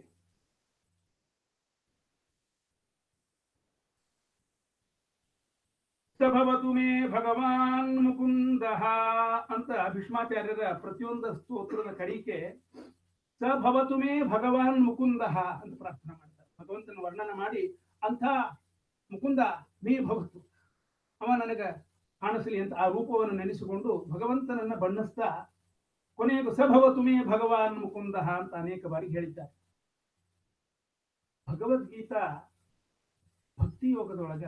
ಸಭವತು ಮೇ ಭಗವಾನ್ ಮುಕುಂದ ಅಂತ ಭೀಷ್ಮಾಚಾರ್ಯರ ಪ್ರತಿಯೊಂದು ಸ್ತೋತ್ರದ ಕಡಿಕೆ ಸಭವತು ಮೇ ಭಗವಾನ್ ಮುಕುಂದ ಅಂತ ಪ್ರಾರ್ಥನೆ ಮಾಡ್ತಾರೆ ಭಗವಂತನ ವರ್ಣನ ಮಾಡಿ ಅಂಥ ಮುಕುಂದ ಮೇ ಭವತು ಅವ ನನಗ ಕಾಣಿಸಲಿ ಅಂತ ಆ ರೂಪವನ್ನು ನೆನೆಸಿಕೊಂಡು ಭಗವಂತನನ್ನ ಬಣ್ಣಿಸ್ತಾ ಕೊನೆಗೂ ಸಭವತು ಮೇ ಭಗವಾನ್ ಮುಕುಂದ ಅಂತ ಅನೇಕ ಬಾರಿ ಹೇಳಿದ್ದಾರೆ ಭಗವದ್ಗೀತಾ ಭಕ್ತಿ ಯೋಗದೊಳಗ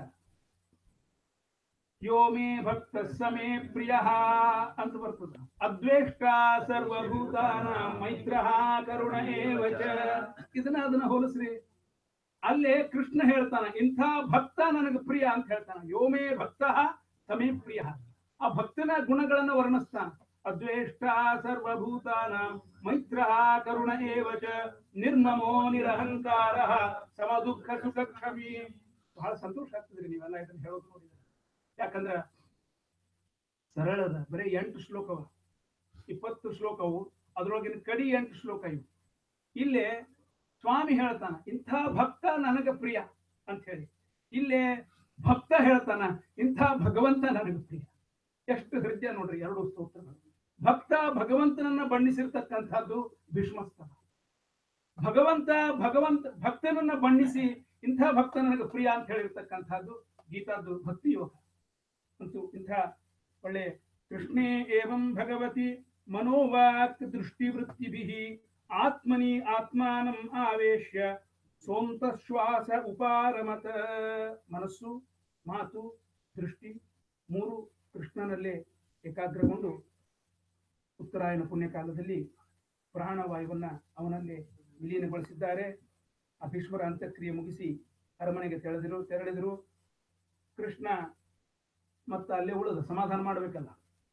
ಯೋ ಮೇ ಭಕ್ತ ಸಮೇ ಪ್ರಿಯ ಅಂತ ಬರ್ತದ ಅದ್ವೇಷ್ಟ ಸರ್ವಭೂತಾನ ಮೈತ್ರ ಕರುಣ ಏವ ಚ. ಇದನ್ನ ಅದನ್ನ ಹೋಲಿಸ್ರಿ ಅಲ್ಲೇ ಕೃಷ್ಣ ಹೇಳ್ತಾನ ಇಂಥ ಭಕ್ತ ನನಗೆ ಪ್ರಿಯ ಅಂತ ಹೇಳ್ತಾನ ಯೋ ಮೇ ಭಕ್ತ ಸಮೇ ಪ್ರಿಯ ಆ ಭಕ್ತನ ಗುಣಗಳನ್ನು ವರ್ಣಿಸ್ತಾನ ಅದ್ವೇಷ್ಟ ಸರ್ವಭೂತಾನ ಮೈತ್ರ ಕರುಣ ಏವ ಚ ನಿರ್ಮಮೋ ನಿರಹಂಕಾರ ಸಮ ದುಃಖ ಸುಖ ಕ್ಷಮಿ ಬಹಳ ಸಂತೋಷ ಆಗ್ತದ್ರಿ ನೀವೆಲ್ಲ ಇದನ್ನ ಹೇಳೋದು ನೋಡಿದ್ರೆ ಯಾಕಂದ್ರ ಸರಳದ ಬರೀ ಎಂಟು ಶ್ಲೋಕವ ಇಪ್ಪತ್ತು ಶ್ಲೋಕವು ಅದರೊಳಗಿನ ಕಡಿ ಎಂಟು ಶ್ಲೋಕ ಇವು ಇಲ್ಲೇ ಸ್ವಾಮಿ ಹೇಳ್ತಾನ ಇಂಥ ಭಕ್ತ ನನಗೆ ಪ್ರಿಯ ಅಂತ ಹೇಳಿ ಇಲ್ಲೇ ಭಕ್ತ ಹೇಳ್ತಾನ ಇಂಥ ಭಗವಂತ ನನಗೆ ಪ್ರಿಯ ಎಷ್ಟು ಹೃದಯ ನೋಡ್ರಿ ಎರಡು ಸ್ತೋತ್ರಗಳು ಭಕ್ತ ಭಗವಂತನನ್ನ ಬಣ್ಣಿಸಿರ್ತಕ್ಕಂಥದ್ದು ಭೀಷ್ಮಸ್ತವ ಭಗವಂತ ಭಗವಂತ ಭಕ್ತನನ್ನ ಬಣ್ಣಿಸಿ ಇಂಥ ಭಕ್ತ ನನಗೆ ಪ್ರಿಯ ಅಂತ ಹೇಳಿರ್ತಕ್ಕಂಥದ್ದು ಗೀತಾದ್ದು ಭಕ್ತಿ ಯೋಗ ಅಂತೂ ಇಂಥ ಒಳ್ಳೆ ಕೃಷ್ಣೇ ಏವಂ ಭಗವತಿ ಮನೋವಾಕ್ ದೃಷ್ಟಿವೃತ್ತಿಭಿ ಆತ್ಮನಿ ಆತ್ಮಾನಂ ಆವೇಶ್ಯ ಸೋಂತ ಶ್ವಾಸ ಉಪಾರಮತ ಮನಸ್ಸು ಮಾತು ದೃಷ್ಟಿ ಮೂರು ಕೃಷ್ಣನಲ್ಲೇ ಏಕಾಗ್ರಗೊಂಡು ಉತ್ತರಾಯಣ ಪುಣ್ಯಕಾಲದಲ್ಲಿ ಪ್ರಾಣವಾಯುವನ್ನ ಅವನಲ್ಲೇ ವಿಲೀನಗೊಳಿಸಿದ್ದಾರೆ ಆ ಭೀಷ್ಮರ ಅಂತ್ಯಕ್ರಿಯೆ ಮುಗಿಸಿ ಅರಮನೆಗೆ ತೆಳೆದಿರು ತೆರಳಿದರು ಕೃಷ್ಣ ಮತ್ತ ಅಲ್ಲೇ ಉಳಿದ ಸಮಾಧಾನ ಮಾಡ್ಬೇಕಲ್ಲ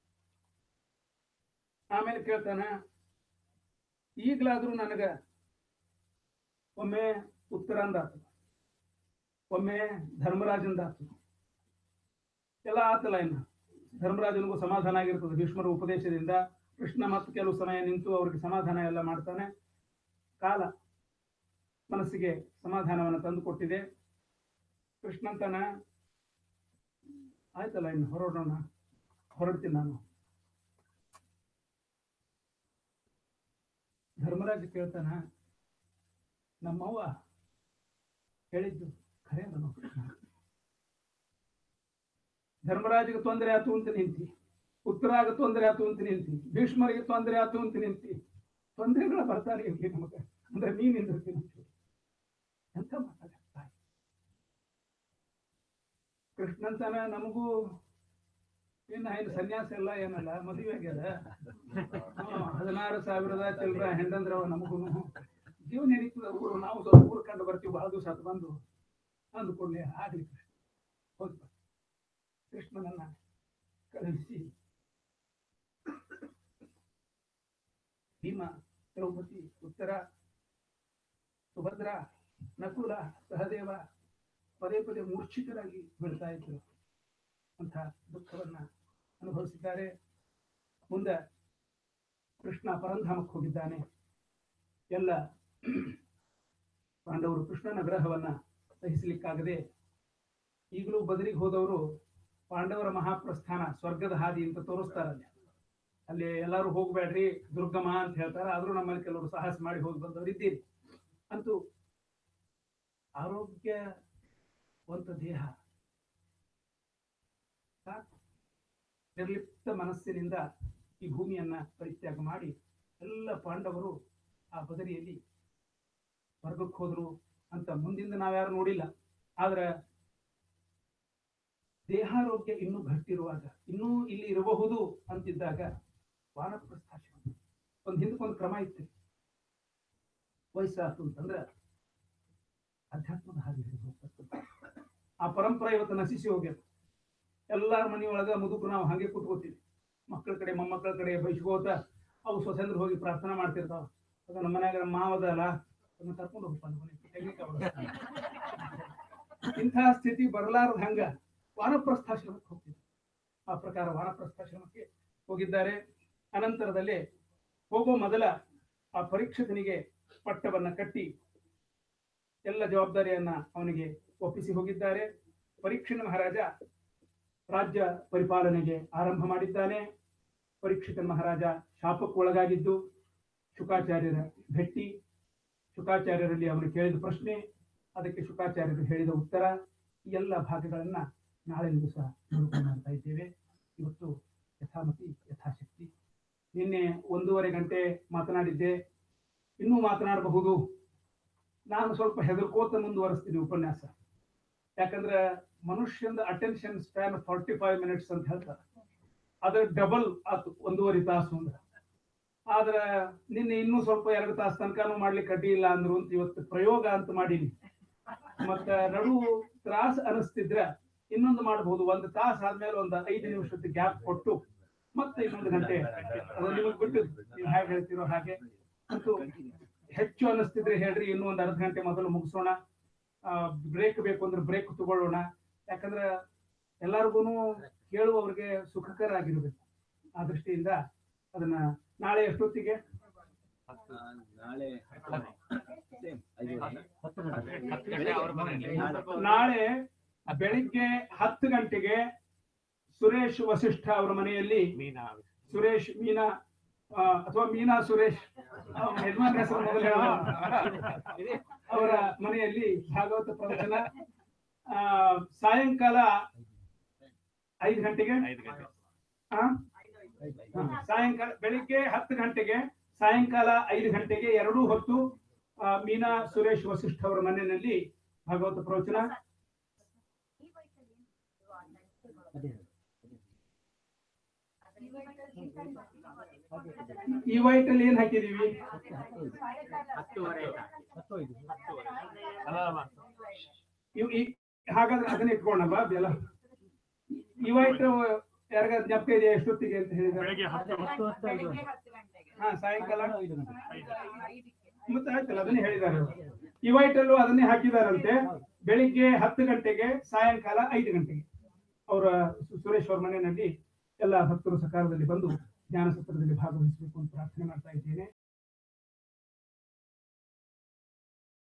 ಆಮೇಲೆ ಕೇಳ್ತಾನ ಈಗಲಾದ್ರೂ ನನಗ ಒಮ್ಮೆ ಉತ್ತರಾಂದಾತು ಒಮ್ಮೆ ಧರ್ಮರಾಜಂದಾತು ಎಲ್ಲ ಆತಲ್ಲ ಇನ್ನು ಧರ್ಮರಾಜನಿಗೂ ಸಮಾಧಾನ ಆಗಿರ್ತದೆ ಭೀಷ್ಮರ ಉಪದೇಶದಿಂದ ಕೃಷ್ಣ ಮತ್ತು ಕೆಲವು ಸಮಯ ನಿಂತು ಅವ್ರಿಗೆ ಸಮಾಧಾನ ಎಲ್ಲ ಮಾಡ್ತಾನೆ ಕಾಲ ಮನಸ್ಸಿಗೆ ಸಮಾಧಾನವನ್ನು ತಂದುಕೊಟ್ಟಿದೆ ಕೃಷ್ಣಂತನ ಆಯ್ತಲ್ಲ ಇನ್ನು ಹೊರಡೋಣ ಹೊರಡ್ತೀನಿ ನಾನು ಧರ್ಮರಾಜ ಕೇಳ್ತಾನ ನಮ್ಮವ್ವ ಹೇಳಿದ್ದು ಖರೆ ನಾನು ಕೃಷ್ಣ ಧರ್ಮರಾಜಿಗೆ ತೊಂದರೆ ಆತು ಅಂತ ನಿಂತಿ ಉತ್ತರಾಗ ತೊಂದರೆ ಆತು ಅಂತ ನಿಂತಿ ಭೀಷ್ಮರಿಗೆ ತೊಂದರೆ ಆತು ಅಂತ ನಿಂತಿ ತೊಂದರೆಗಳ ಬರ್ತಾನೆ ಇರ್ಲಿ ನಮಗ ಅಂದ್ರೆ ನೀನ್ ನಿಂದಿರ್ತೀನಿ ಎಂತ ಮಾತಾಡ ಕೃಷ್ಣಂತನ ನಮಗೂ ಏನ ಏನು ಸನ್ಯಾಸ ಎಲ್ಲ ಏನಲ್ಲ ಮದುವೆ ಆಗ್ಯದ ಹ್ಮ್, ಹದಿನಾರು ಸಾವಿರದ ಚಿಲ್ರ ಹೆಂಡಂದ್ರವ ನಮಗೂ ಜೀವನ ನಡೀತದ ಊರು ನಾವು ಸ್ವಲ್ಪ ಊರು ಕಂಡು ಬರ್ತೀವಿ ಬಹಳ ದಿವಸ ಆತು ಬಂದು ಅಂದುಕೊಂಡೆ ಆಗ್ಲಿ ಕೃಷ್ಣ ಹೋಗಿ ಬಾ. ಕೃಷ್ಣನನ್ನ ಕಳುಹಿಸಿ ಭೀಮ ದ್ರೌಪದಿ ಉತ್ತರ ಸುಭದ್ರ ನಕುಲ ಸಹದೇವ ಪದೇ ಪದೇ ಮೂರ್ಛಿತರಾಗಿ ಬೀಳ್ತಾ ಇದ್ರು ಅಂತ ದುಃಖವನ್ನ ಅನುಭವಿಸಿದ್ದಾರೆ ಮುಂದೆ ಕೃಷ್ಣ ಪರಂಧಾಮಕ್ಕೆ ಹೋಗಿದ್ದಾನೆ ಎಲ್ಲ ಪಾಂಡವರು ಕೃಷ್ಣನ ಗ್ರಹವನ್ನ ಸಹಿಸಲಿಕ್ಕಾಗದೆ ಈಗಲೂ ಬದಲಿಗೆ ಹೋದವರು ಪಾಂಡವರ ಮಹಾಪ್ರಸ್ಥಾನ ಸ್ವರ್ಗದ ಹಾದಿ ಅಂತ ತೋರಿಸ್ತಾರಲ್ಲಿ ಅಲ್ಲಿ ಎಲ್ಲರೂ ಹೋಗ್ಬೇಡ್ರಿ ದುರ್ಗಮ ಅಂತ ಹೇಳ್ತಾರೆ ಆದ್ರೂ ನಮ್ಮಲ್ಲಿ ಕೆಲವರು ಸಾಹಸ ಮಾಡಿ ಹೋಗಿ ಬಂದವರು ಇದ್ದೀರಿ ಅಂತೂ ಆರೋಗ್ಯವಂತ ದೇಹ ಸಾಕು. ನಿರ್ಲಿಪ್ತ ಮನಸ್ಸಿನಿಂದ ಈ ಭೂಮಿಯನ್ನ ಪರಿತ್ಯಾಗ ಮಾಡಿ ಎಲ್ಲ ಪಾಂಡವರು ಆ ಬದರಿಯಲ್ಲಿ ಸ್ವರ್ಗಕ್ಕೆ ಹೋದ್ರು ಅಂತ ಮುಂದಿಂದ ನಾವ್ಯಾರು ನೋಡಿಲ್ಲ ಆದ್ರೆ ದೇಹಾರೋಗ್ಯ ಇನ್ನೂ ಗಟ್ಟಿರುವಾಗ ಇನ್ನೂ ಇಲ್ಲಿ ಇರಬಹುದು ಅಂತಿದ್ದಾಗ ವಾನಪ್ರಸ್ಥಾಶ್ರಮ ಒಂದ್ ಹಿಂದಕ್ಕೊಂದು ಕ್ರಮ ಇತ್ತು ವಯಸ್ಸಾತು ಅಂತಂದ್ರೆ ಅಧ್ಯಾತ್ಮದ ಹಾದಿ ಹಿಡಿದು ಹೋಗ್ತಕ್ಕಂಥ. ಆ ಪರಂಪರೆ ಇವತ್ತು ನಶಿಸಿ ಹೋಗ್ಯದ ಎಲ್ಲಾರ ಮನೆಯೊಳಗ ಮುದುಕು ನಾವು ಹಾಗೆ ಕೂತ್ಕೋತೀವಿ ಮಕ್ಕಳ ಕಡೆ ಮೊಮ್ಮಕ್ಕಳ ಕಡೆ ಬೈಸ್ಕೋತ ಅವು ಸ್ವತಂತ್ರ ಹೋಗಿ ಪ್ರಾರ್ಥನಾ ಮಾಡ್ತಿರ್ತಾವ ಅದು ನಮ್ಮ ಮನ್ಯಾಗ ನಮ್ಮ ಮಾವದ ಅಲ್ಲ ಅದನ್ನ ಕರ್ಕೊಂಡು ಹೋಗ್ತಾನೆ ಮನೆಗೆ ತೆಗಿಲಿಕ್ಕೆ ಅವ್ರು. ಇಂತಹ ಸ್ಥಿತಿ ಬರಲಾರದ ಹಂಗ ವಾನಪ್ರಸ್ಥಾಶ್ರಮಕ್ಕೆ ಹೋಗ್ತಿದ್ರು ಆ ಪ್ರಕಾರ ವಾನಪ್ರಸ್ಥಾಶ್ರಮಕ್ಕೆ ಹೋಗಿದ್ದಾರೆ ಅನಂತರದಲ್ಲಿ ಹೋಗೋ ಮೊದಲ ಆ ಪರೀಕ್ಷಕನಿಗೆ ಪಟ್ಟವನ್ನ ಕಟ್ಟಿ ಎಲ್ಲ ಜವಾಬ್ದಾರಿಯನ್ನ ಅವನಿಗೆ ಒಪ್ಪಿಸಿ ಹೋಗಿದ್ದಾರೆ ಪರೀಕ್ಷಣ ಮಹಾರಾಜ ರಾಜ್ಯ ಪರಿಪಾಲನೆಗೆ ಆರಂಭ ಮಾಡಿದ್ದಾನೆ ಪರೀಕ್ಷಿತ ಮಹಾರಾಜ ಶಾಪಕ್ಕೆ ಒಳಗಾಗಿದ್ದು ಶುಕಾಚಾರ್ಯರ ಭೇಟಿ ಶುಕಾಚಾರ್ಯರಲ್ಲಿ ಅವನು ಕೇಳಿದ ಪ್ರಶ್ನೆ ಅದಕ್ಕೆ ಶುಕಾಚಾರ್ಯರು ಹೇಳಿದ ಉತ್ತರ ಈ ಎಲ್ಲ ಭಾಗಗಳನ್ನ ನಾಳೆ ದಿವಸ ನೋಡ್ಕೊಂಡು ಮಾಡ್ತಾ ಇದ್ದೇವೆ ಇವತ್ತು ಯಥಾಮತಿ ಯಥಾಶಕ್ತಿ ನಿನ್ನೆ ಒಂದೂವರೆ ಗಂಟೆ ಮಾತನಾಡಿದ್ದೆ ಇನ್ನೂ ಮಾತನಾಡಬಹುದು ನಾನು ಸ್ವಲ್ಪ ಹೆದರ್ಕೋತ ಮುಂದುವರಿಸ್ತೀನಿ ಉಪನ್ಯಾಸ ಯಾಕಂದ್ರೆ ಮನುಷ್ಯಂದ attention span forty five minutes ಅಂತ ಹೇಳ್ತಾರೆ ಅದ್ರ ಡಬಲ್ ಆತು ಒಂದೂವರೆ ತಾಸು ಅಂದ್ರೆ ಆದ್ರೆ ನಿನ್ನೆ ಇನ್ನೂ ಸ್ವಲ್ಪ ಎರಡು ತಾಸು ತನಕನೂ ಮಾಡ್ಲಿಕ್ಕೆ ಅಡ್ಡಿ ಇಲ್ಲ ಅಂದ್ರು ಅಂತ ಇವತ್ತು ಪ್ರಯೋಗ ಅಂತ ಮಾಡೀನಿ ಮತ್ತ ನಡು ತ್ರಾಸ ಅನಿಸ್ತಿದ್ರ ಇನ್ನೊಂದು ಮಾಡಬಹುದು ಒಂದು ತಾಸು ಆದ್ಮೇಲೆ ಒಂದು ಐದು ನಿಮಿಷದ ಗ್ಯಾಪ್ ಕೊಟ್ಟು ಮತ್ತೆ ಇನ್ನೊಂದು ಗಂಟೆ ಅದು ನಿಮಗೆ ಬಿಟ್ಟು ನೀವು ಹೇಗೆ ಹೇಳ್ತಿರೋ ಹಾಗೆ ಅಂತೂ ಹೆಚ್ಚು ಅನಿಸ್ತಿದ್ರೆ ಹೇಳ್ರಿ ಇನ್ನೂ ಒಂದು ಅರ್ಧ ಗಂಟೆ ಮೊದಲು ಮುಗಿಸೋಣ ಬ್ರೇಕ್ ಬೇಕು ಅಂದ್ರೆ ಬ್ರೇಕ್ ತಗೊಳ್ಳೋಣ ಯಾಕಂದ್ರೆ ಎಲ್ಲರಿಗೂ ಕೇಳುವವರಿಗೆ ಸುಖಕರ ಆಗಿರ್ಬೇಕು ಆ ದೃಷ್ಟಿಯಿಂದ ಅದನ್ನ ನಾಳೆ ಎಷ್ಟೊತ್ತಿಗೆ ಹತ್ತು ನಾಳೆ ಸೇಮ್ ಐದು ಹತ್ತು ಗಂಟೆ ಅವ್ರ ಮನೆಯಲ್ಲಿ ನಾಳೆ ಬೆಳಿಗ್ಗೆ ಹತ್ತು ಗಂಟೆಗೆ ಸುರೇಶ್ ವಸಿಷ್ಠ ಅವರ ಮನೆಯಲ್ಲಿ ಮೀನಾ ಸುರೇಶ್ ಮೀನಾ ಆ, ಅಥವಾ ಮೀನಾ ಸುರೇಶ್ ಅವ್ರ ಯಜಮಾನ್ ಹೆಸರು ಮೊದಲು ಹೇಳೋಣ. ಅವರ ಮನೆಯಲ್ಲಿ ಭಾಗವತ ಪ್ರವಚನ ಆ, ಸಾಯಂಕಾಲ ಐದು ಗಂಟೆಗೆ ಐದು ಗಂಟೆ ಆ? ಹ, ಸಾಯಂಕಾಲ ಬೆಳಿಗ್ಗೆ ಹತ್ತು ಗಂಟೆಗೆ ಸಾಯಂಕಾಲ ಐದು ಗಂಟೆಗೆ ಎರಡೂ ಹೊತ್ತು ಆ, ಮೀನಾ ಸುರೇಶ್ ವಸಿಷ್ಠ ಅವರ ಮನೆಯಲ್ಲಿ ಭಾಗವತ ಪ್ರವಚನ ಈ ವೈಟ್ ಅಲ್ಲಿ ಏನ್ ಹಾಕಿದೀವಿ ಅಲ್ಲ ಅಲ್ಲ ಇವ್ ಈ ಹಾಗಾದ್ರೆ ಅದನ್ನ ಇಟ್ಕೊಂಡಲ್ಲ ಬೆಲ್ಲ ಈ ವೈಟ್ ಯಾರಿಗಾದ್ರು ಜ್ಞಾಪಕ ಇದೆ ಎಷ್ಟೊತ್ತಿಗೆ ಅಂತ ಹೇಳಿದ್ರೆ ಬೆಳಗ್ಗೆ ಹತ್ತು ಹಾ ಸಾಯಂಕಾಲ ಐದು ಗಂಟೆ ಮತ್ತೆ ಆಯ್ತಲ್ಲ ಅದನ್ನೇ ಹೇಳಿದ್ದಾರೆ ಈ ವೈಟ್ ಅಲ್ಲೂ ಅದನ್ನೇ ಹಾಕಿದಾರಂತೆ ಬೆಳಿಗ್ಗೆ ಹತ್ತು ಗಂಟೆಗೆ ಸಾಯಂಕಾಲ ಐದು ಗಂಟೆಗೆ ಅವರ ಸು- ಸುರೇಶ್ ಅವ್ರ ಮನೆಯಲ್ಲಿ ಎಲ್ಲ ಭಕ್ತರು ಸಕಾಲದಲ್ಲಿ ಬಂದು ಜ್ಞಾನ ಸತ್ರದಲ್ಲಿ ಭಾಗವಹಿಸಬೇಕು ಅಂತ ಪ್ರಾರ್ಥನೆ ಮಾಡ್ತಾ ಇದ್ದೇನೆ